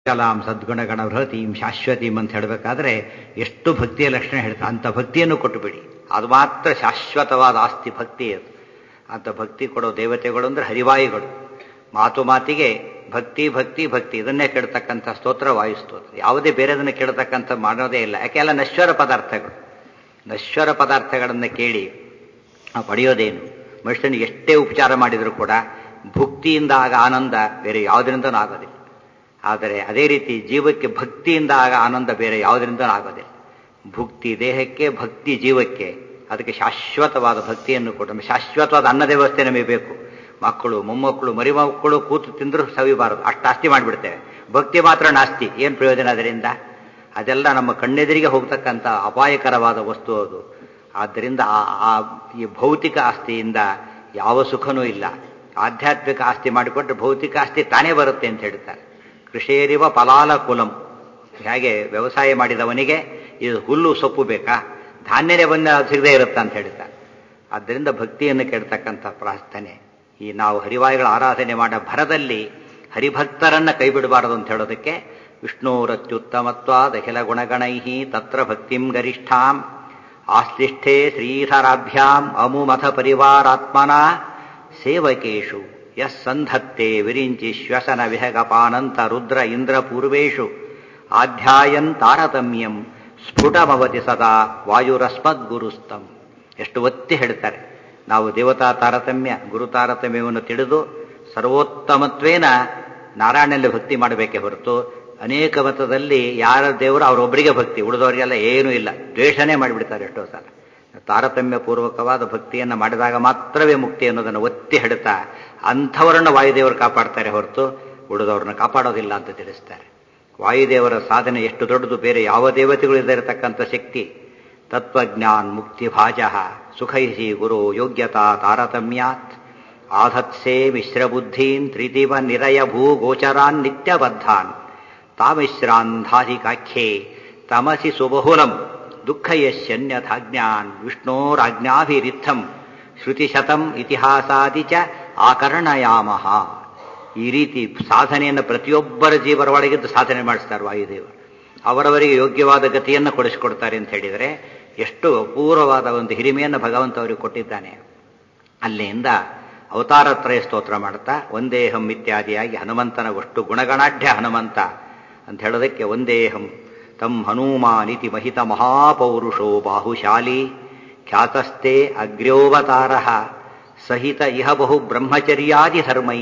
ಕಲಾಂ ಸದ್ಗುಣಗಣ ಬೃಹತೀಂ ಶಾಶ್ವತೀಂ ಅಂತ ಹೇಳಬೇಕಾದ್ರೆ ಎಷ್ಟು ಭಕ್ತಿಯ ಲಕ್ಷಣ ಹೇಳ್ತಾರೆ ಅಂಥ ಭಕ್ತಿಯನ್ನು ಕೊಟ್ಟುಬಿಡಿ ಅದು ಮಾತ್ರ ಶಾಶ್ವತವಾದ ಆಸ್ತಿ ಭಕ್ತಿ ಅದು ಅಂಥ ಭಕ್ತಿ ಕೊಡೋ ದೇವತೆಗಳು ಅಂದ್ರೆ ಹರಿವಾಯುಗಳು ಮಾತು ಮಾತಿಗೆ ಭಕ್ತಿ ಭಕ್ತಿ ಭಕ್ತಿ ಇದನ್ನೇ ಕೇಳ್ತಕ್ಕಂಥ ಸ್ತೋತ್ರ ವಾಯು ಸ್ತೋತ್ರ ಯಾವುದೇ ಬೇರೆದನ್ನು ಕೇಳ್ತಕ್ಕಂಥ ಮಾಡೋದೇ ಇಲ್ಲ ಯಾಕೆಲ್ಲ ನಶ್ವರ ಪದಾರ್ಥಗಳು ನಶ್ವರ ಪದಾರ್ಥಗಳನ್ನು ಕೇಳಿ ಆ ಪಡೆಯೋದೇನು ಮನುಷ್ಯನಿಗೆ ಎಷ್ಟೇ ಉಪಚಾರ ಮಾಡಿದರೂ ಕೂಡ ಭುಕ್ತಿಯಿಂದ ಆಗ ಆನಂದ ಬೇರೆ ಯಾವುದರಿಂದನೂ ಆಗೋದಿಲ್ಲ ಆದರೆ ಅದೇ ರೀತಿ ಜೀವಕ್ಕೆ ಭಕ್ತಿಯಿಂದ ಆಗ ಆನಂದ ಬೇರೆ ಯಾವುದರಿಂದನೂ ಆಗೋದಿಲ್ಲ ಭುಕ್ತಿ ದೇಹಕ್ಕೆ ಭಕ್ತಿ ಜೀವಕ್ಕೆ ಅದಕ್ಕೆ ಶಾಶ್ವತವಾದ ಭಕ್ತಿಯನ್ನು ಕೊಟ್ಟು ಶಾಶ್ವತವಾದ ಅನ್ನದ ವ್ಯವಸ್ಥೆ ನಮಗೆ ಬೇಕು ಮಕ್ಕಳು ಮೊಮ್ಮಕ್ಕಳು ಮರಿ ಮಕ್ಕಳು ಕೂತು ತಿಂದರೂ ಸವಿಬಾರದು ಅಷ್ಟು ಆಸ್ತಿ ಮಾಡಿಬಿಡ್ತೇವೆ ಭಕ್ತಿ ಮಾತ್ರ ನಾಸ್ತಿ ಏನು ಪ್ರಯೋಜನ ಅದರಿಂದ ಅದೆಲ್ಲ ನಮ್ಮ ಕಣ್ಣೆದುರಿಗೆ ಹೋಗ್ತಕ್ಕಂಥ ಅಪಾಯಕರವಾದ ವಸ್ತು ಅದು ಆದ್ದರಿಂದ ಆ ಈ ಭೌತಿಕ ಆಸ್ತಿಯಿಂದ ಯಾವ ಸುಖನೂ ಇಲ್ಲ ಆಧ್ಯಾತ್ಮಿಕ ಆಸ್ತಿ ಮಾಡಿಕೊಟ್ರೆ ಭೌತಿಕ ಆಸ್ತಿ ತಾನೇ ಬರುತ್ತೆ ಅಂತ ಹೇಳ್ತಾರೆ ಕೃಷಿಯರಿವ ಫಲಾಲ ಕುಲಂ ಹೇಗೆ ವ್ಯವಸಾಯ ಮಾಡಿದವನಿಗೆ ಇದು ಹುಲ್ಲು ಸೊಪ್ಪು ಬೇಕಾ ಧಾನ್ಯನೇ ಬಂದ ಸಿಗದೇ ಇರುತ್ತಾ ಅಂತ ಹೇಳ್ತಾರೆ ಆದ್ದರಿಂದ ಭಕ್ತಿಯನ್ನು ಕೇಳ್ತಕ್ಕಂಥ ಪ್ರಾರ್ಥನೆ ಈ ನಾವು ಹರಿವಾಯುಗಳ ಆರಾಧನೆ ಮಾಡೋ ಭರದಲ್ಲಿ ಹರಿಭಕ್ತರನ್ನ ಕೈ ಬಿಡಬಾರದು ಅಂತ ಹೇಳೋದಕ್ಕೆ ವಿಷ್ಣುರತ್ಯುತ್ತಮತ್ವಾದಖಿಲ ಗುಣಗಣೈ ತತ್ರ ಭಕ್ತಿಂ ಗರಿಷ್ಠಾಂ ಆಶ್ಲಿಷ್ಠೆ ಶ್ರೀಧರಾಭ್ಯಾಂ ಅಮುಮಥ ಪರಿವಾರಾತ್ಮನ ಸೇವಕೇಶು ಯಸ್ ಸಂಧತ್ತೆ ವಿರಿಂಚಿ ಶ್ವಸನ ವಿಹಗಪಾನಂತ ರುದ್ರ ಇಂದ್ರ ಪೂರ್ವೇಶು ಆಧ್ಯಾಯನ್ ತಾರತಮ್ಯಂ ಸ್ಫುಟಮವತಿ ಸದಾ ವಾಯುರಸ್ಮದ್ಗುರುಸ್ತಂ ಎಷ್ಟು ಒತ್ತಿ ಹೇಳ್ತಾರೆ ನಾವು ದೇವತಾ ತಾರತಮ್ಯ ಗುರು ತಾರತಮ್ಯವನ್ನು ತಿಳಿದು ಸರ್ವೋತ್ತಮತ್ವೇನ ನಾರಾಯಣನಲ್ಲಿ ಭಕ್ತಿ ಮಾಡಬೇಕೇ ಹೊರತು ಅನೇಕ ಮತದಲ್ಲಿ ಯಾರ ದೇವರು ಅವರೊಬ್ಬರಿಗೆ ಭಕ್ತಿ ಉಳಿದವರಿಗೆಲ್ಲ ಏನೂ ಇಲ್ಲ ದ್ವೇಷನೇ ಮಾಡಿಬಿಡ್ತಾರೆ ಎಷ್ಟೋ ಸಲ ತಾರತಮ್ಯ ಪೂರ್ವಕವಾದ ಭಕ್ತಿಯನ್ನು ಮಾಡಿದಾಗ ಮಾತ್ರವೇ ಮುಕ್ತಿ ಅನ್ನೋದನ್ನು ಒತ್ತಿ ಹಿಡುತ್ತಾ ಅಂಥವರನ್ನ ವಾಯುದೇವರು ಕಾಪಾಡ್ತಾರೆ ಹೊರತು ಉಳಿದವ್ರನ್ನ ಕಾಪಾಡೋದಿಲ್ಲ ಅಂತ ತಿಳಿಸ್ತಾರೆ ವಾಯುದೇವರ ಸಾಧನೆ ಎಷ್ಟು ದೊಡ್ಡದು ಬೇರೆ ಯಾವ ದೇವತೆಗಳಿರತಕ್ಕಂಥ ಶಕ್ತಿ ತತ್ವಜ್ಞಾನ್ ಮುಕ್ತಿ ಭಾಜ ಸುಖೈಸಿ ಗುರು ಯೋಗ್ಯತಾ ತಾರತಮ್ಯಾತ್ ಆಧತ್ಸೆ ಮಿಶ್ರಬುದ್ಧೀನ್ ತ್ರಿದಿವ ನಿರಯ ಭೂಗೋಚರಾನ್ ನಿತ್ಯಬದ್ಧಾನ್ ತಾಮಿಶ್ರಾಂಧಾಧಿಕಾಖ್ಯೆ ತಮಸಿ ಸುಬಹುಲಂ ದುಃಖಯಶ್ಯನ್ಯಥಾಜ್ಞಾನ್ ವಿಷ್ಣೋರಾಜ್ಞಾಭಿರಿತ್ತಂ ಶ್ರುತಿಶತಂ ಇತಿಹಾಸಾದಿ ಚ ಆಕರ್ಣಯಾಮಹ ಈ ರೀತಿ ಸಾಧನೆಯನ್ನು ಪ್ರತಿಯೊಬ್ಬರ ಜೀವರ ಒಳಗಿದ್ದು ಸಾಧನೆ ಮಾಡಿಸ್ತಾರೆ ವಾಯುದೇವರು ಅವರವರಿಗೆ ಯೋಗ್ಯವಾದ ಗತಿಯನ್ನು ಕೊಡಿಸಿಕೊಡ್ತಾರೆ ಅಂತ ಹೇಳಿದರೆ ಎಷ್ಟು ಅಪೂರ್ವವಾದ ಒಂದು ಹಿರಿಮೆಯನ್ನು ಭಗವಂತ ಅವರಿಗೆ ಕೊಟ್ಟಿದ್ದಾನೆ ಅಲ್ಲಿಂದ ಅವತಾರತ್ರಯ ಸ್ತೋತ್ರ ಮಾಡ್ತಾ ಒಂದೇಹಂ ಇತ್ಯಾದಿಯಾಗಿ ಹನುಮಂತನ ಅಷ್ಟು ಗುಣಗಣಾಢ್ಯ ಹನುಮಂತ ಅಂತ ಹೇಳೋದಕ್ಕೆ ಒಂದೇಹಂ ತಂ ಹನುಮಾನಿತಿ ಮಹಿತ ಮಹಾಪೌರುಷೋ ಬಾಹುಶಾಲಿ ಖ್ಯಾತಸ್ಥೆ ಅಗ್ರ್ಯೋವತಾರ ಸಹಿತ ಇಹ ಬಹು ಬ್ರಹ್ಮಚರ್ಯಾದಿ ಧರ್ಮೈ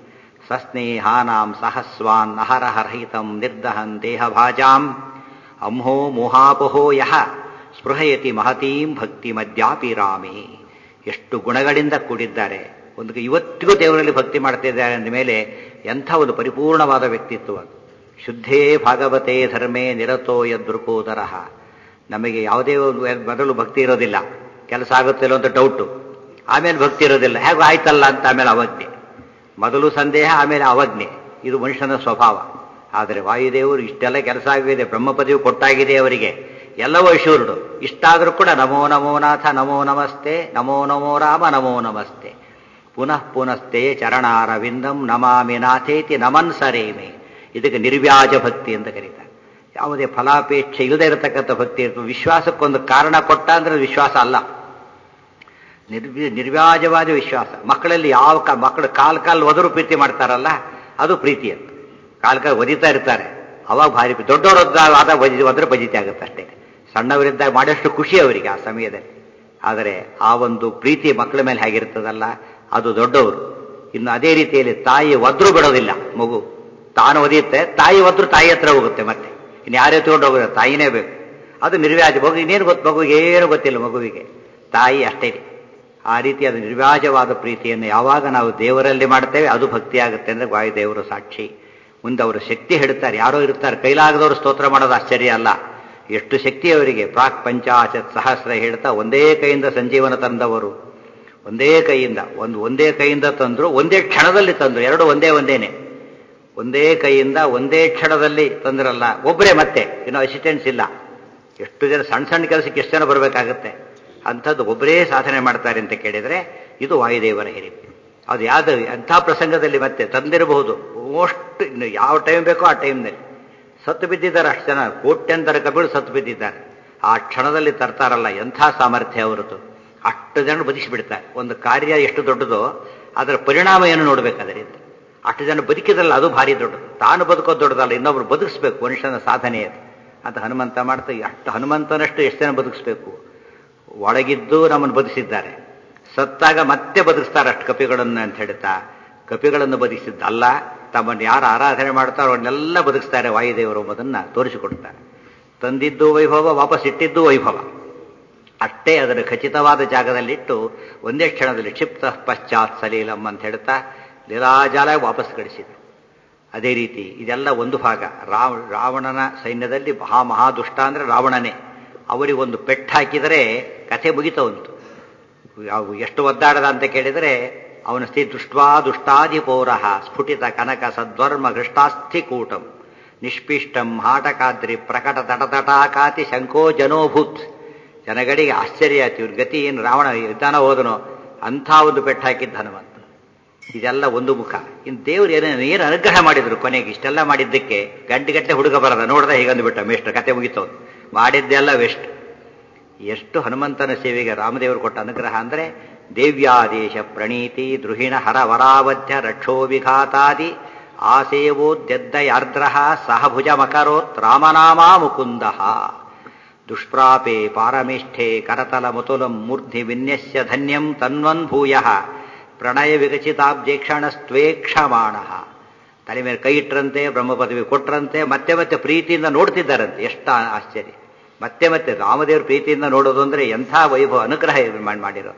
ಸಸ್ನೇಹಾನಾಂ ಸಹಸ್ವಾನ್ ಅಹರಹರಹಿತಂ ನಿರ್ದಹನ್ ದೇಹಭಾಜಾಂ ಅಂಹೋ ಮೋಹಾಪಹೋ ಯಹ ಸ್ಪೃಹಯತಿ ಮಹತೀಂ ಭಕ್ತಿ ಮದ್ಯಾಪಿ ರಾಮೇ ಎಷ್ಟು ಗುಣಗಳಿಂದ ಕೂಡಿದ್ದಾರೆ ಒಂದು ಇವತ್ತಿಗೂ ದೇವರಲ್ಲಿ ಭಕ್ತಿ ಮಾಡ್ತಿದ್ದಾರೆ ಅಂದ ಮೇಲೆ ಎಂಥ ಒಂದು ಪರಿಪೂರ್ಣವಾದ ವ್ಯಕ್ತಿತ್ವ ಶುದ್ಧೇ ಭಾಗವತೆ ಧರ್ಮೇ ನಿರತೋ ಯದೃಕೋದರ ನಮಗೆ ಯಾವುದೇ ಒಂದು ಮೊದಲು ಭಕ್ತಿ ಇರೋದಿಲ್ಲ ಕೆಲಸ ಆಗುತ್ತಿಲ್ಲ ಅಂತ ಡೌಟು ಆಮೇಲೆ ಭಕ್ತಿ ಇರೋದಿಲ್ಲ ಹೇಗೂ ಆಯ್ತಲ್ಲ ಅಂತ ಆಮೇಲೆ ಅವಜ್ಞೆ ಮೊದಲು ಸಂದೇಹ ಆಮೇಲೆ ಅವಜ್ಞೆ ಇದು ಮನುಷ್ಯನ ಸ್ವಭಾವ ಆದರೆ ವಾಯುದೇವರು ಇಷ್ಟೆಲ್ಲ ಕೆಲಸ ಆಗಿದೆ ಬ್ರಹ್ಮ ಪದವಿ ಕೊಟ್ಟಾಗಿದೆ ಅವರಿಗೆ ಎಲ್ಲವೂ ಶೂರ್ಡು ಇಷ್ಟಾದರೂ ಕೂಡ ನಮೋ ನಮೋ ನಾಥ ನಮೋ ನಮಸ್ತೆ ನಮೋ ನಮೋ ರಾಮ ನಮೋ ನಮಸ್ತೆ ಪುನಃ ಪುನಸ್ತೆ ಚರಣಾರವಿಂದಂ ನಮಾಮಿ ನಾಥೇತಿ ನಮನ್ ಸರೇಮೆ ಇದಕ್ಕೆ ನಿರ್ವ್ಯಾಜ ಭಕ್ತಿ ಅಂತ ಕರೀತಾರೆ ಯಾವುದೇ ಫಲಾಪೇಕ್ಷೆ ಇಲ್ಲದೆ ಇರತಕ್ಕಂಥ ಭಕ್ತಿ ಇರ್ತದೆ ವಿಶ್ವಾಸಕ್ಕೊಂದು ಕಾರಣ ಕೊಟ್ಟ ಅಂದ್ರೆ ವಿಶ್ವಾಸ ಅಲ್ಲ ನಿರ್ವಿ ನಿರ್ವ್ಯಾಜವಾದ ವಿಶ್ವಾಸ ಮಕ್ಕಳಲ್ಲಿ ಯಾವ ಕಾ ಮಕ್ಕಳು ಕಾಲ್ ಕಾಲ್ ಒದರು ಪ್ರೀತಿ ಮಾಡ್ತಾರಲ್ಲ ಅದು ಪ್ರೀತಿ ಅಂತ ಕಾಲ್ ಕಾಲ್ ಒದಿತಾ ಇರ್ತಾರೆ ಅವಾಗ ಭಾರಿ ದೊಡ್ಡವರದ್ದಾದ ಒದಿ ಒದ್ರೆ ಬಜಿತಿ ಆಗುತ್ತೆ ಅಷ್ಟೇ ಸಣ್ಣವರಿದ್ದಾಗ ಮಾಡಷ್ಟು ಖುಷಿ ಅವರಿಗೆ ಆ ಸಮಯದಲ್ಲಿ ಆದರೆ ಆ ಒಂದು ಪ್ರೀತಿ ಮಕ್ಕಳ ಮೇಲೆ ಹೇಗಿರ್ತದಲ್ಲ ಅದು ದೊಡ್ಡವರು ಇನ್ನು ಅದೇ ರೀತಿಯಲ್ಲಿ ತಾಯಿ ಒದ್ರು ಬಿಡೋದಿಲ್ಲ ಮಗು ತಾನು ಒದಿಯುತ್ತೆ ತಾಯಿ ಒದ್ರು ತಾಯಿ ಹತ್ರ ಹೋಗುತ್ತೆ ಮತ್ತೆ ಇನ್ನು ಯಾರೇ ತಗೊಂಡು ಹೋಗೋದು ತಾಯಿನೇ ಬೇಕು ಅದು ನಿರ್ವ್ಯಾಜ ಮಗು ಇನ್ನೇನು ಗೊತ್ತು ಮಗು ಏನು ಗೊತ್ತಿಲ್ಲ ಮಗುವಿಗೆ ತಾಯಿ ಅಷ್ಟೇ ಆ ರೀತಿಯಾದ ನಿರ್ವ್ಯಾಜವಾದ ಪ್ರೀತಿಯನ್ನು ಯಾವಾಗ ನಾವು ದೇವರಲ್ಲಿ ಮಾಡ್ತೇವೆ ಅದು ಭಕ್ತಿ ಆಗುತ್ತೆ ಅಂದ್ರೆ ವಾಯುದೇವರು ಸಾಕ್ಷಿ ಮುಂದೆ ಅವರು ಶಕ್ತಿ ಹೇಳ್ತಾರೆ ಯಾರೋ ಇರ್ತಾರೆ ಕೈಲಾಗದವರು ಸ್ತೋತ್ರ ಮಾಡೋದು ಆಶ್ಚರ್ಯ ಅಲ್ಲ ಎಷ್ಟು ಶಕ್ತಿ ಅವರಿಗೆ ಪ್ರಾಕ್ ಪಂಚಾಶತ್ ಸಹಸ್ರ ಹೇಳ್ತಾ ಒಂದೇ ಕೈಯಿಂದ ಸಂಜೀವನ ತಂದವರು ಒಂದೇ ಕೈಯಿಂದ ಒಂದು ಒಂದೇ ಕೈಯಿಂದ ತಂದ್ರು ಒಂದೇ ಕ್ಷಣದಲ್ಲಿ ತಂದ್ರು ಎರಡು ಒಂದೇ ಒಂದೇನೆ ಒಂದೇ ಕೈಯಿಂದ ಒಂದೇ ಕ್ಷಣದಲ್ಲಿ ತಂದ್ರಲ್ಲ ಒಬ್ಬರೇ ಮತ್ತೆ ಇನ್ನು ಅಸಿಸ್ಟೆಂಟ್ಸ್ ಇಲ್ಲ ಎಷ್ಟು ಜನ ಸಣ್ಣ ಸಣ್ಣ ಕೆಲಸಕ್ಕೆ ಎಷ್ಟು ಜನ ಬರಬೇಕಾಗತ್ತೆ ಅಂಥದ್ದು ಒಬ್ಬರೇ ಸಾಧನೆ ಮಾಡ್ತಾರೆ ಅಂತ ಕೇಳಿದರೆ ಇದು ವಾಯುದೇವರ ಹಿರಿಮೆ ಅದು ಯಾವ್ದು ಅಂಥ ಪ್ರಸಂಗದಲ್ಲಿ ಮತ್ತೆ ತಂದಿರಬಹುದು ಮೋಸ್ಟ್ ಇನ್ನು ಯಾವ ಟೈಮ್ ಬೇಕೋ ಆ ಟೈಮ್ನಲ್ಲಿ ಸತ್ತು ಬಿದ್ದಿದ್ದಾರೆ ಅಷ್ಟು ಜನ ಕೋಟ್ಯಂತರ ಕಪಿಗಳು ಸತ್ತು ಬಿದ್ದಿದ್ದಾರೆ ಆ ಕ್ಷಣದಲ್ಲಿ ತರ್ತಾರಲ್ಲ ಎಂಥ ಸಾಮರ್ಥ್ಯ ಅವರದು ಅಷ್ಟು ಜನ ಬದುಕಿಸಿಬಿಡ್ತಾರೆ ಒಂದು ಕಾರ್ಯ ಎಷ್ಟು ದೊಡ್ಡದೋ ಅದರ ಪರಿಣಾಮ ಏನು ನೋಡ್ಬೇಕು ಅದರಿಂದ ಅಷ್ಟು ಜನ ಬದುಕಿದ್ರಲ್ಲ ಅದು ಭಾರಿ ದೊಡ್ಡದು ತಾನು ಬದುಕೋದು ದೊಡ್ಡದಲ್ಲ ಇನ್ನೊಬ್ರು ಬದುಕಿಸ್ಬೇಕು ಮನುಷ್ಯನ ಸಾಧನೆ ಅದು ಅಂತ ಹನುಮಂತ ಮಾಡ್ತಾ ಅಷ್ಟು ಹನುಮಂತನಷ್ಟು ಎಷ್ಟು ಜನ ಬದುಕಿಸ್ಬೇಕು ಒಳಗಿದ್ದು ನಮ್ಮನ್ನು ಬದುಕಿಸಿದ್ದಾರೆ ಸತ್ತಾಗ ಮತ್ತೆ ಬದುಕಿಸ್ತಾರೆ ಅಷ್ಟು ಕಪಿಗಳನ್ನು ಅಂತ ಹೇಳ್ತಾ ಕಪಿಗಳನ್ನು ಬದುಕಿಸಿದ್ದಲ್ಲ ತಮ್ಮನ್ನು ಯಾರು ಆರಾಧನೆ ಮಾಡ್ತಾರೋ ಅವನ್ನೆಲ್ಲ ಬದುಕಿಸ್ತಾರೆ ವಾಯುದೇವರು ಎಂಬುದನ್ನು ತೋರಿಸಿಕೊಡ್ತಾರೆ ತಂದಿದ್ದು ವೈಭವ ವಾಪಸ್ ಇಟ್ಟಿದ್ದು ವೈಭವ ಅಷ್ಟೇ ಅದರ ಖಚಿತವಾದ ಜಾಗದಲ್ಲಿಟ್ಟು ಒಂದೇ ಕ್ಷಣದಲ್ಲಿ ಕ್ಷಿಪ್ತ ಪಶ್ಚಾತ್ ಸಲೀಲಂ ಅಂತ ಹೇಳ್ತಾ ಲೀಲಾಜಾಲ ವಾಪಸ್ ಕಳಿಸಿದ್ರು ಅದೇ ರೀತಿ ಇದೆಲ್ಲ ಒಂದು ಭಾಗ ರಾವ ರಾವಣನ ಸೈನ್ಯದಲ್ಲಿ ಮಹಾ ಮಹಾದುಷ್ಟ ಅಂದ್ರೆ ರಾವಣನೇ ಅವರಿಗೆ ಒಂದು ಪೆಟ್ಟು ಹಾಕಿದರೆ ಕಥೆ ಮುಗಿತ ಉಂಟು ಯಾವ ಎಷ್ಟು ಒದ್ದಾಡದ ಅಂತ ಕೇಳಿದರೆ ಅವನ ಸ್ಥಿತಿ ದುಷ್ಟ್ವಾ ದುಷ್ಟಾಧಿಪೌರಃ ಸ್ಫುಟಿತ ಕನಕ ಸದ್ವರ್ಮ ಹೃಷ್ಟಾಸ್ಥಿ ಕೂಟಂ ನಿಷ್ಪಿಷ್ಟಂ ಹಾಟಕಾದ್ರಿ ಪ್ರಕಟ ತಟತಟಾಕಾತಿ ಶಂಕೋ ಜನೋಭೂತ್ ಜನಗಳಿಗೆ ಆಶ್ಚರ್ಯ ಆಯ್ತು ಇವ್ರ ಗತಿ ಏನು ರಾವಣ ವಿಧಾನ ಹೋದನೋ ಅಂಥ ಒಂದು ಪೆಟ್ಟು ಹಾಕಿದ್ದ ಹನುಮಂತ ಇದೆಲ್ಲ ಒಂದು ಮುಖ ಇನ್ನು ದೇವರು ಏನೇನು ಏನು ಅನುಗ್ರಹ ಮಾಡಿದ್ರು ಕೊನೆಗೆ ಇಷ್ಟೆಲ್ಲ ಮಾಡಿದ್ದಕ್ಕೆ ಗಂಟೆಗಟ್ಟಲೆ ಹುಡುಗ ಬರದ ನೋಡ್ದ ಹೀಗಂದು ಬಿಟ್ಟ ಮೇಷ್ಟ್ರ ಕತೆ ಮುಗಿತವ್ರು ಮಾಡಿದ್ದೆಲ್ಲ ವೆಸ್ಟ್ ಎಷ್ಟು ಹನುಮಂತನ ಸೇವೆಗೆ ರಾಮದೇವರು ಕೊಟ್ಟ ಅನುಗ್ರಹ ಅಂದರೆ ದೇವ್ಯಾದೇಶ ಪ್ರಣೀತಿ ದ್ರುಹಿಣ ಹರ ವರಾವಧ್ಯ ರಕ್ಷೋ ವಿಘಾತಾದಿ ಆಸೇವೋದ್ಯದ್ದಯಾರ್ದ್ರ ಸಹಭುಜ ಮಕರೋತ್ ರಾಮನಾಮಾ ಮುಕುಂದ ದುಷ್ಪ್ರಾಪೆ ಪಾರಮೇಷ್ಠೆ ಕರತಲ ಮುತುಲಂ ಮೂರ್ಧಿ ವಿನ್ಯಸ್ಯ ಧನ್ಯಂ ತನ್ವನ್ ಭೂಯ ಪ್ರಣಯ ವಿಕಚಿತಾಬ್ಜೇಕ್ಷಣಸ್ತ್ವೇಕ್ಷಮಾಣ ತಲೆ ಮೇಲೆ ಕೈ ಇಟ್ಟರಂತೆ ಬ್ರಹ್ಮ ಪದವಿ ಕೊಟ್ಟರಂತೆ ಮತ್ತೆ ಮತ್ತೆ ಪ್ರೀತಿಯಿಂದ ನೋಡ್ತಿದ್ದಾರಂತೆ ಎಷ್ಟು ಆಶ್ಚರ್ಯ ಮತ್ತೆ ಮತ್ತೆ ರಾಮದೇವ್ರ ಪ್ರೀತಿಯಿಂದ ನೋಡೋದು ಅಂದ್ರೆ ಎಂಥ ವೈಭವ ಅನುಗ್ರಹ ಇದು ಮಾಡಿ ಮಾಡಿರೋ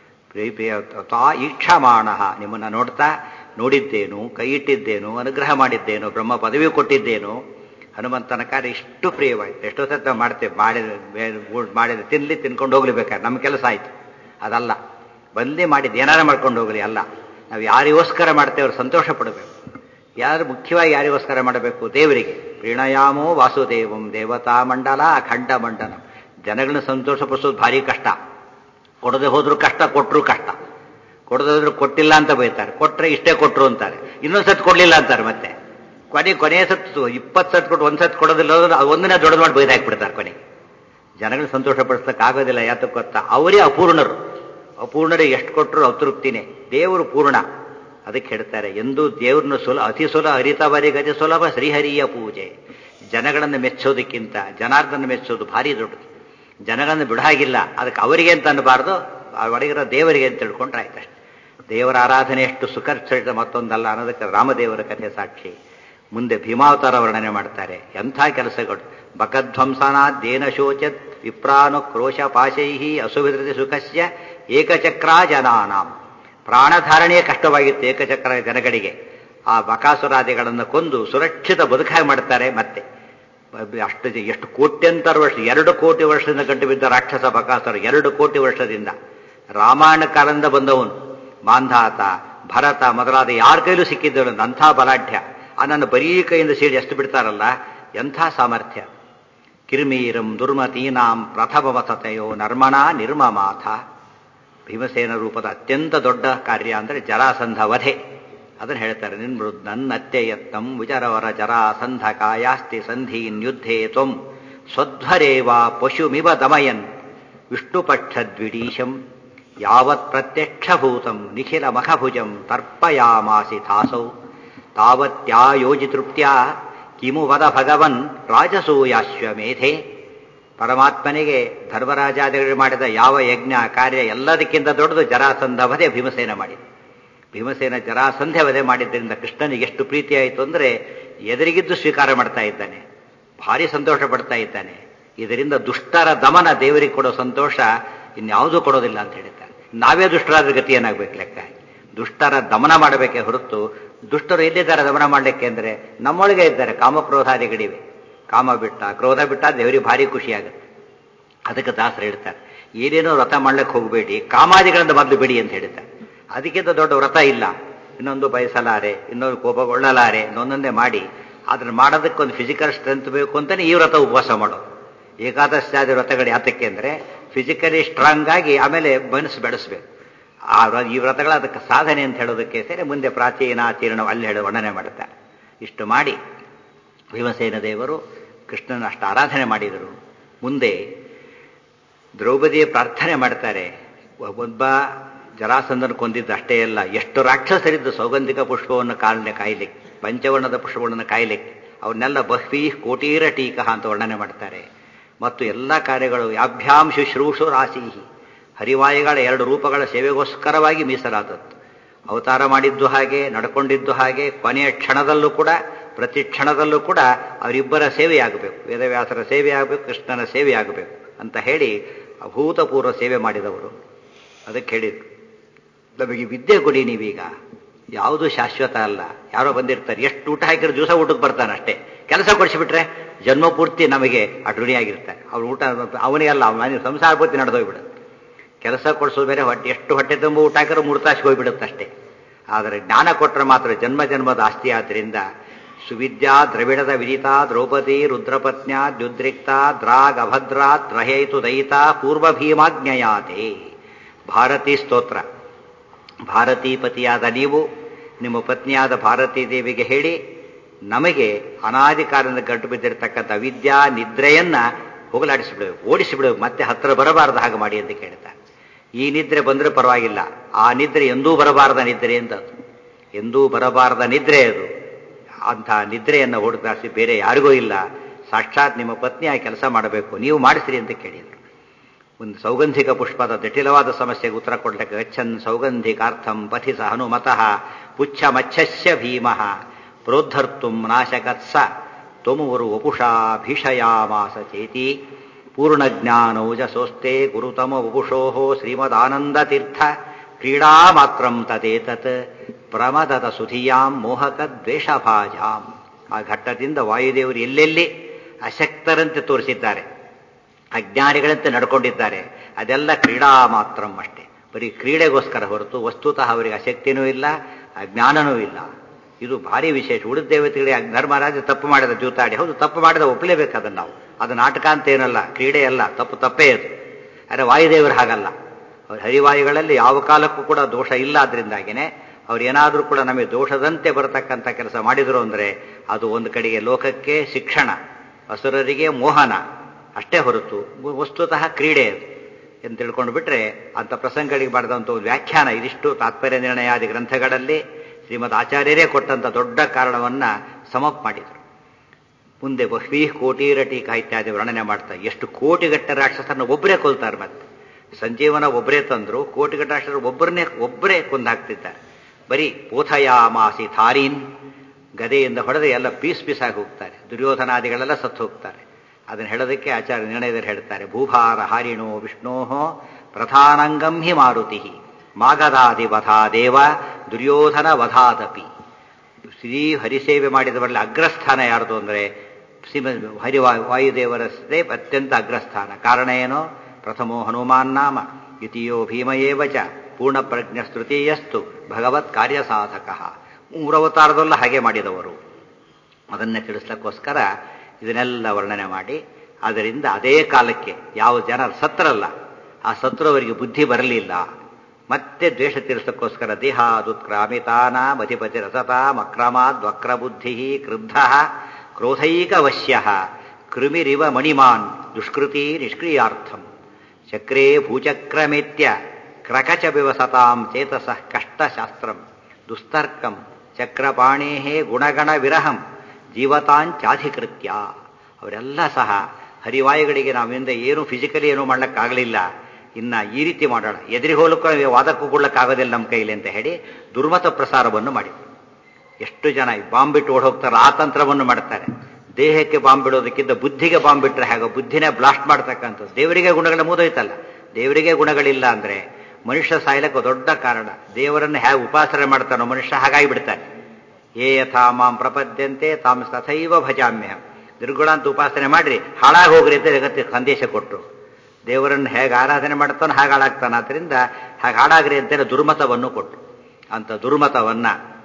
ತಾ ಈಕ್ಷಮಾಣ ನಿಮ್ಮನ್ನ ನೋಡ್ತಾ ನೋಡಿದ್ದೇನು ಕೈ ಇಟ್ಟಿದ್ದೇನು ಅನುಗ್ರಹ ಮಾಡಿದ್ದೇನು ಬ್ರಹ್ಮ ಪದವಿ ಕೊಟ್ಟಿದ್ದೇನು ಹನುಮಂತನ ಕಾರ್ಯ ಇಷ್ಟು ಪ್ರಿಯವಾಯಿತು ಎಷ್ಟೋ ಸತ್ತ ಮಾಡ್ತೇವೆ ಮಾಡಿದ ಮಾಡಿದ ತಿನ್ಲಿ ತಿನ್ಕೊಂಡು ಹೋಗ್ಲಿ ಬೇಕಾದ್ರೆ ನಮ್ಮ ಕೆಲಸ ಆಯ್ತು ಅದಲ್ಲ ಬಂದೇ ಮಾಡಿದ್ದು ಏನಾರ ಮಾಡ್ಕೊಂಡು ಹೋಗಲಿ ಅಲ್ಲ ನಾವು ಯಾರಿಗೋಸ್ಕರ ಮಾಡ್ತೇವೆ ಅವ್ರು ಸಂತೋಷ ಪಡಬೇಕು ಯಾರು ಮುಖ್ಯವಾಗಿ ಯಾರಿಗೋಸ್ಕರ ಮಾಡಬೇಕು ದೇವರಿಗೆ ಪ್ರೀಣಯಾಮೋ ವಾಸುದೇವಂ ದೇವತಾ ಮಂಡಲ ಅಖಂಡ ಮಂಡಲ ಜನಗಳನ್ನ ಸಂತೋಷಪಡಿಸೋದು ಭಾರಿ ಕಷ್ಟ ಕೊಡದೆ ಹೋದ್ರು ಕಷ್ಟ ಕೊಟ್ಟರು ಕಷ್ಟ ಕೊಡದೆ ಹೋದ್ರು ಕೊಟ್ಟಿಲ್ಲ ಅಂತ ಬೈತಾರೆ ಕೊಟ್ರೆ ಇಷ್ಟೇ ಕೊಟ್ರು ಅಂತಾರೆ ಇನ್ನೊಂದು ಸತ್ ಕೊಡ್ಲಿಲ್ಲ ಅಂತಾರೆ ಮತ್ತೆ ಕೊನೆ ಕೊನೆಯ ಸತ್ತು ಇಪ್ಪತ್ತು ಸತ್ ಕೊಟ್ಟು ಒಂದ್ ಸತ್ ಕೊಡೋದಿಲ್ಲ ಅದು ಒಂದನ್ನೇ ದೊಡ್ಡದು ಮಾಡಿ ಬೈದು ಹಾಕ್ಬಿಡ್ತಾರೆ ಕೊನೆ ಜನಗಳು ಸಂತೋಷ ಪಡಿಸಕ್ಕೆ ಆಗೋದಿಲ್ಲ ಯಾತಕ್ಕೆ ಗೊತ್ತಾ ಅವರೇ ಅಪೂರ್ಣರು ಅಪೂರ್ಣರೇ ಎಷ್ಟು ಕೊಟ್ಟರು ಅತೃಪ್ತಿನೇ ದೇವರು ಪೂರ್ಣ ಅದಕ್ಕೆ ಹೇಳ್ತಾರೆ ಎಂದು ದೇವ್ರನ್ನ ಸುಲ ಅತಿ ಸುಲ ಹರಿತವರಿಗೆ ಅತಿ ಸುಲಭ ಶ್ರೀಹರಿಯ ಪೂಜೆ ಜನಗಳನ್ನು ಮೆಚ್ಚೋದಕ್ಕಿಂತ ಜನಾರ್ದನ ಮೆಚ್ಚೋದು ಭಾರಿ ದೊಡ್ಡದು ಜನಗಳನ್ನು ಬಿಡಾಗಿಲ್ಲ ಅದಕ್ಕೆ ಅವರಿಗೆ ಅಂತ ಅನ್ನಬಾರ್ದು ಒಳಗಿರೋ ದೇವರಿಗೆ ಅಂತ ತಿಳ್ಕೊಂಡ್ರೆ ಆಯ್ತಷ್ಟೆ ದೇವರ ಆರಾಧನೆ ಎಷ್ಟು ಸುಖರ್ಚಿತ ಮತ್ತೊಂದಲ್ಲ ಅನ್ನೋದಕ್ಕೆ ರಾಮದೇವರ ಕಥೆ ಸಾಕ್ಷಿ ಮುಂದೆ ಭೀಮಾವತಾರ ವರ್ಣನೆ ಮಾಡ್ತಾರೆ ಎಂಥ ಕೆಲಸಗಳು ಬಕಧ್ವಂಸನಾದ್ದೇನ ಶೋಚತ್ ವಿಪ್ರಾನು ಕ್ರೋಶ ಪಾಶೈಹಿ ಅಸುವಿಧೃತಿ ಸುಖಸ್ಯ ಏಕಚಕ್ರಾ ಜನಾನಾಂ ಪ್ರಾಣಧಾರಣೆಯೇ ಕಷ್ಟವಾಗಿತ್ತು ಏಕಚಕ್ರ ಜನಗಳಿಗೆ ಆ ಬಕಾಸುರಾದಿಗಳನ್ನು ಕೊಂದು ಸುರಕ್ಷಿತ ಬದುಕಾಗಿ ಮಾಡ್ತಾರೆ ಮತ್ತೆ ಅಷ್ಟು ಎಷ್ಟು ಕೋಟ್ಯಂತರ ವರ್ಷ ಎರಡು ಕೋಟಿ ವರ್ಷದಿಂದ ಗಂಟು ಬಿದ್ದ ರಾಕ್ಷಸ ಬಕಾಸುರ ಎರಡು ಕೋಟಿ ವರ್ಷದಿಂದ ರಾಮಾಯಣ ಕಾಲದಿಂದ ಬಂದವನು ಮಾಂಧಾತ ಭರತ ಮೊದಲಾದ ಯಾರ ಕೈಲೂ ಸಿಕ್ಕಿದ್ದಳು ಅಂಥ ಬಲಾಢ್ಯ ಆ ನನ್ನ ಬರೀ ಕೈಯಿಂದ ಸೀಡಿ ಎಷ್ಟು ಬಿಡ್ತಾರಲ್ಲ ಎಂಥ ಸಾಮರ್ಥ್ಯ ಕಿರ್ಮೀರಂ ದುರ್ಮತೀನಾಂ ಪ್ರಥಮವತತೆಯೋ ನರ್ಮಣಾ ನಿರ್ಮಮಾಥ ಭೀಮಸೇನ ರೂಪದ ಅತ್ಯಂತ ದೊಡ್ಡ ಕಾರ್ಯ ಅಂದರೆ ಜರಾಸಂಧ ವಧೆ ಅದನ್ನು ಹೇಳ್ತಾರೆ ನಿನ್ಮೃದ್ ನನ್ನತ್ಯಯತ್ನಂ ವಿಚರವರ ಜರಾಸಂಧ ಕಾಯಾಸ್ತಿ ಸಂಧೀನ್ ಯುದ್ಧೇ ತ್ವಂ ಸ್ವಧ್ವರೇವ ಪಶುಮಿವ ದಮಯನ್ ವಿಷ್ಣುಪಕ್ಷದ್ವಿಡೀಶಂ ಯಾವತ್ ಪ್ರತ್ಯಕ್ಷಭೂತಂ ನಿಖಿಲ ಮಖಭುಜಂ ತರ್ಪಯಾಮಾಸಿ ತಾಸೌ ತಾವತ್ಯಾಯೋಜಿತೃಪ್ತ್ಯಾ ಕಿಮು ವದ ಭಗವನ್ ರಾಜಸೂಯಾಶ್ವಮೇಧೆ ಪರಮಾತ್ಮನಿಗೆ ಧರ್ಮರಾಜಾದಿಗಳು ಮಾಡಿದ ಯಾವ ಯಜ್ಞ ಕಾರ್ಯ ಎಲ್ಲದಕ್ಕಿಂತ ದೊಡ್ಡದು ಜರಾಸಂಧ ವಧೆ ಭೀಮಸೇನ ಮಾಡಿದ ಭೀಮಸೇನ ಜರಾಸಂಧೆ ವಧೆ ಮಾಡಿದ್ದರಿಂದ ಕೃಷ್ಣನಿಗೆ ಎಷ್ಟು ಪ್ರೀತಿಯಾಯಿತು ಅಂದರೆ ಎದುರಿಗಿದ್ದು ಸ್ವೀಕಾರ ಮಾಡ್ತಾ ಇದ್ದಾನೆ ಭಾರಿ ಸಂತೋಷ ಪಡ್ತಾ ಇದ್ದಾನೆ ಇದರಿಂದ ದುಷ್ಟರ ದಮನ ದೇವರಿಗೆ ಕೊಡೋ ಸಂತೋಷ ಇನ್ಯಾವುದೂ ಕೊಡೋದಿಲ್ಲ ಅಂತ ಹೇಳ್ತಾರೆ ನಾವೇ ದುಷ್ಟರಾದ ಗತಿ ಏನಾಗಬೇಕು ಲೆಕ್ಕ ದುಷ್ಟರ ದಮನ ಮಾಡಬೇಕೇ ಹೊರತು ದುಷ್ಟರು ಎಲ್ಲಿದ್ದಾರೆ ದಮನ ಮಾಡಲಿಕ್ಕೆ ಅಂದರೆ ನಮ್ಮೊಳಗೆ ಇದ್ದಾರೆ ಕಾಮಕ್ರೋಧಾದಿಗಳಿವೆ ಕಾಮ ಬಿಟ್ಟ ಕ್ರೋಧ ಬಿಟ್ಟ ದೇವರಿಗೆ ಭಾರಿ ಖುಷಿಯಾಗುತ್ತೆ ಅದಕ್ಕೆ ದಾಸರು ಹೇಳ್ತಾರೆ ಏನೇನೋ ವ್ರತ ಮಾಡ್ಲಿಕ್ಕೆ ಹೋಗಬೇಡಿ ಕಾಮಾದಿಗಳನ್ನು ಮೊದಲು ಬಿಡಿ ಅಂತ ಹೇಳ್ತಾರೆ ಅದಕ್ಕಿಂತ ದೊಡ್ಡ ವ್ರತ ಇಲ್ಲ ಇನ್ನೊಂದು ಬಯಸಲಾರೆ ಇನ್ನೊಂದು ಕೋಪಗೊಳ್ಳಲಾರೆ ಇನ್ನೊಂದೊಂದೇ ಮಾಡಿ ಅದನ್ನು ಮಾಡೋದಕ್ಕೊಂದು ಫಿಸಿಕಲ್ ಸ್ಟ್ರೆಂತ್ ಬೇಕು ಅಂತಲೇ ಈ ವ್ರತ ಉಪವಾಸ ಮಾಡೋದು ಏಕಾದಶಾದಿ ವ್ರತಗಳು ಯಾತಕ್ಕೆ ಅಂದರೆ ಫಿಸಿಕಲಿ ಸ್ಟ್ರಾಂಗ್ ಆಗಿ ಆಮೇಲೆ ಮನಸ್ಸು ಬೆಳೆಸಬೇಕು ಆ ಈ ವ್ರತಗಳ ಅದಕ್ಕೆ ಸಾಧನೆ ಅಂತ ಹೇಳೋದಕ್ಕೆ ಸೇರಿ ಮುಂದೆ ಪ್ರಾಚೀನ ತೀರ್ಣ ಅಲ್ಲಿ ಹೇಳಿ ವರ್ಣನೆ ಮಾಡುತ್ತಾರೆ ಇಷ್ಟು ಮಾಡಿ ಭೀಮಸೇನ ದೇವರು ಕೃಷ್ಣನ ಅಷ್ಟು ಆರಾಧನೆ ಮಾಡಿದರು ಮುಂದೆ ದ್ರೌಪದಿಯ ಪ್ರಾರ್ಥನೆ ಮಾಡ್ತಾರೆ ಒಬ್ಬ ಜರಾಸಂದನ ಕೊಂದಿದ್ದು ಅಷ್ಟೇ ಅಲ್ಲ ಎಷ್ಟು ರಾಕ್ಷಸರಿದ್ದು ಸೌಗಂಧಿಕ ಪುಷ್ಪವನ್ನು ಕಾಲನೆ ಕಾಯ್ಲಿಕ್ಕೆ ಪಂಚವರ್ಣದ ಪುಷ್ಪಗಳನ್ನು ಕಾಯ್ಲಿಕ್ಕೆ ಅವನ್ನೆಲ್ಲ ಬಹ್ವೀ ಕೋಟೀರ ಟೀಕ ಅಂತ ವರ್ಣನೆ ಮಾಡ್ತಾರೆ ಮತ್ತು ಎಲ್ಲ ಕಾರ್ಯಗಳು ಯಾಭ್ಯಾಂ ಶುಶ್ರೂಷು ರಾಶೀಹಿ ಹರಿವಾಯುಗಳ ಎರಡು ರೂಪಗಳ ಸೇವೆಗೋಸ್ಕರವಾಗಿ ಮೀಸಲಾದದ್ದು ಅವತಾರ ಮಾಡಿದ್ದು ಹಾಗೆ ನಡ್ಕೊಂಡಿದ್ದು ಹಾಗೆ ಕೊನೆಯ ಕ್ಷಣದಲ್ಲೂ ಕೂಡ ಪ್ರತಿ ಕ್ಷಣದಲ್ಲೂ ಕೂಡ ಅವರಿಬ್ಬರ ಸೇವೆಯಾಗಬೇಕು ವೇದವ್ಯಾಸರ ಸೇವೆಯಾಗಬೇಕು ಕೃಷ್ಣನ ಸೇವೆಯಾಗಬೇಕು ಅಂತ ಹೇಳಿ ಅಭೂತಪೂರ್ವ ಸೇವೆ ಮಾಡಿದವರು ಅದಕ್ಕೆ ಹೇಳಿದ್ರು ನಮಗೆ ವಿದ್ಯೆ ಕೊಡಿ ನೀವೀಗ ಯಾವುದು ಶಾಶ್ವತ ಅಲ್ಲ ಯಾರೋ ಬಂದಿರ್ತಾರೆ ಎಷ್ಟು ಊಟ ಹಾಕಿರೋ ದಿವಸ ಊಟಕ್ಕೆ ಬರ್ತಾನೆ ಅಷ್ಟೇ ಕೆಲಸ ಕೊಡಿಸಿಬಿಟ್ರೆ ಜನ್ಮ ಪೂರ್ತಿ ನಮಗೆ ಅಡುಣಿಯಾಗಿರ್ತಾರೆ ಅವ್ರು ಊಟ ಅವನಿಗೆಲ್ಲ ಅವನ ಸಂಸಾರ ಪೂರ್ತಿ ನಡೆದೋಗ್ಬಿಡುತ್ತೆ ಕೆಲಸ ಕೊಡಿಸೋದು ಬೇರೆ ಹೊಟ್ಟೆ ಎಷ್ಟು ಹೊಟ್ಟೆ ತುಂಬ ಊಟ ಹಾಕಿರೋ ಮೂರು ತಾಸಿಗೆ ಹೋಗ್ಬಿಡುತ್ತೆ ಅಷ್ಟೇ ಆದರೆ ಜ್ಞಾನ ಕೊಟ್ಟರೆ ಮಾತ್ರ ಜನ್ಮ ಜನ್ಮದ ಆಸ್ತಿ ಆದ್ದರಿಂದ ಸುವಿದ್ಯಾ ದ್ರವಿಡದ ವಿದಿತಾ ದ್ರೌಪದಿ ರುದ್ರಪತ್ನ್ಯ ದ್ಯುದ್ರಿಕ್ತ ದ್ರಾಗ್ ಅಭದ್ರ ತ್ರಹೇತು ದಯಿತ ಪೂರ್ವ ಭೀಮಾಜ್ಞಯಾತೆ ಭಾರತೀ ಸ್ತೋತ್ರ ಭಾರತೀಪತಿಯಾದ ನೀವು ನಿಮ್ಮ ಪತ್ನಿಯಾದ ಭಾರತೀ ದೇವಿಗೆ ಹೇಳಿ ನಮಗೆ ಅನಾದಿ ಕಾಲದಿಂದ ಗಂಟು ಬಿದ್ದಿರತಕ್ಕಂಥ ವಿದ್ಯಾ ನಿದ್ರೆಯನ್ನ ಹೋಗಲಾಡಿಸಿಬಿಡಬೇಕು ಓಡಿಸಿಬಿಡಬೇಕು ಮತ್ತೆ ಹತ್ತಿರ ಬರಬಾರದು ಹಾಗೆ ಮಾಡಿ ಅಂತ ಕೇಳ್ತಾರೆ ಈ ನಿದ್ರೆ ಬಂದರೆ ಪರವಾಗಿಲ್ಲ ಆ ನಿದ್ರೆ ಎಂದೂ ಬರಬಾರದ ನಿದ್ರೆ ಅಂತ ಅದು ಎಂದೂ ಬರಬಾರದ ನಿದ್ರೆ ಅದು ಅಂಥ ನಿದ್ರೆಯನ್ನು ಹೊಡೆದಾಸಿ ಬೇರೆ ಯಾರಿಗೂ ಇಲ್ಲ ಸಾಕ್ಷಾತ್ ನಿಮ್ಮ ಪತ್ನಿಯಾಗಿ ಕೆಲಸ ಮಾಡಬೇಕು ನೀವು ಮಾಡಿಸ್ರಿ ಅಂತ ಕೇಳಿದರು ಒಂದು ಸೌಗಂಧಿಕ ಪುಷ್ಪದ ಜಟಿಲವಾದ ಸಮಸ್ಯೆಗೆ ಉತ್ತರ ಕೊಡ್ಲಿಕ್ಕೆ ಗಚ್ಚನ್ ಸೌಗಂಧಿಕಾರ್ಥಂ ಪಥಿಸ ಹನುಮತಃ ಪುಚ್ಛ ಮಚ್ಛಸ್ಯ ಭೀಮಃ ಪ್ರೋದ್ಧರ್ತುಂ ನಾಶಕತ್ಸ ತ್ವಮುವರು ವಪುಷಾ ಭೀಷಯಾಮಾಸ ಚೇತಿ ಪೂರ್ಣಜ್ಞಾನೌಜಸೋಸ್ತೆ ಗುರುತಮ ವಪುಷೋ ಶ್ರೀಮದಾನಂದತೀರ್ಥ ಕ್ರೀಡಾ ಮಾತ್ರಂ ತದೇತತ್ ಪ್ರಮದದ ಸುಧಿಯಾಂ ಮೋಹಕ ದ್ವೇಷಭಾಜಾಂ ಆ ಘಟ್ಟದಿಂದ ವಾಯುದೇವರು ಎಲ್ಲೆಲ್ಲಿ ಅಶಕ್ತರಂತೆ ತೋರಿಸಿದ್ದಾರೆ ಅಜ್ಞಾನಿಗಳಂತೆ ನಡ್ಕೊಂಡಿದ್ದಾರೆ ಅದೆಲ್ಲ ಕ್ರೀಡಾ ಮಾತ್ರಂ ಅಷ್ಟೇ ಬರೀ ಕ್ರೀಡೆಗೋಸ್ಕರ ಹೊರತು ವಸ್ತುತಃ ಅವರಿಗೆ ಆಸಕ್ತಿನೂ ಇಲ್ಲ ಅಜ್ಞಾನನೂ ಇಲ್ಲ ಇದು ಭಾರಿ ವಿಶೇಷ ಉಳಿದ ದೇವತೆಗಳಿಗೆ ಧರ್ಮರಾಜ ತಪ್ಪು ಮಾಡಿದ ಜೂತಾಡಿ ಹೌದು ತಪ್ಪು ಮಾಡಿದ ಒಪ್ಪಲೇಬೇಕು ಅದನ್ನು ನಾವು ಅದು ನಾಟಕ ಅಂತ ಏನಲ್ಲ ಕ್ರೀಡೆ ಅಲ್ಲ ತಪ್ಪು ತಪ್ಪೇ ಅದು ಆದರೆ ವಾಯುದೇವರು ಹಾಗಲ್ಲ ಅವ್ರ ಹರಿವಾಯುಗಳಲ್ಲಿ ಯಾವ ಕಾಲಕ್ಕೂ ಕೂಡ ದೋಷ ಇಲ್ಲ ಆದ್ರಿಂದಾಗಿನೇ ಅವ್ರು ಏನಾದರೂ ಕೂಡ ನಮಗೆ ದೋಷದಂತೆ ಬರತಕ್ಕಂಥ ಕೆಲಸ ಮಾಡಿದರು ಅಂದರೆ ಅದು ಒಂದು ಕಡೆಗೆ ಲೋಕಕ್ಕೆ ಶಿಕ್ಷಣ ಅಸುರರಿಗೆ ಮೋಹನ ಅಷ್ಟೇ ಹೊರತು ವಸ್ತುತಃ ಕ್ರೀಡೆ ಅದು ಎಂದು ತಿಳ್ಕೊಂಡು ಬಿಟ್ರೆ ಅಂಥ ಪ್ರಸಂಗಗಳಿಗೆ ಮಾಡಿದಂಥ ಒಂದು ವ್ಯಾಖ್ಯಾನ ಇದಿಷ್ಟು ತಾತ್ಪರ್ಯ ನಿರ್ಣಯಾದಿ ಗ್ರಂಥಗಳಲ್ಲಿ ಶ್ರೀಮದ್ ಆಚಾರ್ಯರೇ ಕೊಟ್ಟಂಥ ದೊಡ್ಡ ಕಾರಣವನ್ನ ಸಮಪ್ ಮಾಡಿದರು ಮುಂದೆ ಬಹ್ವೀ ಕೋಟೀರ ಟೀಕಾ ಇತ್ಯಾದಿ ವರ್ಣನೆ ಮಾಡ್ತಾ ಎಷ್ಟು ಕೋಟಿಗಟ್ಟ ರಾಕ್ಷಸರನ್ನ ಒಬ್ಬರೇ ಕೊಲ್ತಾರೆ ಮತ್ತೆ ಸಂಜೀವನ ಒಬ್ಬರೇ ತಂದ್ರು ಕೋಟಿಗಟ್ಟ ರಾಕ್ಷಸರು ಒಬ್ಬರನ್ನೇ ಒಬ್ಬರೇ ಕೊಂದಾಕ್ತಿದ್ದಾರೆ ಬರೀ ಪೋಥಯಾಮಾಸಿ ಥಾರೀನ್ ಗದೆಯಿಂದ ಹೊಡೆದು ಎಲ್ಲ ಪೀಸ್ ಪೀಸಾಗಿ ಹೋಗ್ತಾರೆ ದುರ್ಯೋಧನಾದಿಗಳೆಲ್ಲ ಸತ್ತು ಹೋಗ್ತಾರೆ ಅದನ್ನು ಹೇಳೋದಕ್ಕೆ ಆಚಾರ್ಯ ನಿರ್ಣಯದಲ್ಲಿ ಹೇಳ್ತಾರೆ ಭೂಭಾರ ಹಾರಿಣೋ ವಿಷ್ಣೋ ಪ್ರಧಾನಂಗಂ ಹಿ ಮಾರುತಿ ಮಾಗದಾದಿ ವಧಾ ದೇವ ದುರ್ಯೋಧನ ವಧಾದಪಿ ಶ್ರೀ ಹರಿಸೇವೆ ಮಾಡಿದವರಲ್ಲಿ ಅಗ್ರಸ್ಥಾನ ಯಾರ್ದು ಅಂದರೆ ಶ್ರೀಮ ಹರಿ ವಾಯುದೇವರಷ್ಟೇ ಅತ್ಯಂತ ಅಗ್ರಸ್ಥಾನ ಕಾರಣ ಏನೋ ಪ್ರಥಮೋ ಹನುಮಾನ್ ನಾಮ ದ್ವಿತೀಯೋ ಭೀಮಯೇವ ಚ ಪೂರ್ಣ ಪ್ರಜ್ಞಸ್ತೃತೀಯಸ್ತು ಭಗವತ್ ಕಾರ್ಯ ಸಾಧಕ ಮೂರವತಾರದಲ್ಲ ಹಾಗೆ ಮಾಡಿದವರು ಅದನ್ನೇ ತಿಳಿಸ್ಲಿಕ್ಕೋಸ್ಕರ ಇದನ್ನೆಲ್ಲ ವರ್ಣನೆ ಮಾಡಿ ಅದರಿಂದ ಅದೇ ಕಾಲಕ್ಕೆ ಯಾವ ಜನ ಸತ್ರಲ್ಲ ಆ ಸತ್ರವರಿಗೆ ಬುದ್ಧಿ ಬರಲಿಲ್ಲ ಮತ್ತೆ ದ್ವೇಷ ತೀರಿಸಕ್ಕೋಸ್ಕರ ದೇಹಾದುತ್ಕ್ರಾಮಿತಾನ ಮಧಿಪತಿ ರಸತ ಮಕ್ರಮಾದ್ ವಕ್ರಬುದ್ಧಿ ಕ್ರುದ್ಧ ಕ್ರೋಧೈಕವಶ್ಯ ಕೃಮಿರಿವ ಮಣಿಮಾನ್ ದುಷ್ಕೃತಿ ನಿಷ್ಕ್ರಿಯಾರ್ಥಂ ಚಕ್ರೇ ಭೂಚಕ್ರಮೇತ್ಯ ಕ್ರಕಚ ವಿವಸತಾಂ ಚೇತಸಃ ಕಷ್ಟಶಾಸ್ತ್ರಂ ದುಸ್ತರ್ಕಂ ಚಕ್ರಪಾಣೇ ಗುಣಗಣ ವಿರಹಂ ಜೀವತಾಂಚಾಧಿಕೃತ್ಯ ಅವರೆಲ್ಲ ಸಹ ಹರಿವಾಯುಗಳಿಗೆ ನಾವಿಂದ ಏನು ಫಿಸಿಕಲಿ ಏನೂ ಮಾಡ್ಲಿಕ್ಕಾಗಲಿಲ್ಲ ಇನ್ನ ಈ ರೀತಿ ಮಾಡೋಣ ಎದುರಿ ಹೋಲಕ್ಕೂ ವಾದಕ್ಕೂ ಕೊಡ್ಲಿಕ್ಕಾಗೋದಿಲ್ಲ ನಮ್ಮ ಕೈಲಿ ಅಂತ ಹೇಳಿ ದುರ್ಮತ ಪ್ರಸಾರವನ್ನು ಮಾಡಿದ್ರು ಎಷ್ಟು ಜನ ಬಾಂಬ್ ಬಿಟ್ಟು ಓಡ್ ಹೋಗ್ತಾರೆ ಆ ತಂತ್ರವನ್ನು ಮಾಡ್ತಾರೆ ದೇಹಕ್ಕೆ ಬಾಂಬ್ ಬಿಡೋದಕ್ಕಿಂತ ಬುದ್ಧಿಗೆ ಬಾಂಬ್ ಬಿಟ್ರೆ ಹಾಗೆ ಬುದ್ಧಿನೇ ಬ್ಲಾಸ್ಟ್ ಮಾಡ್ತಕ್ಕಂಥದ್ದು ದೇವರಿಗೆ ಗುಣಗಳ ಮುದೋಯ್ತಲ್ಲ ದೇವರಿಗೆ ಗುಣಗಳಿಲ್ಲ ಅಂದ್ರೆ ಮನುಷ್ಯ ಸಾಯ್ಲಕ್ಕೆ ದೊಡ್ಡ ಕಾರಣ ದೇವರನ್ನು ಹೇಗೆ ಉಪಾಸನೆ ಮಾಡ್ತಾನೋ ಮನುಷ್ಯ ಹಾಗಾಗಿ ಬಿಡ್ತಾನೆ ಏ ಯಥಾ ಮಾಂ ಪ್ರಪದ್ಯಂತೆ ತಾಮ್ ತಥೈವ ಭಜಾಮ್ಯ ನಿರ್ಗುಣ ಅಂತ ಉಪಾಸನೆ ಮಾಡ್ರಿ ಹಾಳಾಗಿ ಹೋಗ್ರಿ ಅಂತ ಜಗತ್ತಿಗೆ ಸಂದೇಶ ಕೊಟ್ಟರು ದೇವರನ್ನು ಹೇಗೆ ಆರಾಧನೆ ಮಾಡ್ತಾನೋ ಹಾಗೆ ಹಾಳಾಗ್ತಾನೆ ಆದ್ರಿಂದ ಹಾಗೆ ಹಾಳಾಗ್ರಿ ಅಂತೇಳಿ ದುರ್ಮತವನ್ನು ಕೊಟ್ಟು ಅಂತ ದುರ್ಮತವನ್ನ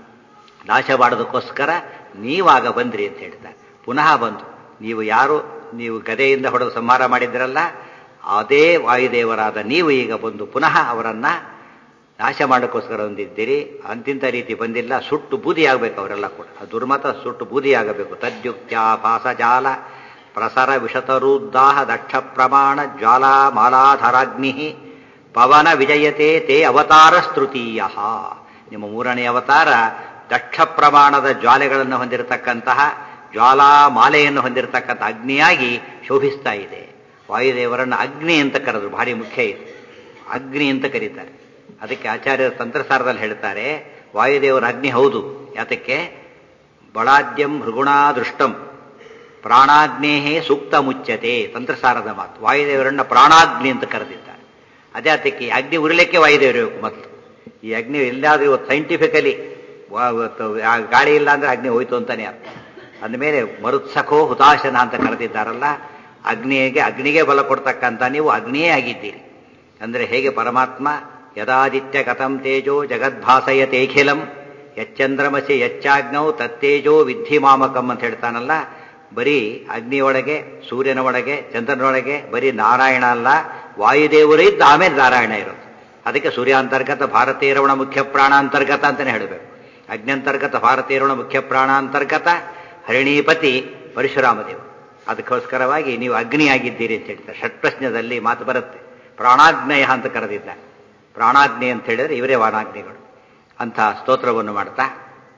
ನಾಶ ಮಾಡೋದಕ್ಕೋಸ್ಕರ ನೀವಾಗ ಬಂದ್ರಿ ಅಂತ ಹೇಳ್ತಾರೆ ಪುನಃ ಬಂದು ನೀವು ಯಾರು ನೀವು ಗದೆಯಿಂದ ಹೊಡೆದು ಸಂಹಾರ ಮಾಡಿದ್ರಲ್ಲ ಅದೇ ವಾಯುದೇವರಾದ ನೀವು ಈಗ ಬಂದು ಪುನಃ ಅವರನ್ನ ನಾಶ ಮಾಡೋಕ್ಕೋಸ್ಕರ ಹೊಂದಿದ್ದೀರಿ ಅಂತಿಂತ ರೀತಿ ಬಂದಿಲ್ಲ ಸುಟ್ಟು ಬೂದಿ ಆಗಬೇಕು ಅವರೆಲ್ಲ ಕೂಡ ಆ ದುರ್ಮತ ಸುಟ್ಟು ಬೂದಿ ಆಗಬೇಕು ತದ್ಯುಕ್ತ್ಯ ಭಾಸಜಾಲ ಪ್ರಸರ ವಿಷತರುದ್ದಾಹ ದಕ್ಷ ಪ್ರಮಾಣ ಜ್ವಾಲಾ ಮಾಲಾಧರಾಗ್ನಿ ಪವನ ವಿಜಯತೆ ತೇ ಅವತಾರ ಸ್ತೃತೀಯ ನಿಮ್ಮ ಮೂರನೇ ಅವತಾರ ದಕ್ಷ ಪ್ರಮಾಣದ ಜ್ವಾಲೆಗಳನ್ನು ಹೊಂದಿರತಕ್ಕಂತಹ ಜ್ವಾಲಾ ಮಾಲೆಯನ್ನು ಹೊಂದಿರತಕ್ಕಂಥ ಅಗ್ನಿಯಾಗಿ ಶೋಭಿಸ್ತಾ ಇದೆ ವಾಯುದೇವರನ್ನು ಅಗ್ನಿ ಅಂತ ಕರೆದ್ರು ಭಾರಿ ಮುಖ್ಯ ಇದು ಅಗ್ನಿ ಅಂತ ಕರೀತಾರೆ ಅದಕ್ಕೆ ಆಚಾರ್ಯರ ತಂತ್ರಸಾರದಲ್ಲಿ ಹೇಳ್ತಾರೆ ವಾಯುದೇವರ ಅಗ್ನಿ ಹೌದು ಯಾತಕ್ಕೆ ಬಳಾದ್ಯಂ ಭೃಗುಣಾದೃಷ್ಟಂ ಪ್ರಾಣಾಗ್ನೇಹೇ ಸೂಕ್ತ ಮುಚ್ಚತೆ ತಂತ್ರಸಾರದ ಮಾತು ವಾಯುದೇವರನ್ನ ಪ್ರಾಣಾಗ್ನಿ ಅಂತ ಕರೆದಿದ್ದಾರೆ ಅದೇ ಅದಕ್ಕೆ ಅಗ್ನಿ ಉರಿಲಿಕ್ಕೆ ವಾಯುದೇವರು ಮೊದಲು ಈ ಅಗ್ನಿ ಎಲ್ಲಾದ್ರೂ ಇವತ್ತು ಸೈಂಟಿಫಿಕಲಿ ಗಾಳಿ ಇಲ್ಲ ಅಂದ್ರೆ ಅಗ್ನಿ ಹೋಯ್ತು ಅಂತಾನೆ ಅರ್ಥ ಅಂದಮೇಲೆ ಮರುತ್ಸಖೋ ಹುತಾಶನ ಅಂತ ಕರೆದಿದ್ದಾರಲ್ಲ ಅಗ್ನಿಗೆ ಅಗ್ನಿಗೆ ಬಲ ಕೊಡ್ತಕ್ಕಂಥ ನೀವು ಅಗ್ನಿಯೇ ಆಗಿದ್ದೀರಿ ಅಂದ್ರೆ ಹೇಗೆ ಪರಮಾತ್ಮ ಯದಾದಿತ್ಯ ಕಥಂ ತೇಜೋ ಜಗದ್ಭಾಸಯತೇಖಿಲಂ ಯಚ್ಚಂದ್ರಮಸಿ ಯಚ್ಚಾಗ್ನೌ ತತ್ತೇಜೋ ವಿದ್ಧಿ ಮಾಮಕಂ ಅಂತ ಹೇಳ್ತಾನಲ್ಲ ಬರೀ ಅಗ್ನಿಯೊಳಗೆ ಸೂರ್ಯನ ಒಳಗೆ ಚಂದ್ರನೊಳಗೆ ಬರೀ ನಾರಾಯಣ ಅಲ್ಲ ವಾಯುದೇವರು ಇದ್ದ ಆಮೇಲೆ ನಾರಾಯಣ ಇರೋದು ಅದಕ್ಕೆ ಸೂರ್ಯಾಂತರ್ಗತ ಭಾರತೀಯರವಣ ಮುಖ್ಯ ಪ್ರಾಣಾಂತರ್ಗತ ಅಂತಾನೆ ಹೇಳಬೇಕು ಅಗ್ನ್ಯಂತರ್ಗತ ಭಾರತೀಯರವಣ ಮುಖ್ಯ ಪ್ರಾಣಾಂತರ್ಗತ ಹರಿಣೀಪತಿ ಪರಶುರಾಮದೇವರು ಅದಕ್ಕೋಸ್ಕರವಾಗಿ ನೀವು ಅಗ್ನಿಯಾಗಿದ್ದೀರಿ ಅಂತ ಹೇಳ್ತಾರೆ ಷಟ್ಪ್ರಶ್ನದಲ್ಲಿ ಮಾತು ಬರುತ್ತೆ ಪ್ರಾಣಾಗ್ನೇಯ ಅಂತ ಕರೆದಿದ್ದಾರೆ ಪ್ರಾಣಾಗ್ನಿ ಅಂತ ಹೇಳಿದ್ರೆ ಇವರೇ ವಾಣಾಗ್ನಿಗಳು ಅಂಥ ಸ್ತೋತ್ರವನ್ನು ಮಾಡ್ತಾ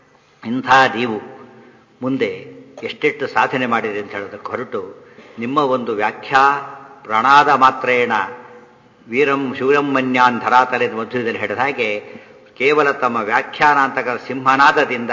ಇಂಥ ನೀವು ಮುಂದೆ ಎಷ್ಟೆಷ್ಟು ಸಾಧನೆ ಮಾಡಿದೆ ಅಂತ ಹೇಳೋದಕ್ಕೆ ಹೊರಟು ನಿಮ್ಮ ಒಂದು ವ್ಯಾಖ್ಯಾ ಪ್ರಾಣಾದ ಮಾತ್ರೇಣ ವೀರಂ ಶೂರಮ್ಮನ್ಯಾನ್ ಧರಾತಲೆ ಮಧ್ವದಲ್ಲಿ ಹೇಳಿದ ಹಾಗೆ ಕೇವಲ ತಮ್ಮ ವ್ಯಾಖ್ಯಾನಾಂತಕ ಸಿಂಹನಾದದಿಂದ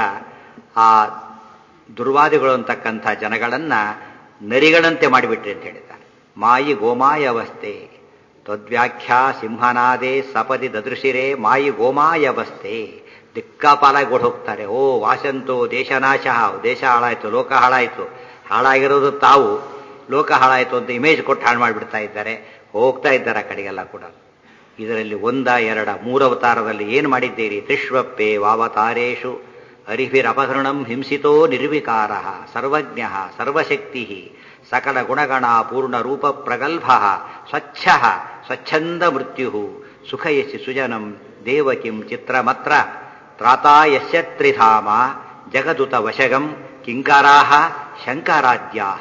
ಆ ದುರ್ವಾದಿಗಳು ಅಂತಕ್ಕಂಥ ಜನಗಳನ್ನ ನರಿಗಳಂತೆ ಮಾಡಿಬಿಟ್ರಿ ಅಂತ ಹೇಳಿದ್ದಾರೆ ಮಾಯಿ ಗೋಮಾಯ ಅವಸ್ಥೆ ತದ್ವ್ಯಾಖ್ಯಾ ಸಿಂಹನಾದೆ ಸಪದಿ ದದೃಶಿರೆ ಮಾಯಿ ಗೋಮಾಯ ಅವಸ್ಥೆ ದಿಕ್ಕಾಪಾಲಾಗಿ ಓಡ್ ಹೋಗ್ತಾರೆ ಓ ವಾಸಂತೋ ದೇಶನಾಶ ದೇಶ ಹಾಳಾಯ್ತು ಲೋಕ ಹಾಳಾಯ್ತು ಹಾಳಾಗಿರೋದು ತಾವು ಲೋಕ ಹಾಳಾಯ್ತು ಅಂತ ಇಮೇಜ್ ಕೊಟ್ಟು ಹಾಳು ಮಾಡಿಬಿಡ್ತಾ ಇದ್ದಾರೆ ಹೋಗ್ತಾ ಇದ್ದಾರೆ ಆ ಕಡೆಗೆಲ್ಲ ಕೂಡ ಇದರಲ್ಲಿ ಒಂದ ಎರಡ ಮೂರವತಾರದಲ್ಲಿ ಏನು ಮಾಡಿದ್ದೀರಿ ತ್ರಿಶ್ವಪ್ಪೆ ವಾವತಾರೇಶು ಅರಿಭಿರಪಹೃಣಂ ಹಿಂಸಿತೋ ನಿರ್ವಿಕಾರ ಸರ್ವಜ್ಞ ಸರ್ವಶಕ್ತಿ ಸಕಲ ಗುಣಗಣ ಪೂರ್ಣ ರೂಪ ಪ್ರಗಲ್ಭ ಸ್ವಚ್ಛ ಸ್ವಚ್ಛಂದ ಮೃತ್ಯು ಸುಖಯಸಿ ಸುಜನಂ ದೇವಕಿಂ ಚಿತ್ರಮತ್ರ ತ್ರಾತಾ ಯಸ್ಯ ತ್ರಿಧಾಮ ಜಗದುತ ವಶಗಂ ಕಿಂಕಾರಾಹ ಶಂಕರಾದ್ಯಾಹ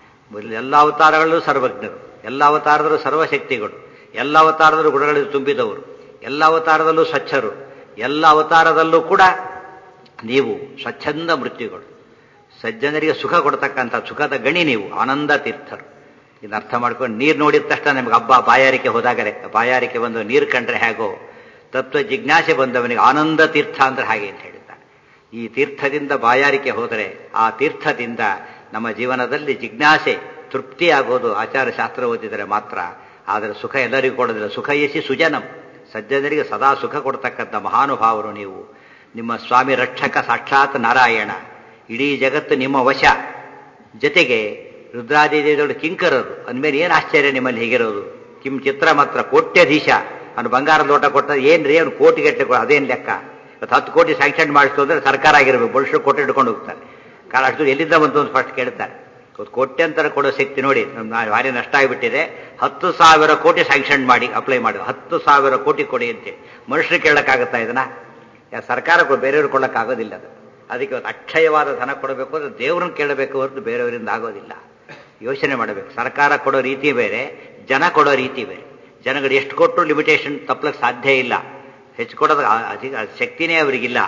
ಎಲ್ಲ ಅವತಾರಗಳಲ್ಲೂ ಸರ್ವಜ್ಞರು ಎಲ್ಲ ಅವತಾರದಲ್ಲೂ ಸರ್ವಶಕ್ತಿಗಳು ಎಲ್ಲ ಅವತಾರದಲ್ಲೂ ಗುಣಗಳಲ್ಲಿ ತುಂಬಿದವರು ಎಲ್ಲ ಅವತಾರದಲ್ಲೂ ಸ್ವಚ್ಛರು ಎಲ್ಲ ಅವತಾರದಲ್ಲೂ ಕೂಡ ನೀವು ಸ್ವಚ್ಛಂದ ಮೃತ್ಯುಗಳು ಸಜ್ಜನರಿಗೆ ಸುಖ ಕೊಡ್ತಕ್ಕಂಥ ಸುಖದ ಗಣಿ ನೀವು ಆನಂದ ತೀರ್ಥರು ಇದನ್ನ ಅರ್ಥ ಮಾಡ್ಕೊಂಡು ನೀರು ನೋಡಿದ ತಕ್ಷಣ ನಿಮ್ಗೆ ಹಬ್ಬ ಬಾಯಾರಿಕೆ ಹೋದಾಗ ಲೆಕ್ಕ ಬಾಯಾರಿಕೆ ಬಂದು ನೀರು ಕಂಡ್ರೆ ಹೇಗೋ ತತ್ವ ಜಿಜ್ಞಾಸೆ ಬಂದವನಿಗೆ ಆನಂದ ತೀರ್ಥ ಅಂದ್ರೆ ಹಾಗೆ ಅಂತ ಹೇಳಿದ್ದಾರೆ ಈ ತೀರ್ಥದಿಂದ ಬಾಯಾರಿಕೆ ಹೋದರೆ ಆ ತೀರ್ಥದಿಂದ ನಮ್ಮ ಜೀವನದಲ್ಲಿ ಜಿಜ್ಞಾಸೆ ತೃಪ್ತಿ ಆಗೋದು ಆಚಾರ ಶಾಸ್ತ್ರ ಓದಿದರೆ ಮಾತ್ರ ಆದರೆ ಸುಖ ಎಲ್ಲರಿಗೂ ಕೊಡೋದಿಲ್ಲ ಸುಖ ಎಸಿ ಸುಜನಂ ಸಜ್ಜನರಿಗೆ ಸದಾ ಸುಖ ಕೊಡ್ತಕ್ಕಂಥ ಮಹಾನುಭಾವರು ನೀವು ನಿಮ್ಮ ಸ್ವಾಮಿ ರಕ್ಷಕ ಸಾಕ್ಷಾತ್ ನಾರಾಯಣ ಇಡೀ ಜಗತ್ತು ನಿಮ್ಮ ವಶ ಜೊತೆಗೆ ರುದ್ರಾದಿದೇವರು ಕಿಂಕರರು ಅಂದಮೇಲೆ ಏನು ಆಶ್ಚರ್ಯ ನಿಮ್ಮಲ್ಲಿ ಹೇಗಿರೋದು ಕಿಂ ಚಿತ್ರ ಮಾತ್ರ ಕೋಟ್ಯಧೀಶ ಅವನು ಬಂಗಾರ ಲೋಟ ಕೊಟ್ಟ ಏನ್ರಿ ಅವನು ಕೋಟಿಗಟ್ಟೆ ಅದೇನು ಲೆಕ್ಕ ಇವತ್ತು ಹತ್ತು ಕೋಟಿ ಸ್ಯಾಂಕ್ಷನ್ ಮಾಡಿಸ್ತು ಅಂದ್ರೆ ಸರ್ಕಾರ ಆಗಿರ್ಬೇಕು ಬಳ್ಸು ಕೋಟಿ ಹಿಡ್ಕೊಂಡು ಹೋಗ್ತಾರೆ ಕಾಲ ಅಷ್ಟು ಎಲ್ಲಿಂದ ಬಂತು ಅಂತ ಫಸ್ಟ್ ಕೇಳ್ತಾರೆ ಕೋಟ್ಯಂತರ ಕೊಡೋ ಶಕ್ತಿ ನೋಡಿ ಭಾರಿ ನಷ್ಟ ಆಗಿಬಿಟ್ಟಿದೆ ಹತ್ತು ಸಾವಿರ ಕೋಟಿ ಸ್ಯಾಂಕ್ಷನ್ ಮಾಡಿ ಅಪ್ಲೈ ಮಾಡಿ ಹತ್ತು ಸಾವಿರ ಕೋಟಿ ಕೊಡಿ ಅಂತೇಳಿ ಮನುಷ್ಯರು ಕೇಳಕ್ಕಾಗುತ್ತಾ ಇದನ್ನ ಸರ್ಕಾರ ಬೇರೆಯವ್ರು ಕೊಡಕ್ಕಾಗೋದಿಲ್ಲ ಅದು ಅದಕ್ಕೆ ಇವತ್ತು ಅಕ್ಷಯವಾದ ಧನ ಕೊಡಬೇಕು ಅಂದ್ರೆ ದೇವ್ರನ್ನ ಕೇಳಬೇಕು ಹೊರತು ಬೇರೆಯವರಿಂದ ಆಗೋದಿಲ್ಲ ಯೋಚನೆ ಮಾಡಬೇಕು ಸರ್ಕಾರ ಕೊಡೋ ರೀತಿ ಬೇರೆ ಜನ ಕೊಡೋ ರೀತಿ ಬೇರೆ ಜನಗಳು ಎಷ್ಟು ಕೊಟ್ಟರು ಲಿಮಿಟೇಷನ್ ತಪ್ಪಲಕ್ಕೆ ಸಾಧ್ಯ ಇಲ್ಲ ಹೆಚ್ಚು ಕೊಡೋದು ಅಧಿಕ ಶಕ್ತಿನೇ ಅವರಿಗಿಲ್ಲ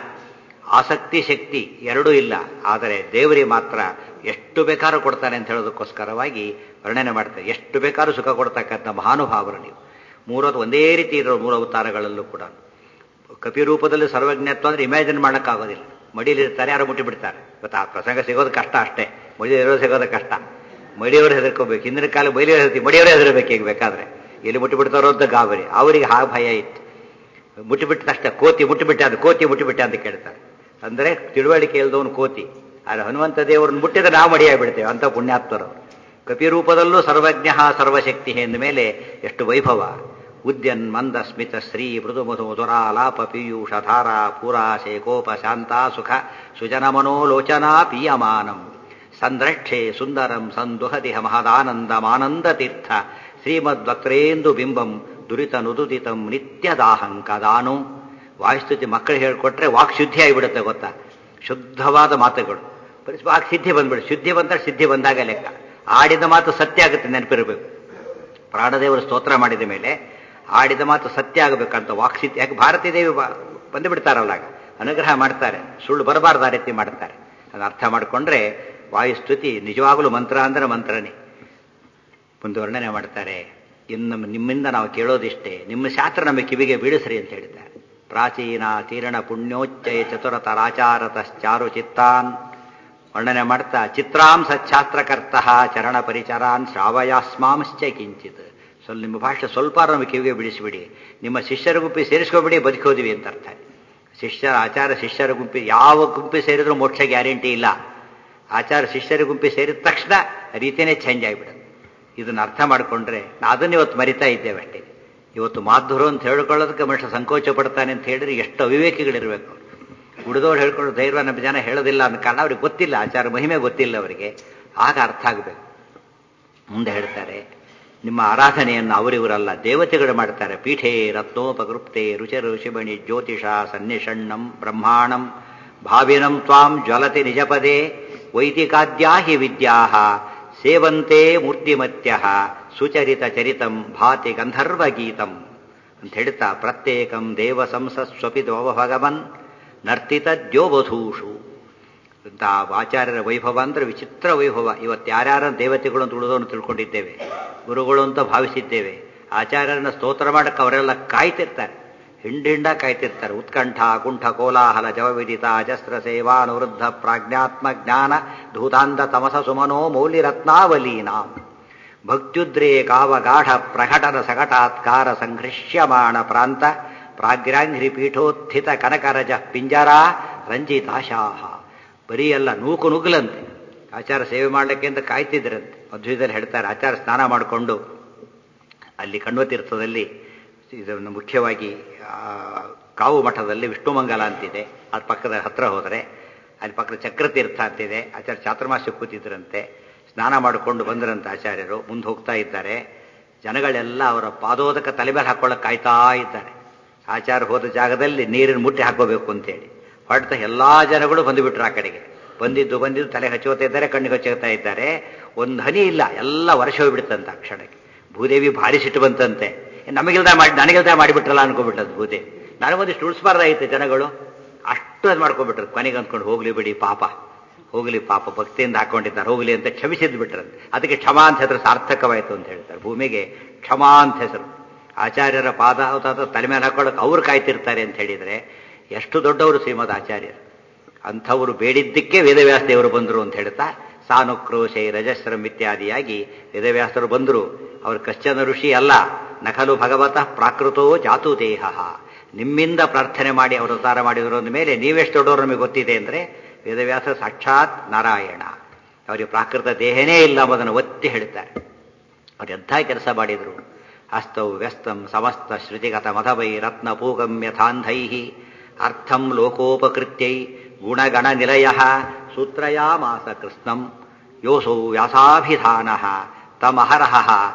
ಆಸಕ್ತಿ ಶಕ್ತಿ ಎರಡೂ ಇಲ್ಲ ಆದರೆ ದೇವರಿಗೆ ಮಾತ್ರ ಎಷ್ಟು ಬೇಕಾದ್ರೂ ಕೊಡ್ತಾನೆ ಅಂತ ಹೇಳೋದಕ್ಕೋಸ್ಕರವಾಗಿ ವರ್ಣನೆ ಮಾಡ್ತಾರೆ ಎಷ್ಟು ಬೇಕಾದ್ರೂ ಸುಖ ಕೊಡ್ತಕ್ಕಂಥ ಮಹಾನುಭಾವರು ನೀವು ಮೂರದು ಒಂದೇ ರೀತಿ ಇರೋ ಮೂರು ಅವತಾರಗಳಲ್ಲೂ ಕೂಡ ಕಪಿರೂಪದಲ್ಲಿ ಸರ್ವಜ್ಞತ್ವ ಅಂದ್ರೆ ಇಮ್ಯಾಜಿನ್ ಮಾಡೋಕ್ಕಾಗೋದಿಲ್ಲ ಮಡಿಲಿರ್ತಾರೆ ಯಾರು ಮುಟ್ಟಿ ಬಿಡ್ತಾರೆ ಇವತ್ತು ಆ ಪ್ರಸಂಗ ಸಿಗೋದು ಕಷ್ಟ ಅಷ್ಟೇ ಮಡಿಲಿರೋದು ಸಿಗೋದು ಕಷ್ಟ ಮಡಿಯವರು ಹೆದರ್ಕೋಬೇಕು ಹಿಂದಿನ ಕಾಲ ಬೈಲಿಯವರು ಹೆದರ್ತಿ ಮಡಿಯವರು ಹೆದರ್ಬೇಕು ಈಗ ಬೇಕಾದ್ರೆ ಎಲ್ಲಿ ಮುಟ್ಟಿಬಿಡ್ತಾರೋ ಅಂತ ಗಾಬರಿ ಅವರಿಗೆ ಆ ಭಯ ಇತ್ತು ಮುಟ್ಟಿಬಿಟ್ಟ ತಕ್ಷಣ ಕೋತಿ ಮುಟ್ಟಿಬಿಟ್ಟೆ ಅದು ಕೋತಿ ಮುಟ್ಟಿಬಿಟ್ಟೆ ಅಂತ ಕೇಳ್ತಾರೆ ಅಂದರೆ ತಿಳುವಳಿಕೆ ಇಲ್ದವನು ಕೋತಿ ಆದರೆ ಹನುಮಂತ ದೇವರನ್ನು ಮುಟ್ಟಿದ್ರೆ ನಾವು ಮಡಿಯಾಗ್ಬಿಡ್ತೇವೆ ಅಂತ ಪುಣ್ಯಾತ್ಮರವರು ಕಪಿರೂಪದಲ್ಲೂ ಸರ್ವಜ್ಞ ಸರ್ವಶಕ್ತಿ ಎಂದ ಮೇಲೆ ಎಷ್ಟು ವೈಭವ ಉದ್ಯನ್ ಮಂದ ಸ್ಮಿತ ಶ್ರೀ ಮೃದು ಮಧು ಮಧುರಾಲಾಪ ಪೀಯೂಷ ಧಾರ ಪೂರಾ ಶೇಕೋಪ ಶಾಂತ ಸುಖ ಸುಜನ ಮನೋಲೋಚನಾ ಪೀಯಮಾನಂ ಸಂದ್ರಕ್ಷೆ ಸುಂದರಂ ಸಂದುಹದಿಹ ಮಹದಾನಂದಮಾನಂದ ತೀರ್ಥ ಶ್ರೀಮದ್ವಕ್ರೇಂದು ಬಿಂಬಂ ದುರಿತ ನುದುದಿತಂ ನಿತ್ಯದಾಹಂಕದಾನು ವಾಯುಸ್ತುತಿ ಮಕ್ಕಳು ಹೇಳ್ಕೊಟ್ರೆ ವಾಕ್ ಶುದ್ಧಿ ಆಗಿಬಿಡುತ್ತೆ ಗೊತ್ತಾ ಶುದ್ಧವಾದ ಮಾತುಗಳು ಬರೀ ವಾಕ್ ಸಿದ್ಧಿ ಬಂದ್ಬಿಡು ಶುದ್ಧಿ ಬಂದಾಗ ಸಿದ್ಧಿ ಬಂದಾಗ ಲೆಕ್ಕ ಆಡಿದ ಮಾತು ಸತ್ಯ ಆಗುತ್ತೆ ನೆನಪಿರಬೇಕು ಪ್ರಾಣದೇವರು ಸ್ತೋತ್ರ ಮಾಡಿದ ಮೇಲೆ ಆಡಿದ ಮಾತು ಸತ್ಯ ಆಗಬೇಕಂತ ವಾಕ್ಸಿದ್ಧಿ ಯಾಕೆ ಭಾರತೀ ದೇವಿ ಬ- ಬಂದು ಬಿಡ್ತಾರಲ್ಲ ಆಗ. ಅನುಗ್ರಹ ಮಾಡ್ತಾರೆ ಸುಳ್ಳು ಬರಬಾರ್ದು ಆ ರೀತಿ ಮಾಡ್ತಾರೆ ಅದನ್ನ ಅರ್ಥ ಮಾಡಿಕೊಂಡ್ರೆ ವಾಯುಸ್ತುತಿ ನಿಜವಾಗಲೂ ಮಂತ್ರ ಅಂದ್ರೆ ಮಂತ್ರನೇ ಒಂದು ವರ್ಣನೆ ಮಾಡ್ತಾರೆ ಇನ್ನು ನಿಮ್ಮಿಂದ ನಾವು ಕೇಳೋದಿಷ್ಟೇ ನಿಮ್ಮ ಶಾಸ್ತ್ರ ನಮ್ಮ ಕಿವಿಗೆ ಬೀಳಿಸ್ರಿ ಅಂತ ಹೇಳ್ತಾರೆ ಪ್ರಾಚೀನ ತೀರ್ಣ ಪುಣ್ಯೋಚ್ಚಯ ಚತುರತರಾಚಾರತಶ್ಚಾರು ಚಿತ್ತಾನ್ ವರ್ಣನೆ ಮಾಡ್ತಾ ಚಿತ್ರಾಂ ಸಚ್ಛಾಸ್ತ್ರಕರ್ತ ಚರಣ ಪರಿಚರಾನ್ ಶ್ರಾವಯಾಸ್ಮಾಂಶ್ಚ ಕಿಂಚಿತ್ ಸ್ವಲ್ಪ ನಿಮ್ಮ ಭಾಷೆ ಸ್ವಲ್ಪ ನಮ್ಮ ಕಿವಿಗೆ ಬಿಡಿಸಿಬಿಡಿ ನಿಮ್ಮ ಶಿಷ್ಯರ ಗುಂಪಿ ಸೇರಿಸ್ಕೊಬಿಡಿ ಬದುಕೋದಿವಿ ಅಂತ ಅರ್ಥ ಶಿಷ್ಯರ ಆಚಾರ ಶಿಷ್ಯರ ಗುಂಪಿ ಯಾವ ಗುಂಪಿ ಸೇರಿದ್ರೂ ಮೋಕ್ಷ ಗ್ಯಾರಂಟಿ ಇಲ್ಲ ಆಚಾರ ಶಿಷ್ಯರ ಗುಂಪಿ ಸೇರಿದ ತಕ್ಷಣ ರೀತಿಯೇ ಚೇಂಜ್ ಆಗಿಬಿಡುತ್ತೆ ಇದನ್ನ ಅರ್ಥ ಮಾಡಿಕೊಂಡ್ರೆ ಅದನ್ನ ಇವತ್ತು ಮರಿತಾ ಇದ್ದೇವೆ ಅಷ್ಟೇ ಇವತ್ತು ಮಾಧುರು ಅಂತ ಹೇಳ್ಕೊಳ್ಳೋದಕ್ಕೆ ಮನುಷ್ಯ ಸಂಕೋಚ ಪಡ್ತಾನೆ ಅಂತ ಹೇಳಿದ್ರೆ ಎಷ್ಟು ಅವಿವೇಕಿಗಳಿರ್ಬೇಕು ಉಳಿದವ್ರು ಹೇಳ್ಕೊಂಡು ಧೈರ್ಯ ನಮ್ಮ ಜನ ಹೇಳೋದಿಲ್ಲ ಅಂದ ಕಾರಣ ಅವ್ರಿಗೆ ಗೊತ್ತಿಲ್ಲ ಆಚಾರ ಮಹಿಮೆ ಗೊತ್ತಿಲ್ಲ ಅವರಿಗೆ ಆಗ ಅರ್ಥ ಆಗಬೇಕು ಮುಂದೆ ಹೇಳ್ತಾರೆ ನಿಮ್ಮ ಆರಾಧನೆಯನ್ನು ಅವರಿವರಲ್ಲ ದೇವತೆಗಳು ಮಾಡ್ತಾರೆ ಪೀಠೆ ರತ್ನೋಪಕೃಪ್ತೆ ರುಚ ಋಷಿಮಣಿ ಜ್ಯೋತಿಷ ಸನ್ನಿಷಣ್ಣಂ ಬ್ರಹ್ಮಾಣಂ ಭಾವಿನಂ ತ್ವಾಂ ಜ್ವಲತಿ ನಿಜಪದೇ ವೈದಿಕಾದ್ಯಾ ಹಿ ವಿದ್ಯಾ ಸೇವಂತೆ ಮೂರ್ತಿಮತ್ಯ ಸುಚರಿತ ಚರಿತಂ ಭಾತಿ ಗಂಧರ್ವ ಗೀತಂ ಅಂತ ಹೇಳ್ತಾ ಪ್ರತ್ಯೇಕಂ ದೇವ ಸಂಸಸ್ವಪಿ ಭಗವನ್ ನರ್ತಿತ ದ್ಯೋವಧೂಷು ಅಂತ ಆಚಾರ್ಯರ ವೈಭವ ಅಂದ್ರೆ ವಿಚಿತ್ರ ವೈಭವ ಇವತ್ತು ಯಾರ್ಯಾರ ದೇವತೆಗಳು ಅಂತ ಉಳಿದವನು ತಿಳ್ಕೊಂಡಿದ್ದೇವೆ ಗುರುಗಳು ಅಂತ ಭಾವಿಸಿದ್ದೇವೆ ಆಚಾರ್ಯರನ್ನ ಸ್ತೋತ್ರ ಮಾಡಕ್ಕೆ ಅವರೆಲ್ಲ ಕಾಯ್ತಿರ್ತಾರೆ ಹಿಂಡ ಹಿಂಡ ಕಾಯ್ತಿರ್ತಾರೆ ಉತ್ಕಂಠ ಕುಂಠ ಕೋಲಾಹಲ ಜವವಿದಿತ ಅಜಸ್ತ್ರ ಸೇವಾನುವೃದ್ಧ ಪ್ರಾಜ್ಞಾತ್ಮ ಜ್ಞಾನ ಧೂತಾಂಧ ತಮಸ ಸುಮನೋ ಮೌಲ್ಯರತ್ನಾವಲೀನಾ ಭಕ್ತ್ಯುದ್ರೇಕಾವಗಾಢ ಪ್ರಕಟನ ಸಕಟಾತ್ಕಾರ ಸಂಘೃಶ್ಯಮಾಣ ಪ್ರಾಂತ ಪ್ರಾಗ್ರಾಂಘ್ರಿ ಪೀಠೋತ್ಥಿತ ಕನಕರಜ ಪಿಂಜರ ರಂಜಿತಾಶಾಹ ಬರೀ ಎಲ್ಲ ನೂಕು ನುಗ್ಲಂತೆ ಆಚಾರ ಸೇವೆ ಮಾಡಲಿಕ್ಕೆ ಅಂತ ಕಾಯ್ತಿದ್ರಂತೆ ಮಧ್ವದಲ್ಲಿ ಹೇಳ್ತಾರೆ ಆಚಾರ ಸ್ನಾನ ಮಾಡಿಕೊಂಡು ಅಲ್ಲಿ ಕಣ್ವತೀರ್ಥದಲ್ಲಿ ಇದನ್ನು ಮುಖ್ಯವಾಗಿ ಆ, ಕಾವು ಮಠದಲ್ಲಿ ವಿಷ್ಣುಮಂಗಲ ಅಂತಿದೆ ಅದ್ರ ಪಕ್ಕದ ಹತ್ರ ಹೋದರೆ ಅಲ್ಲಿ ಪಕ್ಕದ ಚಕ್ರತೀರ್ಥ ಅಂತಿದೆ ಆಚಾರ್ಯ ಚಾತುರ್ಮಾಸ್ಯ ಕೂತಿದ್ರಂತೆ ಸ್ನಾನ ಮಾಡಿಕೊಂಡು ಬಂದ್ರಂತೆ ಆಚಾರ್ಯರು ಮುಂದೆ ಹೋಗ್ತಾ ಇದ್ದಾರೆ ಜನಗಳೆಲ್ಲ ಅವರ ಪಾದೋದಕ ತಲೆ ಮೇಲೆ ಹಾಕೊಳ್ಳೋಕೆ ಕಾಯ್ತಾ ಇದ್ದಾರೆ ಆಚಾರ ಹೋದ ಜಾಗದಲ್ಲಿ ನೀರಿನ ಮುಟ್ಟಿ ಹಾಕೋಬೇಕು ಅಂತೇಳಿ ಹೊರಟ ಎಲ್ಲಾ ಜನಗಳು ಬಂದುಬಿಟ್ರು ಆ ಕಡೆಗೆ ಬಂದಿದ್ದು ಬಂದಿದ್ದು ತಲೆ ಹಚ್ಚೋತಾ ಇದ್ದಾರೆ ಕಣ್ಣಿಗೆ ಹಚ್ಚೋತಾ ಇದ್ದಾರೆ ಒಂದು ಹನಿ ಇಲ್ಲ ಎಲ್ಲ ವರ್ಷ ಹೋಗ್ಬಿಡ್ತಂತ ಆ ಕ್ಷಣಕ್ಕೆ ಭೂದೇವಿ ಭಾರಿ ಸಿಟ್ಟು ಬಂತಂತೆ ನಮಗಿಲ್ದ ಮಾಡಿ ನನಗಿಲ್ದ ಮಾಡಿಬಿಟ್ರಲ್ಲ ಅನ್ಕೊಂಡ್ಬಿಟ್ಟದ್ದು ಭೂದೇವಿ ನನಗೊಂದಿಷ್ಟು ಉಳಿಸ್ಬಾರ್ದಾಗಿತ್ತು ಜನಗಳು ಅಷ್ಟು ಅದು ಮಾಡ್ಕೊಂಡ್ಬಿಟ್ರು ಕೊನೆಗೆ ಅಂದ್ಕೊಂಡು ಹೋಗ್ಲಿ ಬಿಡಿ ಪಾಪ ಹೋಗ್ಲಿ ಪಾಪ ಭಕ್ತಿಯಿಂದ ಹಾಕೊಂಡಿದ್ದಾರೆ ಹೋಗ್ಲಿ ಅಂತ ಕ್ಷಮಿಸಿದ್ ಬಿಟ್ರಂತೆ ಅದಕ್ಕೆ ಕ್ಷಮಾ ಅಂತ ಹೆಸರು ಸಾರ್ಥಕವಾಯಿತು ಅಂತ ಹೇಳ್ತಾರೆ ಭೂಮಿಗೆ ಕ್ಷಮಾ ಅಂತ ಹೆಸರು ಆಚಾರ್ಯರ ಪಾದ ಅವತಾರ ತಲೆ ಮೇಲೆ ಹಾಕೊಳ್ಳೋಕೆ ಅವ್ರು ಕಾಯ್ತಿರ್ತಾರೆ ಅಂತ ಹೇಳಿದ್ರೆ ಎಷ್ಟು ದೊಡ್ಡವರು ಶ್ರೀಮದ್ ಆಚಾರ್ಯರು ಅಂಥವರು ಬೇಡಿದ್ದಕ್ಕೆ ವೇದವ್ಯಾಸ ದೇವರು ಬಂದರು ಅಂತ ಹೇಳ್ತಾ ಸಾನುಕ್ರೋಶೆ ರಜಸ್ರಂ ಇತ್ಯಾದಿಯಾಗಿ ವೇದವ್ಯಾಸರು ಬಂದರು ಅವರು ಕಶ್ಚನ ಋಷಿ ಅಲ್ಲ ನಕಲು ಭಗವತಃ ಪ್ರಾಕೃತೋ ಜಾತು ದೇಹ ನಿಮ್ಮಿಂದ ಪ್ರಾರ್ಥನೆ ಮಾಡಿ ಅವರು ಅವತಾರ ಮಾಡಿದ್ರು ಅಂದ ಮೇಲೆ ನೀವೆಷ್ಟು ದೊಡ್ಡವರು ನಮಗೆ ಗೊತ್ತಿದೆ ಅಂದರೆ ವೇದವ್ಯಾಸ ಸಾಕ್ಷಾತ್ ನಾರಾಯಣ ಅವರಿಗೆ ಪ್ರಾಕೃತ ದೇಹನೇ ಇಲ್ಲ ಎಂಬುದನ್ನು ಒತ್ತಿ ಹೇಳ್ತಾರೆ ಅವ್ರು ಎಂಥ ಕೆಲಸ ಮಾಡಿದರು ಹಸ್ತೌ ವ್ಯಸ್ತಂ ಸಮಸ್ತ ಶ್ರುತಿಗತ ಮಧವೈ ರತ್ನ ಪೂಗಂ ಯಥಾಂಧೈ ಅರ್ಥಂ ಲೋಕೋಪಕೃತ್ಯೈ ಗುಣಗಣ ನಿಲಯ ಸೂತ್ರಯಾಮಾಸ ಕೃಷ್ಣಂ ಯೋಸೌ ವ್ಯಾಸಾಭಿಧಾನ ತಮಹರಹ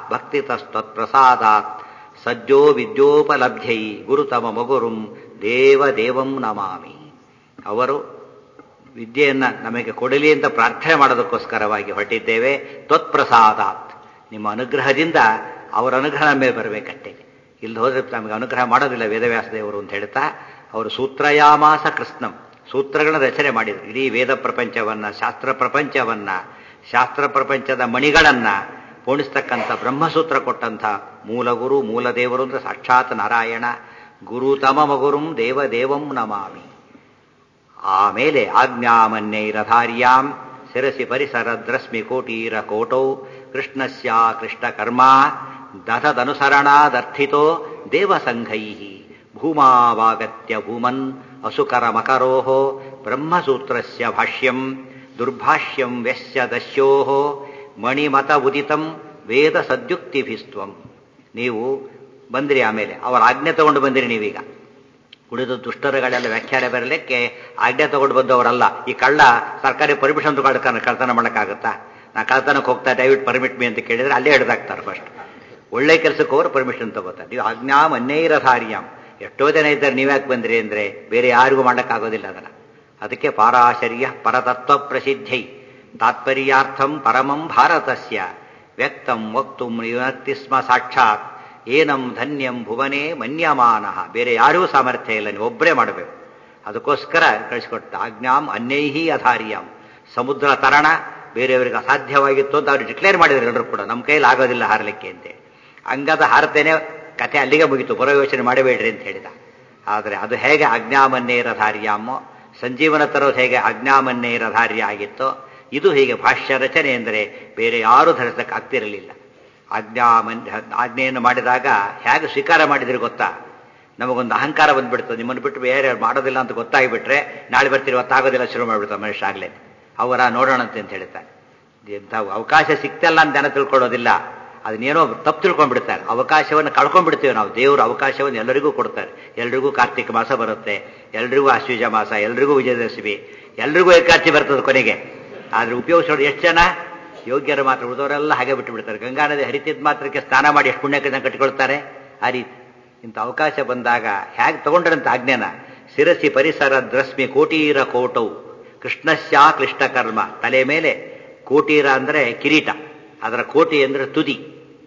ಭಕ್ತಿತಸ್ತತ್ಪ್ರಸಾದಾತ್ ಸಜ್ಜೋ ವಿದ್ಯೋಪಲಬ್ಧೈ ಗುರುತಮ ಮಗುರುಂ ದೇವದೇವಂ ನಮಾಮಿ ಅವರು ವಿದ್ಯೆಯನ್ನ ನಮಗೆ ಕೊಡಲಿ ಅಂತ ಪ್ರಾರ್ಥನೆ ಮಾಡೋದಕ್ಕೋಸ್ಕರವಾಗಿ ಹೊರಟಿದ್ದೇವೆ ತ್ವತ್ಪ್ರಸಾದಾತ್ ನಿಮ್ಮ ಅನುಗ್ರಹದಿಂದ ಅವರ ಅನುಗ್ರಹ ನಮ್ಮ ಮೇಲೆ ಬರಬೇಕಷ್ಟೇ ಇಲ್ಲಿ ಹೋದ್ರೆ ನಮಗೆ ಅನುಗ್ರಹ ಮಾಡೋದಿಲ್ಲ ವೇದವ್ಯಾಸ ದೇವರು ಅಂತ ಹೇಳ್ತಾ ಅವರು ಸೂತ್ರಯಾಮಾಸ ಕೃಷ್ಣಂ ಸೂತ್ರಗಳನ್ನ ರಚನೆ ಮಾಡಿದರು ಇಡೀ ವೇದ ಪ್ರಪಂಚವನ್ನ ಶಾಸ್ತ್ರ ಪ್ರಪಂಚವನ್ನ ಶಾಸ್ತ್ರ ಪ್ರಪಂಚದ ಮಣಿಗಳನ್ನ ಪೋಣಿಸ್ತಕ್ಕಂಥ ಬ್ರಹ್ಮಸೂತ್ರ ಕೊಟ್ಟಂಥ ಮೂಲಗುರು ಮೂಲದೇವರು ಅಂದ್ರೆ ಸಾಕ್ಷಾತ್ ನಾರಾಯಣ ಗುರುತಮ ಮಗುರುಂ ದೇವದೇವಂ ನಮಾಮಿ ಆಮೇಲೆ ಆಜ್ಞಾಮನ್ಯೈರಧಾರ್ಯಾಂ ಶಿರಸಿ ಪರಿಸರದ್ರಶ್ಮಿ ಕೋಟೀರ ಕೋಟೌ ಕೃಷ್ಣಸ್ಯ ಕೃಷ್ಣಕರ್ಮ ದಥದನುಸರಣಾದರ್ಥಿತೋ ದೇವಸಂಘೈ ಭೂಮಾವಾಗತ್ಯ ಭೂಮನ್ ಅಸುಕರ ಮಕರೋಃ ಬ್ರಹ್ಮಸೂತ್ರಸ್ಯ ಭಾಷ್ಯಂ ದುರ್ಭಾಷ್ಯಂ ವ್ಯಸ್ಯ ದಸ್ಯೋಃ ಮಣಿಮತ ಉದಿತಂ ವೇದ ಸದ್ಯುಕ್ತಿಭಿಸ್ತ್ವಂ ನೀವು ಬಂದ್ರಿ ಆಮೇಲೆ ಅವರ ಆಜ್ಞೆ ತಗೊಂಡು ಬಂದಿರಿ ನೀವೀಗ ಉಳಿದ ದುಷ್ಟರುಗಳೆಲ್ಲ ವ್ಯಾಖ್ಯಾನ ಬರಲಿಕ್ಕೆ ಆಜ್ಞೆ ತಗೊಂಡು ಬಂದವರಲ್ಲ ಈ ಕಳ್ಳ ಸರ್ಕಾರಿ ಪರ್ಮಿಷನ್ ತಗೊಂಡು ಕಳ್ತನ ಮಾಡೋಕ್ಕಾಗತ್ತಾ ನಾ ಕಳ್ತನಕ್ಕೆ ಹೋಗ್ತಾ ದಯವಿಟ್ಟು ಪರ್ಮಿಟ್ ಮಿ ಅಂತ ಕೇಳಿದ್ರೆ ಅಲ್ಲೇ ಹಿಡ್ದಾಕ್ತಾರೆ ಫಸ್ಟ್ ಒಳ್ಳೆ ಕೆಲಸಕ್ಕೆ ಅವರು ಪರ್ಮಿಷನ್ ತಗೋತಾರೆ ನೀವು ಆಜ್ಞಾಂ ಅನ್ಯೈರಧಾರ್ಯಾಂ ಎಷ್ಟೋ ಜನ ಇದ್ದಾರೆ ನೀವ್ಯಾಕೆ ಬಂದ್ರಿ ಅಂದ್ರೆ ಬೇರೆ ಯಾರಿಗೂ ಮಾಡೋಕ್ಕಾಗೋದಿಲ್ಲ ಅದನ್ನ ಅದಕ್ಕೆ ಪಾರಾಶರ್ಯ ಪರತತ್ವ ಪ್ರಸಿದ್ಧೈ ತಾತ್ಪರ್ಯಾರ್ಥಂ ಪರಮಂ ಭಾರತಸ್ಯ ವ್ಯಕ್ತಂ ವಕ್ತು ನಿವರ್ತಿ ಸ್ಮ ಸಾಕ್ಷಾತ್ ಏನಂ ಧನ್ಯಂ ಭುವನೇ ಮನ್ಯಮಾನ ಬೇರೆ ಯಾರಿಗೂ ಸಾಮರ್ಥ್ಯ ಇಲ್ಲ ನೀವು ಒಬ್ಬರೇ ಮಾಡಬೇಕು ಅದಕ್ಕೋಸ್ಕರ ಕಳಿಸ್ಕೊಟ್ಟ ಆಜ್ಞಾಂ ಅನ್ಯೈಹಿ ಅಧಾರ್ಯಾಂ ಸಮುದ್ರ ತರಣ ಬೇರೆಯವರಿಗೆ ಅಸಾಧ್ಯವಾಗಿತ್ತು ಅಂತ ಅವ್ರು ಡಿಕ್ಲೇರ್ ಮಾಡಿದ್ರು ಎಲ್ಲರೂ ಕೂಡ ನಮ್ಮ ಕೈಯಲ್ಲಿ ಆಗೋದಿಲ್ಲ ಹಾರಲಿಕ್ಕೆ ಅಂತೆ ಅಂಗದ ಹಾರತೇನೆ ಕಥೆ ಅಲ್ಲಿಗೆ ಮುಗಿತು ಬರೋ ಯೋಚನೆ ಮಾಡಬೇಡ್ರಿ ಅಂತ ಹೇಳಿದ ಆದರೆ ಅದು ಹೇಗೆ ಅಜ್ಞಾಮನ್ನೇರಧಾರ್ಯಾಮೋ ಸಂಜೀವನ ತರೋದು ಹೇಗೆ ಅಜ್ಞಾಮನ್ನೇರಧಾರ್ಯ ಆಗಿತ್ತೋ ಇದು ಹೀಗೆ ಭಾಷ್ಯ ರಚನೆ ಎಂದರೆ ಬೇರೆ ಯಾರೂ ಧರಿಸಕ್ಕೆ ಆಗ್ತಿರಲಿಲ್ಲ ಆಜ್ಞಾಮನ್ ಆಜ್ಞೆಯನ್ನು ಮಾಡಿದಾಗ ಹೇಗೆ ಸ್ವೀಕಾರ ಮಾಡಿದ್ರಿ ಗೊತ್ತಾ ನಮಗೊಂದು ಅಹಂಕಾರ ಬಂದ್ಬಿಡ್ತು ನಿಮ್ಮನ್ನು ಬಿಟ್ಟು ಬೇರೆ ಮಾಡೋದಿಲ್ಲ ಅಂತ ಗೊತ್ತಾಗಿಬಿಟ್ರೆ ನಾಳೆ ಬರ್ತೀರಿ ಗೊತ್ತಾಗೋದಿಲ್ಲ ಶುರು ಮಾಡಿಬಿಡ್ತಾರೆ ಮನುಷ್ಯ ಆಗ್ಲೇ ಅವರ ನೋಡೋಣಂತೆ ಅಂತ ಹೇಳ್ತಾರೆ ಎಂಥ ಅವಕಾಶ ಸಿಕ್ತಲ್ಲ ಅಂತ ಜನ ತಿಳ್ಕೊಳ್ಳೋದಿಲ್ಲ ಅದನ್ನೇನೋ ತಪ್ಪು ತಿಳ್ಕೊಂಡ್ಬಿಡ್ತಾರೆ ಅವಕಾಶವನ್ನು ಕಳ್ಕೊಂಡ್ಬಿಡ್ತೀವಿ ನಾವು ದೇವರು ಅವಕಾಶವನ್ನು ಎಲ್ಲರಿಗೂ ಕೊಡ್ತಾರೆ ಎಲ್ರಿಗೂ ಕಾರ್ತಿಕ ಮಾಸ ಬರುತ್ತೆ ಎಲ್ರಿಗೂ ಆಶ್ವೀಜ ಮಾಸ ಎಲ್ರಿಗೂ ವಿಜಯದಶಮಿ ಎಲ್ರಿಗೂ ಏಕಾಚಿ ಬರ್ತದೆ ಕೊನೆಗೆ ಆದ್ರೆ ಉಪಯೋಗಿಸೋದು ಎಷ್ಟು ಜನ ಯೋಗ್ಯರು ಮಾತ್ರ ಉಳಿದವರೆಲ್ಲ ಹಾಗೆ ಬಿಟ್ಟು ಬಿಡ್ತಾರೆ ಗಂಗಾ ನದಿ ಹರಿತಿದ್ ಮಾತ್ರಕ್ಕೆ ಸ್ನಾನ ಮಾಡಿ ಎಷ್ಟು ಪುಣ್ಯಕ್ಕೆ ಕಟ್ಟಿಕೊಳ್ತಾರೆ ಆ ರೀತಿ ಇಂಥ ಅವಕಾಶ ಬಂದಾಗ ಹೇಗೆ ತಗೊಂಡ್ರಂತ ಆಜ್ಞಾನ ಶಿರಸಿ ಪರಿಸರ ದ್ರಸ್ಮಿ ಕೋಟೀರ ಕೋಟವು ಕೃಷ್ಣಶ್ಯಾ ಕ್ಲಿಷ್ಟ ಕರ್ಮ ತಲೆ ಮೇಲೆ ಕೋಟೀರ ಅಂದ್ರೆ ಕಿರೀಟ ಅದರ ಕೋಟಿ ಅಂದ್ರೆ ತುದಿ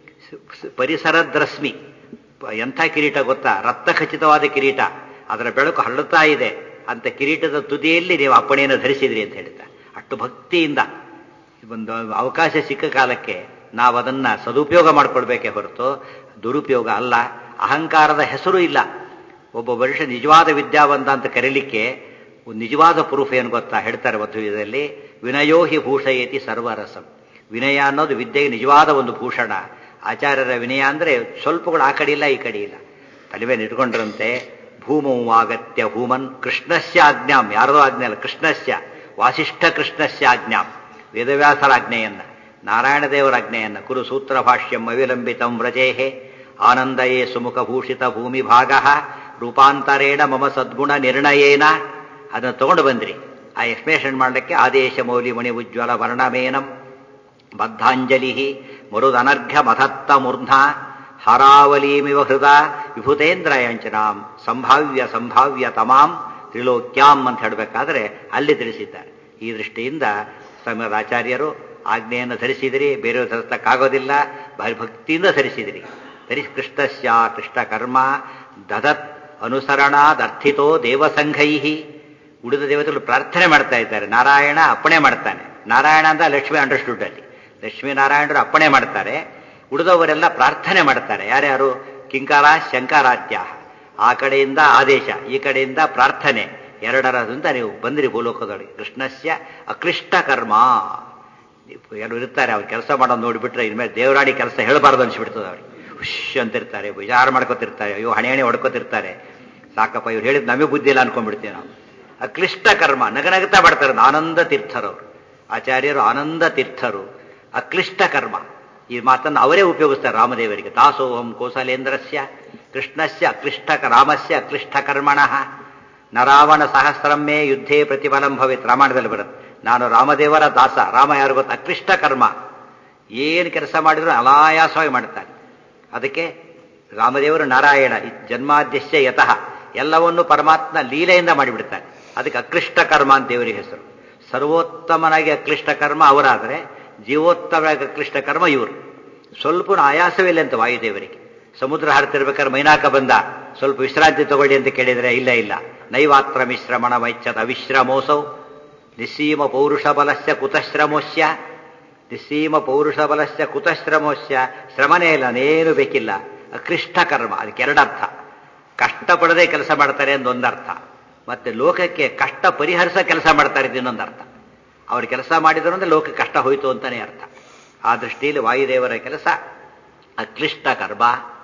ಪರಿಸರ ದ್ರಸ್ಮಿ ಎಂಥ ಕಿರೀಟ ಗೊತ್ತಾ ರಕ್ತ ಖಚಿತವಾದ ಕಿರೀಟ ಅದರ ಬೆಳಕು ಹರಡುತ್ತಾ ಇದೆ ಅಂತ ಕಿರೀಟದ ತುದಿಯಲ್ಲಿ ನೀವು ಅಪ್ಪಣೆಯನ್ನು ಧರಿಸಿದ್ರಿ ಅಂತ ಹೇಳ್ತಾ ಅಷ್ಟು ಭಕ್ತಿಯಿಂದ ಒಂದು ಅವಕಾಶ ಸಿಕ್ಕ ಕಾಲಕ್ಕೆ ನಾವು ಅದನ್ನ ಸದುಪಯೋಗ ಮಾಡ್ಕೊಳ್ಬೇಕೇ ಹೊರತು ದುರುಪಯೋಗ ಅಲ್ಲ ಅಹಂಕಾರದ ಹೆಸರು ಇಲ್ಲ ಒಬ್ಬ ಮನುಷ್ಯ ನಿಜವಾದ ವಿದ್ಯಾವಂತ ಅಂತ ಕರೀಲಿಕ್ಕೆ ಒಂದು ನಿಜವಾದ ಪ್ರೂಫ್ ಏನು ಗೊತ್ತಾ ಹೇಳ್ತಾರೆ ಮಧ್ವದಲ್ಲಿ ವಿನಯೋ ಹಿ ಭೂಷಯತಿ ಸರ್ವರಸಂ ವಿನಯ ಅನ್ನೋದು ವಿದ್ಯೆಗೆ ನಿಜವಾದ ಒಂದು ಭೂಷಣ ಆಚಾರ್ಯರ ವಿನಯ ಅಂದ್ರೆ ಸ್ವಲ್ಪಗಳು ಆ ಕಡೆ ಇಲ್ಲ ಈ ಕಡೆ ಇಲ್ಲ ತಲೆ ಮೇಲೆ ಇಟ್ಕೊಂಡ್ರಂತೆ ಭೂಮೌ ಆಗತ್ಯ ಭೂಮನ್ ಕೃಷ್ಣಸ್ಯ ಆಜ್ಞಾಂ ಯಾರದೋ ಆಜ್ಞೆ ಅಲ್ಲ ಕೃಷ್ಣಸ್ಯ ವಾಸಿಷ್ಠ ಕೃಷ್ಣಸ್ಯ ಆಜ್ಞಾಂ ವೇದವ್ಯಾಸರ ಆಜ್ಞೆಯನ್ನ ನಾರಾಯಣ ದೇವರ ಆಜ್ಞೆಯನ್ನ ಕುರು ಸೂತ್ರ ಭಾಷ್ಯಂ ಅವಿಲಂಬಿತಂ ವ್ರಜೇಹೆ ಆನಂದಯೇ ಸುಮುಖಭೂಷಿತ ಭೂಮಿ ಭಾಗ ರೂಪಾಂತರೇಣ ಮಮ ಸದ್ಗುಣ ನಿರ್ಣಯೇನ ಅದನ್ನು ತಗೊಂಡು ಬಂದ್ರಿ ಆ ಎಕ್ಸ್ಪ್ಲೇಷನ್ ಮಾಡಲಿಕ್ಕೆ ಆದೇಶ ಮೌಲಿ ಮಣಿ ಉಜ್ವಲ ವರ್ಣಮೇನಂ ಬದ್ಧಾಂಜಲಿ ಮರುದನರ್ಘ್ಯ ಮಧತ್ತ ಮೂರ್ಧ ಹರಾವಲೀಮಿವ ಹೃದ ವಿಭುತೇಂದ್ರಯಂಚನಾಂ ಸಂಭಾವ್ಯ ಸಂಭಾವ್ಯ ತಮಾಂ ತ್ರಿಲೋಕ್ಯಾಂ ಅಂತ ಹೇಳಬೇಕಾದ್ರೆ ಅಲ್ಲಿ ತಿಳಿಸಿದ್ದಾರೆ ಈ ದೃಷ್ಟಿಯಿಂದ ಸಮಯದ ಆಚಾರ್ಯರು ಆಜ್ಞೆಯನ್ನು ಧರಿಸಿದಿರಿ ಬೇರೆಯವರು ಧರಿಸಕ್ಕಾಗೋದಿಲ್ಲ ಭಾರಿ ಭಕ್ತಿಯಿಂದ ಧರಿಸಿದಿರಿ ಧರಿಸಿ ಕೃಷ್ಣಸ್ಯ ಕೃಷ್ಣ ಕರ್ಮ ದದತ್ ಅನುಸರಣಾದರ್ಥಿತೋ ದೇವಸಂಘೈ ಉಳಿದ ದೇವತೆಗಳು ಪ್ರಾರ್ಥನೆ ಮಾಡ್ತಾ ಇದ್ದಾರೆ ನಾರಾಯಣ ಅಪ್ಪಣೆ ಮಾಡ್ತಾನೆ ನಾರಾಯಣ ಅಂತ ಲಕ್ಷ್ಮಿ ಅಂಡರ್ಸ್ಟುಡ್ ಅಲ್ಲಿ ಲಕ್ಷ್ಮೀ ನಾರಾಯಣರು ಅಪ್ಪಣೆ ಮಾಡ್ತಾರೆ ಉಳಿದವರೆಲ್ಲ ಪ್ರಾರ್ಥನೆ ಮಾಡ್ತಾರೆ ಯಾರ್ಯಾರು ಕಿಂಕಾರ ಶಂಕರಾಧ್ಯ ಆ ಕಡೆಯಿಂದ ಆದೇಶ ಈ ಕಡೆಯಿಂದ ಪ್ರಾರ್ಥನೆ ಎರಡರದಿಂದ ನೀವು ಬಂದಿರಿ ಭೂಲೋಕದೊಳಗೆ ಕೃಷ್ಣಸ್ಯ ಅಕ್ಲಿಷ್ಟ ಕರ್ಮ ಎಲ್ಲರೂ ಇರ್ತಾರೆ ಅವ್ರು ಕೆಲಸ ಮಾಡೋದು ನೋಡಿಬಿಟ್ರೆ ಇನ್ಮೇಲೆ ದೇವರಾಡಿ ಕೆಲಸ ಹೇಳಬಾರ್ದು ಅನ್ಸ್ಬಿಡ್ತದೆ ಅವ್ರಿಗೆ ಹುಷ್ ಅಂತಿರ್ತಾರೆ ವಿಚಾರ ಮಾಡ್ಕೋತಿರ್ತಾರೆ ಅಯ್ಯೋ ಹಣೆ ಹಣೆ ಹೊಡ್ಕೋತಿರ್ತಾರೆ ಸಾಕಪ್ಪ ಇವ್ರು ಹೇಳಿದ್ ನಮಗೆ ಬುದ್ಧಿ ಇಲ್ಲ ಅನ್ಕೊಂಡ್ಬಿಡ್ತೀವಿ ನಾವು ಅಕ್ಲಿಷ್ಟ ಕರ್ಮ ನಗನಗುತ್ತಾ ಮಾಡ್ತಾರೆ ಆನಂದ ತೀರ್ಥರು ಆಚಾರ್ಯರು ಆನಂದ ತೀರ್ಥರು ಅಕ್ಲಿಷ್ಟ ಕರ್ಮ ಈ ಮಾತನ್ನು ಅವರೇ ಉಪಯೋಗಿಸ್ತಾರೆ ರಾಮದೇವರಿಗೆ ದಾಸೋಹಂ ಕೋಸಲೇಂದ್ರಸ್ಯ ಕೃಷ್ಣಸ್ಯ ಅಕ್ಲಿಷ್ಟ ರಾಮಸ್ಯ ಅಕ್ಲಿಷ್ಟ ಕರ್ಮಣ ನರಾವಣ ಸಹಸ್ರಮ್ಮೇ ಯುದ್ಧೇ ಪ್ರತಿಫಲಂ ಭವೇತ್ ರಾಮಾಯಣದಲ್ಲಿ ಬರುತ್ತೆ ನಾನು ರಾಮದೇವರ ದಾಸ ರಾಮ ಯಾರು ಗೊತ್ತ ಅಕ್ಲಿಷ್ಟ ಕರ್ಮ ಏನು ಕೆಲಸ ಮಾಡಿದ್ರು ಅನಾಯಾಸವಾಗಿ ಮಾಡ್ತಾನೆ ಅದಕ್ಕೆ ರಾಮದೇವರು ನಾರಾಯಣ ಜನ್ಮಾದ್ಯಶ್ಯ ಯತಃ ಎಲ್ಲವನ್ನು ಪರಮಾತ್ಮ ಲೀಲೆಯಿಂದ ಮಾಡಿಬಿಡ್ತಾನೆ ಅದಕ್ಕೆ ಅಕ್ಲಿಷ್ಟ ಕರ್ಮ ಅಂತ ದೇವರಿಗೆ ಹೆಸರು ಸರ್ವೋತ್ತಮನಾಗಿ ಅಕ್ಲಿಷ್ಟ ಕರ್ಮ ಅವರಾದರೆ ಜೀವೋತ್ತಮನಾಗಿ ಅಕ್ಲಿಷ್ಟ ಕರ್ಮ ಇವರು ಸ್ವಲ್ಪ ಆಯಾಸವಿಲ್ಲ ಅಂತ ವಾಯುದೇವರಿಗೆ ಸಮುದ್ರ ಹಾಡ್ತಿರ್ಬೇಕಾದ್ರೆ ಮೈನಾಕ ಬಂದ ಸ್ವಲ್ಪ ವಿಶ್ರಾಂತಿ ತಗೊಳ್ಳಿ ಅಂತ ಕೇಳಿದರೆ ಇಲ್ಲ ಇಲ್ಲ ನೈವಾತ್ರ ಮಿಶ್ರಮಣ ವೈಚ್ಛದ ಅವಿಶ್ರಮೋಸೌ ನಿಸ್ಸೀಮ ಪೌರುಷ ಬಲಸ್ಯ ಕುತಶ್ರಮೋಸ್ಯ ನಿಸ್ಸೀಮ ಪೌರುಷ ಬಲಸ್ಯ ಕುತಶ್ರಮೋಸ್ಯ ಶ್ರಮನೇ ಇಲ್ಲ ನೇನು ಬೇಕಿಲ್ಲ ಅಕ್ಲಿಷ್ಟ ಕರ್ಮ ಅದಕ್ಕೆ ಎರಡರ್ಥ ಕಷ್ಟಪಡದೆ ಕೆಲಸ ಮಾಡ್ತಾರೆ ಅಂತ ಒಂದರ್ಥ ಮತ್ತೆ ಲೋಕಕ್ಕೆ ಕಷ್ಟ ಪರಿಹರಿಸ ಕೆಲಸ ಮಾಡ್ತಾರೆ ಇದು ಇನ್ನೊಂದು ಅರ್ಥ ಅವ್ರು ಕೆಲಸ ಮಾಡಿದ್ರು ಅಂದ್ರೆ ಲೋಕಕ್ಕೆ ಕಷ್ಟ ಹೋಯಿತು ಅಂತಾನೆ ಅರ್ಥ ಆ ದೃಷ್ಟಿಯಲ್ಲಿ ವಾಯುದೇವರ ಕೆಲಸ ಅಕ್ಲಿಷ್ಟ ಕರ್ಮ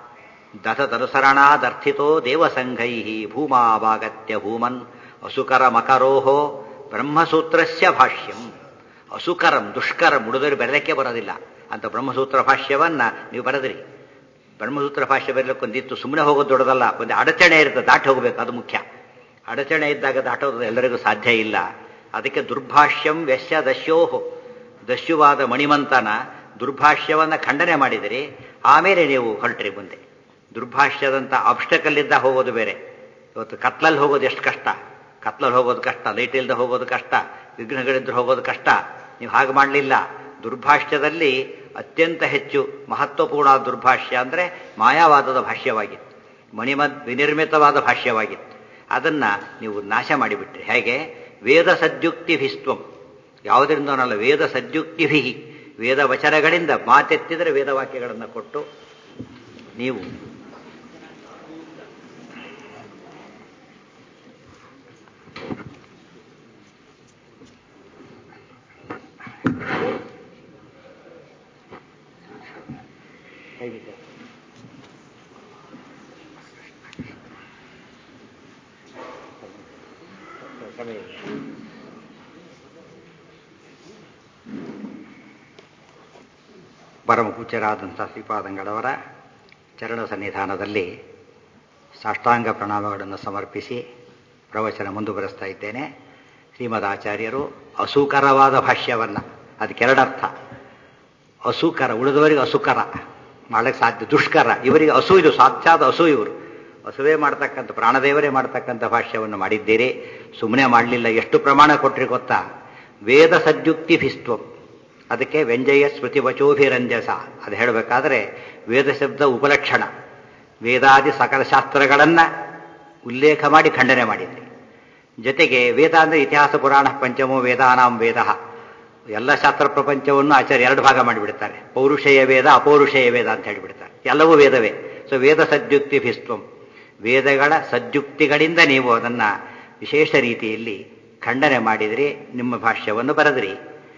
ದಶತನುಸರಣಾದರ್ಥಿತೋ ದೇವಸಂಘೈ ಭೂಮಾವಾಗತ್ಯ ಭೂಮನ್ ಅಸುಕರ ಮಕರೋಹೋ ಬ್ರಹ್ಮಸೂತ್ರಸ್ಯ ಭಾಷ್ಯಂ ಅಸುಕರಂ ದುಷ್ಕರಂ ಉಳಿದವರು ಬರಲಿಕ್ಕೆ ಬರೋದಿಲ್ಲ ಅಂತ ಬ್ರಹ್ಮಸೂತ್ರ ಭಾಷ್ಯವನ್ನ ನೀವು ಬರೆದ್ರಿ ಬ್ರಹ್ಮಸೂತ್ರ ಭಾಷ್ಯ ಬರಲಿಕ್ಕೊಂದಿತ್ತು ಸುಮ್ಮನೆ ಹೋಗೋದು ದೊಡ್ಡದಲ್ಲ ಒಂದು ಅಡಚಣೆ ಇರ್ತದೆ ದಾಟಿ ಹೋಗಬೇಕು ಅದು ಮುಖ್ಯ ಅಡಚಣೆ ಇದ್ದಾಗ ದಾಟೋದು ಎಲ್ಲರಿಗೂ ಸಾಧ್ಯ ಇಲ್ಲ ಅದಕ್ಕೆ ದುರ್ಭಾಷ್ಯಂ ವ್ಯಸ್ಯ ದಸ್ಯೋಹೋ ದಸ್ಯುವಾದ ಮಣಿಮಂತನ ದುರ್ಭಾಷ್ಯವನ್ನ ಖಂಡನೆ ಮಾಡಿದಿರಿ ಆಮೇಲೆ ನೀವು ಹೊರಟ್ರಿ ಮುಂದೆ ದುರ್ಭಾಷ್ಯದಂಥ ಆಬ್ಸ್ಟಕಲ್ ಇದ್ದ ಹೋಗೋದು ಬೇರೆ ಇವತ್ತು ಕತ್ಲಲ್ಲಿ ಹೋಗೋದು ಎಷ್ಟು ಕಷ್ಟ ಕತ್ಲಲ್ಲಿ ಹೋಗೋದು ಕಷ್ಟ ಲೈಟ್ ಇಲ್ಲದೆ ಹೋಗೋದು ಕಷ್ಟ ವಿಘ್ನಗಳಿದ್ರೆ ಹೋಗೋದು ಕಷ್ಟ ನೀವು ಹಾಗೆ ಮಾಡಲಿಲ್ಲ ದುರ್ಭಾಷ್ಯದಲ್ಲಿ ಅತ್ಯಂತ ಹೆಚ್ಚು ಮಹತ್ವಪೂರ್ಣ ದುರ್ಭಾಷ್ಯ ಅಂದರೆ ಮಾಯಾವಾದದ ಭಾಷ್ಯವಾಗಿತ್ತು ಮಣಿಮದ್ ವಿನಿರ್ಮಿತವಾದ ಭಾಷ್ಯವಾಗಿತ್ತು ಅದನ್ನ ನೀವು ನಾಶ ಮಾಡಿಬಿಟ್ರಿ ಹೇಗೆ ವೇದ ಸದ್ಯುಕ್ತಿಭಿಸ್ತ್ವಂ ಯಾವುದರಿಂದನಲ್ಲ ವೇದ ಸದ್ಯುಕ್ತಿಭಿ ವೇದ ವಚನಗಳಿಂದ ಮಾತೆತ್ತಿದರೆ ವೇದವಾಕ್ಯಗಳನ್ನು ಕೊಟ್ಟು ನೀವು ಹೇಗಿದೆ ಸಮಯ ಪರಮ ಪೂಜ್ಯರಾದಂಥ ಶ್ರೀಪಾದಂಗಳವರ ಚರಣ ಸನ್ನಿಧಾನದಲ್ಲಿ ಸಾಷ್ಟಾಂಗ ಪ್ರಣಾಮಗಳನ್ನು ಸಮರ್ಪಿಸಿ ಪ್ರವಚನ ಮುಂದುವರೆಸ್ತಾ ಇದ್ದೇನೆ ಶ್ರೀಮದ್ ಆಚಾರ್ಯರು ಅಸುಕರವಾದ ಭಾಷ್ಯವನ್ನು ಅದಕ್ಕೆರಡರ್ಥ ಅಸುಕರ ಉಳಿದವರಿಗೆ ಅಸುಕರ ಮಾಡಕ್ಕೆ ಸಾಧ್ಯ ದುಷ್ಕರ ಇವರಿಗೆ ಹಸು ಇದು ಸಾಕ್ಷಾತ್ ಹಸು ಇವರು ಹಸುವೇ ಮಾಡ್ತಕ್ಕಂಥ ಪ್ರಾಣದೇವರೇ ಮಾಡ್ತಕ್ಕಂಥ ಭಾಷ್ಯವನ್ನು ಮಾಡಿದ್ದೀರಿ ಸುಮ್ಮನೆ ಮಾಡಲಿಲ್ಲ ಎಷ್ಟು ಪ್ರಮಾಣ ಕೊಟ್ಟರೆ ಗೊತ್ತಾ ವೇದ ಸದ್ಯುಕ್ತಿ ಭಿಸ್ತ್ವಂ ಅದಕ್ಕೆ ವ್ಯಂಜಯ ಸ್ಮೃತಿ ವಚೋಭಿರಂಜಸ ಅದು ಹೇಳಬೇಕಾದ್ರೆ ವೇದ ಶಬ್ದ ಉಪಲಕ್ಷಣ ವೇದಾದಿ ಸಕಲ ಶಾಸ್ತ್ರಗಳನ್ನು ಉಲ್ಲೇಖ ಮಾಡಿ ಖಂಡನೆ ಮಾಡಿದ್ರಿ ಜೊತೆಗೆ ವೇದ ಅಂದರೆ ಇತಿಹಾಸ ಪುರಾಣ ಪಂಚಮೋ ವೇದಾನಾಂ ವೇದ ಎಲ್ಲ ಶಾಸ್ತ್ರ ಪ್ರಪಂಚವನ್ನು ಆಚಾರ್ಯ ಎರಡು ಭಾಗ ಮಾಡಿಬಿಡ್ತಾರೆ ಪೌರುಷೇಯ ವೇದ ಅಪೌರುಷೇಯ ವೇದ ಅಂತ ಹೇಳಿಬಿಡ್ತಾರೆ ಎಲ್ಲವೂ ವೇದವೇ ಸೊ ವೇದ ಸದ್ಯುಕ್ತಿ ಭಿಸ್ತ್ವಂ ವೇದಗಳ ಸದ್ಯುಕ್ತಿಗಳಿಂದ ನೀವು ಅದನ್ನು ವಿಶೇಷ ರೀತಿಯಲ್ಲಿ ಖಂಡನೆ ಮಾಡಿದ್ರಿ ನಿಮ್ಮ ಭಾಷ್ಯವನ್ನು ಬರೆದ್ರಿ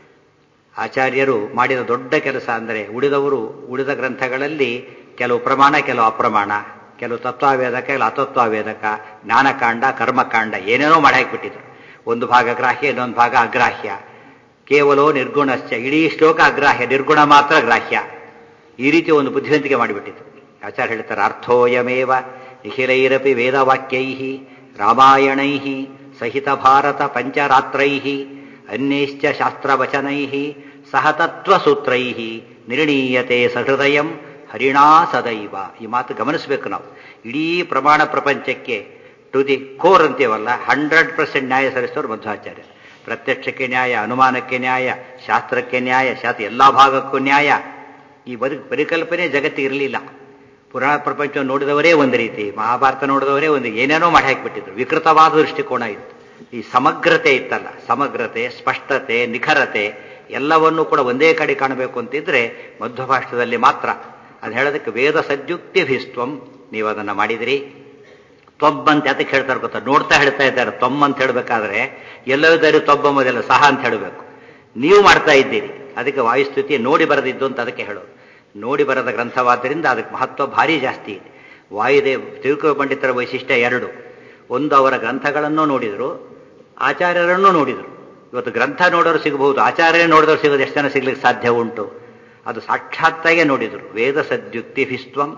ಆಚಾರ್ಯರು ಮಾಡಿದ ದೊಡ್ಡ ಕೆಲಸ ಅಂದರೆ ಉಳಿದವರು ಉಳಿದ ಗ್ರಂಥಗಳಲ್ಲಿ ಕೆಲವು ಪ್ರಮಾಣ ಕೆಲವು ಅಪ್ರಮಾಣ ಕೆಲವು ತತ್ವವೇದಕ ಕೆಲವು ಅತತ್ವವೇದಕ ಜ್ಞಾನಕಾಂಡ ಕರ್ಮಕಾಂಡ ಏನೇನೋ ಮಾಡಿ ಹಾಕಿಬಿಟ್ಟಿದ್ರು ಒಂದು ಭಾಗ ಗ್ರಾಹ್ಯ ಇನ್ನೊಂದು ಭಾಗ ಅಗ್ರಾಹ್ಯ ಕೇವಲ ನಿರ್ಗುಣಶ್ಚ ಇಡೀ ಶ್ಲೋಕ ಅಗ್ರಾಹ್ಯ ನಿರ್ಗುಣ ಮಾತ್ರ ಗ್ರಾಹ್ಯ ಈ ರೀತಿ ಒಂದು ಬುದ್ಧಿವಂತಿಕೆ ಮಾಡಿಬಿಟ್ಟಿತ್ತು ಆಚಾರ್ಯ ಹೇಳ್ತಾರೆ ಅರ್ಥೋಯಮೇವ ನಿಖಿಲೈರಪಿ ವೇದವಾಕ್ಯೈ ರಾಮಾಯಣೈ ಸಹಿತ ಭಾರತ ಪಂಚರಾತ್ರೈ ಅನ್ಯೈಶ್ಚ ಶಾಸ್ತ್ರವಚನೈ ಸಹ ತತ್ವಸೂತ್ರೈ ನಿರ್ಣೀಯತೆ ಸಹೃದಯಂ ಹರಿಣಾ ಸದೈವ ಈ ಮಾತು ಗಮನಿಸಬೇಕು ನಾವು ಇಡೀ ಪ್ರಮಾಣ ಪ್ರಪಂಚಕ್ಕೆ ಟು ದಿ ಕೋರ್ ಅಂತೀವಲ್ಲ ಹಂಡ್ರೆಡ್ ಪರ್ಸೆಂಟ್ ನ್ಯಾಯ ಸಲ್ಲಿಸೋರು ಮಧ್ವಾಚಾರ್ಯ ಪ್ರತ್ಯಕ್ಷಕ್ಕೆ ನ್ಯಾಯ ಅನುಮಾನಕ್ಕೆ ನ್ಯಾಯ ಶಾಸ್ತ್ರಕ್ಕೆ ನ್ಯಾಯ ಶಾಸ್ತ್ರ ಎಲ್ಲ ಭಾಗಕ್ಕೂ ನ್ಯಾಯ ಈ ಬದುಕು ಪರಿಕಲ್ಪನೆ ಜಗತ್ತಿಗೆ ಇರಲಿಲ್ಲ ಪುರಾಣ ಪ್ರಪಂಚ ನೋಡಿದವರೇ ಒಂದು ರೀತಿ ಮಹಾಭಾರತ ನೋಡಿದವರೇ ಒಂದು ಏನೇನೋ ಮಾಡಿ ಹಾಕಿಬಿಟ್ಟಿದ್ರು ವಿಕೃತವಾದ ದೃಷ್ಟಿಕೋನ ಇತ್ತು ಈ ಸಮಗ್ರತೆ ಇತ್ತಲ್ಲ ಸಮಗ್ರತೆ ಸ್ಪಷ್ಟತೆ ನಿಖರತೆ ಎಲ್ಲವನ್ನೂ ಕೂಡ ಒಂದೇ ಕಡೆ ಕಾಣಬೇಕು ಅಂತಿದ್ರೆ ಮಧ್ವಭಾಷದಲ್ಲಿ ಮಾತ್ರ ಅದು ಹೇಳೋದಕ್ಕೆ ವೇದ ಸದ್ಯುಕ್ತಿ ಭಿಸ್ತ್ವಂ ನೀವು ಅದನ್ನು ಮಾಡಿದಿರಿ ತೊಬ್ಬ ಅಂತ ಅದಕ್ಕೆ ಹೇಳ್ತಾರೆ ಗೊತ್ತಾ ನೋಡ್ತಾ ಹೇಳ್ತಾ ಇದ್ದಾರೆ ತೊಮ್ಮ ಅಂತ ಹೇಳಬೇಕಾದ್ರೆ ಎಲ್ಲವಿದ್ದಾರೆ ತೊಬ್ಬ ಮೊದಲ ಸಹ ಅಂತ ಹೇಳಬೇಕು ನೀವು ಮಾಡ್ತಾ ಇದ್ದೀರಿ ಅದಕ್ಕೆ ವಾಯುಸ್ತುತಿ ನೋಡಿ ಬರೆದಿದ್ದು ಅಂತ ಅದಕ್ಕೆ ಹೇಳೋದು ನೋಡಿ ಬರದ ಗ್ರಂಥವಾದ್ದರಿಂದ ಅದಕ್ಕೆ ಮಹತ್ವ ಭಾರಿ ಜಾಸ್ತಿ ಇದೆ ವಾಯುದೇವ್ ತಿರುಕು ಪಂಡಿತರ ವೈಶಿಷ್ಟ್ಯ ಎರಡು ಒಂದು ಅವರ ಗ್ರಂಥಗಳನ್ನು ನೋಡಿದರು ಆಚಾರ್ಯರನ್ನು ನೋಡಿದರು ಇವತ್ತು ಗ್ರಂಥ ನೋಡೋರು ಸಿಗಬಹುದು ಆಚಾರ್ಯ ನೋಡಿದವರು ಸಿಗೋದು ಎಷ್ಟು ಜನ ಸಿಗ್ಲಿಕ್ಕೆ ಸಾಧ್ಯ ಉಂಟು ಅದು ಸಾಕ್ಷಾತ್ತಾಗೆ ನೋಡಿದರು ವೇದ ಸದ್ಯುಕ್ತಿಭಿಸ್ತ್ವಂ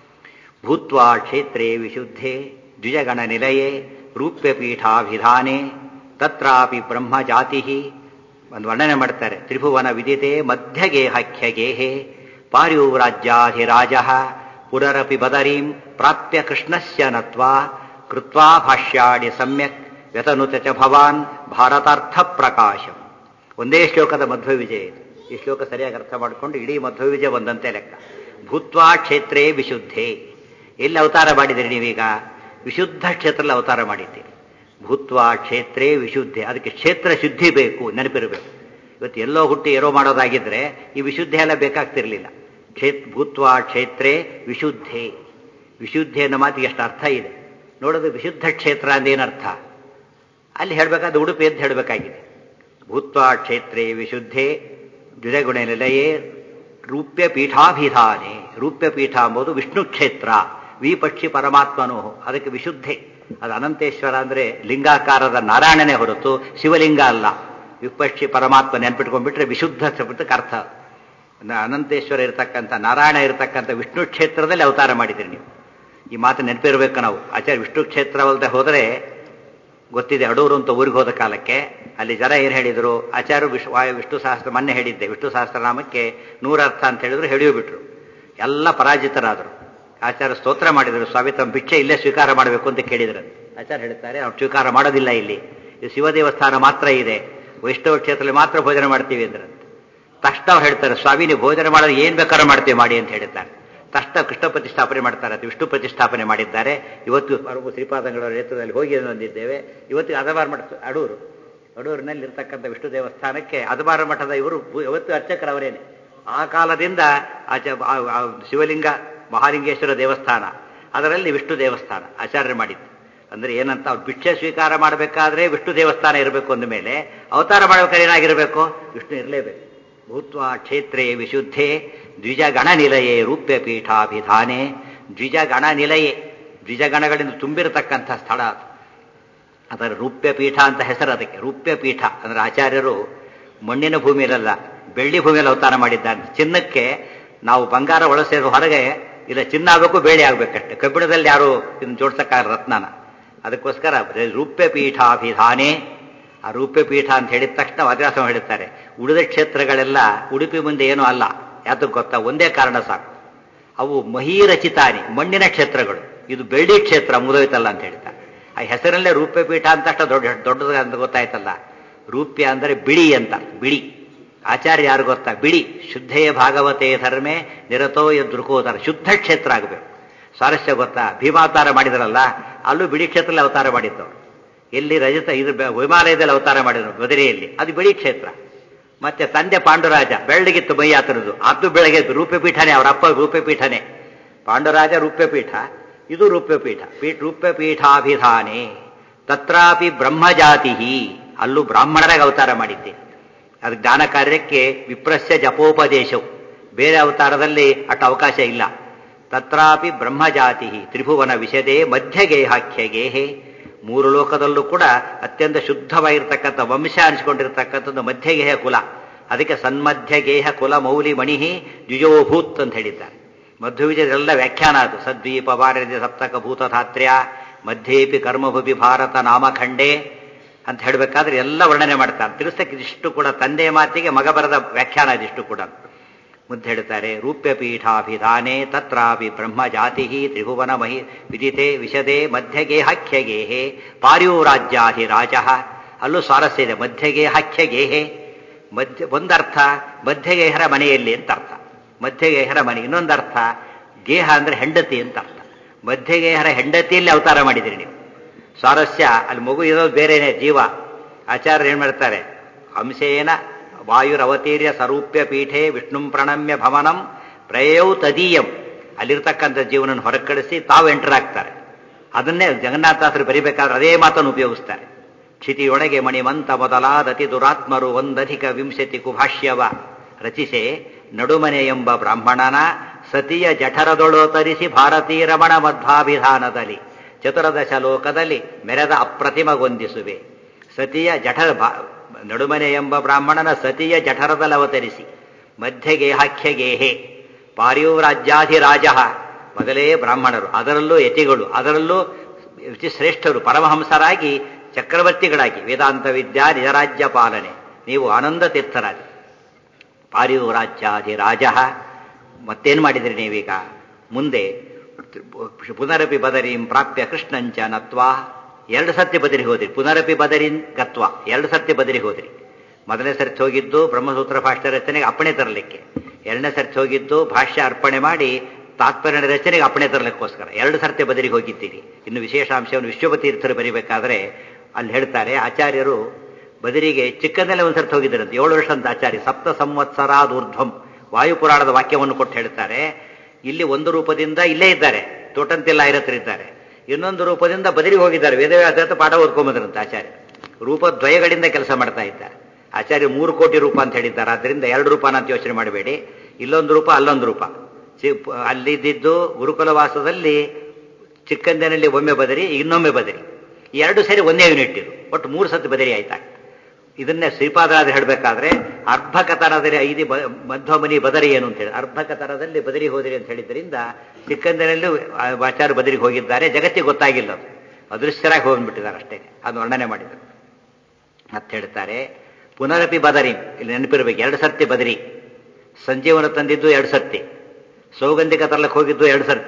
ಭೂತ್ವಾ ಕ್ಷೇತ್ರೇ ವಿಶುದ್ಧೇ ದ್ವಿಜಗಣ ನಿಲಯೇ ರೂಪ್ಯಪೀಠಾಭಿಧಾನೆ ತತ್ರಾಪಿ ಬ್ರಹ್ಮಜಾತಿ ಒಂದು ವರ್ಣನೆ ಮಾಡ್ತಾರೆ ತ್ರಿಭುವನ ವಿದಿತೆ ಮಧ್ಯಗೇಹಖ್ಯ ಗೇಹೆ ಪಾರ್ಯೂರಾಜ್ಯಾಧಿರಾಜ ಪುರರಪಿ ಬದರೀಂ ಪ್ರಾಪ್ಯ ಕೃಷ್ಣಸ್ಯ ನತ್ವಾ ಕೃತ್ವಾ ಭಾಷ್ಯಾಡಿ ಸಮ್ಯಕ್ ವ್ಯತನುತ ಚ ಭವಾನ್ ಭಾರತಾರ್ಥ ಪ್ರಕಾಶಂ ಒಂದೇ ಶ್ಲೋಕದ ಮಧ್ವ ವಿಜಯ ಇದು ಈ ಶ್ಲೋಕ ಸರಿಯಾಗಿ ಅರ್ಥ ಮಾಡಿಕೊಂಡು ಇಡೀ ಮಧ್ವ ವಿಜಯ ಒಂದಂತೆ ಲೆಕ್ಕ ಭೂತ್ವಾ ಕ್ಷೇತ್ರೇ ವಿಶುದ್ಧೇ ಎಲ್ಲಿ ಅವತಾರ ಮಾಡಿದಿರಿ ನೀವೀಗ ವಿಶುದ್ಧ ಕ್ಷೇತ್ರದಲ್ಲಿ ಅವತಾರ ಮಾಡಿದ್ದೀರಿ ಭೂತ್ವಾ ಕ್ಷೇತ್ರೇ ವಿಶುದ್ಧಿ ಅದಕ್ಕೆ ಕ್ಷೇತ್ರ ಶುದ್ಧಿ ಬೇಕು ನೆನಪಿರಬೇಕು ಇವತ್ತು ಎಲ್ಲೋ ಹುಟ್ಟಿ ಏನೋ ಮಾಡೋದಾಗಿದ್ರೆ ಈ ವಿಶುದ್ಧಿ ಎಲ್ಲ ಬೇಕಾಗ್ತಿರ್ಲಿಲ್ಲ ಕ್ಷೇತ್ ಭೂತ್ವಾ ಕ್ಷೇತ್ರೇ ವಿಶುದ್ಧೇ ವಿಶುದ್ಧಿ ಅನ್ನೋ ಮಾತಿಗೆ ಎಷ್ಟು ಅರ್ಥ ಇದೆ ನೋಡೋದು ವಿಶುದ್ಧ ಕ್ಷೇತ್ರ ಅಂದೇನರ್ಥ ಅಲ್ಲಿ ಹೇಳಬೇಕಾದ ಉಡುಪಿ ಅಂತ ಹೇಳಬೇಕಾಗಿದೆ ಭೂತ್ವಾ ಕ್ಷೇತ್ರೇ ವಿಶುದ್ಧೇ ದ್ವಿಜಗುಣ ನಿಲಯೇ ರೂಪ್ಯ ಪೀಠಾಭಿಧಾನೆ ರೂಪ್ಯ ಪೀಠ ಎಂಬುದು ವಿಷ್ಣು ಕ್ಷೇತ್ರ ವಿಪಕ್ಷಿ ಪರಮಾತ್ಮನು ಅದಕ್ಕೆ ವಿಶುದ್ಧೆ ಅದು ಅನಂತೇಶ್ವರ ಅಂದ್ರೆ ಲಿಂಗಾಕಾರದ ನಾರಾಯಣನೇ ಹೊರತು ಶಿವಲಿಂಗ ಅಲ್ಲ ವಿಪಕ್ಷಿ ಪರಮಾತ್ಮ ನೆನ್ಪಿಟ್ಕೊಂಡ್ಬಿಟ್ರೆ ವಿಶುದ್ಧ ಶಬ್ದಕ್ಕೆ ಅರ್ಥ ಅನಂತೇಶ್ವರ ಇರತಕ್ಕಂಥ ನಾರಾಯಣ ಇರತಕ್ಕಂಥ ವಿಷ್ಣು ಕ್ಷೇತ್ರದಲ್ಲಿ ಅವತಾರ ಮಾಡಿದ್ದೀರಿ ನೀವು ಈ ಮಾತು ನೆನಪಿರಬೇಕು ನಾವು ಆಚಾರ್ಯ ವಿಷ್ಣು ಕ್ಷೇತ್ರವಲ್ಲದೆ ಹೋದರೆ ಗೊತ್ತಿದೆ ಅಡೂರು ಅಂತ ಊರಿಗೆ ಹೋದ ಕಾಲಕ್ಕೆ ಅಲ್ಲಿ ಜನ ಏನು ಹೇಳಿದರು ಆಚಾರ್ಯ ವಿಶ್ವ ವಿಷ್ಣು ಸಹಸ್ರ ಮೊನ್ನೆ ಹೇಳಿದ್ದೆ ವಿಷ್ಣು ಸಹಸ್ರನಾಮಕ್ಕೆ ನೂರರ್ಥ ಅಂತ ಹೇಳಿದ್ರು ಹೇಳಿಯೂ ಬಿಟ್ರು ಎಲ್ಲ ಪರಾಜಿತರಾದರು ಆಚಾರ್ಯ ಸ್ತೋತ್ರ ಮಾಡಿದರು ಸ್ವಾಮಿ ತಮ್ಮ ಭಿಕ್ಷೆ ಇಲ್ಲೇ ಸ್ವೀಕಾರ ಮಾಡಬೇಕು ಅಂತ ಕೇಳಿದ್ರು ಆಚಾರ್ಯ ಹೇಳ್ತಾರೆ ಅವ್ರು ಸ್ವೀಕಾರ ಮಾಡೋದಿಲ್ಲ ಇಲ್ಲಿ ಇದು ಶಿವ ದೇವಸ್ಥಾನ ಮಾತ್ರ ಇದೆ ವೈಷ್ಣವ ಕ್ಷೇತ್ರದಲ್ಲಿ ಮಾತ್ರ ಭೋಜನ ಮಾಡ್ತೀವಿ ಅಂದ್ರೆ ತಕ್ಷಣ ಅವ್ರು ಹೇಳ್ತಾರೆ ಸ್ವಾಮಿ ನೀವು ಭೋಜನ ಮಾಡೋದು ಏನ್ ಬೇಕಾದ್ರೂ ಮಾಡ್ತೀವಿ ಮಾಡಿ ಅಂತ ಹೇಳ್ತಾರೆ ತಕ್ಷಣ ಕೃಷ್ಣ ಪ್ರತಿಷ್ಠಾಪನೆ ಮಾಡ್ತಾರೆ ಅದು ವಿಷ್ಣು ಪ್ರತಿಷ್ಠಾಪನೆ ಮಾಡಿದ್ದಾರೆ ಇವತ್ತು ಪ್ರಭು ಶ್ರೀಪಾದಂಗಳ ನೇತೃತ್ವದಲ್ಲಿ ಹೋಗಿ ಬಂದಿದ್ದೇವೆ ಇವತ್ತು ಅದಬಾರ್ ಮಠ ಅಡೂರು ಅಡೂರಿನಲ್ಲಿ ಇರ್ತಕ್ಕಂಥ ವಿಷ್ಣು ದೇವಸ್ಥಾನಕ್ಕೆ ಅದಬಾರ ಮಠದ ಇವರು ಇವತ್ತು ಅರ್ಚಕರವರೇನೆ ಆ ಕಾಲದಿಂದ ಆಚ ಆ- ಆ ಶಿವಲಿಂಗ ಮಹಾಲಿಂಗೇಶ್ವರ ದೇವಸ್ಥಾನ ಅದರಲ್ಲಿ ವಿಷ್ಣು ದೇವಸ್ಥಾನ ಆಚಾರ್ಯ ಮಾಡಿದ್ದು ಅಂದ್ರೆ ಏನಂತ ಅವ್ರು ಭಿಕ್ಷೆ ಸ್ವೀಕಾರ ಮಾಡಬೇಕಾದ್ರೆ ವಿಷ್ಣು ದೇವಸ್ಥಾನ ಇರಬೇಕು ಅಂದ ಮೇಲೆ ಅವತಾರ ಮಾಡಬೇಕಾದ್ರೆ ಏನಾಗಿರಬೇಕು ವಿಷ್ಣು ಇರಲೇಬೇಕು ಭೂತ್ವ ಕ್ಷೇತ್ರೇ ವಿಶುದ್ಧೇ ದ್ವಿಜಗಣ ನಿಲಯೇ ರೂಪ್ಯ ಪೀಠಾಭಿಧಾನೆ ದ್ವಿಜಗಣ ನಿಲಯೇ ದ್ವಿಜಗಣಗಳಿಂದ ತುಂಬಿರತಕ್ಕಂಥ ಸ್ಥಳ ಅದು ಅದರ ರೂಪ್ಯ ಪೀಠ ಅಂತ ಹೆಸರು ಅದಕ್ಕೆ ರೂಪ್ಯ ಪೀಠ ಅಂದ್ರೆ ಆಚಾರ್ಯರು ಮಣ್ಣಿನ ಭೂಮಿಯಲ್ಲ ಬೆಳ್ಳಿ ಭೂಮಿಯಲ್ಲಿ ಅವತಾರ ಮಾಡಿದ್ದಾರೆ ಚಿನ್ನಕ್ಕೆ ನಾವು ಬಂಗಾರ ಒಳಸೇರು ಹೊರಗೆ ಇಲ್ಲ ಚಿನ್ನ ಆಗಬೇಕು ಬೇಳೆ ಆಗ್ಬೇಕಷ್ಟೆ ಕಬ್ಬಿಣದಲ್ಲಿ ಯಾರು ಇದನ್ನು ಜೋಡ್ಸಕ್ಕಾಗ ರತ್ನನ ಅದಕ್ಕೋಸ್ಕರ ರೂಪ್ಯ ಪೀಠಾಭಿಧಾನೆ ಆ ರೂಪ್ಯ ಪೀಠ ಅಂತ ಹೇಳಿದ ತಕ್ಷಣ ವಾದ್ಯಾಸ ಹೇಳುತ್ತಾರೆ ಉಳಿದ ಕ್ಷೇತ್ರಗಳೆಲ್ಲ ಉಡುಪಿ ಮುಂದೆ ಏನೂ ಅಲ್ಲ ಯಾತಕ್ಕೆ ಗೊತ್ತಾ ಒಂದೇ ಕಾರಣ ಸಾಕು ಅವು ಮಹೀರಚಿತಾನಿ ಮಣ್ಣಿನ ಕ್ಷೇತ್ರಗಳು ಇದು ಬೆಳ್ಳಿ ಕ್ಷೇತ್ರ ಮುಗಿದೋಯ್ತಲ್ಲ ಅಂತ ಹೇಳ್ತಾರೆ ಆ ಹೆಸರಲ್ಲೇ ರೂಪ್ಯ ಪೀಠ ಅಂತ ಅಷ್ಟ ದೊಡ್ಡ ದೊಡ್ಡದು ಅಂತ ಗೊತ್ತಾಯ್ತಲ್ಲ ರೂಪ್ಯ ಅಂದರೆ ಬಿಳಿ ಅಂತ ಬಿಳಿ ಆಚಾರ್ಯ ಯಾರು ಗೊತ್ತಾ ಬಿಳಿ ಶುದ್ಧೇ ಭಾಗವತೆ ಧರ್ಮೇ ನಿರತೋ ದೃಕೋದರ ಶುದ್ಧ ಕ್ಷೇತ್ರ ಆಗಬೇಕು ಸ್ವಾರಸ್ಯ ಗೊತ್ತಾ ಭೀಮಾವತಾರ ಮಾಡಿದ್ರಲ್ಲ ಅಲ್ಲೂ ಬಿಳಿ ಕ್ಷೇತ್ರದಲ್ಲಿ ಅವತಾರ ಮಾಡಿದ್ದವರು ಎಲ್ಲಿ ರಜತ ಇದು ಬೆ- ಹಿಮಾಲಯದಲ್ಲಿ ಅವತಾರ ಮಾಡಿದ್ರು ಬದರಿಯಲ್ಲಿ ಅದು ಬಿಳಿ ಕ್ಷೇತ್ರ ಮತ್ತೆ ತಂದೆ ಪಾಂಡುರಾಜ ಬೆಳ್ಳಗಿತ್ತು ಮೈ ಆತನದು ಅದು ಬೆಳಗ್ಗೆ ರೂಪ್ಯಪೀಠನೇ ಅವರ ಅಪ್ಪ ರೂಪ್ಯಪೀಠನೇ ಪಾಂಡುರಾಜ ರೂಪ್ಯಪೀಠ ಇದು ರೂಪ್ಯಪೀಠ ಪೀಠ ರೂಪ್ಯಪೀಠಾಭಿಧಾನೆ ತತ್ರಾಪಿ ಬ್ರಹ್ಮಜಾತಿ ಅಲ್ಲೂ ಬ್ರಾಹ್ಮಣರಾಗ ಅವತಾರ ಮಾಡಿದ್ದೆ ಅದು ಜ್ಞಾನ ಕಾರ್ಯಕ್ಕೆ ವಿಪ್ರಸ್ಯ ಜಪೋಪದೇಶವು ಬೇರೆ ಅವತಾರದಲ್ಲಿ ಅಟ್ಟ ಅವಕಾಶ ಇಲ್ಲ ತತ್ರಾಪಿ ಬ್ರಹ್ಮಜಾತಿ ತ್ರಿಭುವನ ವಿಷದೇ ಮಧ್ಯಗೇಹಾಖ್ಯ ಗೇಹೆ ಮೂರು ಲೋಕದಲ್ಲೂ ಕೂಡ ಅತ್ಯಂತ ಶುದ್ಧವಾಗಿರ್ತಕ್ಕಂಥ ವಂಶ ಅನಿಸಿಕೊಂಡಿರ್ತಕ್ಕಂಥದ್ದು ಮಧ್ಯಗೇಹ ಕುಲ ಅದಕ್ಕೆ ಸನ್ಮಧ್ಯಗೇಹ ಕುಲ ಮೌಲಿ ಮಣಿಹಿ ದ್ವಿಜೋಭೂತ್ ಅಂತ ಹೇಳಿದ್ದಾರೆ ಮಧ್ವವಿಜಯದೆಲ್ಲ ವ್ಯಾಖ್ಯಾನ ಅದು ಸದ್ವೀಪ ಭಾರತ ಸಪ್ತಕ ಭೂತಧಾತ್ರ್ಯ ಮಧ್ಯೇಪಿ ಕರ್ಮಭುವಿ ಭಾರತ ನಾಮಖಂಡೇ ಅಂತ ಹೇಳಬೇಕಾದ್ರೆ ಎಲ್ಲ ವರ್ಣನೆ ಮಾಡ್ತಾರೆ ತಿಳಿಸಕ್ಕೆ ಇದಿಷ್ಟು ಕೂಡ ತಂದೆಯ ಮಾತಿಗೆ ಮಗ ಬರದ ವ್ಯಾಖ್ಯಾನ ಇದಿಷ್ಟು ಕೂಡ ಮುದ್ದು ಹೇಳ್ತಾರೆ ರೂಪ್ಯಪೀಠಾಭಿಧಾನೆ ತತ್ರಾಪಿ ಬ್ರಹ್ಮಜಾತಿ ತ್ರಿಭುವನ ಮಹಿ ವಿದಿತೆ ವಿಶದೆ ಮಧ್ಯಗೇಹಾಖ್ಯಗೇಹೆ ಪಾರ್ಯೂರಾಜ್ಯಾಧಿರಾಜ ಅಲ್ಲೂ ಸ್ವಾರಸ್ಯ ಇದೆ ಮಧ್ಯಗೇಹಾಖ್ಯಗೇಹೆ ಮಧ್ಯ ಒಂದರ್ಥ ಮಧ್ಯಗೇಹರ ಮನೆಯಲ್ಲಿ ಅಂತ ಅರ್ಥ ಮಧ್ಯಗೇಹರ ಮನೆ ಇನ್ನೊಂದರ್ಥ ಗೇಹ ಅಂದ್ರೆ ಹೆಂಡತಿ ಅಂತ ಅರ್ಥ ಮಧ್ಯಗೇಹರ ಹೆಂಡತಿಯಲ್ಲಿ ಅವತಾರ ಮಾಡಿದಿರಿ ನೀವು ಸ್ವಾರಸ್ಯ ಅಲ್ಲಿ ಮಗು ಇರೋದು ಬೇರೆನೆ ಜೀವ ಆಚಾರ್ಯರು ಏನ್ ಮಾಡ್ತಾರೆ ಅಂಶೇನ ವಾಯುರವತೀರ್ಯ ಸರೂಪ್ಯ ಪೀಠೆ ವಿಷ್ಣು ಪ್ರಣಮ್ಯ ಭವನಂ ಪ್ರಯೌ ತದೀಯಂ ಅಲ್ಲಿರ್ತಕ್ಕಂಥ ಜೀವನ ಹೊರಕಳಿಸಿ ತಾವು ಎಂಟರ್ ಆಗ್ತಾರೆ ಅದನ್ನೇ ಜಗನ್ನಾಥಾಸರು ಬರಿಬೇಕಾದ್ರೆ ಅದೇ ಮಾತನ್ನು ಉಪಯೋಗಿಸ್ತಾರೆ ಕ್ಷಿತಿಯೊಳಗೆ ಮಣಿಮಂತ ಮೊದಲಾದತಿ ದುರಾತ್ಮರು ಒಂದಧಿಕ ವಿಂಶತಿ ಕುಭಾಷ್ಯವ ರಚಿಸೆ ನಡುಮನೆ ಎಂಬ ಬ್ರಾಹ್ಮಣನ ಸತಿಯ ಜಠರದೊಳೋತರಿಸಿ ಭಾರತೀಯ ರಮಣ ಮಧ್ವಾಭಿಧಾನದಲ್ಲಿ ಚತುರ್ದಶ ಲೋಕದಲ್ಲಿ ಮೆರೆದ ಅಪ್ರತಿಮಗೊಂದಿಸುವೆ ಸತಿಯ ಜಠರ ಭಾ- ನಡುಮನೆ ಎಂಬ ಬ್ರಾಹ್ಮಣನ ಸತಿಯ ಜಠರದಲ್ಲಿ ಅವತರಿಸಿ ಮಧ್ಯಗೇಹಾಖ್ಯ ಗೇಹೆ ಪಾರ್ಯುರಾಜ್ಯಾಧಿರಾಜ ಮೊದಲೇ ಬ್ರಾಹ್ಮಣರು ಅದರಲ್ಲೂ ಯತಿಗಳು ಅದರಲ್ಲೂ ಅತಿ ಶ್ರೇಷ್ಠರು ಪರಮಹಂಸರಾಗಿ ಚಕ್ರವರ್ತಿಗಳಾಗಿ ವೇದಾಂತ ವಿದ್ಯಾ ನಿಜರಾಜ್ಯ ಪಾಲನೆ ನೀವು ಆನಂದ ತೀರ್ಥರಾಜ ಪಾರ್ಯುರಾಜ್ಯಾಧಿರಾಜ ಮತ್ತೇನು ಮಾಡಿದ್ರಿ ನೀವೀಗ ಮುಂದೆ ಪುನರಪಿ ಬದರೀಂ ಪ್ರಾಪ್ಯ ಕೃಷ್ಣಂಚ ನತ್ವಾ ಎರಡು ಸರ್ತಿ ಬದರಿ ಹೋದ್ರಿ ಪುನರಪಿ ಬದರಿನ್ ಗತ್ವ ಎರಡು ಸರ್ತಿ ಬದರಿ ಹೋದ್ರಿ ಮೊದಲನೇ ಸರ್ತಿ ಹೋಗಿದ್ದು ಬ್ರಹ್ಮಸೂತ್ರ ಭಾಷ್ಯ ರಚನೆಗೆ ಅಪ್ಪಣೆ ತರಲಿಕ್ಕೆ ಎರಡನೇ ಸರ್ತಿ ಹೋಗಿದ್ದು ಭಾಷ್ಯ ಅರ್ಪಣೆ ಮಾಡಿ ತಾತ್ಪರ್ಯ ರಚನೆಗೆ ಅಪ್ಪಣೆ ತರಲಿಕ್ಕೋಸ್ಕರ ಎರಡು ಸರ್ತಿ ಬದರಿಗೆ ಹೋಗಿದ್ದೀರಿ ಇನ್ನು ವಿಶೇಷಾಂಶವನ್ನು ವಿಶ್ವಪತೀರ್ಥರು ಬರಿಬೇಕಾದ್ರೆ ಅಲ್ಲಿ ಹೇಳ್ತಾರೆ ಆಚಾರ್ಯರು ಬದರಿಗೆ ಚಿಕ್ಕಂದಲ್ಲೇ ಒಂದು ಸರ್ತಿ ಹೋಗಿದ್ದರಂತೆ ಏಳು ವರ್ಷ ಅಂತ ಆಚಾರ್ಯ ಸಪ್ತ ಸಂವತ್ಸರಾದೂರ್ಧ್ವಂ ವಾಯುಪುರಾಣದ ವಾಕ್ಯವನ್ನು ಕೊಟ್ಟು ಹೇಳ್ತಾರೆ ಇಲ್ಲಿ ಒಂದು ರೂಪದಿಂದ ಇಲ್ಲೇ ಇದ್ದಾರೆ ತೋಟಂತಿಲ್ಲ ಐರತ್ರ ಇದ್ದಾರೆ ಇನ್ನೊಂದು ರೂಪದಿಂದ ಬದರಿಗೆ ಹೋಗಿದ್ದಾರೆ ವೇದವ್ಯಾಸ ಪಾಠ ಓದ್ಕೊಂಬಂದ್ರಂತೆ ಆಚಾರ್ಯ ರೂಪದ್ವಯಗಳಿಂದ ಕೆಲಸ ಮಾಡ್ತಾ ಇದ್ದಾರೆ ಆಚಾರ್ಯ ಮೂರು ಕೋಟಿ ರೂಪ ಅಂತ ಹೇಳಿದ್ದಾರೆ ಆದ್ದರಿಂದ ಎರಡು ರೂಪಾನ ಅಂತ ಯೋಚನೆ ಮಾಡಬೇಡಿ ಇಲ್ಲೊಂದು ರೂಪ ಅಲ್ಲೊಂದು ರೂಪ ಚಿ- ಪ- ಅಲ್ಲಿದ್ದಿದ್ದು ಗುರುಕುಲ ವಾಸದಲ್ಲಿ ಚಿಕ್ಕಂದಿನಲ್ಲಿ ಒಮ್ಮೆ ಬದರಿ ಇನ್ನೊಮ್ಮೆ ಬದರಿ ಈ ಎರಡು ಸೇರಿ ಒಂದೇ ಯೂನಿಟ್ ಇದು ಒಟ್ಟು ಮೂರು ಸತಿ ಬದರಿ ಆಯ್ತಾ ಇದನ್ನೇ ಶ್ರೀಪಾದರಾಜ ಹೇಳಬೇಕಾದ್ರೆ ಅರ್ಭಕತನದಲ್ಲಿ ಐದಿ ಬ ಮಧ್ವಮನಿ ಬದರಿ ಏನು ಅಂತ ಹೇಳಿ ಅರ್ಭಕತನದಲ್ಲಿ ಬದರಿ ಹೋದಿರಿ ಅಂತ ಹೇಳಿದ್ರಿಂದ ಚಿಕ್ಕಂದಿನಲ್ಲಿ ಆಚಾರ ಬದರಿಗೆ ಹೋಗಿದ್ದಾರೆ ಜಗತ್ತಿಗೆ ಗೊತ್ತಾಗಿಲ್ಲ ಅದು ಅದೃಶ್ಯರಾಗಿ ಹೋಗ್ಬಿಟ್ಟಿದ್ದಾರೆ ಅಷ್ಟೇ ಅದು ವರ್ಣನೆ ಮಾಡಿದರು ಮತ್ತೆ ಹೇಳ್ತಾರೆ ಪುನರಪಿ ಬದರಿ ಇಲ್ಲಿ ನೆನಪಿರ್ಬೇಕು ಎರಡು ಸರ್ತಿ ಬದರಿ ಸಂಜೀವನ ತಂದಿದ್ದು ಎರಡು ಸರ್ತಿ ಸೌಗಂಧಿಕ ತರ್ಲಕ್ಕೆ ಹೋಗಿದ್ದು ಎರಡು ಸರ್ತಿ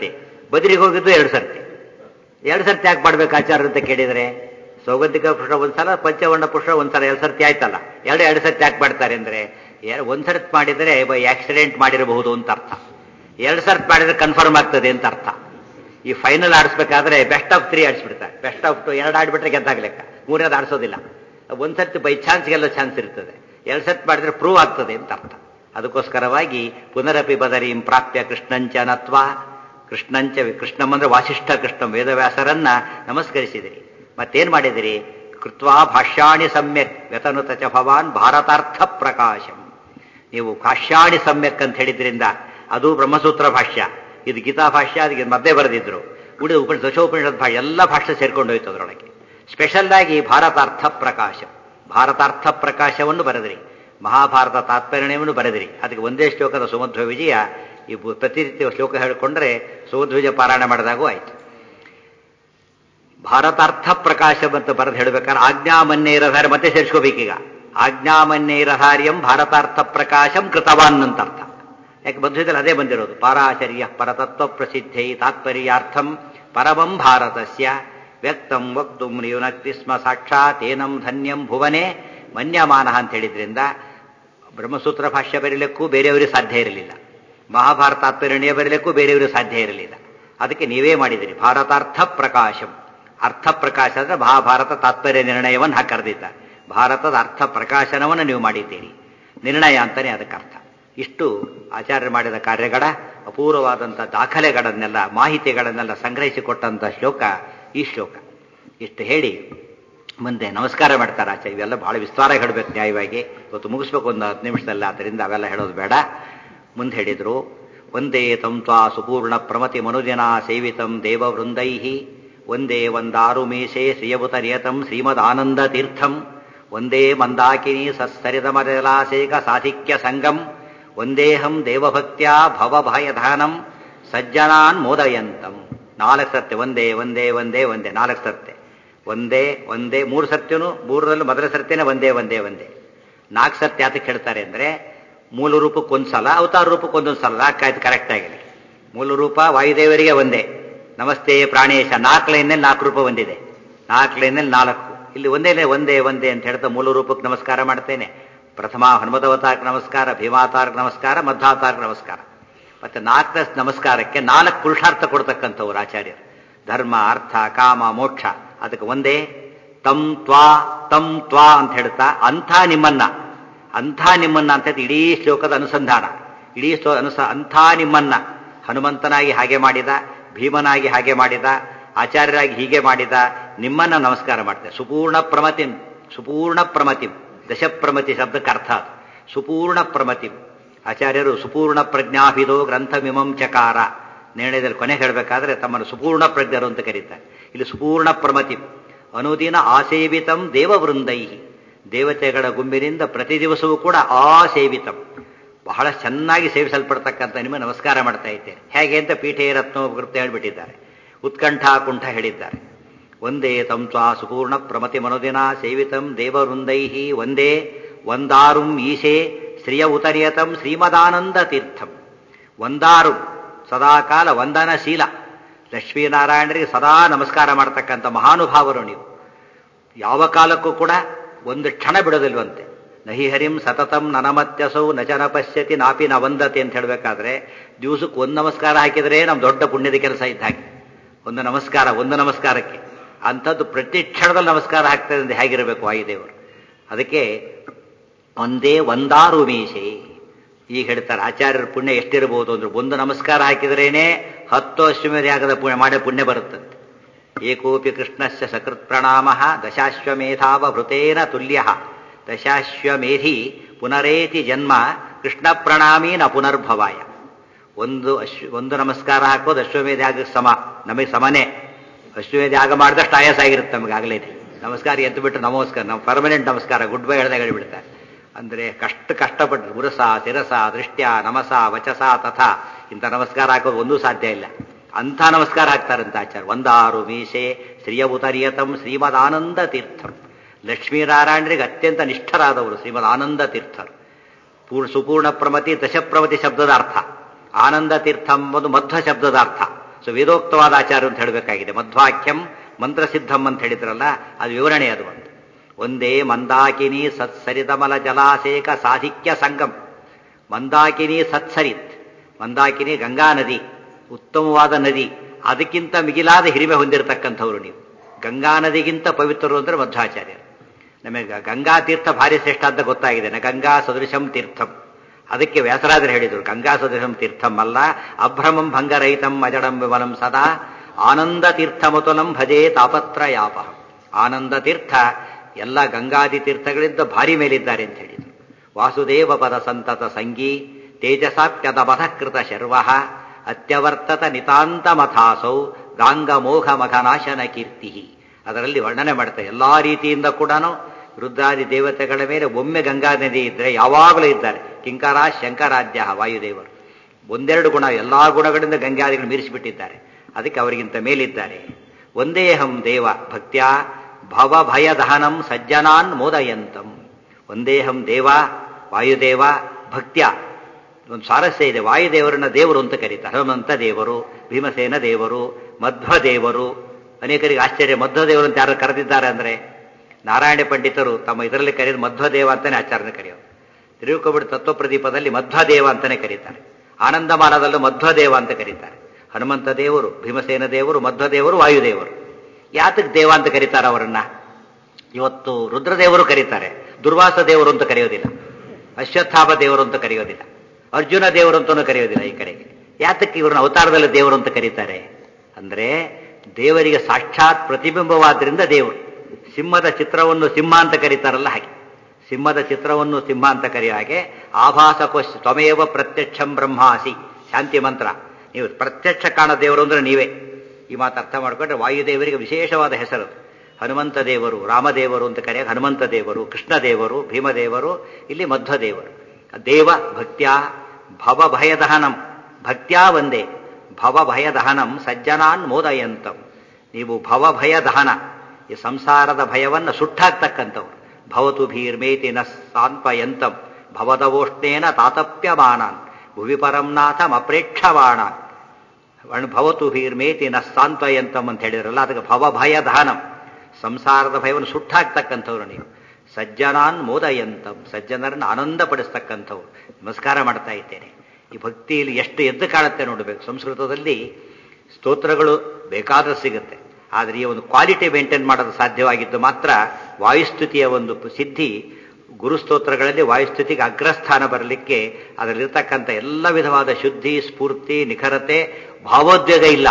ಬದರಿಗೆ ಹೋಗಿದ್ದು ಎರಡು ಸರ್ತಿ ಎರಡು ಸರ್ತಿ ಯಾಕೆ ಮಾಡ್ಬೇಕು ಆಚಾರ ಅಂತ ಕೇಳಿದರೆ ಸೌಗಂಧಿಕ ಪುರುಷ ಒಂದ್ಸಲ ಪಂಚವರ್ಣ ಪುರುಷ ಒಂದ್ಸಲ ಎರಡು ಸರ್ತಿ ಆಯ್ತಲ್ಲ ಎರಡು ಎರಡು ಸರ್ತಿ ಯಾಕೆ ಮಾಡ್ತಾರೆ ಅಂದ್ರೆ ಎರ- ಒಂದ್ ಸರ್ತಿ ಮಾಡಿದರೆ ಬೈ ಆಕ್ಸಿಡೆಂಟ್ ಮಾಡಿರಬಹುದು ಅಂತ ಅರ್ಥ ಎರಡು ಸರ್ತಿ ಮಾಡಿದ್ರೆ ಕನ್ಫರ್ಮ್ ಆಗ್ತದೆ ಅಂತ ಅರ್ಥ ಈ ಫೈನಲ್ ಆಡಿಸ್ಬೇಕಾದ್ರೆ ಬೆಸ್ಟ್ ಆಫ್ ತ್ರೀ ಆಡಿಸ್ಬಿಡ್ತಾರೆ ಬೆಸ್ಟ್ ಆಫ್ ಟು ಎರಡು ಆಡ್ಬಿಟ್ರೆ ಗೆದ್ದಾಗ ಲೆಕ್ಕ ಮೂರನೇದು ಆಡಿಸೋದಿಲ್ಲ ಒಂದ್ ಸರ್ತಿ ಬೈ ಚಾನ್ಸ್ ಗೆಲ್ಲೋ ಚಾನ್ಸ್ ಇರ್ತದೆ ಎರಡು ಸರ್ತಿ ಮಾಡಿದ್ರೆ ಪ್ರೂವ್ ಆಗ್ತದೆ ಅಂತ ಅರ್ಥ ಅದಕ್ಕೋಸ್ಕರವಾಗಿ ಪುನರಪಿ ಬದರೀಂ ಪ್ರಾಪ್ಯ ಕೃಷ್ಣಂಚ ನತ್ವ ಕೃಷ್ಣಂಚ ಕೃಷ್ಣಂ ಅಂದ್ರೆ ವಾಸಿಷ್ಠ ಕೃಷ್ಣ ವೇದವ್ಯಾಸರನ್ನ ನಮಸ್ಕರಿಸಿದಿರಿ ಮತ್ತೇನ್ ಮಾಡಿದಿರಿ ಕೃತ್ವಾ ಭಾಷ್ಯಾಣಿ ಸಮ್ಯಕ್ ವ್ಯತನುತ ಚ ಭವಾನ್ ಭಾರತಾರ್ಥ ಪ್ರಕಾಶಂ ನೀವು ಭಾಷ್ಯಾಣಿ ಸಮ್ಯಕ್ ಅಂತ ಹೇಳಿದ್ರಿಂದ ಅದು ಬ್ರಹ್ಮಸೂತ್ರ ಭಾಷ್ಯ ಇದು ಗೀತಾ ಭಾಷ್ಯ ಅದಕ್ಕೆ ಮಧ್ಯೆ ಬರೆದಿದ್ರು ಉಳಿದ ಉಪ ದಶೋಪನಿಷತ್ ಭಾಷ್ಯ ಎಲ್ಲ ಭಾಷ್ಯ ಸೇರ್ಕೊಂಡು ಹೋಯ್ತು ಅದರೊಳಗೆ ಸ್ಪೆಷಲ್ ಆಗಿ ಭಾರತಾರ್ಥ ಪ್ರಕಾಶ ಭಾರತಾರ್ಥ ಪ್ರಕಾಶವನ್ನು ಬರೆದ್ರಿ ಮಹಾಭಾರತ ತಾತ್ಪರ್ಯವನ್ನು ಬರೆದ್ರಿ ಅದಕ್ಕೆ ಒಂದೇ ಶ್ಲೋಕದ ಸುಮಧ್ವ ವಿಜಯ ಈ ಬು- ಪ್ರತಿನಿತ್ಯ ಶ್ಲೋಕ ಹೇಳಿಕೊಂಡ್ರೆ ಸುಮಧ್ವಜ ಪಾರಾಯಣ ಮಾಡಿದಾಗೂ ಆಯ್ತು ಭಾರತಾರ್ಥ ಪ್ರಕಾಶ ಅಂತ ಬರೆದು ಹೇಳ್ಬೇಕಾದ್ರೆ ಆಜ್ಞಾಮನ್ಯೈರಧಾರ್ಯ ಮತ್ತೆ ಸೇರಿಸ್ಕೋಬೇಕೀಗ ಆಜ್ಞಾಮನ್ಯೈರಧಾರ್ಯಂ ಭಾರತಾರ್ಥ ಪ್ರಕಾಶಂ ಕೃತವಾನ್ ಅಂತ ಅರ್ಥ ಯಾಕೆ ಬಂಧುದಲ್ಲಿ ಅದೇ ಬಂದಿರೋದು ಪಾರಾಚರ್ಯ ಪರತತ್ವ ಪ್ರಸಿದ್ಧೈ ತಾತ್ಪರ್ಯಾರ್ಥಂ ಪರಮಂ ಭಾರತಸ್ಯ ವ್ಯಕ್ತಂ ವಕ್ತು ಯುನಕ್ತಿ ಸ್ಮ ಸಾಕ್ಷಾತ್ ಏನಂ ಧನ್ಯಂ ಭುವನೆ ಮನ್ಯಮಾನ ಅಂತ ಹೇಳಿದ್ರಿಂದ ಬ್ರಹ್ಮಸೂತ್ರ ಭಾಷ್ಯ ಬರೀಲಿಕ್ಕೂ ಬೇರೆಯವರಿಗೆ ಸಾಧ್ಯ ಇರಲಿಲ್ಲ ಮಹಾಭಾರತ ತಾತ್ಪರ್ಯ ಬರೀಲಿಕ್ಕೂ ಬೇರೆಯವರಿಗೆ ಸಾಧ್ಯ ಇರಲಿಲ್ಲ ಅದಕ್ಕೆ ನೀವೇ ಮಾಡಿದಿರಿ ಭಾರತಾರ್ಥ ಪ್ರಕಾಶಂ ಅರ್ಥ ಪ್ರಕಾಶ ಅಂದ್ರೆ ಮಹಾಭಾರತ ತಾತ್ಪರ್ಯ ನಿರ್ಣಯವನ್ನು ಹಾಕಿ ಕರೆದಿದ್ದಾರೆ ಭಾರತದ ಅರ್ಥ ಪ್ರಕಾಶನವನ್ನು ನೀವು ಮಾಡಿದ್ದೀರಿ ನಿರ್ಣಯ ಅಂತಾನೆ ಅದಕ್ಕೆ ಅರ್ಥ ಇಷ್ಟು ಆಚಾರ್ಯ ಮಾಡಿದ ಕಾರ್ಯಗಳ ಅಪೂರ್ವವಾದಂಥ ದಾಖಲೆಗಳನ್ನೆಲ್ಲ ಮಾಹಿತಿಗಳನ್ನೆಲ್ಲ ಸಂಗ್ರಹಿಸಿಕೊಟ್ಟಂಥ ಶ್ಲೋಕ ಈ ಶ್ಲೋಕ ಇಷ್ಟು ಹೇಳಿ ಮುಂದೆ ನಮಸ್ಕಾರ ಮಾಡ್ತಾರೆ ಆಚಾರ್ಯ ಇವೆಲ್ಲ ಬಹಳ ವಿಸ್ತಾರ ಹೇಳಬೇಕು ನ್ಯಾಯವಾಗಿ ಇವತ್ತು ಮುಗಿಸ್ಬೇಕು ಒಂದು ಹತ್ತು ನಿಮಿಷದಲ್ಲಿ ಆದ್ದರಿಂದ ಅವೆಲ್ಲ ಹೇಳೋದು ಬೇಡ ಮುಂದೆ ಹೇಳಿದ್ರು ಒಂದೇ ತಂತ್ವಾ ಸುಪೂರ್ಣ ಪ್ರಮತಿ ಮನುಜನ ಸೇವಿತಂ ದೇವವೃಂದೈ ಒಂದೇ ಒಂದಾರು ಮೀಸೆ ಶ್ರಿಯಭುತ ನಿಯತಂ ಶ್ರೀಮದ್ ಆನಂದ ತೀರ್ಥಂ ಒಂದೇ ಮಂದಾಕಿನಿ ಸತ್ಸರಿತ ಮರಲಾಸೇಕ ಸಾಧಿಕ್ಯ ಸಂಗಂ ಒಂದೇಹಂ ದೇವಭಕ್ತ್ಯ ಭವಭಯಧಾನಂ ಸಜ್ಜನಾನ್ ಮೋದಯಂತಂ ನಾಲ್ಕು ಸತ್ಯ ಒಂದೇ ಒಂದೇ ಒಂದೇ ಒಂದೇ ನಾಲ್ಕು ಸತ್ಯ ಒಂದೇ ಒಂದೇ ಮೂರು ಸತ್ಯನು ಮೂರರಲ್ಲೂ ಮೊದಲ ಸತ್ಯನೇ ಒಂದೇ ಒಂದೇ ಒಂದೇ ನಾಲ್ಕು ಸತ್ಯ ಯಾತಕ್ಕೆ ಹೇಳ್ತಾರೆ ಅಂದ್ರೆ ಮೂಲ ರೂಪಕ್ಕೊಂದ್ಸಲ ಅವತಾರ ರೂಪಕ್ಕೊಂದೊಂದು ಸಲ ನಾಲ್ಕಾಯ್ತು ಕರೆಕ್ಟ್ ಆಗಿದೆ ಮೂಲ ರೂಪ ವಾಯುದೇವರಿಗೆ ಒಂದೇ ನಮಸ್ತೆ ಪ್ರಾಣೇಶ ನಾಲ್ಕು ಲೈನಲ್ಲಿ ನಾಲ್ಕು ರೂಪ ಬಂದಿದೆ ನಾಲ್ಕು ಲೈನಲ್ಲಿ ನಾಲ್ಕು ಇಲ್ಲಿ ಒಂದೇ ಲೈನ್ ಒಂದೇ ಒಂದೇ ಅಂತ ಹೇಳ್ತಾ ಮೂಲ ರೂಪಕ್ಕೆ ನಮಸ್ಕಾರ ಮಾಡ್ತೇನೆ ಪ್ರಥಮ ಹನುಮದವತಾರಕ್ಕೆ ನಮಸ್ಕಾರ ಭೀಮಾತಾರಕ್ಕೆ ನಮಸ್ಕಾರ ಮಧ್ವಾತಾರಕ್ಕೆ ನಮಸ್ಕಾರ ಮತ್ತೆ ನಾಲ್ಕನೇ ನಮಸ್ಕಾರಕ್ಕೆ ನಾಲ್ಕು ಪುರುಷಾರ್ಥ ಕೊಡ್ತಕ್ಕಂಥವ್ರು ಆಚಾರ್ಯರು ಧರ್ಮ ಅರ್ಥ ಕಾಮ ಮೋಕ್ಷ ಅದಕ್ಕೆ ಒಂದೇ ತಂ ತ್ವಾ ತಂ ತ್ವಾ ಅಂತ ಹೇಳ್ತಾ ಅಂಥ ನಿಮ್ಮನ್ನ ಅಂಥ ನಿಮ್ಮನ್ನ ಅಂತ ಹೇಳಿ ಇಡೀ ಶ್ಲೋಕದ ಅನುಸಂಧಾನ ಇಡೀ ಶ್ಲೋ ಅನುಸ ಅಂಥ ನಿಮ್ಮನ್ನ ಹನುಮಂತನಾಗಿ ಹಾಗೆ ಮಾಡಿದ ಭೀಮನಾಗಿ ಹಾಗೆ ಮಾಡಿದ ಆಚಾರ್ಯರಾಗಿ ಹೀಗೆ ಮಾಡಿದ ನಿಮ್ಮನ್ನ ನಮಸ್ಕಾರ ಮಾಡ್ತೇವೆ ಸುಪೂರ್ಣ ಪ್ರಮತಿಂ ಸುಪೂರ್ಣ ಪ್ರಮತಿಂ ದಶಪ್ರಮತಿ ಶಬ್ದಕ್ಕೆ ಅರ್ಥ ಅದು ಸುಪೂರ್ಣ ಪ್ರಮತಿಂ ಆಚಾರ್ಯರು ಸುಪೂರ್ಣ ಪ್ರಜ್ಞಾಭಿದೋ ಗ್ರಂಥಮಿಮಂ ಚಕಾರ ನಿರ್ಣಯದಲ್ಲಿ ಕೊನೆ ಹೇಳಬೇಕಾದ್ರೆ ತಮ್ಮನ್ನು ಸುಪೂರ್ಣ ಪ್ರಜ್ಞರು ಅಂತ ಕರೀತಾರೆ ಇಲ್ಲಿ ಸುಪೂರ್ಣ ಪ್ರಮತಿ ಅನುದಿನ ಆಸೇವಿತಂ ದೇವವೃಂದೈ ದೇವತೆಗಳ ಗುಂಬಿನಿಂದ ಪ್ರತಿ ದಿವಸವೂ ಕೂಡ ಆಸೇವಿತಂ ಬಹಳ ಚೆನ್ನಾಗಿ ಸೇವಿಸಲ್ಪಡ್ತಕ್ಕಂಥ ನಿಮಗೆ ನಮಸ್ಕಾರ ಮಾಡ್ತಾ ಇದ್ದೇನೆ ಹೇಗೆ ಅಂತ ಪೀಠೆ ರತ್ನೋಪಕೃತ ಹೇಳ್ಬಿಟ್ಟಿದ್ದಾರೆ ಉತ್ಕಂಠ ಕುಂಠ ಹೇಳಿದ್ದಾರೆ ಒಂದೇ ತಂತ್ವಾ ಸುಪೂರ್ಣ ಪ್ರಮತಿ ಮನುದಿನ ಸೇವಿತಂ ದೇವವೃಂದೈ ಒಂದೇ ಒಂದಾರುಂ ಈಶೆ ಶ್ರಿಯ ಉತರಿಯತಂ ಶ್ರೀಮದಾನಂದ ತೀರ್ಥಂ ಒಂದಾರು ಸದಾಕಾಲ ವಂದನಶೀಲ ಲಕ್ಷ್ಮೀನಾರಾಯಣರಿಗೆ ಸದಾ ನಮಸ್ಕಾರ ಮಾಡ್ತಕ್ಕಂಥ ಮಹಾನುಭಾವರು ನೀವು ಯಾವ ಕಾಲಕ್ಕೂ ಕೂಡ ಒಂದು ಕ್ಷಣ ಬಿಡೋದಿಲ್ವಂತೆ ನಹಿ ಹರಿಂ ಸತತಂ ನನಮತ್ಯಸೌ ನಚನ ಪಶ್ಯತಿ ನಾಪಿ ನ ವಂದತೆ ಅಂತ ಹೇಳಬೇಕಾದ್ರೆ ದಿವಸಕ್ಕೆ ಒಂದು ನಮಸ್ಕಾರ ಹಾಕಿದ್ರೆ ನಮ್ಮ ದೊಡ್ಡ ಪುಣ್ಯದ ಕೆಲಸ ಇದ್ದ ಹಾಗೆ ಒಂದು ನಮಸ್ಕಾರ ಒಂದು ನಮಸ್ಕಾರಕ್ಕೆ ಅಂಥದ್ದು ಪ್ರತಿ ಕ್ಷಣದಲ್ಲಿ ನಮಸ್ಕಾರ ಹಾಕ್ತದೆ ಅಂತ ಹೇಗಿರಬೇಕು ವಾಯುದೇವರು ಅದಕ್ಕೆ ಒಂದೇ ಒಂದಾರು ಮೀಸೆ ಈಗ ಹೇಳ್ತಾರೆ ಆಚಾರ್ಯರ ಪುಣ್ಯ ಎಷ್ಟಿರಬಹುದು ಅಂದ್ರೆ ಒಂದು ನಮಸ್ಕಾರ ಹಾಕಿದ್ರೇನೆ ಹತ್ತು ಅಶ್ವಮೇಧ ಯಾಗದ ಪುಣ್ಯ ಮಾಡೇ ಪುಣ್ಯ ಬರುತ್ತಂತೆ ಏಕೋಪಿ ಕೃಷ್ಣಸ್ಯ ಸಕೃತ್ ಪ್ರಣಾಮ ದಶಾಶ್ವಮೇಧಾವಭೃತೇನ ತುಲ್ಯ ದಶಾಶ್ವಮೇಧಿ ಪುನರೇತಿ ಜನ್ಮ ಕೃಷ್ಣ ಪ್ರಣಾಮಿ ನ ಪುನರ್ಭವಾಯ ಒಂದು ಅಶ್ವ ಒಂದು ನಮಸ್ಕಾರ ಹಾಕೋದು ಅಶ್ವಮೇಧ ಯಾಗಕ್ಕೆ ಸಮ ನಮಗೆ ಸಮನೇ ಅಶ್ವಮೇಧ ಯಾಗ ಮಾಡಿದಷ್ಟು ಆಯಾಸ ಆಗಿರುತ್ತೆ ನಮಗಾಗಲೇ ನಮಸ್ಕಾರ ಎದ್ದು ಬಿಟ್ಟು ನಮಸ್ಕಾರ ನಾವು ಪರ್ಮನೆಂಟ್ ನಮಸ್ಕಾರ ಗುಡ್ ಬೈ ಹೇಳ್ದಾಗ ಹೇಳಿಬಿಡ್ತಾರೆ ಅಂದ್ರೆ ಕಷ್ಟ ಕಷ್ಟಪಟ್ಟು ಗುರಸ ಶಿರಸ ದೃಷ್ಟ್ಯ ನಮಸ ವಚಸ ತಥಾ ಇಂಥ ನಮಸ್ಕಾರ ಹಾಕೋದು ಒಂದೂ ಸಾಧ್ಯ ಇಲ್ಲ ಅಂಥ ನಮಸ್ಕಾರ ಹಾಕ್ತಾರಂತ ಆಚಾರ್ಯ ಒಂದಾರು ಮೀಸೆ ಶ್ರೀಯಭೂತರಿಯತಂ ಶ್ರೀಮದ್ ಆನಂದ ತೀರ್ಥಂ ಲಕ್ಷ್ಮೀನಾರಾಯಣರಿಗೆ ಅತ್ಯಂತ ನಿಷ್ಠರಾದವರು ಶ್ರೀಮದ್ ಆನಂದ ತೀರ್ಥರು ಪೂರ್ಣ ಸುಪೂರ್ಣ ಪ್ರಮತಿ ದಶಪ್ರಮತಿ ಶಬ್ದದ ಅರ್ಥ ಆನಂದ ತೀರ್ಥ ಎಂಬುದು ಮಧ್ವ ಶಬ್ದದ ಅರ್ಥ ಸೊ ವೇದೋಕ್ತವಾದ ಆಚಾರ ಅಂತ ಹೇಳಬೇಕಾಗಿದೆ ಮಧ್ವಾಕ್ಯಂ ಮಂತ್ರಸಿದ್ಧಂ ಅಂತ ಹೇಳಿದ್ರಲ್ಲ ಅದು ವಿವರಣೆ ಅದು ಒಂದು ಒಂದೇ ಮಂದಾಕಿನಿ ಸತ್ಸರಿತಮಲ ಜಲಾಶೇಕ ಸಾಧಿಕ್ಯ ಸಂಗಮ್ ಮಂದಾಕಿನಿ ಸತ್ಸರಿತ್ ಮಂದಾಕಿನಿ ಗಂಗಾ ನದಿ ಉತ್ತಮವಾದ ನದಿ ಅದಕ್ಕಿಂತ ಮಿಗಿಲಾದ ಹಿರಿಮೆ ಹೊಂದಿರತಕ್ಕಂಥವ್ರು ನೀವು ಗಂಗಾ ನದಿಗಿಂತ ಪವಿತ್ರರು ಅಂದ್ರೆ ಮಧ್ವಾಚಾರ್ಯರು ನಮಗೆ ಗಂಗಾ ತೀರ್ಥ ಭಾರಿ ಶ್ರೇಷ್ಠ ಅಂತ ಗೊತ್ತಾಗಿದೆ ನ ಗಂಗಾ ಸದೃಶಂ ತೀರ್ಥಂ ಅದಕ್ಕೆ ವ್ಯಾಸರಾಜರು ಹೇಳಿದರು ಗಂಗಾ ಸದೃಶಂ ತೀರ್ಥಂ ಅಲ್ಲ ಅಭ್ರಮಂ ಭಂಗರಹಿತಂ ಅಜಡಂ ವಿಮಲಂ ಸದಾ ಆನಂದ ತೀರ್ಥಮತುಲಂ ಭಜೇ ತಾಪತ್ರಯಾಪ ಆನಂದ ತೀರ್ಥ ಎಲ್ಲ ಗಂಗಾದಿ ತೀರ್ಥಗಳಿಂದ ಭಾರಿ ಮೇಲಿದ್ದಾರೆ ಅಂತ ಹೇಳಿದರು ವಾಸುದೇವ ಪದ ಸಂತತ ಸಂಗೀ ತೇಜಸಾಪ್ಯದ ಮಧಕೃತ ಶರ್ವ ಅತ್ಯವರ್ತತ ನಿತಾಂತ ಮಥಾಸೌ ಗಾಂಗ ಮೋಘ ಮಘನಾಶನ ಕೀರ್ತಿ ಅದರಲ್ಲಿ ವರ್ಣನೆ ಮಾಡ್ತಾರೆ ಎಲ್ಲಾ ರೀತಿಯಿಂದ ಕೂಡ ರುದ್ರಾದಿ ದೇವತೆಗಳ ಮೇಲೆ ಒಮ್ಮೆ ಗಂಗಾ ನದಿ ಇದ್ರೆ ಯಾವಾಗಲೂ ಇದ್ದಾರೆ ಕಿಂಕರ ಶಂಕರಾಧ್ಯ ವಾಯುದೇವರು ಒಂದೆರಡು ಗುಣ ಎಲ್ಲಾ ಗುಣಗಳಿಂದ ಗಂಗಾದಿಗಳು ಮೀರಿಸಿಬಿಟ್ಟಿದ್ದಾರೆ ಅದಕ್ಕೆ ಅವರಿಗಿಂತ ಮೇಲಿದ್ದಾರೆ ಒಂದೇ ಹಂ ದೇವ ಭಕ್ತ್ಯ ಭವ ಭಯ ದಹನಂ ಸಜ್ಜನಾನ್ ಮೋದಯಂತಂ ಒಂದೇ ಹಂ ದೇವ ವಾಯುದೇವ ಭಕ್ತ್ಯ ಒಂದು ಸ್ವಾರಸ್ಯ ಇದೆ ವಾಯುದೇವರನ್ನ ದೇವರು ಅಂತ ಕರೀತಾರೆ ಹನುಮಂತ ದೇವರು ಭೀಮಸೇನ ದೇವರು ಮಧ್ವ ದೇವರು ಅನೇಕರಿಗೆ ಆಶ್ಚರ್ಯ ಮಧ್ವ ದೇವರು ಅಂತ ಯಾರು ಕರೆದಿದ್ದಾರೆ ಅಂದ್ರೆ ನಾರಾಯಣ ಪಂಡಿತರು ತಮ್ಮ ಇದರಲ್ಲಿ ಕರೆಯೋದು ಮಧ್ವದೇವ ಅಂತಾನೆ ಆಚಾರ್ಯನ ಕರೆಯೋದು ತಿರುಗುಕಬಿಡ ತತ್ವಪ್ರದೀಪದಲ್ಲಿ ಮಧ್ವದೇವ ಅಂತಾನೆ ಕರೀತಾರೆ ಆನಂದಮಾನದಲ್ಲೂ ಮಧ್ವದೇವ ಅಂತ ಕರೀತಾರೆ ಹನುಮಂತ ದೇವರು ಭೀಮಸೇನ ದೇವರು ಮಧ್ವದೇವರು ವಾಯುದೇವರು ಯಾತಕ್ಕೆ ದೇವ ಅಂತ ಕರೀತಾರೆ ಅವರನ್ನ ಇವತ್ತು ರುದ್ರದೇವರು ಕರೀತಾರೆ ದುರ್ವಾಸ ದೇವರು ಅಂತ ಕರೆಯೋದಿಲ್ಲ ಅಶ್ವತ್ಥಾಪ ದೇವರು ಅಂತ ಕರೆಯೋದಿಲ್ಲ ಅರ್ಜುನ ದೇವರು ಅಂತಲೂ ಕರೆಯೋದಿಲ್ಲ ಈ ಕಡೆಗೆ ಯಾತಕ್ಕೆ ಇವ್ರನ್ನ ಅವತಾರದಲ್ಲಿ ದೇವರು ಅಂತ ಕರೀತಾರೆ ಅಂದ್ರೆ ದೇವರಿಗೆ ಸಾಕ್ಷಾತ್ ಪ್ರತಿಬಿಂಬವಾದ್ರಿಂದ ದೇವರು ಸಿಂಹದ ಚಿತ್ರವನ್ನು ಸಿಂಹ ಅಂತ ಕರೀತಾರಲ್ಲ ಹಾಗೆ ಸಿಂಹದ ಚಿತ್ರವನ್ನು ಸಿಂಹ ಅಂತ ಕರೆಯೋ ಹಾಗೆ ಆಭಾಸಕೋಶ ತ್ವಮೇವ ಪ್ರತ್ಯಕ್ಷಂ ಬ್ರಹ್ಮಾಸಿ ಶಾಂತಿ ಮಂತ್ರ ನೀವು ಪ್ರತ್ಯಕ್ಷ ಕಾಣ ದೇವರು ಅಂದ್ರೆ ನೀವೇ ಈ ಮಾತು ಅರ್ಥ ಮಾಡಿಕೊಂಡ್ರೆ ವಾಯುದೇವರಿಗೆ ವಿಶೇಷವಾದ ಹೆಸರು ಹನುಮಂತ ದೇವರು ರಾಮದೇವರು ಅಂತ ಕರೆಯ ಹನುಮಂತ ದೇವರು ಕೃಷ್ಣ ದೇವರು ಭೀಮದೇವರು ಇಲ್ಲಿ ಮಧ್ವದೇವರು ದೇವ ಭಕ್ತ್ಯ ಭವ ಭಯದಹನಂ ಭಕ್ತ್ಯಾ ಒಂದೇ ಭವ ಭಯದಹನಂ ಸಜ್ಜನಾನ್ ಮೋದಯಂತಂ ನೀವು ಭವ ಭಯ ದಹನ ಈ ಸಂಸಾರದ ಭಯವನ್ನು ಸುಟ್ಟಾಕ್ತಕ್ಕಂಥವ್ರು ಭವತು ಭೀರ್ಮೇತಿ ನ ಸಾಂತ್ವಯಂತಂ ಭವದವೋಷ್ಣೇನ ತಾತಪ್ಯಮಾನಾನ್ ಭುವಿ ಪರಂನಾಥಂ ಅಪ್ರೇಕ್ಷವಾಣಾನ್ ಭವತು ಭೀರ್ಮೇತಿ ನ ಸಾಂತ್ವಯಂತಂ ಅಂತ ಹೇಳಿದ್ರಲ್ಲ ಅದಕ್ಕೆ ಭವ ಭಯ ದಹನಂ ಸಂಸಾರದ ಭಯವನ್ನು ಸುಟ್ಟಾಕ್ತಕ್ಕಂಥವ್ರು ನೀವು ಸಜ್ಜನಾನ್ ಮೋದಯಂತಂ ಸಜ್ಜನರನ್ನು ಆನಂದಪಡಿಸ್ತಕ್ಕಂಥವ್ರು ನಮಸ್ಕಾರ ಮಾಡ್ತಾ ಇದ್ದೇನೆ ಈ ಭಕ್ತಿಯಲ್ಲಿ ಎಷ್ಟು ಎದ್ದು ಕಾಣುತ್ತೆ ನೋಡಬೇಕು ಸಂಸ್ಕೃತದಲ್ಲಿ ಸ್ತೋತ್ರಗಳು ಬೇಕಾದ್ರೆ ಸಿಗುತ್ತೆ ಆದರೆ ಈ ಒಂದು ಕ್ವಾಲಿಟಿ ಮೇಂಟೈನ್ ಮಾಡೋದು ಸಾಧ್ಯವಾಗಿದ್ದು ಮಾತ್ರ ವಾಯುಸ್ತುತಿಯ ಒಂದು ಸಿದ್ಧಿ ಗುರುಸ್ತೋತ್ರಗಳಲ್ಲಿ ವಾಯುಸ್ತುತಿಗೆ ಅಗ್ರಸ್ಥಾನ ಬರಲಿಕ್ಕೆ ಅದರಲ್ಲಿರ್ತಕ್ಕಂಥ ಎಲ್ಲ ವಿಧವಾದ ಶುದ್ಧಿ ಸ್ಫೂರ್ತಿ ನಿಖರತೆ ಭಾವೋದ್ವೇಗ ಇಲ್ಲ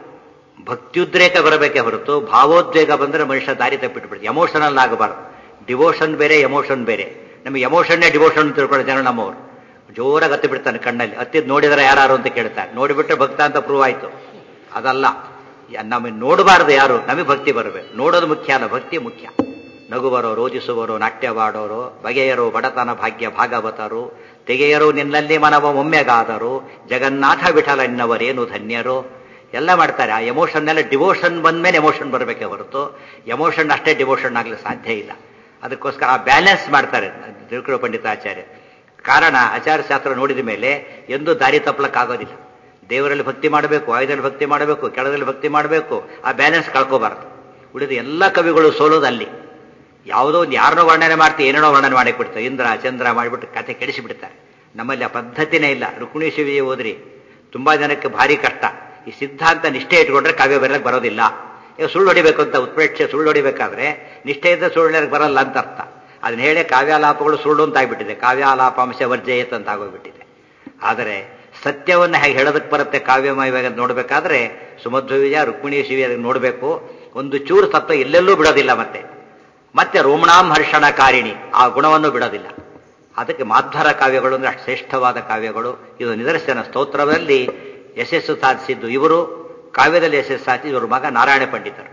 ಭಕ್ತಿಯುದ್ರೇಕ ಬರಬೇಕೇ ಹೊರತು ಭಾವೋದ್ವೇಗ ಬಂದರೆ ಮನುಷ್ಯ ದಾರಿ ತಪ್ಪಿಟ್ಬಿಡ್ತು ಎಮೋಷನಲ್ ಆಗಬಾರ್ದು ಡಿವೋಷನ್ ಬೇರೆ ಎಮೋಷನ್ ಬೇರೆ ನಮಗೆ ಎಮೋಷನ್ನೇ ಡಿವೋಷನ್ ತಿಳ್ಕೊಳ್ಳೋ ಜನ ನಮ್ಮವರು ಜೋರಾಗಿ ಹತ್ತಿ ಬಿಡ್ತಾನೆ ಕಣ್ಣಲ್ಲಿ ಹತ್ತಿದ್ ನೋಡಿದರೆ ಯಾರು ಅಂತ ಕೇಳ್ತಾರೆ ನೋಡಿಬಿಟ್ರೆ ಭಕ್ತ ಅಂತ ಪ್ರೂವ್ ಆಯ್ತು ಅದಲ್ಲ ನಮಗೆ ನೋಡಬಾರ್ದು ಯಾರು ನಮಗೆ ಭಕ್ತಿ ಬರಬೇಕು ನೋಡೋದು ಮುಖ್ಯ ಅಲ್ಲ ಭಕ್ತಿ ಮುಖ್ಯ ನಗುವರೋ ರೋಜಿಸುವರೋ ನಾಟ್ಯವಾಡೋರು ಬಗೆಯರು ಬಡತನ ಭಾಗ್ಯ ಭಾಗವತರು ತೆಗೆಯರು ನಿನ್ನಲ್ಲಿ ಮನವ ಒಮ್ಮೆಗಾದರು ಜಗನ್ನಾಥ ವಿಠಲ ಎನ್ನವರೇನು ಧನ್ಯರು ಎಲ್ಲ ಮಾಡ್ತಾರೆ ಆ ಎಮೋಷನ್ ಎಲ್ಲ ಡಿವೋಷನ್ ಬಂದ್ಮೇಲೆ ಎಮೋಷನ್ ಬರಬೇಕೇ ಹೊರತು ಎಮೋಷನ್ ಅಷ್ಟೇ ಡಿವೋಷನ್ ಆಗಲಿ ಸಾಧ್ಯ ಇಲ್ಲ ಅದಕ್ಕೋಸ್ಕರ ಆ ಬ್ಯಾಲೆನ್ಸ್ ಮಾಡ್ತಾರೆ ತಿರುಕುಳ ಪಂಡಿತಾಚಾರ್ಯ ಕಾರಣ ಆಚಾರಶಾಸ್ತ್ರ ನೋಡಿದ ಮೇಲೆ ಎಂದೂ ದಾರಿ ತಪ್ಪಲಕ್ಕಾಗೋದಿಲ್ಲ ದೇವರಲ್ಲಿ ಭಕ್ತಿ ಮಾಡಬೇಕು ಆಯುಧದಲ್ಲಿ ಭಕ್ತಿ ಮಾಡಬೇಕು ಕೆಳದಲ್ಲಿ ಭಕ್ತಿ ಮಾಡಬೇಕು ಆ ಬ್ಯಾಲೆನ್ಸ್ ಕಳ್ಕೋಬಾರ್ದು ಉಳಿದ ಎಲ್ಲ ಕವಿಗಳು ಸೋಲೋದು ಅಲ್ಲಿ ಯಾವುದೋ ಒಂದು ಯಾರನ್ನೋ ವರ್ಣನೆ ಮಾಡ್ತೀವಿ ಏನೇನೋ ವರ್ಣನೆ ಮಾಡಿ ಬಿಡ್ತಾರೆ ಇಂದ್ರ ಚಂದ್ರ ಮಾಡಿಬಿಟ್ಟು ಕತೆ ಕೆಡಿಸಿಬಿಡ್ತಾರೆ ನಮ್ಮಲ್ಲಿ ಆ ಪದ್ಧತಿನೇ ಇಲ್ಲ ರುಕ್ಮಿಣಿ ಶಿವಿಗೆ ಹೋದ್ರಿ ತುಂಬಾ ಜನಕ್ಕೆ ಭಾರಿ ಕಷ್ಟ ಈ ಸಿದ್ಧಾಂತ ನಿಷ್ಠೆ ಇಟ್ಕೊಂಡ್ರೆ ಕಾವ್ಯ ಬರಲಿಕ್ಕೆ ಬರೋದಿಲ್ಲ ಈಗ ಸುಳ್ಳು ಹೊಡಿಬೇಕು ಅಂತ ಉತ್ಪ್ರೇಕ್ಷೆ ಸುಳ್ಳು ಹೊಡಿಬೇಕಾದ್ರೆ ನಿಷ್ಠೆ ಇದ್ದ ಸುಳ್ಳು ಬರಲ್ಲ ಅಂತ ಅರ್ಥ ಅದನ್ನ ಹೇಳಿ ಕಾವ್ಯಾಲಾಪಗಳು ಸುಳ್ಳು ಅಂತ ಆಗ್ಬಿಟ್ಟಿದೆ ಕಾವ್ಯಾಲಾಪಾಂಶ ವರ್ಜಯತ್ ಅಂತ ಆಗೋಗ್ಬಿಟ್ಟಿದೆ ಆದರೆ ಸತ್ಯವನ್ನು ಹೇಗೆ ಹೇಳೋದಕ್ಕೆ ಬರುತ್ತೆ ಕಾವ್ಯಮಯವಾಗಿ ನೋಡಬೇಕಾದ್ರೆ ಸುಮಧ್ವ ವಿಜಯ ರುಕ್ಮಿಣಿ ಶಿವಿ ಅದನ್ನು ನೋಡಬೇಕು ಒಂದು ಚೂರು ತತ್ವ ಎಲ್ಲೆಲ್ಲೂ ಬಿಡೋದಿಲ್ಲ ಮತ್ತೆ ಮತ್ತೆ ರೋಮಣಾಂ ಹರ್ಷಣಕಾರಿಣಿ ಆ ಗುಣವನ್ನು ಬಿಡೋದಿಲ್ಲ ಅದಕ್ಕೆ ಮಾಧ್ವರ ಕಾವ್ಯಗಳು ಅಂದ್ರೆ ಅಷ್ಟು ಶ್ರೇಷ್ಠವಾದ ಕಾವ್ಯಗಳು ಇದು ನಿದರ್ಶನ ಸ್ತೋತ್ರದಲ್ಲಿ ಯಶಸ್ಸು ಸಾಧಿಸಿದ್ದು ಇವರು ಕಾವ್ಯದಲ್ಲಿ ಯಶಸ್ಸು ಸಾಧಿಸಿ ಇವರು ಮಗ ನಾರಾಯಣ ಪಂಡಿತರು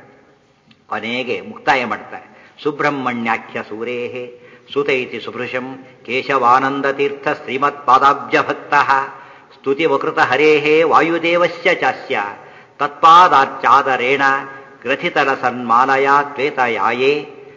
ಕೊನೆಗೆ ಮುಕ್ತಾಯ ಮಾಡ್ತಾರೆ ಸುಬ್ರಹ್ಮಣ್ಯಾಖ್ಯ ಸೂರೇಹೇ ಸುತೈತಿ ಸುಭೃಶಂ ಕೇಶವಾನಂದ ತೀರ್ಥ ಶ್ರೀಮತ್ ಪಾದಾಬ್ಜ ಭಕ್ತ ಸ್ತುತಿ ವಕೃತ ಹರೇಹೇ ವಾಯುದೇವಸ್ಯ ಚಾಸ್ಯ ತತ್ಪಾದಾಚ್ಚಾದರೇಣ ಗ್ರಥಿತರ ಸನ್ಮಾಲಯ ತ್ವೇತಯಾಯೇ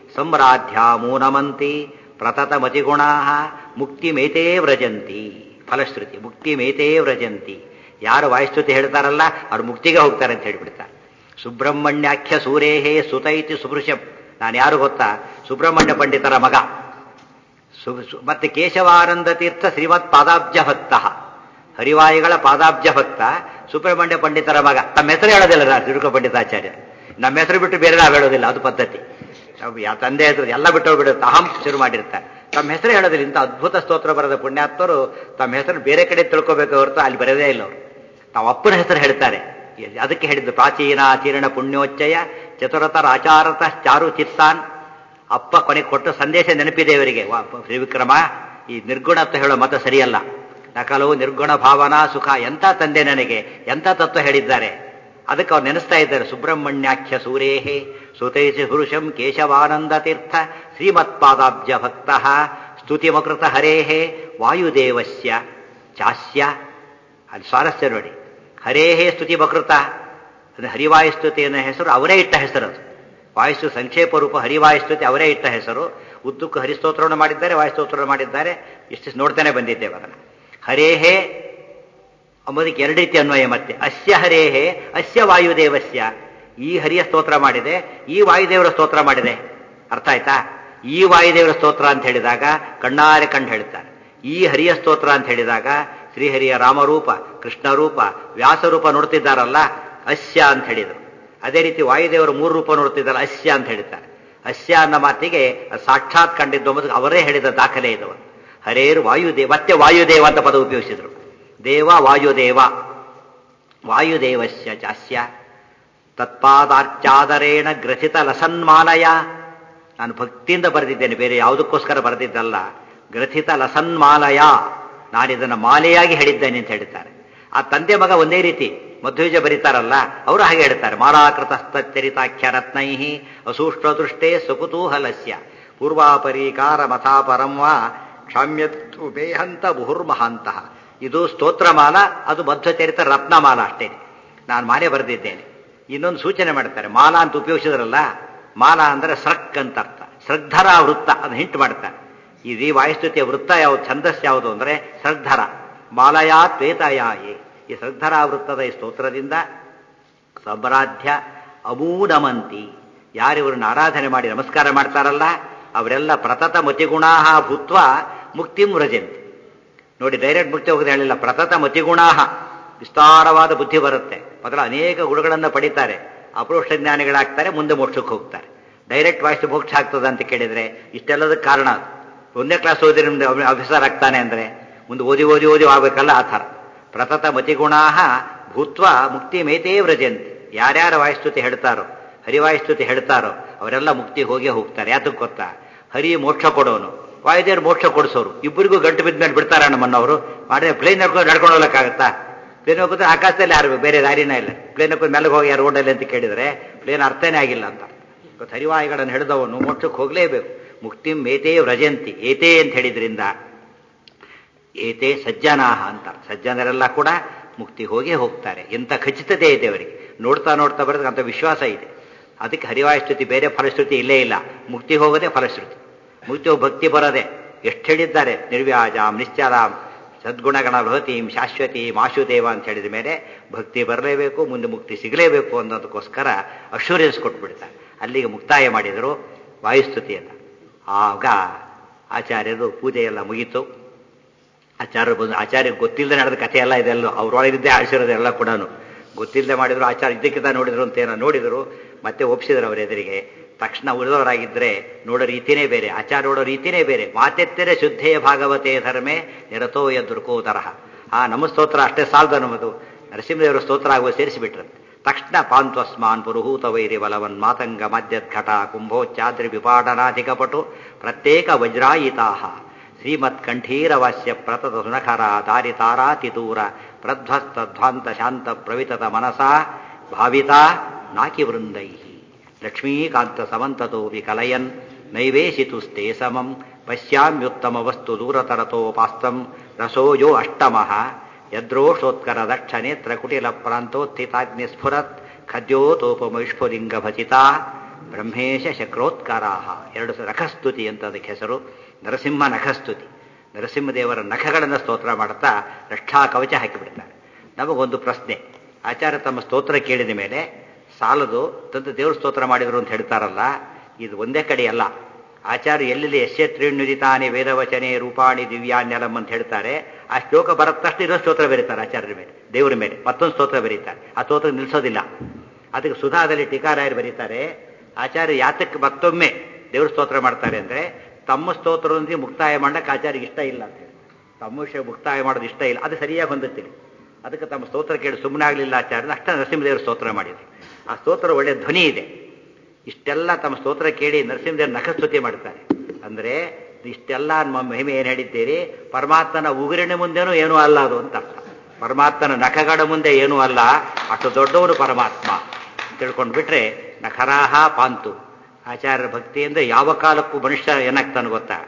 ಸಂರಾಧ್ಯಾಮೂನಮಂತಿ ಪ್ರತತಮತಿಗುಣಾ ಮುಕ್ತಿಮೇತೇ ವ್ರಜಂತಿ ಫಲಶ್ರುತಿ ಮುಕ್ತಿಮೇತೇ ವ್ರಜಂತಿ ಯಾರು ವಾಯುಸ್ತುತಿ ಹೇಳ್ತಾರಲ್ಲ ಅವ್ರು ಮುಕ್ತಿಗೆ ಹೋಗ್ತಾರೆ ಅಂತ ಹೇಳಿಬಿಡ್ತಾರೆ ಸುಬ್ರಹ್ಮಣ್ಯಾಖ್ಯ ಸೂರೇಹೇ ಸುತೈತಿ ಸುಭೃಶಂ ನಾನು ಯಾರು ಗೊತ್ತಾ ಸುಬ್ರಹ್ಮಣ್ಯ ಪಂಡಿತರ ಮಗ ಸು- ಸು- ಮತ್ತೆ ಕೇಶವಾನಂದ ತೀರ್ಥ ಶ್ರೀಮತ್ ಪಾದಾಬ್ಜ ಭಕ್ತ ಹರಿವಾಯುಗಳ ಪಾದಾಬ್ಜ ಭಕ್ತ ಸುಬ್ರಹ್ಮಣ್ಯ ಪಂಡಿತರ ಮಗ ತಮ್ಮ ಹೆಸರು ಹೇಳೋದಿಲ್ಲ ನಾನು ತಿರುಕ ಪಂಡಿತಾಚಾರ್ಯ ನಮ್ಮ ಹೆಸರು ಬಿಟ್ಟು ಬೇರೆ ನಾವು ಹೇಳೋದಿಲ್ಲ ಅದು ಪದ್ಧತಿ ನಾವು ಯಾ ತಂದೆ ಹೆಸರು ಎಲ್ಲ ಬಿಟ್ಟು ಬಿಡುತ್ತೆ ಅಹಂ ಶುರು ಮಾಡಿರ್ತಾರೆ ತಮ್ಮ ಹೆಸರು ಹೇಳೋದಿಲ್ಲ ಇಂಥ ಅದ್ಭುತ ಸ್ತೋತ್ರ ಬರೆದ ಪುಣ್ಯಾತ್ಮರು ತಮ್ಮ ಹೆಸರು ಬೇರೆ ಕಡೆ ತಿಳ್ಕೋಬೇಕು ಹೊರತು ಅಲ್ಲಿ ಬರೋದೇ ಇಲ್ಲ ಅವರು ತಾವು ಅಪ್ಪನ ಹೆಸರು ಹೇಳ್ತಾರೆ ಅದಕ್ಕೆ ಹೇಳಿದ್ದು ಪ್ರಾಚೀನ ಚೀರ್ಣ ಪುಣ್ಯೋಚ್ಚಯ ಚತುರತರ ಆಚಾರತ ಚಾರು ಚಿತ್ತಾನ್ ಅಪ್ಪ ಕೊನೆಗೆ ಕೊಟ್ಟ ಸಂದೇಶ ನೆನಪಿದೆ ಇವರಿಗೆ ವಾ- ತ್ರಿವಿಕ್ರಮ ಈ ನಿರ್ಗುಣ ಅಂತ ಹೇಳೋ ಮತ ಸರಿಯಲ್ಲ ನಕಲು ನಿರ್ಗುಣ ಭಾವನಾ ಸುಖ ಎಂಥ ತಂದೆ ನನಗೆ ಎಂಥ ತತ್ವ ಹೇಳಿದ್ದಾರೆ ಅದಕ್ಕೆ ಅವ್ರು ನೆನೆಸ್ತಾ ಇದ್ದಾರೆ ಸುಬ್ರಹ್ಮಣ್ಯಾಖ್ಯ ಸೂರೇಹೇ ಸುತೈಸಿ ಪುರುಷಂ ಕೇಶವಾನಂದ ತೀರ್ಥ ಶ್ರೀಮತ್ಪಾದಾಬ್ಜ ಭಕ್ತ ಸ್ತುತಿಮಕೃತ ಹರೇಹೇ ವಾಯುದೇವಸ್ಯ ಚಾಸ್ಯ ಅದು ಸ್ವಾರಸ್ಯ ನೋಡಿ ಹರೇಹೇ ಸ್ತುತಿ ಬಕೃತ ಅದು ಹರಿವಾಯುಸ್ತುತಿ ಅನ್ನೋ ಹೆಸರು ಅವರೇ ಇಟ್ಟ ಹೆಸರು ಅದು ವಾಯುಸ್ತು ಸಂಕ್ಷೇಪ ರೂಪ ಹರಿವಾಯುಸ್ತುತಿ ಅವರೇ ಇಟ್ಟ ಹೆಸರು ಉದ್ದಕ್ಕೂ ಹರಿಸ್ತೋತ್ರವನ್ನು ಮಾಡಿದ್ದಾರೆ ವಾಯುಸ್ತೋತ್ರವನ್ನು ಮಾಡಿದ್ದಾರೆ ಇಷ್ಟು ನೋಡ್ತಾನೆ ಬಂದಿದ್ದೇವೆ ಅದನ್ನು ಹರೇಹೇ ಅಂಬೋದಕ್ಕೆ ಎರಡು ರೀತಿ ಅನ್ವಯ ಮತ್ತೆ ಅಸ್ಯ ಹರೇಹೇ ಅಸ್ಯ ವಾಯುದೇವಸ್ಯ ಈ ಹರಿಯ ಸ್ತೋತ್ರ ಮಾಡಿದೆ ಈ ವಾಯುದೇವರ ಸ್ತೋತ್ರ ಮಾಡಿದೆ ಅರ್ಥ ಆಯ್ತಾ ಈ ವಾಯುದೇವರ ಸ್ತೋತ್ರ ಅಂತ ಹೇಳಿದಾಗ ಕಣ್ಣಾರೆ ಕಂಡು ಹೇಳ್ತಾರೆ ಈ ಹರಿಯ ಸ್ತೋತ್ರ ಅಂತ ಹೇಳಿದಾಗ ಶ್ರೀಹರಿಯ ರಾಮರೂಪ ಕೃಷ್ಣರೂಪ ವ್ಯಾಸರೂಪ ನೋಡ್ತಿದ್ದಾರಲ್ಲ ಅಸ್ಯ ಅಂತ ಹೇಳಿದರು ಅದೇ ರೀತಿ ವಾಯುದೇವರು ಮೂರು ರೂಪ ನೋಡ್ತಿದ್ದಾರೆ ಅಸ್ಯ ಅಂತ ಹೇಳ್ತಾರೆ ಅಸ್ಯ ಅನ್ನೋ ಮಾತಿಗೆ ಅದು ಸಾಕ್ಷಾತ್ ಕಂಡಿದ್ದು ಎಂಬುದು ಅವರೇ ಹೇಳಿದ ದಾಖಲೆ ಇದು ಹರೇರ್ ವಾಯುದೇವ ಮತ್ತೆ ವಾಯುದೇವ ಅಂತ ಪದ ಉಪಯೋಗಿಸಿದ್ರು ದೇವ ವಾಯುದೇವ ವಾಯುದೇವಸ್ಯ ಚಾಸ್ಯ ತತ್ಪಾದಾರ್ಚಾದರೇಣ ಗ್ರಥಿತ ಲಸನ್ಮಾಲಯ ನಾನು ಭಕ್ತಿಯಿಂದ ಬರೆದಿದ್ದೇನೆ ಬೇರೆ ಯಾವುದಕ್ಕೋಸ್ಕರ ಬರೆದಿದ್ದಲ್ಲ ಗ್ರಥಿತ ಲಸನ್ಮಾಲಯ ನಾನಿದನ್ನು ಮಾಲೆಯಾಗಿ ಹೇಳಿದ್ದೇನೆ ಅಂತ ಹೇಳ್ತಾರೆ ಆ ತಂದೆ ಮಗ ಒಂದೇ ರೀತಿ ಮಧ್ವೀಜ ಬರೀತಾರಲ್ಲ ಅವರು ಹಾಗೆ ಹೇಳ್ತಾರೆ ಮಾಲಾಕೃತಸ್ತರಿತಾಖ್ಯ ರತ್ನೈ ಅಸೂಷ್ಟ್ರದೃಷ್ಟೇ ಸುಕುತೂಹಲಸ್ಯ ಪೂರ್ವಾಪರೀಕಾರ ಮಥಾಪರಂ ವಾ ಕ್ಷಾಮ್ಯತ್ತು ಬೇಹಂತ ಮುಹುರ್ಮಹಾಂತಹ ಇದು ಸ್ತೋತ್ರಮಾಲ ಅದು ಮಧ್ವಚರಿತ ರತ್ನಮಾಲ ಅಷ್ಟೇ ನಾನು ಮಾಲೆ ಬರೆದಿದ್ದೇನೆ ಇನ್ನೊಂದು ಸೂಚನೆ ಮಾಡ್ತಾರೆ ಮಾಲಾ ಅಂತ ಉಪಯೋಗಿಸಿದ್ರಲ್ಲ ಮಾಲಾ ಅಂದರೆ ಸೃಕ್ ಅಂತ ಅರ್ಥ ಶ್ರದ್ಧರ ವೃತ್ತ ಅದನ್ನ ಹಿಂಟ್ ಮಾಡ್ತಾರೆ ಈ ವಾಯುಸ್ತುತಿಯ ವೃತ್ತ ಯಾವುದು ಛಂದಸ್ ಯಾವುದು ಅಂದರೆ ಶ್ರದ್ಧರ ಮಾಲಯಾ ತ್ವೇತಯಾಯೇ ಈ ಶ್ರದ್ಧರ ವೃತ್ತದ ಈ ಸ್ತೋತ್ರದಿಂದ ಸಬರಾಧ್ಯ ಅಮೂನಮಂತಿ ಯಾರಿವರನ್ನ ಆರಾಧನೆ ಮಾಡಿ ನಮಸ್ಕಾರ ಮಾಡ್ತಾರಲ್ಲ ಅವರೆಲ್ಲ ಪ್ರತತ ಮತಿಗುಣಾಹ ಭೂತ್ವ ಮುಕ್ತಿಂ ವ್ರಜಂತಿ ನೋಡಿ ಡೈರೆಕ್ಟ್ ಮುಕ್ತಿ ಹೋಗೋದು ಹೇಳಿಲ್ಲ ಪ್ರತತ ಮತಿಗುಣಾಹ ವಿಸ್ತಾರವಾದ ಬುದ್ಧಿ ಬರುತ್ತೆ ಮೊದಲು ಅನೇಕ ಗುಣಗಳನ್ನು ಪಡಿತಾರೆ ಅಪರೋಕ್ಷ ಜ್ಞಾನಿಗಳಾಗ್ತಾರೆ ಮುಂದೆ ಮೋಕ್ಷಕ್ಕೆ ಹೋಗ್ತಾರೆ ಡೈರೆಕ್ಟ್ ವಾಯ್ಸ್ ಮೋಕ್ಷ ಆಗ್ತದೆ ಅಂತ ಕೇಳಿದ್ರೆ ಇಷ್ಟೆಲ್ಲದಕ್ಕೆ ಕಾರಣ ಅದು ಒಂದೇ ಕ್ಲಾಸ್ ಓದಿ ನಿಮ್ದು ಆಫೀಸರ್ ಆಗ್ತಾನೆ ಅಂದ್ರೆ ಮುಂದೆ ಓದಿ ಓದಿ ಓದಿ ಆಗ್ಬೇಕಲ್ಲ ಆ ಥರ ಪ್ರತತ ಮತಿಗುಣಾಹ ಭೂತ್ವ ಮುಕ್ತಿ ಮೇತೇ ವ್ರಜಂತಿ ಯಾರ್ಯಾರ ವಾಯುಸ್ತುತಿ ಹೇಳ್ತಾರೋ ಹರಿವಾಯುಸ್ತುತಿ ಹೇಳ್ತಾರೋ ಅವರೆಲ್ಲ ಮುಕ್ತಿ ಹೋಗೇ ಹೋಗ್ತಾರೆ ಯಾತಕ್ಕೆ ಗೊತ್ತಾ ಹರಿ ಮೋಕ್ಷ ಕೊಡೋನು ವಾಯುದೇವರು ಮೋಕ್ಷ ಕೊಡಿಸೋರು ಇಬ್ಬರಿಗೂ ಗಂಟು ಬಿದ್ದ ಮೇಲೆ ಬಿಡ್ತಾರ ನಮ್ಮನ್ನವರು ಮಾಡಿದ್ರೆ ಪ್ಲೇನ್ ನಡ್ಕೊಂಡು ನಡ್ಕೊಂಡು ಹೋಗ್ಲಿಕ್ಕಾಗತ್ತಾ ಪ್ಲೇನ್ ಹೋಗಿದ್ರೆ ಆಕಾಶದಲ್ಲಿ ಯಾರು ಬೇರೆ ದಾರಿನೇ ಇಲ್ಲ ಪ್ಲೇನ್ ಹಾಕೊಂಡು ಮೇಲೆ ಹೋಗಿ ಯಾರು ರೋಡಲ್ಲಿ ಅಂತ ಕೇಳಿದ್ರೆ ಪ್ಲೇನ್ ಅರ್ಥನೇ ಆಗಿಲ್ಲ ಅಂತ ಇವತ್ತು ಹರಿವಾಯುಗಳನ್ನು ಹಿಡಿದವನು ಮೋಕ್ಷಕ್ಕೆ ಹೋಗಲೇಬೇಕು ಮುಕ್ತಿ ಮೇತೇ ವ್ರಜಂತಿ ಏತೇ ಅಂತ ಹೇಳಿದ್ರಿಂದ ಏತೇ ಸಜ್ಜನಾಹ ಅಂತ ಸಜ್ಜನರೆಲ್ಲ ಕೂಡ ಮುಕ್ತಿ ಹೋಗೇ ಹೋಗ್ತಾರೆ ಎಂಥ ಖಚಿತತೆ ಇದೆ ಅವರಿಗೆ ನೋಡ್ತಾ ನೋಡ್ತಾ ಬರೋದಕ್ಕೆ ಅಂತ ವಿಶ್ವಾಸ ಇದೆ ಅದಕ್ಕೆ ಹರಿವಾಯುಸ್ತುತಿ ಬೇರೆ ಫಲಶ್ರುತಿ ಇಲ್ಲೇ ಇಲ್ಲ ಮುಕ್ತಿ ಹೋಗೋದೇ ಫಲಶ್ರುತಿ ಮುಕ್ತಿ ಹೋಗಿ ಭಕ್ತಿ ಬರೋದೆ ಎಷ್ಟು ಹೇಳಿದ್ದಾರೆ ನಿರ್ವ್ಯಾಜಾಂ ನಿಶ್ಚಲಾಂ ಸದ್ಗುಣಗಣ ಬೃಹತೀಂ ಶಾಶ್ವತಿ ಮಾಶುದೇವ ಅಂತ ಹೇಳಿದ ಮೇಲೆ ಭಕ್ತಿ ಬರಲೇಬೇಕು ಮುಂದೆ ಮುಕ್ತಿ ಸಿಗಲೇಬೇಕು ಅನ್ನೋದಕ್ಕೋಸ್ಕರ ಅಶ್ಯೂರೆನ್ಸ್ ಕೊಟ್ಬಿಡ್ತಾರೆ ಅಲ್ಲಿಗೆ ಮುಕ್ತಾಯ ಮಾಡಿದರು ವಾಯುಸ್ತುತಿಯನ್ನು ಆಗ ಆಚಾರ್ಯರು ಪೂಜೆ ಎಲ್ಲ ಮುಗೀತು ಆಚಾರ್ಯರು ಬಂದು ಆಚಾರ್ಯರಿಗೆ ಗೊತ್ತಿಲ್ಲದೆ ನಡೆದ ಕಥೆ ಎಲ್ಲ ಇದೆಲ್ಲ ಅವ್ರೊಳಗಿದ್ದೇ ಆಳಿಸಿರೋದೆಲ್ಲ ಕೂಡ ಗೊತ್ತಿಲ್ಲದೆ ಮಾಡಿದ್ರು ಆಚಾರ್ಯ ಇದ್ದಕ್ಕಿಂತ ನೋಡಿದ್ರು ಅಂತ ಏನೋ ನೋಡಿದ್ರು ಮತ್ತೆ ಒಪ್ಪಿಸಿದ್ರು ಅವರ ಎದುರಿಗೆ ತಕ್ಷಣ ಉಳಿದವರಾಗಿದ್ದರೆ ನೋಡೋ ರೀತಿನೇ ಬೇರೆ ಆಚಾರ ನೋಡೋ ರೀತಿನೇ ಬೇರೆ ಮಾತೆತ್ತರೆ ಶುದ್ಧೇಯ ಭಾಗವತೆ ಧರ್ಮೆ ನಿರತೋಯ ದುರ್ಕೋ ತರಹ ಆ ನಮ್ಮ ಸ್ತೋತ್ರ ಅಷ್ಟೇ ಸಾಲದ ನಮ್ಮದು ನರಸಿಂಹದೇವರ ಸ್ತೋತ್ರ ಆಗುವ ಸೇರಿಸಿಬಿಟ್ರಂತೆ ತಕ್ಷಣ ಪಾಂತ್ವಸ್ಮಾನ್ ಪುರುಹೂತ ವೈರಿ ಬಲವನ್ ಮಾತಂಗ ಮಧ್ಯದ್ಘಟ ಕುಂಭೋಚ್ಚಾದ್ರಿ ವಿಪಾಟನಾಧಿಕಪಟು ಪ್ರತ್ಯೇಕ ವಜ್ರಾಯಿತಾಹ ಶ್ರೀಮತ್ಕಂಠೀರವಾಸ್ಯ ಪ್ರತತ ಸುನಖರ ದಾರಿತಾರಾತಿದೂರ ಪ್ರಧ್ವಸ್ತಧ್ವಾಂತ ಶಾಂತ ಪ್ರವಿತತ ಮನಸಾ ಭಾವಿತಾ ನಾಕಿ ವೃಂದೈ ಲಕ್ಷ್ಮೀಕಾಂತ ಸಮಂತತೋ ವಿಕಲಯನ್ ನೈವೇಶಿತುಸ್ತೆ ಸಮಂ ಪಶ್ಯಾಮ್ಯುತ್ತಮ ವಸ್ತು ದೂರತರತೋಪಾಸ್ತಂ ರಸೋಯೋ ಅಷ್ಟಮಃ ಯದ್ರೋಷೋತ್ಕರ ದಕ್ಷ ನೇತ್ರ ಕುಟಿಲ ಪ್ರಾಂತೋತ್ಥಿತಾಗ್ನಿ ಸ್ಫುರತ್ ಖದ್ಯೋತೋಪಮೈಷ್ಫುಲಿಂಗ ಭಚಿತಾ ಬ್ರಹ್ಮೇಶ ಶಕ್ರೋತ್ಕರಾ ಎರಡು ನಖಸ್ತುತಿ ಅಂತ ಅದಕ್ಕೆ ಹೆಸರು ನರಸಿಂಹ ನಖಸ್ತುತಿ ನರಸಿಂಹದೇವರ ನಖಗಳನ್ನು ಸ್ತೋತ್ರ ಮಾಡುತ್ತಾ ರಕ್ಷಾ ಕವಚ ಹಾಕಿಬಿಡ್ತಾರೆ ನಮಗೊಂದು ಪ್ರಶ್ನೆ ಆಚಾರ್ಯ ತಮ್ಮ ಸ್ತೋತ್ರ ಕೇಳಿದ ಮೇಲೆ ಸಾಲದು ತಂದು ದೇವ್ರ ಸ್ತೋತ್ರ ಮಾಡಿದ್ರು ಅಂತ ಹೇಳ್ತಾರಲ್ಲ ಇದು ಒಂದೇ ಕಡೆ ಅಲ್ಲ ಆಚಾರ್ಯ ಎಲ್ಲೆಲ್ಲಿ ಯಶ್ಯ ತ್ರೀಣ್ಯುದಿತಾನೆ ವೇದವಚನೆ ರೂಪಾಣಿ ದಿವ್ಯಾನ್ಯಲಂ ಅಂತ ಹೇಳ್ತಾರೆ ಆ ಶ್ಲೋಕ ಬರದ ತಕ್ಷಣ ಇರೋ ಸ್ತೋತ್ರ ಬರೀತಾರೆ ಆಚಾರ್ಯರ ಮೇಲೆ ದೇವರ ಮೇಲೆ ಮತ್ತೊಂದು ಸ್ತೋತ್ರ ಬರೀತಾರೆ ಆ ಸ್ತೋತ್ರ ನಿಲ್ಲಿಸೋದಿಲ್ಲ ಅದಕ್ಕೆ ಸುಧಾದಲ್ಲಿ ಟೀಕಾರಾಯರು ಬರೀತಾರೆ ಆಚಾರ್ಯ ಯಾತಕ್ಕೆ ಮತ್ತೊಮ್ಮೆ ದೇವ್ರ ಸ್ತೋತ್ರ ಮಾಡ್ತಾರೆ ಅಂದ್ರೆ ತಮ್ಮ ಸ್ತೋತ್ರದೊಂದಿಗೆ ಮುಕ್ತಾಯ ಮಾಡಕ್ಕೆ ಆಚಾರ್ಯಗೆ ಇಷ್ಟ ಇಲ್ಲ ಅಂತ ಹೇಳಿ ತಮ್ಮ ವಿಷಯ ಮುಕ್ತಾಯ ಮಾಡೋದು ಇಷ್ಟ ಇಲ್ಲ ಅದು ಸರಿಯಾಗಿ ಹೊಂದುತ್ತೀನಿ ಅದಕ್ಕೆ ತಮ್ಮ ಸ್ತೋತ್ರ ಕೇಳಿ ಸುಮ್ಮನೆ ಆಗಲಿಲ್ಲ ಆಚಾರ್ಯ ಅಷ್ಟ ನರಸಿಂಹದೇವರು ಸ್ತೋತ್ರ ಮಾಡಿದ್ರು ಆ ಸ್ತೋತ್ರ ಒಳ್ಳೆ ಧ್ವನಿ ಇದೆ ಇಷ್ಟೆಲ್ಲ ತಮ್ಮ ಸ್ತೋತ್ರ ಕೇಳಿ ನರಸಿಂಹದೇವರು ನಖಸ್ತುತಿ ಮಾಡ್ತಾರೆ ಅಂದ್ರೆ ಇಷ್ಟೆಲ್ಲ ನಮ್ಮ ಮಹಿಮೆ ಏನು ಹೇಳಿದ್ದೀರಿ ಪರಮಾತ್ಮನ ಉಗುರಿನ ಮುಂದೆನೂ ಏನೂ ಅಲ್ಲ ಅದು ಅಂತ ಅರ್ಥ ಪರಮಾತ್ಮನ ನಖಗಳ ಮುಂದೆ ಏನೂ ಅಲ್ಲ ಅಷ್ಟು ದೊಡ್ಡವನು ಪರಮಾತ್ಮ ತಿಳ್ಕೊಂಡು ಬಿಟ್ರೆ ನಖರಾಹ ಪಾಂತು ಆಚಾರ್ಯರ ಭಕ್ತಿ ಅಂದ್ರೆ ಯಾವ ಕಾಲಕ್ಕೂ ಮನುಷ್ಯ ಏನಾಗ್ತಾನೆ ಗೊತ್ತಾ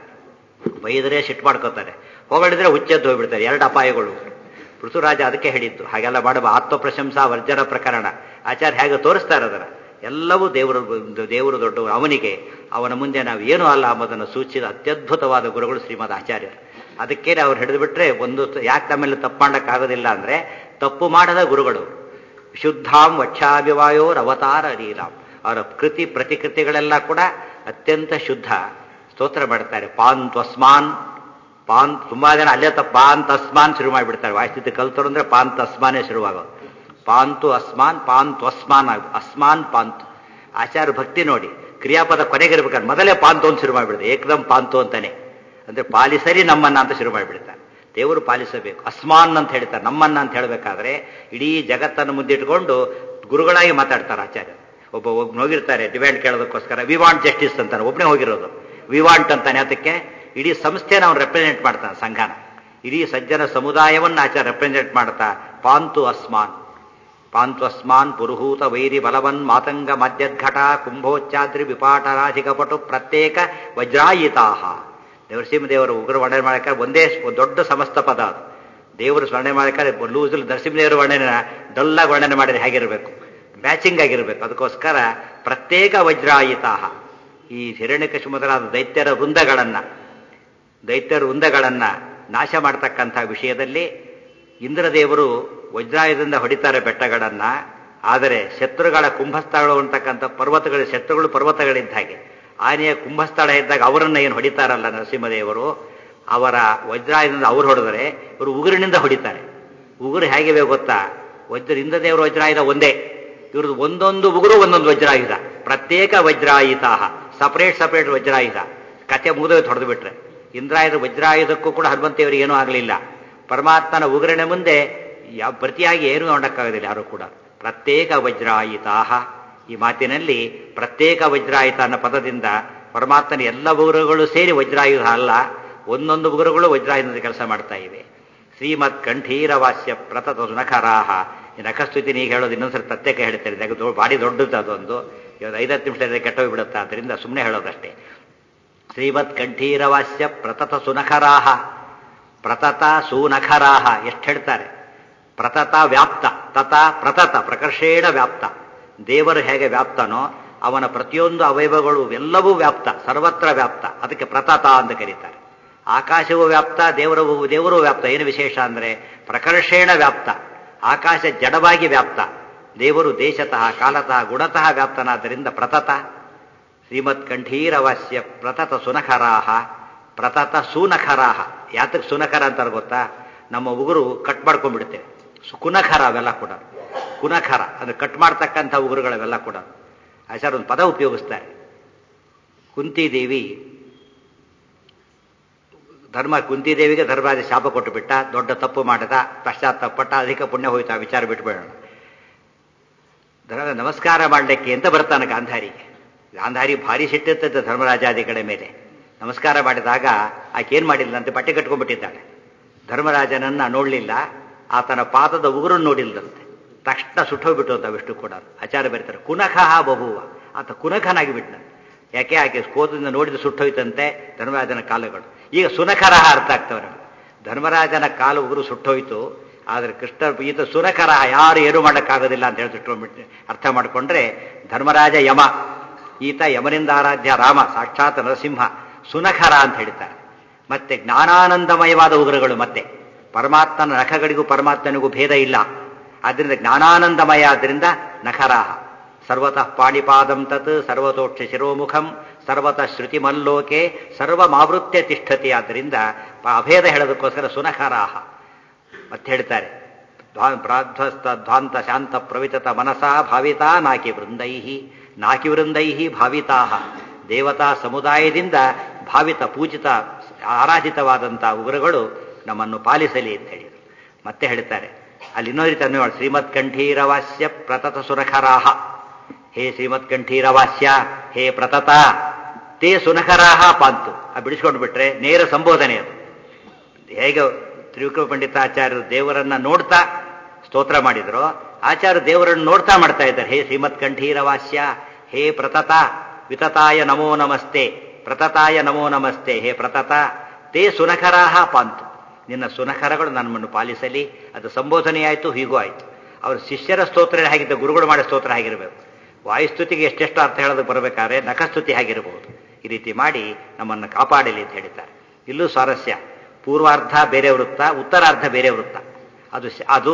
ಬೈದರೆ ಸಿಟ್ಟು ಮಾಡ್ಕೋತಾರೆ ಹೊಗಳಿದ್ರೆ ಹುಚ್ಚೆದ್ದು ಹೋಗ್ಬಿಡ್ತಾರೆ ಎರಡು ಅಪಾಯಗಳು ಪೃಥುರಾಜ ಅದಕ್ಕೆ ಹೇಳಿದ್ದು ಹಾಗೆಲ್ಲ ಮಾಡುವ ಆತ್ಮ ಪ್ರಶಂಸಾ ವರ್ಜನ ಪ್ರಕರಣ ಆಚಾರ್ಯ ಹೇಗೆ ತೋರಿಸ್ತಾರೆ ಅದರ ಎಲ್ಲವೂ ದೇವರು ದೇವರು ದೊಡ್ಡವರು ಅವನಿಗೆ ಅವನ ಮುಂದೆ ನಾವು ಏನೂ ಅಲ್ಲ ಎಂಬುದನ್ನು ಸೂಚಿಸಿದ ಅತ್ಯದ್ಭುತವಾದ ಗುರುಗಳು ಶ್ರೀಮದ್ ಆಚಾರ್ಯರು ಅದಕ್ಕೇನೆ ಅವ್ರು ಹಿಡಿದು ಬಿಟ್ರೆ ಒಂದು ಯಾಕೆ ನಮ್ಮೆಲ್ಲ ತಪ್ಪು ಮಾಡೋಕ್ಕಾಗೋದಿಲ್ಲ ಅಂದ್ರೆ ತಪ್ಪು ಮಾಡದ ಗುರುಗಳು ಶುದ್ಧಾಂ ವಕ್ಷಾಭಿವಾಯೋರ್ ಅವತಾರ ಲೀಲಾಂ ಅವರ ಕೃತಿ ಪ್ರತಿಕೃತಿಗಳೆಲ್ಲ ಕೂಡ ಅತ್ಯಂತ ಶುದ್ಧ ಸ್ತೋತ್ರ ಮಾಡ್ತಾರೆ ಪಾನ್ ತ್ವಸ್ಮಾನ್ ಪಾನ್ ತುಂಬಾ ಜನ ಅಲ್ಲೇ ತಪ್ಪ ಪಾನ್ ತಸ್ಮಾನ್ ಶುರು ಮಾಡಿಬಿಡ್ತಾರೆ ವಾಯಿಸ್ತಿದ್ದು ಕಲ್ತರು ಅಂದ್ರೆ ಪಾನ್ ತಸ್ಮಾನೇ ಶುರುವಾಗೋದು ಪಾಂತು ಅಸ್ಮಾನ್ ಪಾನ್ ತ್ವಸ್ಮಾನ್ ಆಗ ಅಸ್ಮಾನ್ ಪಾಂತು ಆಚಾರ ಭಕ್ತಿ ನೋಡಿ ಕ್ರಿಯಾಪದ ಕೊನೆಗಿರ್ಬೇಕಾದ್ರೆ ಮೊದಲೇ ಪಾಂತು ಅಂತ ಶುರು ಮಾಡಿಬಿಡ್ತಾರೆ ಏಕದಂ ಪಾಂತು ಅಂತಾನೆ ಅಂದ್ರೆ ಪಾಲಿಸರಿ ನಮ್ಮನ್ನ ಅಂತ ಶುರು ಮಾಡಿಬಿಡ್ತಾರೆ ದೇವರು ಪಾಲಿಸಬೇಕು ಅಸ್ಮಾನ್ ಅಂತ ಹೇಳ್ತಾರೆ ನಮ್ಮನ್ನ ಅಂತ ಹೇಳಬೇಕಾದ್ರೆ ಇಡೀ ಜಗತ್ತನ್ನು ಮುಂದಿಟ್ಕೊಂಡು ಗುರುಗಳಾಗಿ ಮಾತಾಡ್ತಾರೆ ಆಚಾರ್ಯ ಒಬ್ಬ ಒಬ್ಬ ಹೋಗಿರ್ತಾರೆ ಡಿಮ್ಯಾಂಡ್ ಕೇಳೋದಕ್ಕೋಸ್ಕರ ವಿ ವಾಂಟ್ ಜಸ್ಟಿಸ್ ಅಂತಾನೆ ಒಬ್ಬನೇ ಹೋಗಿರೋದು ವಿ ವಾಂಟ್ ಅಂತಾನೆ ಅದಕ್ಕೆ ಇಡೀ ಸಂಸ್ಥೆನ ಅವ್ನು ರೆಪ್ರೆಸೆಂಟ್ ಮಾಡ್ತಾನೆ ಸಂಘನ ಇಡೀ ಸಜ್ಜನ ಸಮುದಾಯವನ್ನು ಆಚಾರ ರೆಪ್ರೆಸೆಂಟ್ ಮಾಡ್ತಾ ಪಾಂತು ಅಸ್ಮಾನ್ ಪಾಂತು ಅಸ್ಮಾನ್ ಪುರುಹೂತ ವೈರಿ ಬಲವನ್ ಮಾತಂಗ ಮಧ್ಯದ್ಘಟ ಕುಂಭೋಚ್ಚಾದ್ರಿ ವಿಪಾಟರಾಧಿಕಪಟು ಪ್ರತ್ಯೇಕ ವಜ್ರಾಯಿತಾಹ ನರಸಿಂಹದೇವರ ಉಗ್ರ ವರ್ಣನೆ ಮಾಡಬೇಕಾದ್ರೆ ಒಂದೇ ದೊಡ್ಡ ಸಮಸ್ತ ಪದ ಅದು ದೇವರು ವರ್ಣನೆ ಮಾಡಬೇಕಾದ್ರೆ ಲೂಸಲ್ಲಿ ನರಸಿಂಹದೇವರ ವರ್ಣನೆ ಡಲ್ಲಾಗಿ ವರ್ಣನೆ ಮಾಡಿದ್ರೆ ಹೇಗಿರಬೇಕು ಮ್ಯಾಚಿಂಗ್ ಆಗಿರಬೇಕು ಅದಕ್ಕೋಸ್ಕರ ಪ್ರತ್ಯೇಕ ವಜ್ರಾಯಿತಾಹ ಈ ಹಿರಣ್ಯಕಶು ಮೊದಲಾದ ದೈತ್ಯರ ವೃಂದಗಳನ್ನ ದೈತ್ಯರ ವೃಂದಗಳನ್ನ ನಾಶ ಮಾಡ್ತಕ್ಕಂಥ ವಿಷಯದಲ್ಲಿ ಇಂದ್ರದೇವರು ವಜ್ರಾಯುಧದಿಂದ ಹೊಡಿತಾರೆ ಬೆಟ್ಟಗಳನ್ನ ಆದರೆ ಶತ್ರುಗಳ ಕುಂಭಸ್ಥಳಗಳು ಅಂತಕ್ಕಂಥ ಪರ್ವತಗಳ ಶತ್ರುಗಳು ಪರ್ವತಗಳಿದ್ದ ಹಾಗೆ ಆನೆಯ ಕುಂಭಸ್ಥಳ ಇದ್ದಾಗ ಅವರನ್ನ ಏನು ಹೊಡಿತಾರಲ್ಲ ನರಸಿಂಹದೇವರು ಅವರ ವಜ್ರಾಯುಧದಿಂದ ಅವ್ರು ಹೊಡೆದರೆ ಇವರು ಉಗುರಿನಿಂದ ಹೊಡಿತಾರೆ ಉಗುರು ಹೇಗಿವೆ ಗೊತ್ತಾ ವಜ್ರ ಇಂದ್ರದೇವರ ವಜ್ರಾಯುಧ ಒಂದೇ ಇವ್ರದ್ದು ಒಂದೊಂದು ಉಗುರು ಒಂದೊಂದು ವಜ್ರಾಯುಧ ಪ್ರತ್ಯೇಕ ವಜ್ರಾಯುಧ ಸಪರೇಟ್ ಸಪರೇಟ್ ವಜ್ರಾಯುಧ ಕತೆ ಮುಗಿದೋಯ್ತು ಹೊಡೆದು ಬಿಟ್ರೆ ಇಂದ್ರಾಯುಧ ವಜ್ರಾಯುಧಕ್ಕೂ ಕೂಡ ಹನುಮಂತೇವರಿಗೆ ಏನೂ ಆಗಲಿಲ್ಲ ಪರಮಾತ್ಮನ ಉಗುರಿನ ಮುಂದೆ ಯಾವ ಪ್ರತಿಯಾಗಿ ಏನೂ ನೋಡಕ್ಕಾಗೋದಿಲ್ಲ ಯಾರು ಕೂಡ ಪ್ರತ್ಯೇಕ ವಜ್ರಾಯಿತಾಹ ಈ ಮಾತಿನಲ್ಲಿ ಪ್ರತ್ಯೇಕ ವಜ್ರಾಯುತ ಅನ್ನೋ ಪದದಿಂದ ಪರಮಾತ್ಮನ ಎಲ್ಲ ಉಗುರುಗಳು ಸೇರಿ ವಜ್ರಾಯುಧ ಅಲ್ಲ ಒಂದೊಂದು ಉಗುರುಗಳು ವಜ್ರಾಯುಧದ ಕೆಲಸ ಮಾಡ್ತಾ ಇವೆ ಶ್ರೀಮತ್ ಕಂಠೀರವಾಸ್ಯ ಪ್ರತತ ಸುನಖರಾಹ ಈ ನಖಸ್ತುತಿ ನೀವು ಹೇಳೋದು ಇನ್ನೊಂದ್ಸರಿ ಪ್ರತ್ಯೇಕ ಹೇಳ್ತಾರೆ ಯಾಕೆ ಬಾಡಿ ದೊಡ್ಡದು ಅದೊಂದು ಇವತ್ತು ಐದತ್ತು ನಿಮಿಷದಲ್ಲಿ ಕೆಟ್ಟೋಗ್ಬಿಡುತ್ತೆ ಆದ್ದರಿಂದ ಸುಮ್ಮನೆ ಹೇಳೋದಷ್ಟೇ ಶ್ರೀಮತ್ ಕಂಠೀರವಾಸ್ಯ ಪ್ರತತ ಸುನಖರಾಹ ಪ್ರತತ ಸೂನಖರಾಹ ಎಷ್ಟು ಹೇಳ್ತಾರೆ ಪ್ರತತ ವ್ಯಾಪ್ತ ತತ ಪ್ರತತ ಪ್ರಕರ್ಷೇಣ ವ್ಯಾಪ್ತ ದೇವರು ಹೇಗೆ ವ್ಯಾಪ್ತನೋ ಅವನ ಪ್ರತಿಯೊಂದು ಅವಯವಗಳು ಎಲ್ಲವೂ ವ್ಯಾಪ್ತ ಸರ್ವತ್ರ ವ್ಯಾಪ್ತ ಅದಕ್ಕೆ ಪ್ರತತ ಅಂತ ಕರೀತಾರೆ ಆಕಾಶವೂ ವ್ಯಾಪ್ತ ದೇವರ ದೇವರು ವ್ಯಾಪ್ತ ಏನು ವಿಶೇಷ ಅಂದ್ರೆ ಪ್ರಕರ್ಷೇಣ ವ್ಯಾಪ್ತ ಆಕಾಶ ಜಡವಾಗಿ ವ್ಯಾಪ್ತ ದೇವರು ದೇಶತಃ ಕಾಲತಃ ಗುಣತಃ ವ್ಯಾಪ್ತನಾದ್ದರಿಂದ ಪ್ರತತ ಶ್ರೀಮತ್ ಕಂಠೀರವಸ್ಯ ಪ್ರತತ ಸುನಖರಾಹ ಪ್ರತತ ಸುನಖರಾಹ ಯಾತಕ್ಕೆ ಸುನಖರ ಅಂತಾರೆ ಗೊತ್ತಾ ನಮ್ಮ ಉಗುರು ಕಟ್ ಮಾಡ್ಕೊಂಡ್ಬಿಡುತ್ತೆ ಕುನಖರ ಅವೆಲ್ಲ ಕೂಡ ಕುನಖರ ಅಂದ್ರೆ ಕಟ್ ಮಾಡ್ತಕ್ಕಂಥ ಉಗುರುಗಳವೆಲ್ಲ ಕೂಡ ಆಚಾರ ಒಂದು ಪದ ಉಪಯೋಗಿಸ್ತಾರೆ ಕುಂತಿದೇವಿ ಧರ್ಮ ಕುಂತಿದೇವಿಗೆ ಧರ್ಮರಾಜ ಶಾಪ ಕೊಟ್ಟು ಬಿಟ್ಟ ದೊಡ್ಡ ತಪ್ಪು ಮಾಡದ ಪಶ್ಚಾತ್ತಾಪಟ್ಟ ಅಧಿಕ ಪುಣ್ಯ ಹೋಯ್ತು ಆ ವಿಚಾರ ಬಿಟ್ಬೇಡೋಣ ಧರ್ಮ ನಮಸ್ಕಾರ ಮಾಡಲಿಕ್ಕೆ ಅಂತ ಬರ್ತಾನೆ ಗಾಂಧಾರಿಗೆ ಗಾಂಧಾರಿ ಭಾರಿ ಸಿಟ್ಟಿರ್ತದೆ ಧರ್ಮರಾಜಾದಿಗಳ ಮೇಲೆ ನಮಸ್ಕಾರ ಮಾಡಿದಾಗ ಆಕೆ ಏನ್ ಮಾಡಿಲ್ಲಂತೆ ಬಟ್ಟೆ ಕಟ್ಕೊಂಡ್ಬಿಟ್ಟಿದ್ದಾಳೆ ಧರ್ಮರಾಜನನ್ನ ನೋಡ್ಲಿಲ್ಲ ಆತನ ಪಾದದ ಉಗುರನ್ನು ನೋಡಿಲ್ಲದಂತೆ ತಕ್ಷಣ ಸುಟ್ಟೋಗ್ಬಿಟ್ಟು ಅಂತ ಅವಿಷ್ಟು ಕೂಡ ಆಚಾರ್ಯ ಬರೀತಾರೆ ಕುನಖಃ ಬಹುವ ಆತ ಕುನಖನಾಗಿ ಬಿಟ್ಟ ಯಾಕೆ ಆಕೆ ಕೋದಿಂದ ನೋಡಿದ ಸುಟ್ಟೋಯ್ತಂತೆ ಧರ್ಮರಾಜನ ಕಾಲುಗಳು ಈಗ ಸುನಖರಹ ಅರ್ಥ ಆಗ್ತವೆ ನಮಗೆ ಧರ್ಮರಾಜನ ಕಾಲು ಉಗುರು ಸುಟ್ಟೋಯ್ತು ಆದರೆ ಕೃಷ್ಣ ಈತ ಸುನಖರಹ ಯಾರು ಏನು ಮಾಡೋಕ್ಕಾಗೋದಿಲ್ಲ ಅಂತ ಹೇಳಿ ಸುಟ್ಟೋಗ್ಬಿಟ್ಟು ಅರ್ಥ ಮಾಡಿಕೊಂಡ್ರೆ ಧರ್ಮರಾಜ ಯಮ ಈತ ಯಮನಿಂದ ಆರಾಧ್ಯ ರಾಮ ಸಾಕ್ಷಾತ್ ನರಸಿಂಹ ಸುನಖರ ಅಂತ ಹೇಳ್ತಾರೆ ಮತ್ತೆ ಜ್ಞಾನಾನಂದಮಯವಾದ ಉಗುರುಗಳು ಮತ್ತೆ ಪರಮಾತ್ಮನ ನಖಗಳಿಗೂ ಪರಮಾತ್ಮನಿಗೂ ಭೇದ ಇಲ್ಲ ಆದ್ದರಿಂದ ಜ್ಞಾನಾನಂದಮಯ ಆದ್ದರಿಂದ ನಖರಾಹ ಸರ್ವತಃ ಪಾಣಿಪಾದಂ ತತ್ ಸರ್ವತೋಕ್ಷ ಶಿರೋಮುಖಂ ಸರ್ವತಃ ಶ್ರುತಿಮಲ್ಲೋಕೆ ಸರ್ವಮಾವೃತ್ಯ ತಿಷ್ಠತಿ ಆದ್ದರಿಂದ ಅಭೇದ ಹೇಳೋದಕ್ಕೋಸ್ಕರ ಸುನಖರಾಹ ಮತ್ತೆ ಹೇಳ್ತಾರೆ ಪ್ರಾಧ್ವಸ್ತ ಧ್ವಾಂತ ಶಾಂತ ಪ್ರವಿತತ ಮನಸಾ ಭಾವಿತಾ ನಾಕಿ ವೃಂದೈ ನಾಕಿ ವೃಂದೈ ಭಾವಿತಾ ದೇವತಾ ಸಮುದಾಯದಿಂದ ಭಾವಿತ ಪೂಜಿತ ಆರಾಧಿತವಾದಂಥ ಉಗುರುಗಳು ನಮ್ಮನ್ನು ಪಾಲಿಸಲಿ ಅಂತ ಹೇಳಿದರು ಮತ್ತೆ ಹೇಳ್ತಾರೆ ಅಲ್ಲಿ ಇನ್ನೊಂದು ರೀತಿ ಅನ್ವಯ ಶ್ರೀಮತ್ ಕಂಠೀರವಾಸ್ಯ ಪ್ರತತ ಸುನಖರಾಹ ಹೇ ಶ್ರೀಮತ್ ಕಂಠೀರವಾಸ್ಯ ಹೇ ಪ್ರತತ ತೇ ಸುನಖರಾಹ ಪಾಂತು ಆ ಬಿಡಿಸ್ಕೊಂಡು ಬಿಟ್ರೆ ನೇರ ಸಂಬೋಧನೆ ಅದು ಹೇಗೆ ತ್ರಿವಿಕ್ರಮ ಪಂಡಿತಾಚಾರ್ಯರು ದೇವರನ್ನ ನೋಡ್ತಾ ಸ್ತೋತ್ರ ಮಾಡಿದ್ರು ಆಚಾರ್ಯ ದೇವರನ್ನು ನೋಡ್ತಾ ಮಾಡ್ತಾ ಇದ್ದಾರೆ ಹೇ ಶ್ರೀಮತ್ ಕಂಠೀರವಾಸ್ಯ ಹೇ ಪ್ರತತ ವಿತತಾಯ ನಮೋ ನಮಸ್ತೆ ಪ್ರತತಾಯ ನಮೋ ನಮಸ್ತೆ ಹೇ ಪ್ರತತ ತೇ ಸುನಖರಾಹ ಪಾಂತು ನಿನ್ನ ಸುನಖರಗಳು ನಮ್ಮನ್ನು ಪಾಲಿಸಲಿ ಅದು ಸಂಬೋಧನೆಯಾಯಿತು ಹೀಗೂ ಆಯಿತು ಅವ್ರ ಶಿಷ್ಯರ ಸ್ತೋತ್ರ ಹೇಗಿದ್ದ ಗುರುಗಳು ಮಾಡೋ ಸ್ತೋತ್ರ ಆಗಿರಬೇಕು ವಾಯುಸ್ತುತಿಗೆ ಎಷ್ಟೆಷ್ಟು ಅರ್ಥ ಹೇಳೋದು ಬರಬೇಕಾದ್ರೆ ನಖಸ್ತುತಿ ಆಗಿರಬಹುದು ಈ ರೀತಿ ಮಾಡಿ ನಮ್ಮನ್ನು ಕಾಪಾಡಲಿ ಅಂತ ಹೇಳ್ತಾರೆ ಇಲ್ಲೂ ಸ್ವಾರಸ್ಯ ಪೂರ್ವಾರ್ಧ ಬೇರೆ ವೃತ್ತ ಉತ್ತರಾರ್ಧ ಬೇರೆ ವೃತ್ತ ಅದು ಅದು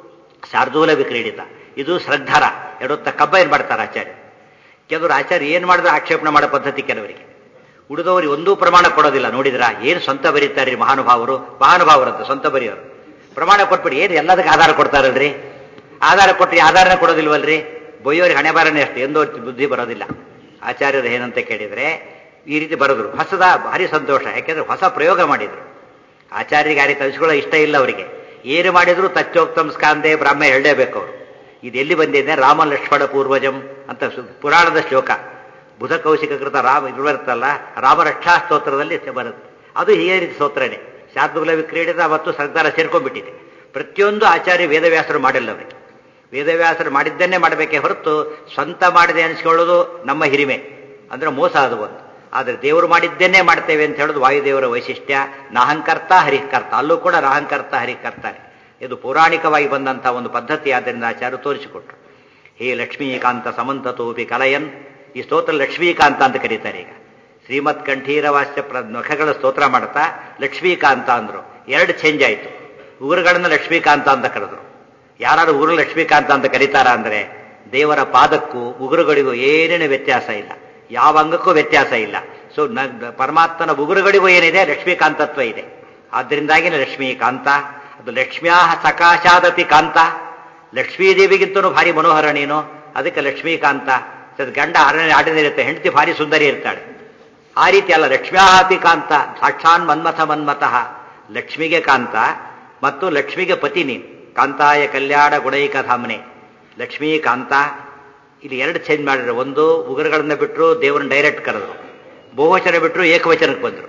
ಶಾರ್ದೂಲ ವಿಕ್ರೀಡಿತ ಇದು ಶ್ರದ್ಧಾರ ಎರಡೊತ್ತ ಕಬ್ಬೈನ್ ಮಾಡ್ತಾರೆ ಆಚಾರ್ಯ ಕೆಲವರು ಆಚಾರ್ಯ ಏನು ಮಾಡಿದ್ರೆ ಆಕ್ಷೇಪಣೆ ಮಾಡೋ ಪದ್ಧತಿ ಕೆಲವರಿಗೆ ಉಳಿದವರಿಗೆ ಒಂದೂ ಪ್ರಮಾಣ ಕೊಡೋದಿಲ್ಲ ನೋಡಿದ್ರ ಏನು ಸ್ವಂತ ಬರೀತಾರೆ ಮಹಾನುಭಾವರು ಮಹಾನುಭಾವರಂತ ಸ್ವಂತ ಬರೆಯೋರು ಪ್ರಮಾಣ ಕೊಟ್ಬಿಡಿ ಏನು ಎಲ್ಲದಕ್ಕೆ ಆಧಾರ ಕೊಡ್ತಾರಲ್ರಿ ಆಧಾರ ಕೊಟ್ಟರೆ ಆಧಾರನ ಕೊಡೋದಿಲ್ವಲ್ರಿ ಬೊಯ್ಯೋರಿಗೆ ಹಣೆ ಬಾರನೇ ಅಷ್ಟು ಎಂದೋ ಬುದ್ಧಿ ಬರೋದಿಲ್ಲ ಆಚಾರ್ಯರು ಏನಂತ ಕೇಳಿದ್ರೆ ಈ ರೀತಿ ಬರೆದ್ರು ಹೊಸದ ಭಾರಿ ಸಂತೋಷ ಯಾಕೆಂದ್ರೆ ಹೊಸ ಪ್ರಯೋಗ ಮಾಡಿದ್ರು ಆಚಾರ್ಯರಿಗೆ ಯಾರಿಗೆ ಕಲಿಸ್ಕೊಳ್ಳೋ ಇಷ್ಟ ಇಲ್ಲ ಅವರಿಗೆ ಏನು ಮಾಡಿದ್ರು ತಚ್ಚೋಕ್ತಂ ಸ್ಕಾಂದೆ ಬ್ರಾಹ್ಮ ಹೇಳಲೇಬೇಕು ಅವರು ಇದು ಎಲ್ಲಿ ಬಂದಿದೆ ರಾಮ ಲಕ್ಷ್ಮಣ ಪೂರ್ವಜಂ ಅಂತ ಪುರಾಣದ ಶ್ಲೋಕ ಬುಧ ಕೌಶಿಕ ಕೃತ ರಾಮ ಇದು ಬರುತ್ತಲ್ಲ ರಾಮರಕ್ಷಾ ಸ್ತೋತ್ರದಲ್ಲಿ ಬರುತ್ತೆ ಅದು ಹೀಗೆ ರೀತಿ ಸ್ತೋತ್ರನೇ ಶಾರ್ದುಲ ವಿಕ್ರೀಡಿತ ಮತ್ತು ಸರ್ದಾರ ಸೇರ್ಕೊಂಡ್ಬಿಟ್ಟಿದೆ ಪ್ರತಿಯೊಂದು ಆಚಾರ್ಯ ವೇದವ್ಯಾಸರು ಮಾಡಿಲ್ಲ ಅವರಿಗೆ ವೇದವ್ಯಾಸರು ಮಾಡಿದ್ದನ್ನೇ ಮಾಡಬೇಕೇ ಹೊರತು ಸ್ವಂತ ಮಾಡಿದೆ ಅನಿಸ್ಕೊಳ್ಳೋದು ನಮ್ಮ ಹಿರಿಮೆ ಅಂದ್ರೆ ಮೋಸ ಅದು ಒಂದು ಆದರೆ ದೇವರು ಮಾಡಿದ್ದನ್ನೇ ಮಾಡ್ತೇವೆ ಅಂತ ಹೇಳೋದು ವಾಯುದೇವರ ವೈಶಿಷ್ಟ್ಯ ನಾಹಂಕರ್ತ ಹರಿಕರ್ತ ಅಲ್ಲೂ ಕೂಡ ನಾಹಂಕರ್ತ ಹರಿಕರ್ತಾನೆ ಇದು ಪೌರಾಣಿಕವಾಗಿ ಬಂದಂಥ ಒಂದು ಪದ್ಧತಿ ಆದ್ದರಿಂದ ಆಚಾರ್ಯ ತೋರಿಸಿಕೊಟ್ರು ಹೇ ಲಕ್ಷ್ಮೀಕಾಂತ ಸಮಂತತೋಪಿ ಕಲಯನ್ ಈ ಸ್ತೋತ್ರ ಲಕ್ಷ್ಮೀಕಾಂತ ಅಂತ ಕರೀತಾರೆ ಈಗ ಶ್ರೀಮತ್ ಕಂಠೀರವಾಸ್ಯ ಪ್ರ ನಖಗಳ ಸ್ತೋತ್ರ ಮಾಡ್ತಾ ಲಕ್ಷ್ಮೀಕಾಂತ ಅಂದ್ರು ಎರಡು ಚೇಂಜ್ ಆಯಿತು ಊರುಗಳನ್ನ ಲಕ್ಷ್ಮೀಕಾಂತ ಅಂತ ಕರೆದ್ರು ಯಾರು ಊರು ಲಕ್ಷ್ಮೀಕಾಂತ ಅಂತ ಕರೀತಾರ ಅಂದ್ರೆ ದೇವರ ಪಾದಕ್ಕೂ ಉಗುರುಗಳಿಗೂ ಏನೇನು ವ್ಯತ್ಯಾಸ ಇಲ್ಲ ಯಾವ ಅಂಗಕ್ಕೂ ವ್ಯತ್ಯಾಸ ಇಲ್ಲ ಸೊ ಪರಮಾತ್ಮನ ಉಗುರುಗಳಿಗೂ ಏನಿದೆ ಲಕ್ಷ್ಮೀಕಾಂತತ್ವ ಇದೆ ಆದ್ದರಿಂದಾಗಿನೇ ಲಕ್ಷ್ಮೀಕಾಂತ ಅದು ಲಕ್ಷ್ಮ್ಯಾ ಸಕಾಶಾದಪಿ ಕಾಂತ ಲಕ್ಷ್ಮೀದೇವಿಗಿಂತನೂ ಭಾರಿ ಮನೋಹರ ನೀನು ಅದಕ್ಕೆ ಲಕ್ಷ್ಮೀಕಾಂತ ಗಂಡ ಅರಣ್ಯ ಆಡಿನಿರುತ್ತೆ ಹೆಂಡತಿ ಭಾರಿ ಸುಂದರಿ ಇರ್ತಾಳೆ ಆ ರೀತಿ ಅಲ್ಲ ಲಕ್ಷ್ಮ್ಯಾಪಿ ಕಾಂತ ಸಾಕ್ಷಾನ್ ಮನ್ಮಥ ಮನ್ಮತಃ ಲಕ್ಷ್ಮಿಗೆ ಕಾಂತ ಮತ್ತು ಲಕ್ಷ್ಮಿಗೆ ಪತಿ ನೀನು ಕಾಂತಾಯ ಕಲ್ಯಾಣ ಗುಣೈಕ ಧಾಮನೆ ಲಕ್ಷ್ಮೀಕಾಂತ ಇಲ್ಲಿ ಎರಡು ಚೇಂಜ್ ಮಾಡಿದ್ರು ಒಂದು ಉಗುರುಗಳನ್ನ ಬಿಟ್ಟರು ದೇವರನ್ನ ಡೈರೆಕ್ಟ್ ಕರೆದ್ರು ಬಹುವಚನ ಬಿಟ್ಟರು ಏಕವಚನಕ್ಕೆ ಬಂದರು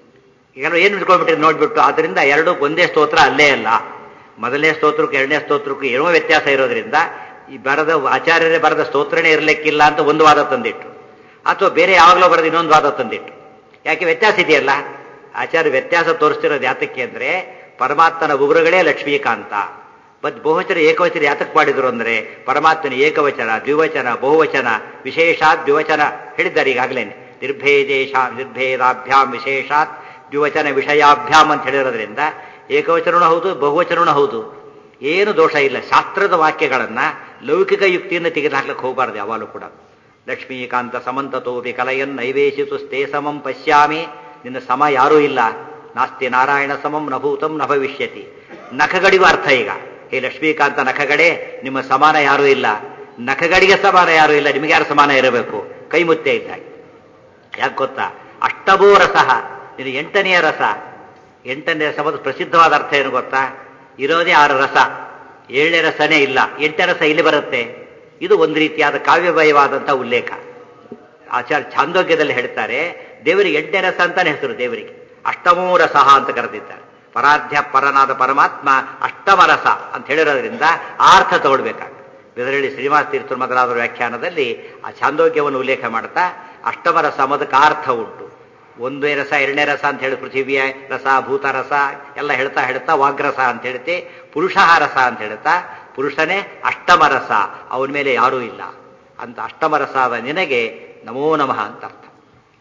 ಈಗ ಏನು ಬಿಟ್ಕೊಂಡ್ಬಿಟ್ಟಿದ್ರು ನೋಡ್ಬಿಟ್ಟು ಆದ್ರಿಂದ ಎರಡು ಒಂದೇ ಸ್ತೋತ್ರ ಅಲ್ಲೇ ಅಲ್ಲ ಮೊದಲನೇ ಸ್ತೋತ್ರಕ್ಕೂ ಎರಡನೇ ಸ್ತೋತ್ರಕ್ಕೂ ಏನೋ ವ್ಯತ್ಯಾಸ ಇರೋದ್ರಿಂದ ಈ ಬರದ ಆಚಾರ್ಯರೇ ಬರೆದ ಸ್ತೋತ್ರನೇ ಇರಲಿಕ್ಕಿಲ್ಲ ಅಂತ ಒಂದು ವಾದ ತಂದಿಟ್ಟು ಅಥವಾ ಬೇರೆ ಯಾವಾಗಲೂ ಬರೆದ ಇನ್ನೊಂದು ವಾದ ತಂದಿಟ್ಟು ಯಾಕೆ ವ್ಯತ್ಯಾಸ ಇದೆಯಲ್ಲ ಆಚಾರ್ಯ ವ್ಯತ್ಯಾಸ ತೋರಿಸ್ತಿರೋದು ಯಾತಕ್ಕೆ ಅಂದ್ರೆ ಪರಮಾತ್ಮನ ಉಗುರುಗಳೇ ಲಕ್ಷ್ಮೀಕಾಂತ ಬಟ್ ಬಹುವಚನ ಏಕವಚನ ಯಾತಕ್ಕೆ ಮಾಡಿದ್ರು ಅಂದ್ರೆ ಪರಮಾತ್ಮನ ಏಕವಚನ ದ್ವಿವಚನ ಬಹುವಚನ ವಿಶೇಷಾತ್ ದ್ವಿವಚನ ಹೇಳಿದ್ದಾರೆ ಈಗಾಗಲೇ ನಿರ್ಭೇದೇಶ ನಿರ್ಭೇದಾಭ್ಯಾಂ ವಿಶೇಷಾತ್ ದ್ವಿವಚನ ವಿಷಯಾಭ್ಯಾಮ್ ಅಂತ ಹೇಳಿರೋದ್ರಿಂದ ಏಕವಚನೂ ಹೌದು ಬಹುವಚನೂ ಹೌದು ಏನು ದೋಷ ಇಲ್ಲ ಶಾಸ್ತ್ರದ ವಾಕ್ಯಗಳನ್ನ ಲೌಕಿಕ ಯುಕ್ತಿಯಿಂದ ತೆಗೆದುಹಾಕ್ಲಿಕ್ಕೆ ಹೋಗಬಾರ್ದು ಯಾವಾಗಲೂ ಕೂಡ ಲಕ್ಷ್ಮೀಕಾಂತ ಸಮಂತತೋಪಿ ಕಲಯನ್ ನೈವೇಶಿತು ಸ್ಥೇ ಸಮಂ ಪಶ್ಯಾಮಿ ನಿನ್ನ ಸಮ ಯಾರೂ ಇಲ್ಲ ನಾಸ್ತಿ ನಾರಾಯಣ ಸಮಂ ನಭೂತಂ ನ ಭವಿಷ್ಯತಿ ನಖಗಳಿಗೂ ಅರ್ಥ ಈಗ ಹೇ ಲಕ್ಷ್ಮೀಕಾಂತ ನಖಗಳೇ ನಿಮ್ಮ ಸಮಾನ ಯಾರೂ ಇಲ್ಲ ನಖಗಳಿಗೆ ಸಮಾನ ಯಾರೂ ಇಲ್ಲ ನಿಮಗೆ ಯಾರು ಸಮಾನ ಇರಬೇಕು ಕೈ ಮುತ್ತೆ ಇದ್ದಾಗೆ ಯಾಕೆ ಗೊತ್ತಾ ಅಷ್ಟಭೋ ರಸ ಇದು ಎಂಟನೆಯ ರಸ ಎಂಟನೇ ರಸ ಒಂದು ಪ್ರಸಿದ್ಧವಾದ ಅರ್ಥ ಏನು ಗೊತ್ತಾ ಇರೋದೇ ಆರು ರಸ ಏಳನೇ ರಸನೇ ಇಲ್ಲ ಎಂಟನೇ ರಸ ಇಲ್ಲಿ ಬರುತ್ತೆ ಇದು ಒಂದು ರೀತಿಯಾದ ಕಾವ್ಯಮಯವಾದಂಥ ಉಲ್ಲೇಖ ಆಚಾರ್ಯ ಛಾಂದೋಗ್ಯದಲ್ಲಿ ಹೇಳ್ತಾರೆ ದೇವರಿಗೆ ಎಂಟನೇ ರಸ ಅಂತಾನೆ ಹೆಸರು ದೇವರಿಗೆ ಅಷ್ಟಮೋ ರಸ ಅಂತ ಕರೆದಿದ್ದಾರೆ ಪರಾಧ್ಯ ಪರನಾದ ಪರಮಾತ್ಮ ಅಷ್ಟಮ ರಸ ಅಂತ ಹೇಳಿರೋದ್ರಿಂದ ಆ ಅರ್ಥ ತಗೊಳ್ಬೇಕಾಗ ಬೆದರಳ್ಳಿ ಶ್ರೀನಿವಾಸ ತೀರ್ಥರು ಮೊದಲಾದ ವ್ಯಾಖ್ಯಾನದಲ್ಲಿ ಆ ಛಾಂದೋಗ್ಯವನ್ನು ಉಲ್ಲೇಖ ಮಾಡ್ತಾ ಅಷ್ಟಮ ರಸ ಅನ್ನೋದಕ್ಕೆ ಅರ್ಥ ಉಂಟು ಒಂದೇ ರಸ ಎರಡನೇ ರಸ ಅಂತ ಹೇಳಿ ಪೃಥಿವಿಯ ರಸ ಭೂತ ರಸ ಎಲ್ಲ ಹೇಳ್ತಾ ಹೇಳ್ತಾ ವಾಗ್ರಸ ಅಂತ ಹೇಳ್ತೆ ಪುರುಷಃ ರಸ ಅಂತ ಹೇಳ್ತಾ ಪುರುಷನೇ ಅಷ್ಟಮ ರಸ ಅವನ ಮೇಲೆ ಯಾರೂ ಇಲ್ಲ ಅಂತ ಅಷ್ಟಮ ರಸ ಆದ ನಿನಗೆ ನಮೋ ನಮಃ ಅಂತ ಅರ್ಥ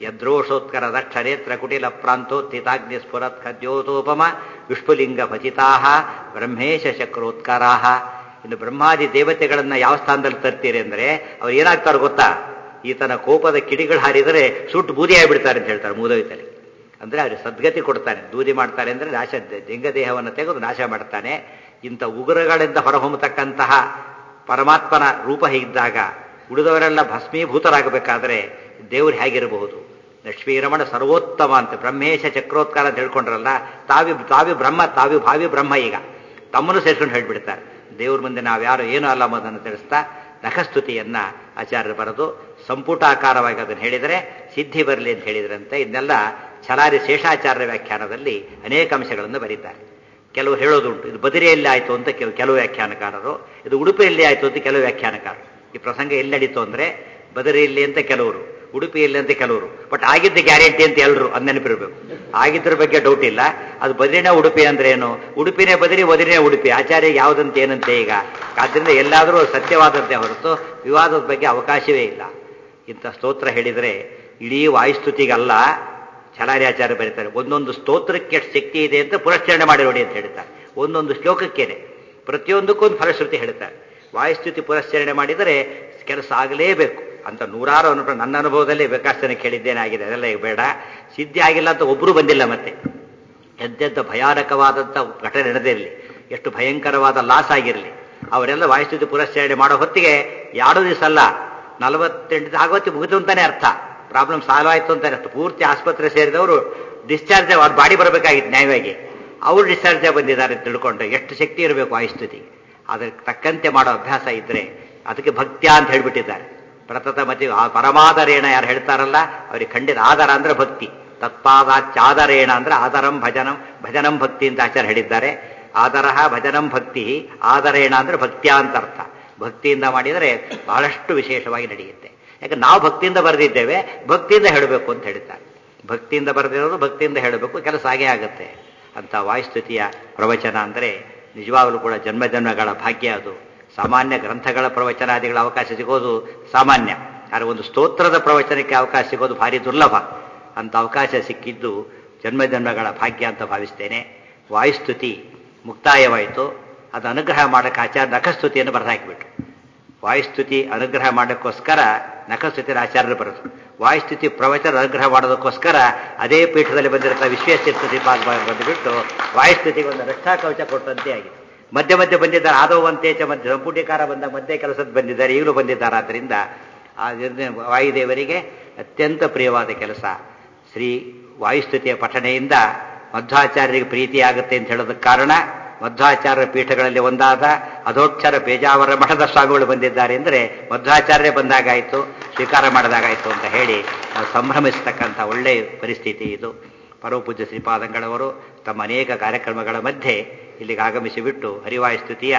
ಯದ್ರೋಷೋತ್ಕರ ದಕ್ಷ ನೇತ್ರ ಕುಟಿಲ ಪ್ರಾಂತೋತ್ಥಿತಾಗ್ನಿ ಸ್ಫುರತ್ ಖದ್ಯೋತೋಪಮ ವಿಷ್ಣುಲಿಂಗ ಭಜಿತಾ ಬ್ರಹ್ಮೇಶ ಚಕ್ರೋತ್ಕರಾ ಇನ್ನು ಬ್ರಹ್ಮಾದಿ ದೇವತೆಗಳನ್ನ ಯಾವ ಸ್ಥಾನದಲ್ಲಿ ತರ್ತೀರಿ ಅಂದ್ರೆ ಅವ್ರು ಏನಾಗ್ತಾರೋ ಗೊತ್ತಾ ಈತನ ಕೋಪದ ಕಿಡಿಗಳು ಹಾರಿದರೆ ಸುಟ್ಟು ಬೂದಿ ಆಗಿಬಿಡ್ತಾರೆ ಅಂತ ಹೇಳ್ತಾರೆ ಮೂದವಿತಲ್ಲಿ ಅಂದ್ರೆ ಅವ್ರಿಗೆ ಸದ್ಗತಿ ಕೊಡ್ತಾನೆ ದೂರಿ ಮಾಡ್ತಾರೆ ಅಂದ್ರೆ ನಾಶ ಲಿಂಗ ದೇಹವನ್ನು ತೆಗೆದು ನಾಶ ಮಾಡ್ತಾನೆ ಇಂಥ ಉಗುರಗಳಿಂದ ಹೊರಹೊಮ್ಮತಕ್ಕಂತಹ ಪರಮಾತ್ಮನ ರೂಪ ಇದ್ದಾಗ ಉಳಿದವರೆಲ್ಲ ಭಸ್ಮೀಭೂತರಾಗಬೇಕಾದ್ರೆ ದೇವರು ಹೇಗಿರಬಹುದು ಲಕ್ಷ್ಮೀರಮಣ ಸರ್ವೋತ್ತಮ ಅಂತ ಬ್ರಹ್ಮೇಶ ಚಕ್ರೋತ್ಕಾರ ಅಂತ ಹೇಳ್ಕೊಂಡ್ರಲ್ಲ ತಾವಿ ತಾವಿ ಬ್ರಹ್ಮ ತಾವಿ ಭಾವಿ ಬ್ರಹ್ಮ ಈಗ ತಮ್ಮನ್ನು ಸೇರ್ಕೊಂಡು ಹೇಳ್ಬಿಡ್ತಾರೆ ದೇವ್ರ ಮುಂದೆ ನಾವ್ಯಾರು ಏನೂ ಅಲ್ಲ ಅನ್ನೋದನ್ನು ತಿಳಿಸ್ತಾ ನಖಸ್ತುತಿಯನ್ನ ಆಚಾರ್ಯರು ಬರೆದು ಸಂಪುಟಾಕಾರವಾಗಿ ಅದನ್ನು ಹೇಳಿದರೆ ಸಿದ್ಧಿ ಬರಲಿ ಅಂತ ಹೇಳಿದ್ರಂತೆ ಇದನ್ನೆಲ್ಲ ಛಲಾರಿ ಶೇಷಾಚಾರ್ಯ ವ್ಯಾಖ್ಯಾನದಲ್ಲಿ ಅನೇಕ ಅಂಶಗಳನ್ನು ಬರೀತಾರೆ ಕೆಲವರು ಹೇಳೋದುಂಟು ಇದು ಬದಿರಿಯಲ್ಲಿ ಆಯಿತು ಅಂತ ಕೆಲವು ಕೆಲವು ವ್ಯಾಖ್ಯಾನಕಾರರು ಇದು ಉಡುಪಿಯಲ್ಲಿ ಆಯಿತು ಅಂತ ಕೆಲವು ವ್ಯಾಖ್ಯಾನಕಾರರು ಈ ಪ್ರಸಂಗ ಎಲ್ಲಿ ನಡೀತು ಅಂದ್ರೆ ಬದರಿಯಲ್ಲಿ ಅಂತ ಕೆಲವರು ಉಡುಪಿಯಲ್ಲಿ ಅಂತ ಕೆಲವರು ಬಟ್ ಆಗಿದ್ದ ಗ್ಯಾರಂಟಿ ಅಂತ ಎಲ್ಲರೂ ಅದು ನೆನಪಿರಬೇಕು ಆಗಿದ್ರ ಬಗ್ಗೆ ಡೌಟ್ ಇಲ್ಲ ಅದು ಬದರಿನೇ ಉಡುಪಿ ಅಂದ್ರೆ ಏನು ಉಡುಪಿನೇ ಬದರಿ ಬದರಿನೇ ಉಡುಪಿ ಆಚಾರ್ಯ ಯಾವುದಂತ ಏನಂತೆ ಈಗ ಆದ್ರಿಂದ ಎಲ್ಲಾದರೂ ಸತ್ಯವಾದಂತೆ ಹೊರತು ವಿವಾದದ ಬಗ್ಗೆ ಅವಕಾಶವೇ ಇಲ್ಲ ಇಂಥ ಸ್ತೋತ್ರ ಹೇಳಿದರೆ ಇಡೀ ವಾಯುಸ್ತುತಿಗಲ್ಲ ಛಲಾರ್ಯಾಚಾರ್ಯ ಬರೀತಾರೆ ಒಂದೊಂದು ಸ್ತೋತ್ರಕ್ಕೆ ಎಷ್ಟು ಶಕ್ತಿ ಇದೆ ಅಂತ ಪುರಸ್ಕರಣೆ ಮಾಡಿ ನೋಡಿ ಅಂತ ಹೇಳ್ತಾರೆ ಒಂದೊಂದು ಶ್ಲೋಕಕ್ಕೇನೆ ಪ್ರತಿಯೊಂದಕ್ಕೊಂದು ಫಲಶ್ರುತಿ ಹೇಳ್ತಾರೆ ವಾಯುಸ್ತುತಿ ಪುರಸ್ಕರಣೆ ಮಾಡಿದರೆ ಕೆಲಸ ಆಗಲೇಬೇಕು ಅಂತ ನೂರಾರು ಅನುಭವ ನನ್ನ ಅನುಭವದಲ್ಲಿ ಬೇಕಾಷ್ಟನೆ ಕೇಳಿದ್ದೇನೆ ಆಗಿದೆ ಅದೆಲ್ಲ ಈಗ ಬೇಡ ಸಿದ್ಧಿ ಆಗಿಲ್ಲ ಅಂತ ಒಬ್ಬರು ಬಂದಿಲ್ಲ ಮತ್ತೆ ಎಂತೆಂಥ ಭಯಾನಕವಾದಂಥ ಘಟನೆ ನಡೆದಿರಲಿ ಎಷ್ಟು ಭಯಂಕರವಾದ ಲಾಸ್ ಆಗಿರಲಿ ಅವರೆಲ್ಲ ವಾಯುಸ್ತುತಿ ಪುರಸ್ಕರಣೆ ಮಾಡೋ ಹೊತ್ತಿಗೆ ಎರಡು ದಿವಸ ಅಲ್ಲ ನಲವತ್ತೆಂಟು ಆಗೋತ್ತಿ ಮುಗಿದು ಅಂತಾನೆ ಅರ್ಥ ಪ್ರಾಬ್ಲಮ್ ಸಾಲ್ವ್ ಆಯ್ತು ಅಂತಾನೆ ಅರ್ಥ ಪೂರ್ತಿ ಆಸ್ಪತ್ರೆ ಸೇರಿದವರು ಡಿಸ್ಚಾರ್ಜ್ ಅವ್ರ ಬಾಡಿ ಬರಬೇಕಾಗಿತ್ತು ನ್ಯಾಯವಾಗಿ ಅವರು ಡಿಸ್ಚಾರ್ಜ್ ಬಂದಿದ್ದಾರೆ ಅಂತ ತಿಳ್ಕೊಂಡು ಎಷ್ಟು ಶಕ್ತಿ ಇರಬೇಕು ವಾಯುಸ್ತುತಿ ಅದಕ್ಕೆ ತಕ್ಕಂತೆ ಮಾಡೋ ಅಭ್ಯಾಸ ಇದ್ರೆ ಅದಕ್ಕೆ ಭಕ್ತ್ಯ ಅಂತ ಹೇಳ್ಬಿಟ್ಟಿದ್ದಾರೆ ಪ್ರತತ ಮತಿ ಆ ಪರಮಾದರೇಣ ಯಾರು ಹೇಳ್ತಾರಲ್ಲ ಅವ್ರಿಗೆ ಖಂಡಿತ ಆಧಾರ ಅಂದ್ರೆ ಭಕ್ತಿ ತತ್ಪಾದಾಚಾದರೇಣ ಅಂದ್ರೆ ಆದರಂ ಭಜನಂ ಭಜನಂ ಭಕ್ತಿ ಅಂತ ಆಚಾರ ಹೇಳಿದ್ದಾರೆ ಆದರಹ ಭಜನಂ ಭಕ್ತಿ ಆದರೇಣ ಅಂದ್ರೆ ಭಕ್ತ್ಯ ಅಂತ ಅರ್ಥ ಭಕ್ತಿಯಿಂದ ಮಾಡಿದರೆ ಬಹಳಷ್ಟು ವಿಶೇಷವಾಗಿ ನಡೆಯುತ್ತೆ ಯಾಕೆ ನಾವು ಭಕ್ತಿಯಿಂದ ಬರೆದಿದ್ದೇವೆ ಭಕ್ತಿಯಿಂದ ಹೇಳಬೇಕು ಅಂತ ಹೇಳ್ತಾರೆ ಭಕ್ತಿಯಿಂದ ಬರೆದಿರೋದು ಭಕ್ತಿಯಿಂದ ಹೇಳಬೇಕು ಕೆಲಸ ಹಾಗೆ ಆಗುತ್ತೆ ಅಂತ ವಾಯುಸ್ತುತಿಯ ಪ್ರವಚನ ಅಂದರೆ ನಿಜವಾಗಲೂ ಕೂಡ ಜನ್ಮ ಜನ್ಮಗಳ ಭಾಗ್ಯ ಅದು ಸಾಮಾನ್ಯ ಗ್ರಂಥಗಳ ಪ್ರವಚನಾದಿಗಳ ಅವಕಾಶ ಸಿಗೋದು ಸಾಮಾನ್ಯ ಆದರೆ ಒಂದು ಸ್ತೋತ್ರದ ಪ್ರವಚನಕ್ಕೆ ಅವಕಾಶ ಸಿಗೋದು ಭಾರಿ ದುರ್ಲಭ ಅಂತ ಅವಕಾಶ ಸಿಕ್ಕಿದ್ದು ಜನ್ಮ ಜನ್ಮಗಳ ಭಾಗ್ಯ ಅಂತ ಭಾವಿಸ್ತೇನೆ ವಾಯುಸ್ತುತಿ ಮುಕ್ತಾಯವಾಯಿತು ಅದು ಅನುಗ್ರಹ ಮಾಡಕ್ಕೆ ಆಚಾರ್ಯ ನಖಸ್ತುತಿಯನ್ನು ಬರೆದಾಕಿಬಿಟ್ರು ವಾಯುಸ್ತುತಿ ಅನುಗ್ರಹ ಮಾಡೋಕ್ಕೋಸ್ಕರ ನಖಸ್ತುತಿ ಆಚಾರ್ಯರು ಬರೆದು ವಾಯುಸ್ತುತಿ ಪ್ರವಚನ ಅನುಗ್ರಹ ಮಾಡೋದಕ್ಕೋಸ್ಕರ ಅದೇ ಪೀಠದಲ್ಲಿ ಬಂದಿರತ್ತ ವಿಶ್ವೇಶ್ವರ ಪಾದ ಬಂದುಬಿಟ್ಟು ವಾಯುಸ್ತುತಿಗೆ ಒಂದು ರಕ್ಷಾ ಕವಚ ಕೊಟ್ಟಂತೆ ಆಗಿದೆ ಮಧ್ಯೆ ಮಧ್ಯೆ ಬಂದಿದ್ದಾರೆ ಆದವಂತೇಚ ಮಧ್ಯ ಸಂಪುಟೀಕಾರ ಬಂದ ಮಧ್ಯೆ ಕೆಲಸದ ಬಂದಿದ್ದಾರೆ ಈಗಲೂ ಬಂದಿದ್ದಾರೆ ಆದ್ದರಿಂದ ಆ ವಾಯುದೇವರಿಗೆ ಅತ್ಯಂತ ಪ್ರಿಯವಾದ ಕೆಲಸ ಶ್ರೀ ವಾಯುಸ್ತುತಿಯ ಪಠಣೆಯಿಂದ ಮಧ್ವಾಚಾರ್ಯರಿಗೆ ಪ್ರೀತಿಯಾಗುತ್ತೆ ಅಂತ ಹೇಳೋದಕ್ಕೆ ಕಾರಣ ಮಧ್ವಾಚಾರ್ಯ ಪೀಠಗಳಲ್ಲಿ ಒಂದಾದ ಅಧೋಕ್ಷರ ಪೇಜಾವರ ಮಠದ ಸ್ವಾಮಿಗಳು ಬಂದಿದ್ದಾರೆ ಅಂದರೆ ಮಧ್ವಾಚಾರ್ಯ ಬಂದಾಗಾಯಿತು ಸ್ವೀಕಾರ ಮಾಡಿದಾಗಾಯಿತು ಅಂತ ಹೇಳಿ ನಾವು ಸಂಭ್ರಮಿಸತಕ್ಕಂಥ ಒಳ್ಳೆಯ ಪರಿಸ್ಥಿತಿ ಇದು ಪರಮಪೂಜ್ಯ ಶ್ರೀಪಾದಂಗಳವರು ತಮ್ಮ ಅನೇಕ ಕಾರ್ಯಕ್ರಮಗಳ ಮಧ್ಯೆ ಇಲ್ಲಿಗೆ ಆಗಮಿಸಿಬಿಟ್ಟು ಹರಿವಾಯುಸ್ತುತಿಯ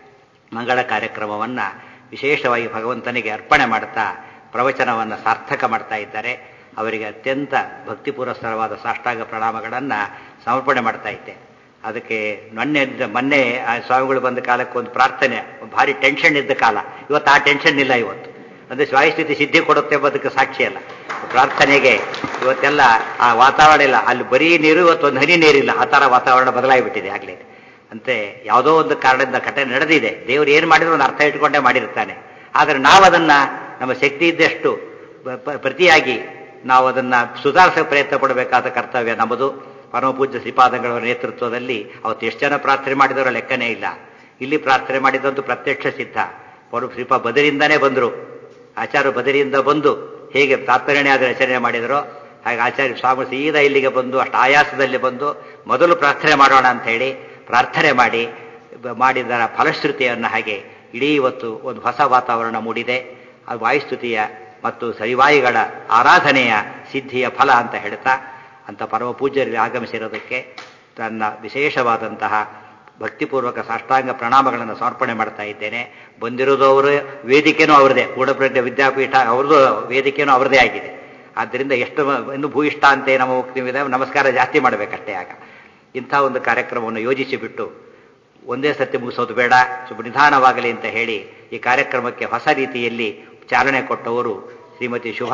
ಮಂಗಳ ಕಾರ್ಯಕ್ರಮವನ್ನು ವಿಶೇಷವಾಗಿ ಭಗವಂತನಿಗೆ ಅರ್ಪಣೆ ಮಾಡ್ತಾ ಪ್ರವಚನವನ್ನು ಸಾರ್ಥಕ ಮಾಡ್ತಾ ಇದ್ದಾರೆ ಅವರಿಗೆ ಅತ್ಯಂತ ಭಕ್ತಿ ಪುರಸ್ಸರವಾದ ಸಾಷ್ಟಾಂಗ ಪ್ರಣಾಮಗಳನ್ನು ಸಮರ್ಪಣೆ ಮಾಡ್ತಾ ಇದ್ದೆ ಅದಕ್ಕೆ ಮೊನ್ನೆ ಮೊನ್ನೆ ಆ ಸ್ವಾಮಿಗಳು ಬಂದ ಕಾಲಕ್ಕೆ ಒಂದು ಪ್ರಾರ್ಥನೆ ಭಾರಿ ಟೆನ್ಷನ್ ಇದ್ದ ಕಾಲ ಇವತ್ತು ಆ ಟೆನ್ಷನ್ ಇಲ್ಲ ಇವತ್ತು ಅಂದರೆ ಸ್ವಾಯಸ್ಥಿತಿ ಸಿದ್ಧಿ ಕೊಡುತ್ತೆ ಎಂಬುದಕ್ಕೆ ಸಾಕ್ಷಿ ಅಲ್ಲ ಪ್ರಾರ್ಥನೆಗೆ ಇವತ್ತೆಲ್ಲ ಆ ವಾತಾವರಣ ಇಲ್ಲ ಅಲ್ಲಿ ಬರೀ ನೀರು ಇವತ್ತು ಒಂದು ಹನಿ ನೀರಿಲ್ಲ ಆ ಥರ ವಾತಾವರಣ ಬದಲಾಗಿಬಿಟ್ಟಿದೆ ಆಗಲೇ ಅಂತೆ ಯಾವುದೋ ಒಂದು ಕಾರಣದಿಂದ ಘಟನೆ ನಡೆದಿದೆ ದೇವರು ಏನು ಮಾಡಿದ್ರು ಒಂದು ಅರ್ಥ ಇಟ್ಕೊಂಡೇ ಮಾಡಿರ್ತಾನೆ ಆದರೆ ನಾವು ಅದನ್ನ ನಮ್ಮ ಶಕ್ತಿ ಇದ್ದಷ್ಟು ಪ್ರತಿಯಾಗಿ ನಾವು ಅದನ್ನ ಸುಧಾರಿಸೋ ಪ್ರಯತ್ನ ಪಡಬೇಕಾದ ಕರ್ತವ್ಯ ನಮ್ಮದು ಪರಮಪೂಜ್ಯ ಶ್ರೀಪಾದಂಗಳ ನೇತೃತ್ವದಲ್ಲಿ ಅವತ್ತು ಎಷ್ಟು ಜನ ಪ್ರಾರ್ಥನೆ ಮಾಡಿದವರ ಲೆಕ್ಕನೇ ಇಲ್ಲ ಇಲ್ಲಿ ಪ್ರಾರ್ಥನೆ ಮಾಡಿದಂತೂ ಪ್ರತ್ಯಕ್ಷ ಸಿದ್ಧ ಪರ ಶ್ರೀಪಾ ಬದರಿಂದನೇ ಬಂದರು ಆಚಾರ್ಯ ಬದರಿಯಿಂದ ಬಂದು ಹೇಗೆ ತಾತ್ಪರ್ಯಣೆ ಆದ ರಚನೆ ಮಾಡಿದರೋ ಹಾಗೆ ಆಚಾರ್ಯ ಸ್ವಾಮಿ ಸೀದಾ ಇಲ್ಲಿಗೆ ಬಂದು ಅಷ್ಟು ಆಯಾಸದಲ್ಲಿ ಬಂದು ಮೊದಲು ಪ್ರಾರ್ಥನೆ ಮಾಡೋಣ ಅಂತ ಹೇಳಿ ಪ್ರಾರ್ಥನೆ ಮಾಡಿ ಮಾಡಿದ ಫಲಶ್ರುತಿಯನ್ನು ಹಾಗೆ ಇಡೀ ಇವತ್ತು ಒಂದು ಹೊಸ ವಾತಾವರಣ ಮೂಡಿದೆ ಆ ವಾಯುಸ್ತುತಿಯ ಮತ್ತು ಸರಿವಾಯುಗಳ ಆರಾಧನೆಯ ಸಿದ್ಧಿಯ ಫಲ ಅಂತ ಹೇಳ್ತಾ ಅಂತ ಪರಮ ಪೂಜ್ಯರಿಗೆ ಆಗಮಿಸಿರೋದಕ್ಕೆ ತನ್ನ ವಿಶೇಷವಾದಂತಹ ಭಕ್ತಿಪೂರ್ವಕ ಸಾಷ್ಟಾಂಗ ಪ್ರಣಾಮಗಳನ್ನು ಸಮರ್ಪಣೆ ಮಾಡ್ತಾ ಇದ್ದೇನೆ ಬಂದಿರೋದು ಅವರು ವೇದಿಕೆನೂ ಅವರದೇ ಕೂಡಪ್ರಜ್ಞೆ ವಿದ್ಯಾಪೀಠ ಅವ್ರದ್ದು ವೇದಿಕೆನೂ ಅವರದೇ ಆಗಿದೆ ಆದ್ದರಿಂದ ಎಷ್ಟು ಇನ್ನು ಭೂಯಿಷ್ಠ ಅಂತೆ ನಮ್ಮ ಹೋಗ್ತೀವಿದೆ ನಮಸ್ಕಾರ ಜಾಸ್ತಿ ಮಾಡಬೇಕಷ್ಟೇ ಆಗ ಇಂಥ ಒಂದು ಕಾರ್ಯಕ್ರಮವನ್ನು ಯೋಜಿಸಿಬಿಟ್ಟು ಒಂದೇ ಸರ್ತಿ ಮುಗಿಸೋದು ಬೇಡ ಸ್ವಲ್ಪ ನಿಧಾನವಾಗಲಿ ಅಂತ ಹೇಳಿ ಈ ಕಾರ್ಯಕ್ರಮಕ್ಕೆ ಹೊಸ ರೀತಿಯಲ್ಲಿ ಚಾಲನೆ ಕೊಟ್ಟವರು ಶ್ರೀಮತಿ ಶುಭಾ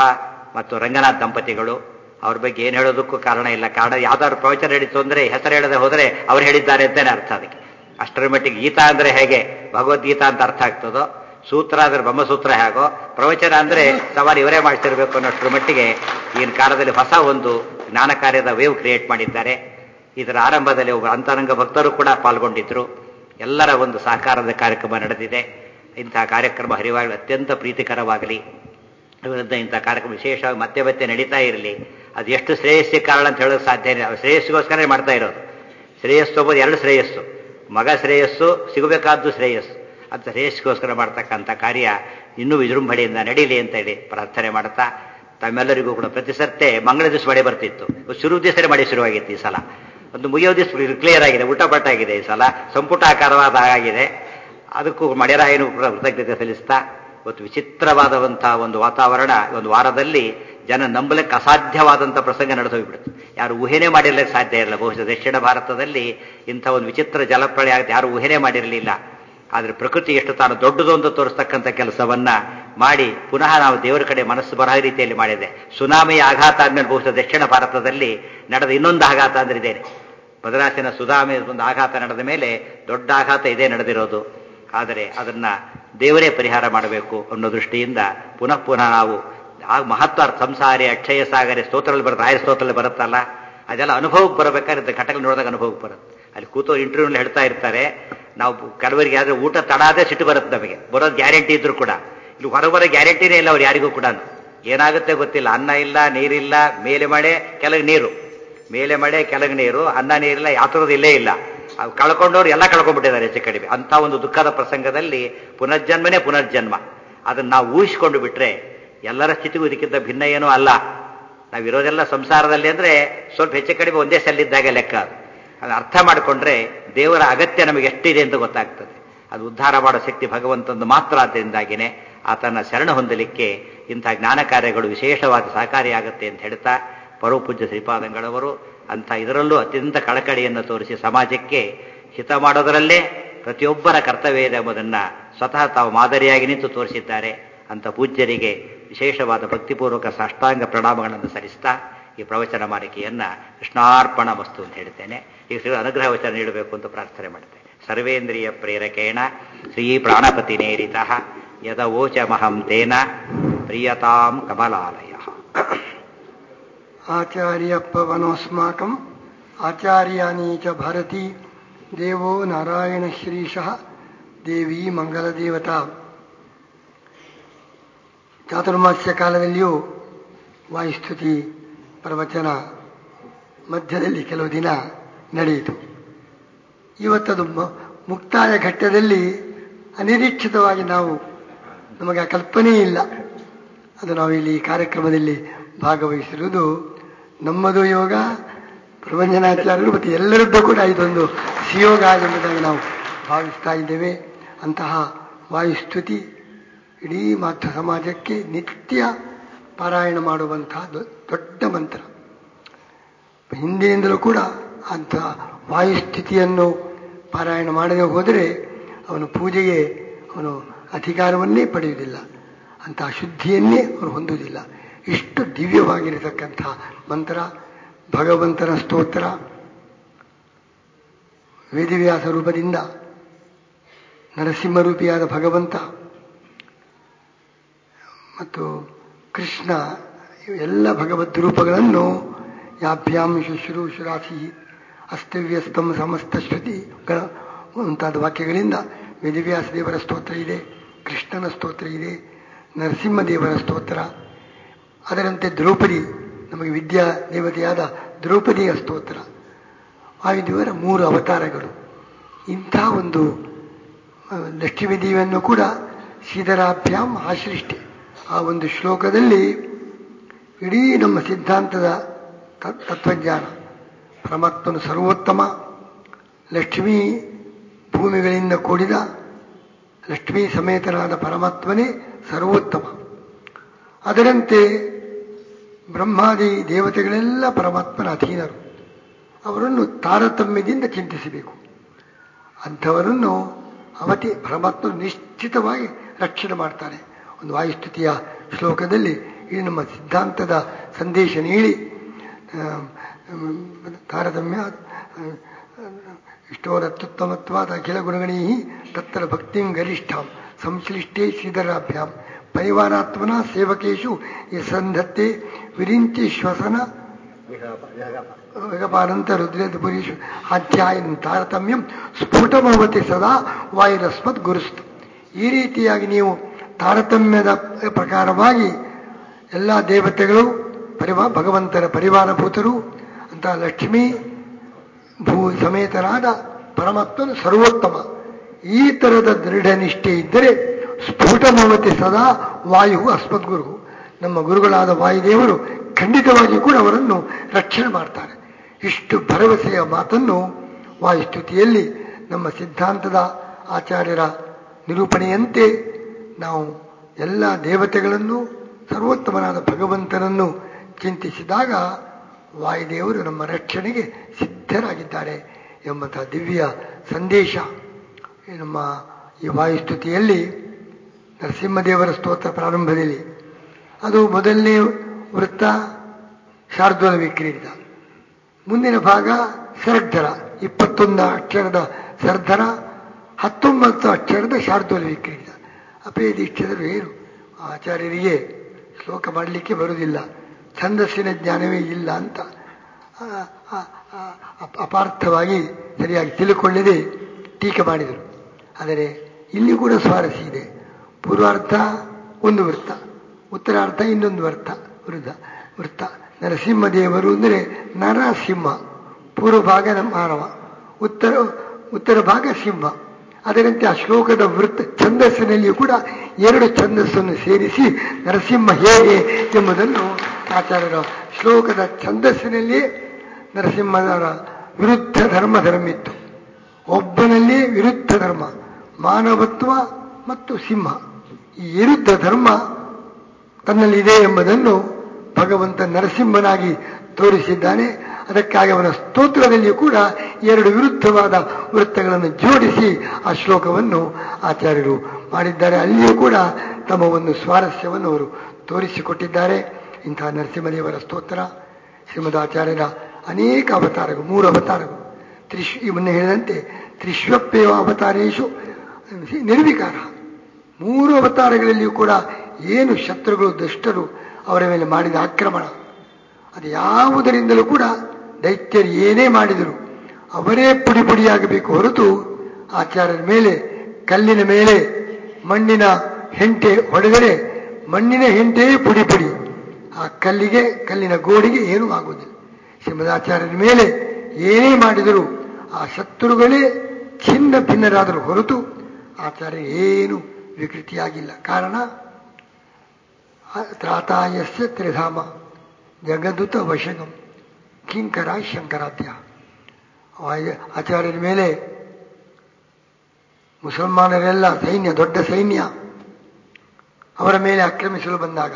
ಮತ್ತು ರಂಗನಾಥ್ ದಂಪತಿಗಳು ಅವ್ರ ಬಗ್ಗೆ ಏನು ಹೇಳೋದಕ್ಕೂ ಕಾರಣ ಇಲ್ಲ ಕಾರಣ ಯಾವ್ದಾದ್ರು ಪ್ರವಚನ ಹೇಳಿತ್ತು ಅಂದ್ರೆ ಹೆಸರು ಹೇಳದೆ ಹೋದ್ರೆ ಅವ್ರು ಹೇಳಿದ್ದಾರೆ ಅಂತಾನೆ ಅರ್ಥ ಅದಕ್ಕೆ ಅಷ್ಟರ ಮಟ್ಟಿಗೆ ಗೀತಾ ಅಂದ್ರೆ ಹೇಗೆ ಭಗವದ್ಗೀತಾ ಅಂತ ಅರ್ಥ ಆಗ್ತದೋ ಸೂತ್ರ ಅಂದ್ರೆ ಬ್ರಹ್ಮಸೂತ್ರ ಹೇಗೋ ಪ್ರವಚನ ಅಂದ್ರೆ ಸವಾರಿ ಇವರೇ ಮಾಡ್ತಿರ್ಬೇಕು ಅನ್ನೋಷ್ಟರ ಮಟ್ಟಿಗೆ ಈಗಿನ ಕಾಲದಲ್ಲಿ ಹೊಸ ಒಂದು ಜ್ಞಾನ ಕಾರ್ಯದ ವೇವ್ ಕ್ರಿಯೇಟ್ ಮಾಡಿದ್ದಾರೆ ಇದರ ಆರಂಭದಲ್ಲಿ ಒಬ್ಬ ಅಂತರಂಗ ಭಕ್ತರು ಕೂಡ ಪಾಲ್ಗೊಂಡಿದ್ರು ಎಲ್ಲರ ಒಂದು ಸಹಕಾರದ ಕಾರ್ಯಕ್ರಮ ನಡೆದಿದೆ ಇಂತಹ ಕಾರ್ಯಕ್ರಮ ಹರಿವಾಗಲಿ ಅತ್ಯಂತ ಪ್ರೀತಿಕರವಾಗಲಿ ವಿರುದ್ಧ ಇಂಥ ಕಾರ್ಯಕ್ರಮ ವಿಶೇಷವಾಗಿ ಮತ್ತೆ ಮತ್ತೆ ನಡೀತಾ ಇರಲಿ ಅದು ಎಷ್ಟು ಶ್ರೇಯಸ್ಸಿಗೆ ಕಾರಣ ಅಂತ ಹೇಳೋಕೆ ಸಾಧ್ಯ ಇಲ್ಲ ಶ್ರೇಯಸ್ಸಿಗೋಸ್ಕರ ಮಾಡ್ತಾ ಇರೋದು ಶ್ರೇಯಸ್ಸು ಒಬ್ಬದು ಎರಡು ಶ್ರೇಯಸ್ಸು ಮಗ ಶ್ರೇಯಸ್ಸು ಸಿಗಬೇಕಾದ್ದು ಶ್ರೇಯಸ್ಸು ಅಂತ ಶ್ರೇಯಸ್ಸಿಗೋಸ್ಕರ ಮಾಡ್ತಕ್ಕಂಥ ಕಾರ್ಯ ಇನ್ನೂ ವಿಜೃಂಭಣೆಯಿಂದ ನಡೀಲಿ ಅಂತ ಹೇಳಿ ಪ್ರಾರ್ಥನೆ ಮಾಡ್ತಾ ತಮ್ಮೆಲ್ಲರಿಗೂ ಕೂಡ ಪ್ರತಿ ಸರ್ತೆ ಮಂಗಳ ದಿವಸ ಮಳೆ ಬರ್ತಿತ್ತು ಶುರು ದಿವಸನೇ ಮಳೆ ಶುರುವಾಗಿತ್ತು ಈ ಸಲ ಒಂದು ಮುಗಿಯೋ ದಿವಸ ಕ್ಲಿಯರ್ ಆಗಿದೆ ಊಟಪಟ್ಟಾಗಿದೆ ಈ ಸಲ ಸಂಪುಟ ಆಕಾರವಾದ ಹಾಗಾಗಿದೆ ಅದಕ್ಕೂ ಮಳೆರಾಯನು ಕೂಡ ಕೃತಜ್ಞತೆ ಸಲ್ಲಿಸ್ತಾ ಇವತ್ತು ವಿಚಿತ್ರವಾದಂತಹ ಒಂದು ವಾತಾವರಣ ಒಂದು ವಾರದಲ್ಲಿ ಜನ ನಂಬಲಿಕ್ಕೆ ಅಸಾಧ್ಯವಾದಂಥ ಪ್ರಸಂಗ ನಡೆದು ಹೋಗ್ಬಿಡುತ್ತೆ ಯಾರು ಊಹೆನೇ ಮಾಡಿರ್ಲಿಕ್ಕೆ ಸಾಧ್ಯ ಇರಲಿಲ್ಲ ಬಹುಶಃ ದಕ್ಷಿಣ ಭಾರತದಲ್ಲಿ ಇಂಥ ಒಂದು ವಿಚಿತ್ರ ಜಲಪ್ರಳಯ ಆಗುತ್ತೆ ಯಾರು ಊಹೆನೇ ಮಾಡಿರಲಿಲ್ಲ ಆದರೆ ಪ್ರಕೃತಿ ಎಷ್ಟು ತಾನು ದೊಡ್ಡದು ಅಂತ ತೋರಿಸ್ತಕ್ಕಂಥ ಕೆಲಸವನ್ನ ಮಾಡಿ ಪುನಃ ನಾವು ದೇವರ ಕಡೆ ಮನಸ್ಸು ಬರಹ ರೀತಿಯಲ್ಲಿ ಮಾಡಿದೆ ಸುನಾಮಿಯ ಆಘಾತ ಆದ್ಮೇಲೆ ಬಹುಶಃ ದಕ್ಷಿಣ ಭಾರತದಲ್ಲಿ ನಡೆದ ಇನ್ನೊಂದು ಆಘಾತ ಅಂದ್ರೆ ಇದೇನೆ ಬದರಾಸಿನ ಸುಧಾಮಿ ಒಂದು ಆಘಾತ ನಡೆದ ಮೇಲೆ ದೊಡ್ಡ ಆಘಾತ ಇದೇ ನಡೆದಿರೋದು ಆದರೆ ಅದನ್ನ ದೇವರೇ ಪರಿಹಾರ ಮಾಡಬೇಕು ಅನ್ನೋ ದೃಷ್ಟಿಯಿಂದ ಪುನಃ ಪುನಃ ನಾವು ಆ ಮಹತ್ವ ಸಂಸಾರಿ ಅಕ್ಷಯ ಸಾಗರೆ ಸ್ತೋತ್ರದಲ್ಲಿ ಬರುತ್ತೆ ಆಯ ಸ್ತೋತ್ರದಲ್ಲಿ ಬರುತ್ತಲ್ಲ ಅದೆಲ್ಲ ಅನುಭವಕ್ಕೆ ಬರಬೇಕಾದ್ರೆ ಘಟನೆ ನೋಡಿದಾಗ ಅನುಭವಕ್ಕೆ ಬರುತ್ತೆ ಅಲ್ಲಿ ಕೂತೋ ಇಂಟರ್ವ್ಯೂನಲ್ಲಿ ಹೇಳ್ತಾ ಇರ್ತಾರೆ ನಾವು ಕೆಲವರಿಗೆ ಆದ್ರೆ ಊಟ ತಡಾದೇ ಸಿಟ್ಟು ಬರುತ್ತೆ ನಮಗೆ ಬರೋದು ಗ್ಯಾರಂಟಿ ಇದ್ರು ಕೂಡ ಇಲ್ಲಿ ಹೊರಬರೋ ಗ್ಯಾರಂಟಿನೇ ಇಲ್ಲ ಅವ್ರು ಯಾರಿಗೂ ಕೂಡ ಏನಾಗುತ್ತೆ ಗೊತ್ತಿಲ್ಲ ಅನ್ನ ಇಲ್ಲ ನೀರಿಲ್ಲ ಮೇಲೆ ಮಳೆ ಕೆಳಗೆ ನೀರು ಮೇಲೆ ಮಳೆ ಕೆಳಗೆ ನೀರು ಅನ್ನ ನೀರಿಲ್ಲ ಯಾತರದ್ದು ಇಲ್ಲೇ ಇಲ್ಲ ಅವು ಕಳ್ಕೊಂಡವ್ರು ಎಲ್ಲ ಕಳ್ಕೊಂಡ್ಬಿಟ್ಟಿದ್ದಾರೆ ಹೆಚ್ಚು ಕಡಿಮೆ ಅಂತ ಒಂದು ದುಃಖದ ಪ್ರಸಂಗದಲ್ಲಿ ಪುನರ್ಜನ್ಮನೇ ಪುನರ್ಜನ್ಮ ಅದನ್ನ ನಾವು ಊಹಿಸಿಕೊಂಡು ಬಿಟ್ರೆ ಎಲ್ಲರ ಸ್ಥಿತಿಗೂ ಇದಕ್ಕಿಂತ ಭಿನ್ನ ಏನೂ ಅಲ್ಲ ನಾವಿರೋದೆಲ್ಲ ಸಂಸಾರದಲ್ಲಿ ಅಂದ್ರೆ ಸ್ವಲ್ಪ ಹೆಚ್ಚು ಕಡಿಮೆ ಒಂದೇ ಸಲ್ಲಿದ್ದಾಗ ಲೆಕ್ಕ ಅದು ಅದು ಅರ್ಥ ಮಾಡಿಕೊಂಡ್ರೆ ದೇವರ ಅಗತ್ಯ ನಮಗೆ ಎಷ್ಟಿದೆ ಅಂತ ಗೊತ್ತಾಗ್ತದೆ ಅದು ಉದ್ಧಾರ ಮಾಡೋ ಶಕ್ತಿ ಭಗವಂತಂದು ಮಾತ್ರ ಆದ್ದರಿಂದಾಗಿನೇ ಆತನ ಶರಣ ಹೊಂದಲಿಕ್ಕೆ ಇಂಥ ಜ್ಞಾನ ಕಾರ್ಯಗಳು ವಿಶೇಷವಾದ ಸಹಕಾರಿಯಾಗುತ್ತೆ ಅಂತ ಹೇಳ್ತಾ ಪರಮಪೂಜ್ಯ ಶ್ರೀಪಾದಂಗಳವರು ಅಂಥ ಇದರಲ್ಲೂ ಅತ್ಯಂತ ಕಳಕಳಿಯನ್ನು ತೋರಿಸಿ ಸಮಾಜಕ್ಕೆ ಹಿತ ಮಾಡೋದರಲ್ಲೇ ಪ್ರತಿಯೊಬ್ಬರ ಕರ್ತವ್ಯ ಇದೆ ಎಂಬುದನ್ನು ಸ್ವತಃ ತಾವು ಮಾದರಿಯಾಗಿ ನಿಂತು ತೋರಿಸಿದ್ದಾರೆ ಅಂತ ಪೂಜ್ಯರಿಗೆ ವಿಶೇಷವಾದ ಭಕ್ತಿಪೂರ್ವಕ ಸಾಷ್ಟಾಂಗ ಪ್ರಣಾಮಗಳನ್ನು ಸಲ್ಲಿಸ್ತಾ ಈ ಪ್ರವಚನ ಮಾಲಿಕೆಯನ್ನ ಕೃಷ್ಣಾರ್ಪಣ ವಸ್ತು ಅಂತ ಹೇಳ್ತೇನೆ ಈ ಶ್ರೀ ಅನುಗ್ರಹ ವಚನ ನೀಡಬೇಕು ಅಂತ ಪ್ರಾರ್ಥನೆ ಮಾಡ್ತೇನೆ ಸರ್ವೇಂದ್ರಿಯ ಪ್ರೇರಕೇಣ ಶ್ರೀ ಪ್ರಾಣಪತಿ ನೇರಿತ ಯದವೋಚಮಹಂ ತೇನ ಪ್ರಿಯತಾಂ ಕಮಲಾಲಯ ಆಚಾರ್ಯಪ್ಪವನೋಸ್ಮಾಕಂ ಆಚಾರ್ಯಾನಿ ಚ ಭಾರತಿ ದೇವೋ ನಾರಾಯಣ ಶ್ರೀಶಃ ದೇವಿ ಮಂಗಲದೇವತಾ ಚಾತುರ್ಮಾಸ್ಯ ಕಾಲದಲ್ಲಿಯೂ ವಾಯುಸ್ತುತಿ ಪ್ರವಚನ ಮಧ್ಯದಲ್ಲಿ ಕೆಲವು ದಿನ ನಡೆಯಿತು ಇವತ್ತದು ಮ- ಮುಕ್ತಾಯ ಘಟ್ಟದಲ್ಲಿ ಅನಿರೀಕ್ಷಿತವಾಗಿ ನಾವು ನಮಗೆ ಆ ಕಲ್ಪನೆ ಇಲ್ಲ ಅದು ನಾವು ಇಲ್ಲಿ ಈ ಕಾರ್ಯಕ್ರಮದಲ್ಲಿ ಭಾಗವಹಿಸಿರುವುದು ನಮ್ಮದು ಯೋಗ ಪ್ರಬಂಧನಾಚಾರ್ಯರು ಮತ್ತು ಎಲ್ಲರದ್ದು ಕೂಡ ಇದೊಂದು ಸಿಯೋಗ ಎಂಬುದಾಗಿ ನಾವು ಭಾವಿಸ್ತಾ ಇದ್ದೇವೆ ಅಂತಹ ವಾಯುಸ್ತುತಿ ಇಡೀ ಮಾತೃ ಸಮಾಜಕ್ಕೆ ನಿತ್ಯ ಪಾರಾಯಣ ಮಾಡುವಂತಹ ದೊ- ದೊಡ್ಡ ಮಂತ್ರ ಹಿಂದಿನಿಂದಲೂ ಕೂಡ ಅಂಥ ವಾಯುಸ್ಥಿತಿಯನ್ನು ಪಾರಾಯಣ ಮಾಡದೆ ಹೋದರೆ ಅವನು ಪೂಜೆಗೆ ಅವನು ಅಧಿಕಾರವನ್ನೇ ಪಡೆಯುವುದಿಲ್ಲ ಅಂತಹ ಶುದ್ಧಿಯನ್ನೇ ಅವನು ಹೊಂದುವುದಿಲ್ಲ ಇಷ್ಟು ದಿವ್ಯವಾಗಿರತಕ್ಕಂಥ ಮಂತ್ರ ಭಗವಂತನ ಸ್ತೋತ್ರ ವೇದವ್ಯಾಸ ರೂಪದಿಂದ ನರಸಿಂಹರೂಪಿಯಾದ ಭಗವಂತ ಮತ್ತು ಕೃಷ್ಣ ಎಲ್ಲ ಭಗವದ್ ರೂಪಗಳನ್ನು ಯಾಭ್ಯಾಂ ಶುಶ್ರೂಷುರಾಸಿ ಅಸ್ತವ್ಯಸ್ತಂ ಸಮಸ್ತ ಶ್ರುತಿಗಳ ಮುಂತಾದ ವಾಕ್ಯಗಳಿಂದ ವೇದವ್ಯಾಸ ದೇವರ ಸ್ತೋತ್ರ ಇದೆ ಕೃಷ್ಣನ ಸ್ತೋತ್ರ ಇದೆ ನರಸಿಂಹದೇವರ ಸ್ತೋತ್ರ ಅದರಂತೆ ದ್ರೌಪದಿ ನಮಗೆ ವಿದ್ಯಾ ದೇವತೆಯಾದ ದ್ರೌಪದಿಯ ಸ್ತೋತ್ರ ವಾಯುದೇವರ ಮೂರು ಅವತಾರಗಳು ಇಂಥ ಒಂದು ಆ, ಲಕ್ಷ್ಮೀ ದೇವಿಯನ್ನು ಕೂಡ ಶ್ರೀಧರಾಭ್ಯಾಂ ಆಶ್ಲಿಷ್ಟಿ ಆ ಒಂದು ಶ್ಲೋಕದಲ್ಲಿ ಇಡೀ ನಮ್ಮ ಸಿದ್ಧಾಂತದ ತ- ತತ್ವಜ್ಞಾನ ಪರಮಾತ್ಮನು ಸರ್ವೋತ್ತಮ ಲಕ್ಷ್ಮೀ ಭೂಮಿಗಳಿಂದ ಕೂಡಿದ ಲಕ್ಷ್ಮೀ ಸಮೇತನಾದ ಪರಮಾತ್ಮನೇ ಸರ್ವೋತ್ತಮ ಅದರಂತೆ ಬ್ರಹ್ಮಾದಿ ದೇವತೆಗಳೆಲ್ಲ ಪರಮಾತ್ಮನ ಅಧೀನರು ಅವರನ್ನು ತಾರತಮ್ಯದಿಂದ ಚಿಂತಿಸಬೇಕು ಅಂಥವರನ್ನು ಅವತಿ ಪರಮಾತ್ಮ ನಿಶ್ಚಿತವಾಗಿ ರಕ್ಷಣೆ ಮಾಡ್ತಾನೆ ಒಂದು ವಾಯುಸ್ತುತಿಯ ಶ್ಲೋಕದಲ್ಲಿ ಈ ನಮ್ಮ ಸಿದ್ಧಾಂತದ ಸಂದೇಶ ನೀಡಿ ಆ, ತಾರತಮ್ಯ ಇಷ್ಟೋರತ್ಯುತ್ತಮತ್ವಾದ ಅಖಿಲ ಗುಣಗಣೀ ತತ್ರ ಭಕ್ತಿಂ ಗರಿಷ್ಠಾಂ ಸಂಶ್ಲಿಷ್ಟೇ ಶ್ರೀಧರಾಭ್ಯಾಂ ಪರಿವಾರಾತ್ಮನ ಸೇವಕೇಶು ಯಸಂಧತ್ತೆ ವಿರಿಂಚಿ ಶ್ವಸನ ವೇಗಪಾನಂತ ರುದ್ರೇಂದ್ರ ಪುರೀಶು ಅಧ್ಯಾಯನ ತಾರತಮ್ಯಂ ಸ್ಫುಟಭವತಿ ಸದಾ ವಾಯುರಸ್ಮತ್ ಗುರುಸ್ತು ಈ ರೀತಿಯಾಗಿ ನೀವು ತಾರತಮ್ಯದ ಪ್ರಕಾರವಾಗಿ ಎಲ್ಲ ದೇವತೆಗಳು ಪರಿವಾ ಭಗವಂತನ ಪರಿವಾರಭೂತರು ಅಂತ ಲಕ್ಷ್ಮೀ ಭೂ ಸಮೇತನಾದ ಪರಮಾತ್ಮನು ಸರ್ವೋತ್ತಮ ಈ ತರದ ದೃಢ ನಿಷ್ಠೆ ಇದ್ದರೆ ಸ್ಫುಟಭವತಿ ಸದಾ ವಾಯು ಅಸ್ಮದ್ಗುರು ನಮ್ಮ ಗುರುಗಳಾದ ವಾಯುದೇವರು ಖಂಡಿತವಾಗಿ ಕೂಡ ಅವರನ್ನು ರಕ್ಷಣೆ ಮಾಡ್ತಾರೆ ಇಷ್ಟು ಭರವಸೆಯ ಮಾತನ್ನು ವಾಯುಸ್ತುತಿಯಲ್ಲಿ ನಮ್ಮ ಸಿದ್ಧಾಂತದ ಆಚಾರ್ಯರ ನಿರೂಪಣೆಯಂತೆ ನಾವು ಎಲ್ಲ ದೇವತೆಗಳನ್ನು ಸರ್ವೋತ್ತಮನಾದ ಭಗವಂತನನ್ನು ಚಿಂತಿಸಿದಾಗ ವಾಯುದೇವರು ನಮ್ಮ ರಕ್ಷಣೆಗೆ ಸಿದ್ಧರಾಗಿದ್ದಾರೆ ಎಂಬಂತಹ ದಿವ್ಯ ಸಂದೇಶ ಈ ನಮ್ಮ ಈ ವಾಯುಸ್ತುತಿಯಲ್ಲಿ ನರಸಿಂಹದೇವರ ಸ್ತೋತ್ರ ಪ್ರಾರಂಭದಲ್ಲಿ ಅದು ಮೊದಲನೇ ವೃತ್ತ ಶಾರ್ದೂಲ ವಿಕ್ರೀಡಿತ ಮುಂದಿನ ಭಾಗ ಸರ್ಧರ ಇಪ್ಪತ್ತೊಂದು ಅಕ್ಷರದ ಸರ್ಧರ ಹತ್ತೊಂಬತ್ತು ಅಕ್ಷರದ ಶಾರ್ದೂಲ ವಿಕ್ರೀಡಿತ ಅಪೇದೀಕ್ಷದರು ಏನು ಆಚಾರ್ಯರಿಗೆ ಶ್ಲೋಕ ಮಾಡಲಿಕ್ಕೆ ಬರುವುದಿಲ್ಲ ಛಂದಸ್ಸಿನ ಜ್ಞಾನವೇ ಇಲ್ಲ ಅಂತ ಆ, ಆ, ಆ, ಅಪ- ಅಪಾರ್ಥವಾಗಿ ಸರಿಯಾಗಿ ತಿಳ್ಕೊಳ್ಳದೆ ಟೀಕೆ ಮಾಡಿದರು ಆದರೆ ಇಲ್ಲಿ ಕೂಡ ಸ್ವಾರಸ್ಯ ಇದೆ ಪೂರ್ವಾರ್ಥ ಒಂದು ವೃತ್ತ ಉತ್ತರಾರ್ಥ ಇನ್ನೊಂದು ವೃತ್ತ ವೃದ್ಧ ವೃತ್ತ ನರಸಿಂಹದೇವರು ಅಂದರೆ ನರಸಿಂಹ ಪೂರ್ವ ಭಾಗ ಮಾನವ ಉತ್ತರ ಉತ್ತರ ಭಾಗ ಸಿಂಹ ಅದರಂತೆ ಆ ಶ್ಲೋಕದ ವೃತ್ತ ಛಂದಸ್ಸಿನಲ್ಲಿಯೂ ಕೂಡ ಎರಡು ಛಂದಸ್ಸನ್ನು ಸೇರಿಸಿ ನರಸಿಂಹ ಹೇಗೆ ಎಂಬುದನ್ನು ಆಚಾರ್ಯರ ಶ್ಲೋಕದ ಛಂದಸ್ಸಿನಲ್ಲಿ ನರಸಿಂಹರ ವಿರುದ್ಧ ಧರ್ಮ ಧರ್ಮಿತ್ತು ಒಬ್ಬನಲ್ಲಿ ವಿರುದ್ಧ ಧರ್ಮ ಮಾನವತ್ವ ಮತ್ತು ಸಿಂಹ ಈ ವಿರುದ್ಧ ಧರ್ಮ ತನ್ನಲ್ಲಿದೆ ಎಂಬುದನ್ನು ಭಗವಂತ ನರಸಿಂಹನಾಗಿ ತೋರಿಸಿದ್ದಾನೆ ಅದಕ್ಕಾಗಿ ಅವನ ಸ್ತೋತ್ರದಲ್ಲಿಯೂ ಕೂಡ ಎರಡು ವಿರುದ್ಧವಾದ ವೃತ್ತಗಳನ್ನು ಜೋಡಿಸಿ ಆ ಶ್ಲೋಕವನ್ನು ಆಚಾರ್ಯರು ಮಾಡಿದ್ದಾರೆ ಅಲ್ಲಿಯೂ ಕೂಡ ತಮ್ಮ ಒಂದು ಸ್ವಾರಸ್ಯವನ್ನು ಅವರು ತೋರಿಸಿಕೊಟ್ಟಿದ್ದಾರೆ ಇಂತಹ ನರಸಿಂಹದೇವರ ಸ್ತೋತ್ರ ಶ್ರೀಮದಾಚಾರ್ಯರ ಅನೇಕ ಅವತಾರಗಳು ಮೂರು ಅವತಾರಗಳು ತ್ರಿಶ್ ಇವನ್ನ ಹೇಳಿದಂತೆ ತ್ರಿಶ್ವಪ್ಪೇವ ಅವತಾರೇಶು ನಿರ್ವಿಕಾರ ಮೂರು ಅವತಾರಗಳಲ್ಲಿಯೂ ಕೂಡ ಏನು ಶತ್ರುಗಳು ದುಷ್ಟರು ಅವರ ಮೇಲೆ ಮಾಡಿದ ಆಕ್ರಮಣ ಅದು ಯಾವುದರಿಂದಲೂ ಕೂಡ ದೈತ್ಯರು ಏನೇ ಮಾಡಿದರು ಅವರೇ ಪುಡಿ ಪುಡಿಯಾಗಬೇಕು ಹೊರತು ಆಚಾರ್ಯರ ಮೇಲೆ ಕಲ್ಲಿನ ಮೇಲೆ ಮಣ್ಣಿನ ಹೆಂಟೆ ಹೊಡೆದರೆ ಮಣ್ಣಿನ ಹೆಂಟೆಯೇ ಪುಡಿ ಪುಡಿ ಆ ಕಲ್ಲಿಗೆ ಕಲ್ಲಿನ ಗೋಡಿಗೆ ಏನೂ ಆಗುವುದಿಲ್ಲ ಶ್ರೀಮದಾಚಾರ್ಯರ ಮೇಲೆ ಏನೇ ಮಾಡಿದರೂ ಆ ಶತ್ರುಗಳೇ ಚಿನ್ನ ಭಿನ್ನರಾದರೂ ಹೊರತು ಆಚಾರ್ಯ ಏನು ವಿಕೃತಿಯಾಗಿಲ್ಲ ಕಾರಣ ತ್ರಾತಾಯಸ್ಯ ತ್ರಿಧಾಮ ಜಗದುತ ವಶಗಂ ಕಿಂಕರ ಶಂಕರಾಧ್ಯ ಆಯ- ಆಚಾರ್ಯರ ಮೇಲೆ ಮುಸಲ್ಮಾನರೆಲ್ಲ ಸೈನ್ಯ ದೊಡ್ಡ ಸೈನ್ಯ ಅವರ ಮೇಲೆ ಆಕ್ರಮಿಸಲು ಬಂದಾಗ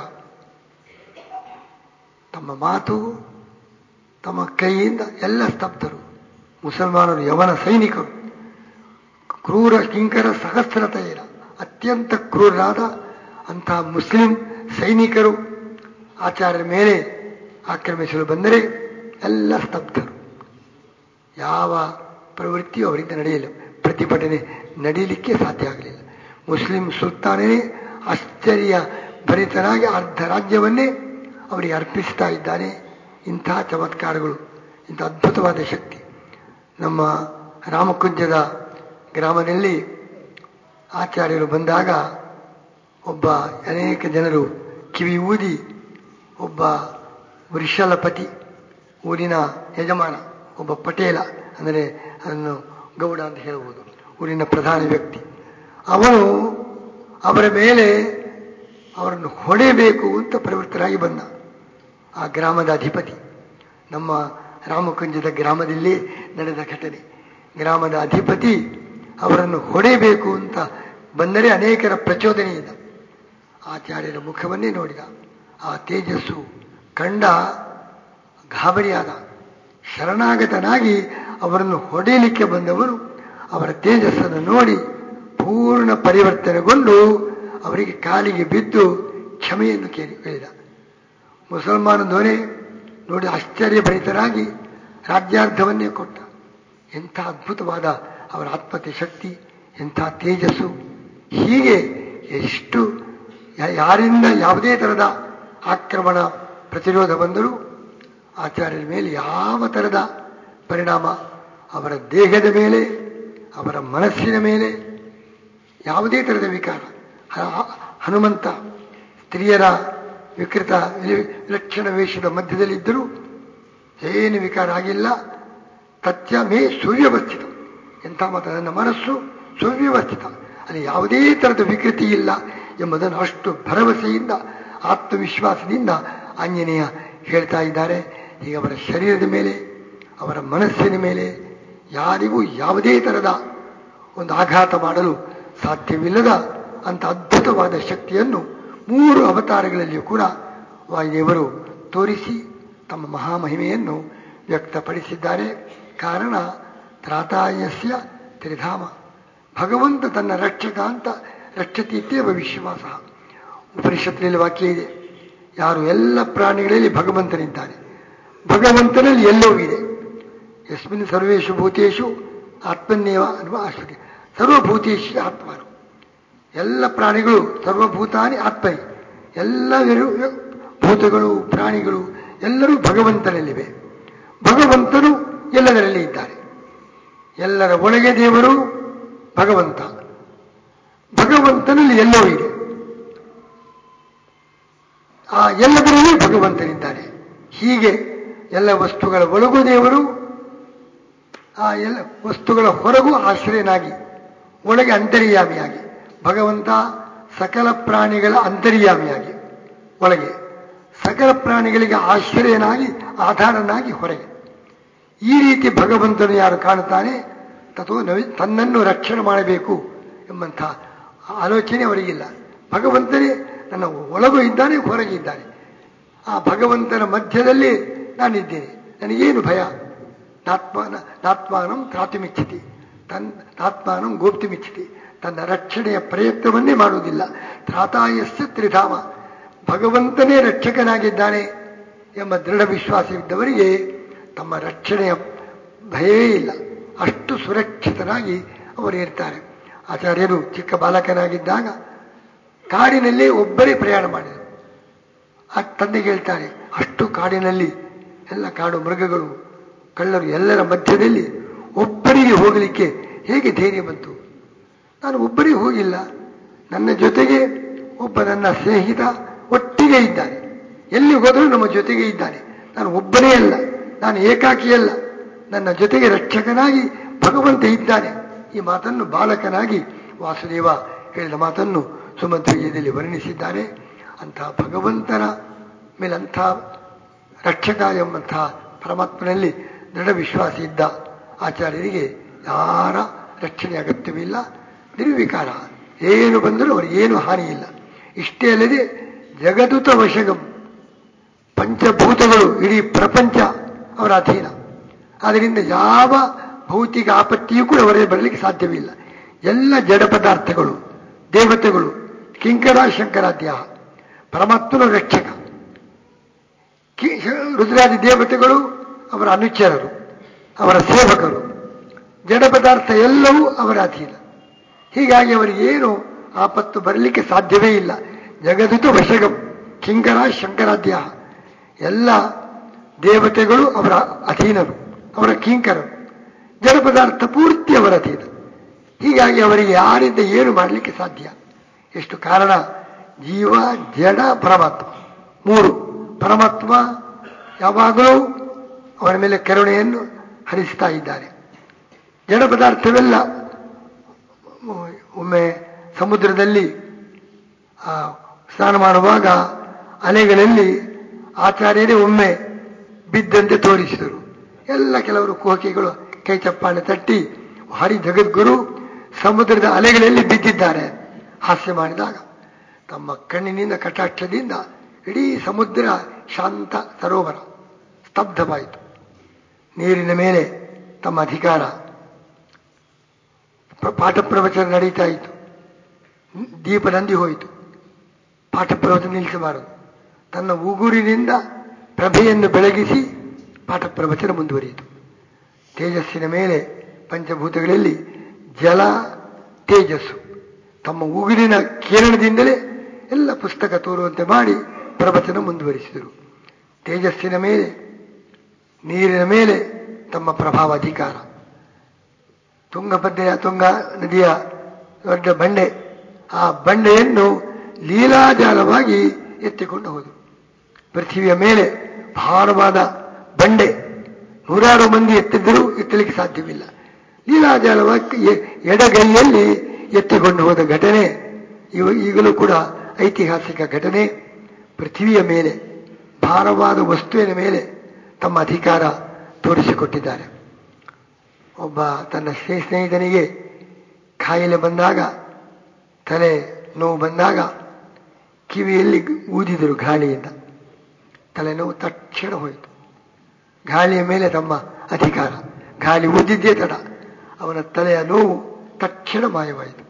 ತಮ್ಮ ಮಾತು ತಮ್ಮ ಕೈಯಿಂದ ಎಲ್ಲ ಸ್ತಬ್ಧರು ಮುಸಲ್ಮಾನರು ಯವನ ಸೈನಿಕರು ಕ್ರೂರ ಕಿಂಕರ ಸಹಸ್ರತೆಯ ಅತ್ಯಂತ ಕ್ರೂರರಾದ ಅಂತಹ ಮುಸ್ಲಿಂ ಸೈನಿಕರು ಆಚಾರ್ಯರ ಮೇಲೆ ಆಕ್ರಮಿಸಲು ಬಂದರೆ ಎಲ್ಲ ಸ್ತಬ್ಧರು ಯಾವ ಪ್ರವೃತ್ತಿಯೂ ಅವರಿಂದ ನಡೆಯಲಿಲ್ಲ ಪ್ರತಿಭಟನೆ ನಡೀಲಿಕ್ಕೆ ಸಾಧ್ಯ ಆಗಲಿಲ್ಲ ಮುಸ್ಲಿಂ ಸುಲ್ತಾನನೇ ಆಶ್ಚರ್ಯ ಭರಿತನಾಗಿ ಅರ್ಧ ರಾಜ್ಯವನ್ನೇ ಅವರಿಗೆ ಅರ್ಪಿಸ್ತಾ ಇದ್ದಾನೆ ಇಂತಹ ಚಮತ್ಕಾರಗಳು ಇಂಥ ಅದ್ಭುತವಾದ ಶಕ್ತಿ ನಮ್ಮ ರಾಮಕುಂಜದ ಗ್ರಾಮದಲ್ಲಿ ಆಚಾರ್ಯರು ಬಂದಾಗ ಒಬ್ಬ ಅನೇಕ ಜನರು ಕಿವಿ ಊದಿ ಒಬ್ಬ ವೃಷಲಪತಿ ಊರಿನ ಯಜಮಾನ ಒಬ್ಬ ಪಟೇಲ ಅಂದರೆ ಅದನ್ನು ಗೌಡ ಅಂತ ಹೇಳ್ಬೋದು ಊರಿನ ಪ್ರಧಾನ ವ್ಯಕ್ತಿ ಅವನು ಅವರ ಮೇಲೆ ಅವರನ್ನು ಹೊಡೆಯಬೇಕು ಅಂತ ಪ್ರವೃತ್ತರಾಗಿ ಬಂದ ಆ ಗ್ರಾಮದ ಅಧಿಪತಿ ನಮ್ಮ ರಾಮಕುಂಜದ ಗ್ರಾಮದಲ್ಲಿ ನಡೆದ ಘಟನೆ ಗ್ರಾಮದ ಅಧಿಪತಿ ಅವರನ್ನು ಹೊಡೆಯಬೇಕು ಅಂತ ಬಂದರೆ ಅನೇಕರ ಪ್ರಚೋದನೆಯಿಂದ ಆಚಾರ್ಯರ ಮುಖವನ್ನೇ ನೋಡಿದ ಆ ತೇಜಸ್ಸು ಕಂಡ ಗಾಬರಿಯಾದ ಶರಣಾಗತನಾಗಿ ಅವರನ್ನು ಹೊಡೆಯಲಿಕ್ಕೆ ಬಂದವರು ಅವರ ತೇಜಸ್ಸನ್ನು ನೋಡಿ ಪೂರ್ಣ ಪರಿವರ್ತನೆಗೊಂಡು ಅವರಿಗೆ ಕಾಲಿಗೆ ಬಿದ್ದು ಕ್ಷಮೆಯನ್ನು ಕೇಳಿ ಹೇಳಿದ ಮುಸಲ್ಮಾನ ದೊರೆ ನೋಡಿ ಆಶ್ಚರ್ಯಭರಿತರಾಗಿ ರಾಜ್ಯಾರ್ಧವನ್ನೇ ಕೊಟ್ಟ ಎಂಥ ಅದ್ಭುತವಾದ ಅವರ ಆತ್ಮತೆ ಶಕ್ತಿ ಎಂಥ ತೇಜಸ್ಸು ಹೀಗೆ ಎಷ್ಟು ಯಾ- ಯಾರಿಂದ ಯಾವುದೇ ಥರದ ಆಕ್ರಮಣ ಪ್ರತಿರೋಧ ಬಂದರೂ ಆಚಾರ್ಯರ ಮೇಲೆ ಯಾವ ಥರದ ಪರಿಣಾಮ ಅವರ ದೇಹದ ಮೇಲೆ ಅವರ ಮನಸ್ಸಿನ ಮೇಲೆ ಯಾವುದೇ ಥರದ ವಿಕಾರ ಹ- ಹನುಮಂತ ಸ್ತ್ರೀಯರ ವಿಕೃತ ವಿಲ- ವಿಲಕ್ಷಣ ವೇಷದ ಮಧ್ಯದಲ್ಲಿದ್ದರೂ ಏನು ವಿಕಾರ ಆಗಿಲ್ಲ ತತ್ಯ ಮೇ ಸುವ್ಯವಸ್ಥಿತ ಎಂಥ ಮಾತ ನನ್ನ ಮನಸ್ಸು ಸುವ್ಯವಸ್ಥಿತ ಅಲ್ಲಿ ಯಾವುದೇ ಥರದ ವಿಕೃತಿ ಇಲ್ಲ ಎಂಬುದನ್ನು ಅಷ್ಟು ಭರವಸೆಯಿಂದ ಆತ್ಮವಿಶ್ವಾಸದಿಂದ ಆಂಜನೇಯ ಹೇಳ್ತಾ ಇದ್ದಾರೆ ಈಗ ಅವರ ಶರೀರದ ಮೇಲೆ ಅವರ ಮನಸ್ಸಿನ ಮೇಲೆ ಯಾರಿಗೂ ಯಾವುದೇ ಥರದ ಒಂದು ಆಘಾತ ಮಾಡಲು ಸಾಧ್ಯವಿಲ್ಲದ ಅಂತ ಅದ್ಭುತವಾದ ಶಕ್ತಿಯನ್ನು ಮೂರು ಅವತಾರಗಳಲ್ಲಿಯೂ ಕೂಡ ವಾಯುದೇವರು ತೋರಿಸಿ ತಮ್ಮ ಮಹಾಮಹಿಮೆಯನ್ನು ವ್ಯಕ್ತಪಡಿಸಿದ್ದಾರೆ ಕಾರಣ ತ್ರಾತಾಯಸ್ಯ ತ್ರಿಧಾಮ ಭಗವಂತ ತನ್ನ ರಕ್ಷಕ ಅಂತ ರಕ್ಷತೀತ್ಯವ ವಿಶ್ವಾಸ ಉಪನಿಷತ್ತಿನಲ್ಲಿ ವಾಕ್ಯ ಇದೆ ಯಾರು ಎಲ್ಲ ಪ್ರಾಣಿಗಳಲ್ಲಿ ಭಗವಂತನಿದ್ದಾನೆ ಭಗವಂತನಲ್ಲಿ ಎಲ್ಲವೂ ಇದೆ ಯಸ್ಮಿನ್ ಸರ್ವೇಷು ಭೂತೇಶು ಆತ್ಮನ್ಯವ ಅನ್ನುವ ಆಶ್ರಯ ಸರ್ವಭೂತೇಶಿ ಆತ್ಮನು ಎಲ್ಲ ಪ್ರಾಣಿಗಳು ಸರ್ವಭೂತಾನಿ ಆತ್ಮೈ ಎಲ್ಲರೂ ಭೂತಗಳು ಪ್ರಾಣಿಗಳು ಎಲ್ಲರೂ ಭಗವಂತನಲ್ಲಿವೆ ಭಗವಂತನು ಎಲ್ಲದರಲ್ಲಿ ಇದ್ದಾರೆ ಎಲ್ಲರ ಒಳಗೆ ದೇವರು ಭಗವಂತ ಭಗವಂತನಲ್ಲಿ ಎಲ್ಲವೂ ಇದೆ ಆ ಎಲ್ಲದರಲ್ಲಿ ಭಗವಂತನಿದ್ದಾನೆ ಹೀಗೆ ಎಲ್ಲ ವಸ್ತುಗಳ ಒಳಗೂ ದೇವರು ಆ ಎಲ್ಲ ವಸ್ತುಗಳ ಹೊರಗೂ ಆಶ್ರಯನಾಗಿ ಒಳಗೆ ಅಂತರ್ಯಾಮಿಯಾಗಿ ಭಗವಂತ ಸಕಲ ಪ್ರಾಣಿಗಳ ಅಂತರ್ಯಾಮಿಯಾಗಿ ಒಳಗೆ ಸಕಲ ಪ್ರಾಣಿಗಳಿಗೆ ಆಶ್ರಯನಾಗಿ ಆಧಾರನಾಗಿ ಹೊರಗೆ ಈ ರೀತಿ ಭಗವಂತನು ಯಾರು ಕಾಣುತ್ತಾನೆ ತಥೋ ನವಿ ತನ್ನನ್ನು ರಕ್ಷಣೆ ಮಾಡಬೇಕು ಎಂಬಂಥ ಆಲೋಚನೆ ಅವರಿಗಿಲ್ಲ ಭಗವಂತನೇ ನನ್ನ ಒಳಗೂ ಇದ್ದಾನೆ ಹೊರಗೆ ಇದ್ದಾನೆ ಆ ಭಗವಂತನ ಮಧ್ಯದಲ್ಲಿ ನಾನಿದ್ದೇನೆ ನನಗೇನು ಭಯ ನಾತ್ಮಾನ ನಾತ್ಮಾನಂ ತ್ರಾತುಮಿಚ್ಛತಿ ತನ್ ನಾತ್ಮಾನಂ ಗೋಪ್ತಿಮಿಚ್ಛತಿ ತನ್ನ ರಕ್ಷಣೆಯ ಪ್ರಯತ್ನವನ್ನೇ ಮಾಡುವುದಿಲ್ಲ ತ್ರಾತಾಯಸ್ಯ ತ್ರಿಧಾಮ ಭಗವಂತನೇ ರಕ್ಷಕನಾಗಿದ್ದಾನೆ ಎಂಬ ದೃಢ ವಿಶ್ವಾಸವಿದ್ದವರಿಗೆ ತಮ್ಮ ರಕ್ಷಣೆಯ ಭಯವೇ ಇಲ್ಲ ಅಷ್ಟು ಸುರಕ್ಷಿತರಾಗಿ ಅವರು ಇರ್ತಾರೆ ಆಚಾರ್ಯರು ಚಿಕ್ಕ ಬಾಲಕನಾಗಿದ್ದಾಗ ಕಾಡಿನಲ್ಲಿ ಒಬ್ಬರೇ ಪ್ರಯಾಣ ಮಾಡಿದರು ಆ ತಂದೆಗೆ ಹೇಳ್ತಾರೆ ಅಷ್ಟು ಕಾಡಿನಲ್ಲಿ ಎಲ್ಲ ಕಾಡು ಮೃಗಗಳು ಕಳ್ಳರು ಎಲ್ಲರ ಮಧ್ಯದಲ್ಲಿ ಒಬ್ಬರಿಗೆ ಹೋಗಲಿಕ್ಕೆ ಹೇಗೆ ಧೈರ್ಯ ಬಂತು ನಾನು ಒಬ್ಬರಿಗೆ ಹೋಗಿಲ್ಲ ನನ್ನ ಜೊತೆಗೆ ಒಬ್ಬ ನನ್ನ ಸ್ನೇಹಿತ ಒಟ್ಟಿಗೆ ಇದ್ದಾನೆ ಎಲ್ಲಿ ಹೋದರೂ ನಮ್ಮ ಜೊತೆಗೆ ಇದ್ದಾನೆ ನಾನು ಒಬ್ಬನೇ ಅಲ್ಲ ನಾನು ಏಕಾಕಿಯಲ್ಲ ನನ್ನ ಜೊತೆಗೆ ರಕ್ಷಕನಾಗಿ ಭಗವಂತ ಇದ್ದಾನೆ ಈ ಮಾತನ್ನು ಬಾಲಕನಾಗಿ ವಾಸುದೇವ ಹೇಳಿದ ಮಾತನ್ನು ಸುಮಧ್ವಯದಲ್ಲಿ ವರ್ಣಿಸಿದ್ದಾರೆ ಅಂತಹ ಭಗವಂತನ ಮೇಲೆ ಅಂಥ ರಕ್ಷಕ ಎಂಬಂಥ ಪರಮಾತ್ಮನಲ್ಲಿ ದೃಢ ವಿಶ್ವಾಸ ಇದ್ದ ಆಚಾರ್ಯರಿಗೆ ಯಾರ ರಕ್ಷಣೆ ಅಗತ್ಯವಿಲ್ಲ ನಿರ್ವಿಕಾರ ಏನು ಬಂದರೂ ಅವರಿಗೇನು ಹಾನಿ ಇಲ್ಲ ಇಷ್ಟೇ ಅಲ್ಲದೆ ಜಗದುತ ವಶಗಂ ಪಂಚಭೂತಗಳು ಇಡೀ ಪ್ರಪಂಚ ಅವರ ಅಧೀನ ಆದ್ದರಿಂದ ಯಾವ ಭೌತಿಕ ಆಪತ್ತಿಯೂ ಕೂಡ ಅವರಿಗೆ ಬರಲಿಕ್ಕೆ ಸಾಧ್ಯವಿಲ್ಲ ಎಲ್ಲ ಜಡ ಪದಾರ್ಥಗಳು ದೇವತೆಗಳು ಕಿಂಕರ ಶಂಕರಾಧ್ಯ ಪರಮಾತ್ಮನ ರಕ್ಷಕ ಕಿ- ರುದ್ರಾದಿ ದೇವತೆಗಳು ಅವರ ಅನುಚರರು ಅವರ ಸೇವಕರು ಜಡ ಪದಾರ್ಥ ಎಲ್ಲವೂ ಅವರ ಅಧೀನ ಹೀಗಾಗಿ ಅವರಿಗೇನು ಆಪತ್ತು ಬರಲಿಕ್ಕೆ ಸಾಧ್ಯವೇ ಇಲ್ಲ ಜಗದುತ ವಶಗಂ ಕಿಂಕರ ಶಂಕರಾಧ್ಯ ಎಲ್ಲ ದೇವತೆಗಳು ಅವರ ಅಧೀನರು ಅವರ ಕಿಂಕರರು ಜಡ ಪದಾರ್ಥ ಪೂರ್ತಿ ಅವರ ಅಧೀನ ಹೀಗಾಗಿ ಅವರಿಗೆ ಯಾರಿಂದ ಏನು ಮಾಡಲಿಕ್ಕೆ ಸಾಧ್ಯ ಎಷ್ಟು ಕಾರಣ ಜೀವ ಜಡ ಪರಮಾತ್ಮ ಮೂರು ಪರಮಾತ್ಮ ಯಾವಾಗಲೂ ಅವರ ಮೇಲೆ ಕರುಣೆಯನ್ನು ಹರಿಸ್ತಾ ಇದ್ದಾರೆ ಜಡ ಪದಾರ್ಥವೆಲ್ಲ ಒಮ್ಮೆ ಸಮುದ್ರದಲ್ಲಿ ಆ, ಸ್ನಾನ ಮಾಡುವಾಗ ಅಲೆಗಳಲ್ಲಿ ಆಚಾರ್ಯರೇ ಒಮ್ಮೆ ಬಿದ್ದಂತೆ ತೋರಿಸಿದರು ಎಲ್ಲ ಕೆಲವರು ಕೋಕಿಗಳು ಕೈ ಚಪ್ಪಾಳೆ ತಟ್ಟಿ ಹರಿ ಜಗದ್ಗುರು ಸಮುದ್ರದ ಅಲೆಗಳಲ್ಲಿ ಬಿದ್ದಿದ್ದಾರೆ ಹಾಸ್ಯ ಮಾಡಿದಾಗ ತಮ್ಮ ಕಣ್ಣಿನಿಂದ ಕಟಾಕ್ಷದಿಂದ ಇಡೀ ಸಮುದ್ರ ಶಾಂತ ಸರೋವರ ಸ್ತಬ್ಧವಾಯಿತು ನೀರಿನ ಮೇಲೆ ತಮ್ಮ ಅಧಿಕಾರ ಪ್ರ- ಪಾಠ ಪ್ರವಚನ ನಡೀತಾ ಇತ್ತು ದೀಪ ನಂದಿ ಹೋಯಿತು ಪಾಠ ಪ್ರವಚನ ನಿಲ್ಲಿಸಬಾರದು ತನ್ನ ಉಗುರಿನಿಂದ ಪ್ರಭೆಯನ್ನು ಬೆಳಗಿಸಿ ಪಾಠ ಪ್ರವಚನ ಮುಂದುವರಿಯಿತು ತೇಜಸ್ಸಿನ ಮೇಲೆ ಪಂಚಭೂತಗಳಲ್ಲಿ ಜಲ ತೇಜಸ್ಸು ತಮ್ಮ ಉಗುರಿನ ಕಿರಣದಿಂದಲೇ ಎಲ್ಲ ಪುಸ್ತಕ ತೋರುವಂತೆ ಮಾಡಿ ಪ್ರವಚನ ಮುಂದುವರಿಸಿದರು ತೇಜಸ್ಸಿನ ಮೇಲೆ ನೀರಿನ ಮೇಲೆ ತಮ್ಮ ಪ್ರಭಾವ ಅಧಿಕಾರ ತುಂಗಭದ್ರೆಯ ತುಂಗ ನದಿಯ ದೊಡ್ಡ ಬಂಡೆ ಆ ಬಂಡೆಯನ್ನು ಲೀಲಾಜಾಲವಾಗಿ ಎತ್ತಿಕೊಂಡು ಹೋದರು ಪೃಥ್ವಿಯ ಮೇಲೆ ಭಾರವಾದ ಬಂಡೆ ನೂರಾರು ಮಂದಿ ಎತ್ತಿದ್ದರೂ ಎತ್ತಲಿಕ್ಕೆ ಸಾಧ್ಯವಿಲ್ಲ ಲೀಲಾಜಾಲವಾಗಿ ಎ- ಎಡಗೈಯಲ್ಲಿ ಎತ್ತಿಕೊಂಡು ಹೋದ ಘಟನೆ ಇವ ಈಗಲೂ ಕೂಡ ಐತಿಹಾಸಿಕ ಘಟನೆ ಪೃಥ್ವಿಯ ಮೇಲೆ ಭಾರವಾದ ವಸ್ತುವಿನ ಮೇಲೆ ತಮ್ಮ ಅಧಿಕಾರ ತೋರಿಸಿಕೊಟ್ಟಿದ್ದಾರೆ ಒಬ್ಬ ತನ್ನ ಸ್ನೇ- ಸ್ನೇಹಿತನಿಗೆ ಕಾಯಿಲೆ ಬಂದಾಗ ತಲೆ ನೋವು ಬಂದಾಗ ಕಿವಿಯಲ್ಲಿ ಊದಿದರು ಗಾಳಿಯಿಂದ ತಲೆನೋವು ತಕ್ಷಣ ಹೋಯಿತು ಗಾಳಿಯ ಮೇಲೆ ತಮ್ಮ ಅಧಿಕಾರ ಗಾಳಿ ಊದಿದ್ದೇ ತಡ ಅವನ ತಲೆಯ ನೋವು ತಕ್ಷಣ ಮಾಯವಾಯಿತು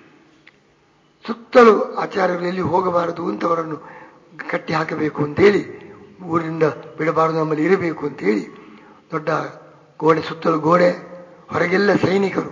ಸುತ್ತಲೂ ಆಚಾರ್ಯರು ಎಲ್ಲಿ ಹೋಗಬಾರದು ಅಂತವರನ್ನು ಕಟ್ಟಿ ಹಾಕಬೇಕು ಅಂತೇಳಿ ಊರಿಂದ ಬಿಡಬಾರದು ನಮ್ಮಲ್ಲಿ ಇರಬೇಕು ಅಂತೇಳಿ ದೊಡ್ಡ ಗೋಡೆ ಸುತ್ತಲೂ ಗೋಡೆ ಹೊರಗೆಲ್ಲ ಸೈನಿಕರು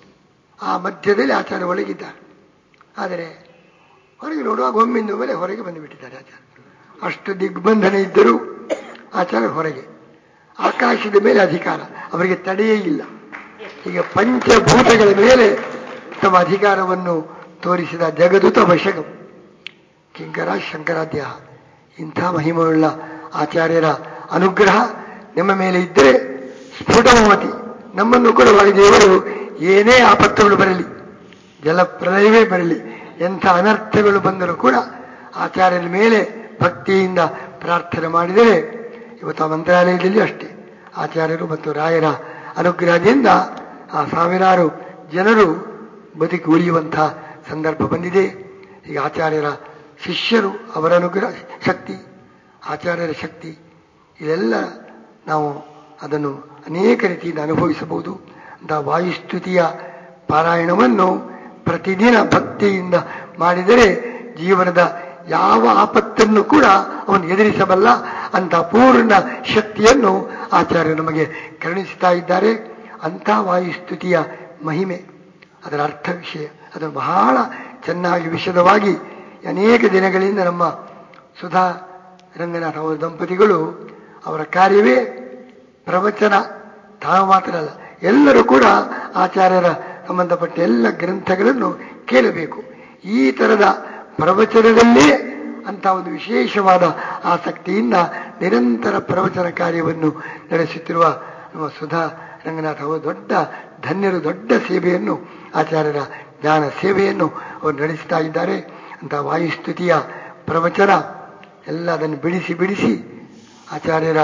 ಆ ಮಧ್ಯದಲ್ಲಿ ಆಚಾರ್ಯ ಒಳಗಿದ್ದಾರೆ ಆದರೆ ಹೊರಗೆ ನೋಡುವಾಗ ಒಮ್ಮಿಂದ ಮೇಲೆ ಹೊರಗೆ ಬಂದುಬಿಟ್ಟಿದ್ದಾರೆ ಆಚಾರ್ಯ ಅಷ್ಟು ದಿಗ್ಬಂಧನ ಇದ್ದರೂ ಆಚಾರ್ಯ ಹೊರಗೆ ಆಕಾಶದ ಮೇಲೆ ಅಧಿಕಾರ ಅವರಿಗೆ ತಡೆಯೇ ಇಲ್ಲ ಈಗ ಪಂಚಭೂತಗಳ ಮೇಲೆ ತಮ್ಮ ಅಧಿಕಾರವನ್ನು ತೋರಿಸಿದ ಜಗದುತ ವಶಗಂ ಕಿಂಕರ ಶಂಕರಾಧ್ಯ ಇಂಥ ಮಹಿಮೆಯುಳ್ಳ ಆಚಾರ್ಯರ ಅನುಗ್ರಹ ನಿಮ್ಮ ಮೇಲೆ ಇದ್ದರೆ ಸ್ಫುಟಮತಿ ನಮ್ಮನ್ನು ಕೂಡ ವಾಯುದೇವರು ಏನೇ ಆಪತ್ತುಗಳು ಬರಲಿ ಜಲಪ್ರಳಯವೇ ಬರಲಿ ಎಂಥ ಅನರ್ಥಗಳು ಬಂದರೂ ಕೂಡ ಆಚಾರ್ಯರ ಮೇಲೆ ಭಕ್ತಿಯಿಂದ ಪ್ರಾರ್ಥನೆ ಮಾಡಿದರೆ ಇವತ್ತು ಆ ಮಂತ್ರಾಲಯದಲ್ಲಿ ಅಷ್ಟೇ ಆಚಾರ್ಯರು ಮತ್ತು ರಾಯರ ಅನುಗ್ರಹದಿಂದ ಆ ಸಾವಿರಾರು ಜನರು ಬದುಕಿ ಉಳಿಯುವಂಥ ಸಂದರ್ಭ ಬಂದಿದೆ ಈಗ ಆಚಾರ್ಯರ ಶಿಷ್ಯರು ಅವರ ಅನುಗ್ರಹ ಶಕ್ತಿ ಆಚಾರ್ಯರ ಶಕ್ತಿ ಇದೆಲ್ಲ ನಾವು ಅದನ್ನು ಅನೇಕ ರೀತಿಯಿಂದ ಅನುಭವಿಸಬಹುದು ಅಂತ ವಾಯುಸ್ತುತಿಯ ಪಾರಾಯಣವನ್ನು ಪ್ರತಿದಿನ ಭಕ್ತಿಯಿಂದ ಮಾಡಿದರೆ ಜೀವನದ ಯಾವ ಆಪತ್ತನ್ನು ಕೂಡ ಅವನು ಎದುರಿಸಬಲ್ಲ ಅಂತ ಪೂರ್ಣ ಶಕ್ತಿಯನ್ನು ಆಚಾರ್ಯರು ನಮಗೆ ಕರುಣಿಸ್ತಾ ಇದ್ದಾರೆ ಅಂಥ ವಾಯುಸ್ತುತಿಯ ಮಹಿಮೆ ಅದರ ಅರ್ಥ ವಿಷಯ ಅದನ್ನು ಬಹಳ ಚೆನ್ನಾಗಿ ವಿಶದವಾಗಿ ಅನೇಕ ದಿನಗಳಿಂದ ನಮ್ಮ ಸುಧಾ ರಂಗನಾಥ್ ಅವರ ದಂಪತಿಗಳು ಅವರ ಕಾರ್ಯವೇ ಪ್ರವಚನ ತಾವು ಮಾತ್ರ ಅಲ್ಲ ಎಲ್ಲರೂ ಕೂಡ ಆಚಾರ್ಯರ ಸಂಬಂಧಪಟ್ಟ ಎಲ್ಲ ಗ್ರಂಥಗಳನ್ನು ಕೇಳಬೇಕು ಈ ತರದ ಪ್ರವಚನದಲ್ಲೇ ಅಂತ ಒಂದು ವಿಶೇಷವಾದ ಆಸಕ್ತಿಯಿಂದ ನಿರಂತರ ಪ್ರವಚನ ಕಾರ್ಯವನ್ನು ನಡೆಸುತ್ತಿರುವ ನಮ್ಮ ಸುಧಾ ರಂಗನಾಥ್ ಅವರು ದೊಡ್ಡ ಧನ್ಯರು ದೊಡ್ಡ ಸೇವೆಯನ್ನು ಆಚಾರ್ಯರ ಜ್ಞಾನ ಸೇವೆಯನ್ನು ಅವರು ನಡೆಸ್ತಾ ಇದ್ದಾರೆ ಅಂತ ವಾಯುಸ್ತುತಿಯ ಪ್ರವಚನ ಎಲ್ಲ ಅದನ್ನು ಬಿಡಿಸಿ ಬಿಡಿಸಿ ಆಚಾರ್ಯರ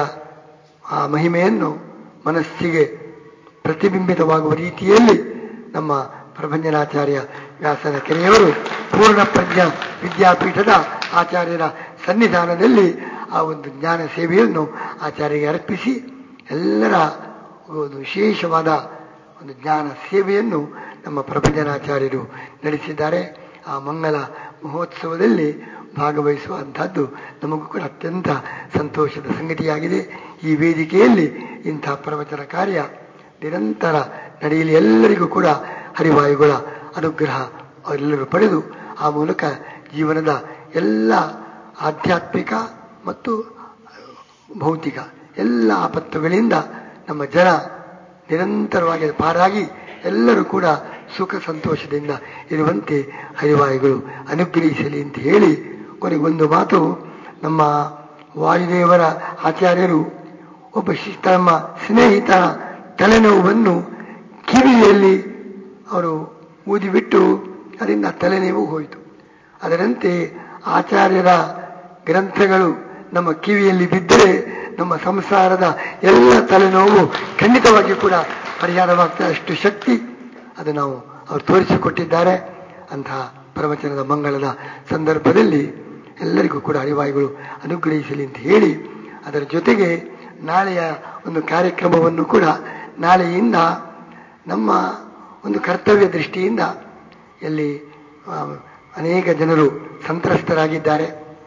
ಆ ಮಹಿಮೆಯನ್ನು ಮನಸ್ಸಿಗೆ ಪ್ರತಿಬಿಂಬಿತವಾಗುವ ರೀತಿಯಲ್ಲಿ ನಮ್ಮ ಪ್ರಭಂಜನಾಚಾರ್ಯ ವ್ಯಾಸನ ಕೆರೆಯವರು ಪೂರ್ಣ ಪ್ರಜ್ಞಾ ವಿದ್ಯಾಪೀಠದ ಆಚಾರ್ಯರ ಸನ್ನಿಧಾನದಲ್ಲಿ ಆ ಒಂದು ಜ್ಞಾನ ಸೇವೆಯನ್ನು ಆಚಾರ್ಯಗೆ ಅರ್ಪಿಸಿ ಎಲ್ಲರ ಒಂದು ವಿಶೇಷವಾದ ಒಂದು ಜ್ಞಾನ ಸೇವೆಯನ್ನು ನಮ್ಮ ಪ್ರಭಂಜನಾಚಾರ್ಯರು ನಡೆಸಿದ್ದಾರೆ ಆ ಮಂಗಲ ಮಹೋತ್ಸವದಲ್ಲಿ ಭಾಗವಹಿಸುವಂತಹದ್ದು ನಮಗೂ ಕೂಡ ಅತ್ಯಂತ ಸಂತೋಷದ ಸಂಗತಿಯಾಗಿದೆ ಈ ವೇದಿಕೆಯಲ್ಲಿ ಇಂಥ ಪ್ರವಚನ ಕಾರ್ಯ ನಿರಂತರ ನಡೆಯಲಿ ಎಲ್ಲರಿಗೂ ಕೂಡ ಹರಿವಾಯುಗಳ ಅನುಗ್ರಹ ಅವರೆಲ್ಲರೂ ಪಡೆದು ಆ ಮೂಲಕ ಜೀವನದ ಎಲ್ಲ ಆಧ್ಯಾತ್ಮಿಕ ಮತ್ತು ಭೌತಿಕ ಎಲ್ಲ ಆಪತ್ತುಗಳಿಂದ ನಮ್ಮ ಜನ ನಿರಂತರವಾಗಿ ಪಾರಾಗಿ ಎಲ್ಲರೂ ಕೂಡ ಸುಖ ಸಂತೋಷದಿಂದ ಇರುವಂತೆ ಹರಿವಾಯುಗಳು ಅನುಗ್ರಹಿಸಲಿ ಅಂತ ಹೇಳಿ ಕೊನೆಗೆ ಒಂದು ಮಾತು ನಮ್ಮ ವಾಯುದೇವರ ಆಚಾರ್ಯರು ಒಬ್ಬ ಶಿ- ತಮ್ಮ ಸ್ನೇಹಿತನ ತಲೆನೋವನ್ನು ಕಿವಿಯಲ್ಲಿ ಅವರು ಊದಿಬಿಟ್ಟು ಅದರಿಂದ ತಲೆನೋವು ಹೋಯಿತು ಅದರಂತೆ ಆಚಾರ್ಯರ ಗ್ರಂಥಗಳು ನಮ್ಮ ಕಿವಿಯಲ್ಲಿ ಬಿದ್ದರೆ ನಮ್ಮ ಸಂಸಾರದ ಎಲ್ಲ ತಲೆನೋವು ಖಂಡಿತವಾಗಿ ಕೂಡ ಪರಿಹಾರವಾಗ್ತದೆ ಅಷ್ಟು ಶಕ್ತಿ ಅದು ನಾವು ಅವರು ತೋರಿಸಿಕೊಟ್ಟಿದ್ದಾರೆ ಅಂತಹ ಪ್ರವಚನದ ಮಂಗಳದ ಸಂದರ್ಭದಲ್ಲಿ ಎಲ್ಲರಿಗೂ ಕೂಡ ಹರಿವಾಯುಗಳು ಅನುಗ್ರಹಿಸಲಿ ಅಂತ ಹೇಳಿ ಅದರ ಜೊತೆಗೆ ನಾಳೆಯ ಒಂದು ಕಾರ್ಯಕ್ರಮವನ್ನು ಕೂಡ ನಾಳೆಯಿಂದ ನಮ್ಮ ಒಂದು ಕರ್ತವ್ಯ ದೃಷ್ಟಿಯಿಂದ ಎಲ್ಲಿ ಆ, ಅನೇಕ ಜನರು ಸಂತ್ರಸ್ತರಾಗಿದ್ದಾರೆ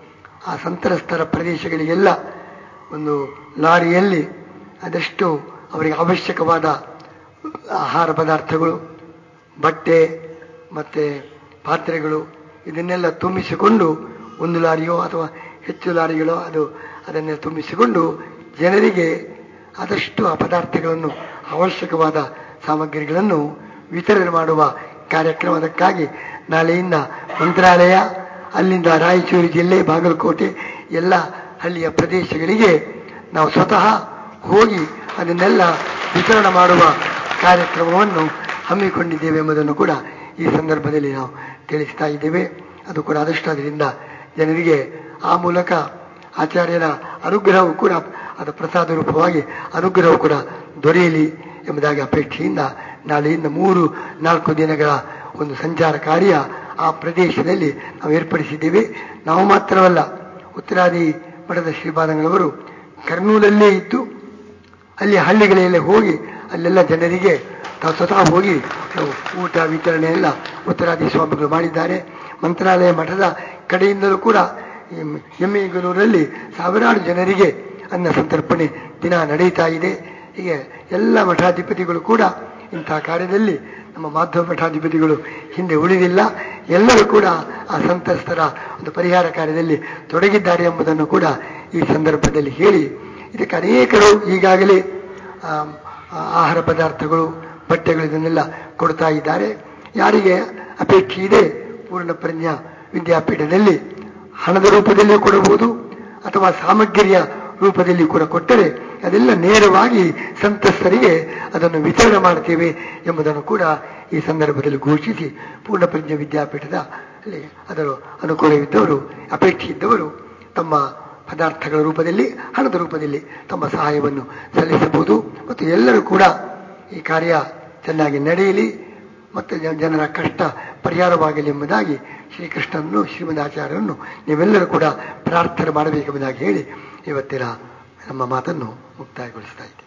ಆ ಸಂತ್ರಸ್ತರ ಪ್ರದೇಶಗಳಿಗೆಲ್ಲ ಒಂದು ಲಾರಿಯಲ್ಲಿ ಅದಷ್ಟು ಅವರಿಗೆ ಅವಶ್ಯಕವಾದ ಆಹಾರ ಪದಾರ್ಥಗಳು ಬಟ್ಟೆ ಮತ್ತು ಪಾತ್ರೆಗಳು ಇದನ್ನೆಲ್ಲ ತುಂಬಿಸಿಕೊಂಡು ಒಂದು ಲಾರಿಯೋ ಅಥವಾ ಹೆಚ್ಚು ಲಾರಿಗಳೋ ಅದು ಅದನ್ನೆಲ್ಲ ತುಂಬಿಸಿಕೊಂಡು ಜನರಿಗೆ ಆದಷ್ಟು ಆ ಪದಾರ್ಥಗಳನ್ನು ಅವಶ್ಯಕವಾದ ಸಾಮಗ್ರಿಗಳನ್ನು ವಿತರಣೆ ಮಾಡುವ ಕಾರ್ಯಕ್ರಮದಕ್ಕಾಗಿ ನಾಳೆಯಿಂದ ಮಂತ್ರಾಲಯ ಅಲ್ಲಿಂದ ರಾಯಚೂರು ಜಿಲ್ಲೆ ಬಾಗಲಕೋಟೆ ಎಲ್ಲ ಹಳ್ಳಿಯ ಪ್ರದೇಶಗಳಿಗೆ ನಾವು ಸ್ವತಃ ಹೋಗಿ ಅದನ್ನೆಲ್ಲ ವಿತರಣೆ ಮಾಡುವ ಕಾರ್ಯಕ್ರಮವನ್ನು ಹಮ್ಮಿಕೊಂಡಿದ್ದೇವೆ ಎಂಬುದನ್ನು ಕೂಡ ಈ ಸಂದರ್ಭದಲ್ಲಿ ನಾವು ತಿಳಿಸ್ತಾ ಇದ್ದೇವೆ ಅದು ಕೂಡ ಆದಷ್ಟು ಅದರಿಂದ ಜನರಿಗೆ ಆ ಮೂಲಕ ಆಚಾರ್ಯರ ಅನುಗ್ರಹವು ಕೂಡ ಅದು ಪ್ರಸಾದ ರೂಪವಾಗಿ ಅನುಗ್ರಹವು ಕೂಡ ದೊರೆಯಲಿ ಎಂಬುದಾಗಿ ಅಪೇಕ್ಷೆಯಿಂದ ನಾಳೆಯಿಂದ ಮೂರು ನಾಲ್ಕು ದಿನಗಳ ಒಂದು ಸಂಚಾರ ಕಾರ್ಯ ಆ ಪ್ರದೇಶದಲ್ಲಿ ನಾವು ಏರ್ಪಡಿಸಿದ್ದೇವೆ ನಾವು ಮಾತ್ರವಲ್ಲ ಉತ್ತರಾದಿ ಮಠದ ಶ್ರೀಪಾದಂಗಳವರು ಕರ್ನೂಲಲ್ಲೇ ಇದ್ದು ಅಲ್ಲಿ ಹಳ್ಳಿಗಳೆಲ್ಲ ಹೋಗಿ ಅಲ್ಲೆಲ್ಲ ಜನರಿಗೆ ತಾವು ಸ್ವತಃ ಹೋಗಿ ನಾವು ಊಟ ವಿತರಣೆ ಎಲ್ಲ ಉತ್ತರಾದಿ ಸ್ವಾಮಿಗಳು ಮಾಡಿದ್ದಾರೆ ಮಂತ್ರಾಲಯ ಮಠದ ಕಡೆಯಿಂದಲೂ ಕೂಡ ಎಮ್ಮೆಗನೂರಲ್ಲಿ ಸಾವಿರಾರು ಜನರಿಗೆ ಅನ್ನ ಸಂತರ್ಪಣೆ ದಿನ ನಡೀತಾ ಇದೆ ಹೀಗೆ ಎಲ್ಲ ಮಠಾಧಿಪತಿಗಳು ಕೂಡ ಇಂತಹ ಕಾರ್ಯದಲ್ಲಿ ನಮ್ಮ ಮಾಧ್ಯಮ ಮಠಾಧಿಪತಿಗಳು ಹಿಂದೆ ಉಳಿದಿಲ್ಲ ಎಲ್ಲರೂ ಕೂಡ ಆ ಸಂತ್ರಸ್ತರ ಒಂದು ಪರಿಹಾರ ಕಾರ್ಯದಲ್ಲಿ ತೊಡಗಿದ್ದಾರೆ ಎಂಬುದನ್ನು ಕೂಡ ಈ ಸಂದರ್ಭದಲ್ಲಿ ಹೇಳಿ ಇದಕ್ಕೆ ಅನೇಕರು ಈಗಾಗಲೇ ಆಹಾರ ಪದಾರ್ಥಗಳು ಬಟ್ಟೆಗಳು ಇದನ್ನೆಲ್ಲ ಕೊಡ್ತಾ ಇದ್ದಾರೆ ಯಾರಿಗೆ ಅಪೇಕ್ಷೆ ಇದೆ ಪೂರ್ಣ ಪ್ರಜ್ಞಾ ವಿದ್ಯಾಪೀಠದಲ್ಲಿ ಹಣದ ರೂಪದಲ್ಲಿ ಕೊಡಬಹುದು ಅಥವಾ ಸಾಮಗ್ರಿಯ ರೂಪದಲ್ಲಿ ಕೂಡ ಕೊಟ್ಟರೆ ಅದೆಲ್ಲ ನೇರವಾಗಿ ಸಂತ್ರಸ್ತರಿಗೆ ಅದನ್ನು ವಿತರಣೆ ಮಾಡ್ತೇವೆ ಎಂಬುದನ್ನು ಕೂಡ ಈ ಸಂದರ್ಭದಲ್ಲಿ ಘೋಷಿಸಿ ಪೂರ್ಣ ಪ್ರಜ್ಞಾ ವಿದ್ಯಾಪೀಠದ ಅಲ್ಲಿ ಅದರ ಅನುಕೂಲವಿದ್ದವರು ಅಪೇಕ್ಷೆ ಇದ್ದವರು ತಮ್ಮ ಪದಾರ್ಥಗಳ ರೂಪದಲ್ಲಿ ಹಣದ ರೂಪದಲ್ಲಿ ತಮ್ಮ ಸಹಾಯವನ್ನು ಸಲ್ಲಿಸಬಹುದು ಮತ್ತು ಎಲ್ಲರೂ ಕೂಡ ಈ ಕಾರ್ಯ ಚೆನ್ನಾಗಿ ನಡೆಯಲಿ ಮತ್ತು ಜನರ ಕಷ್ಟ ಪರಿಹಾರವಾಗಲಿ ಎಂಬುದಾಗಿ ಶ್ರೀಕೃಷ್ಣನನ್ನು ಶ್ರೀಮದಾಚಾರ್ಯರನ್ನು ನೀವೆಲ್ಲರೂ ಕೂಡ ಪ್ರಾರ್ಥನೆ ಮಾಡಬೇಕೆಂಬುದಾಗಿ ಹೇಳಿ ಇವತ್ತಿನ ನಮ್ಮ ಮಾತನ್ನು ಮುಕ್ತಾಯಗೊಳಿಸ್ತಾ ಇದ್ದೇವೆ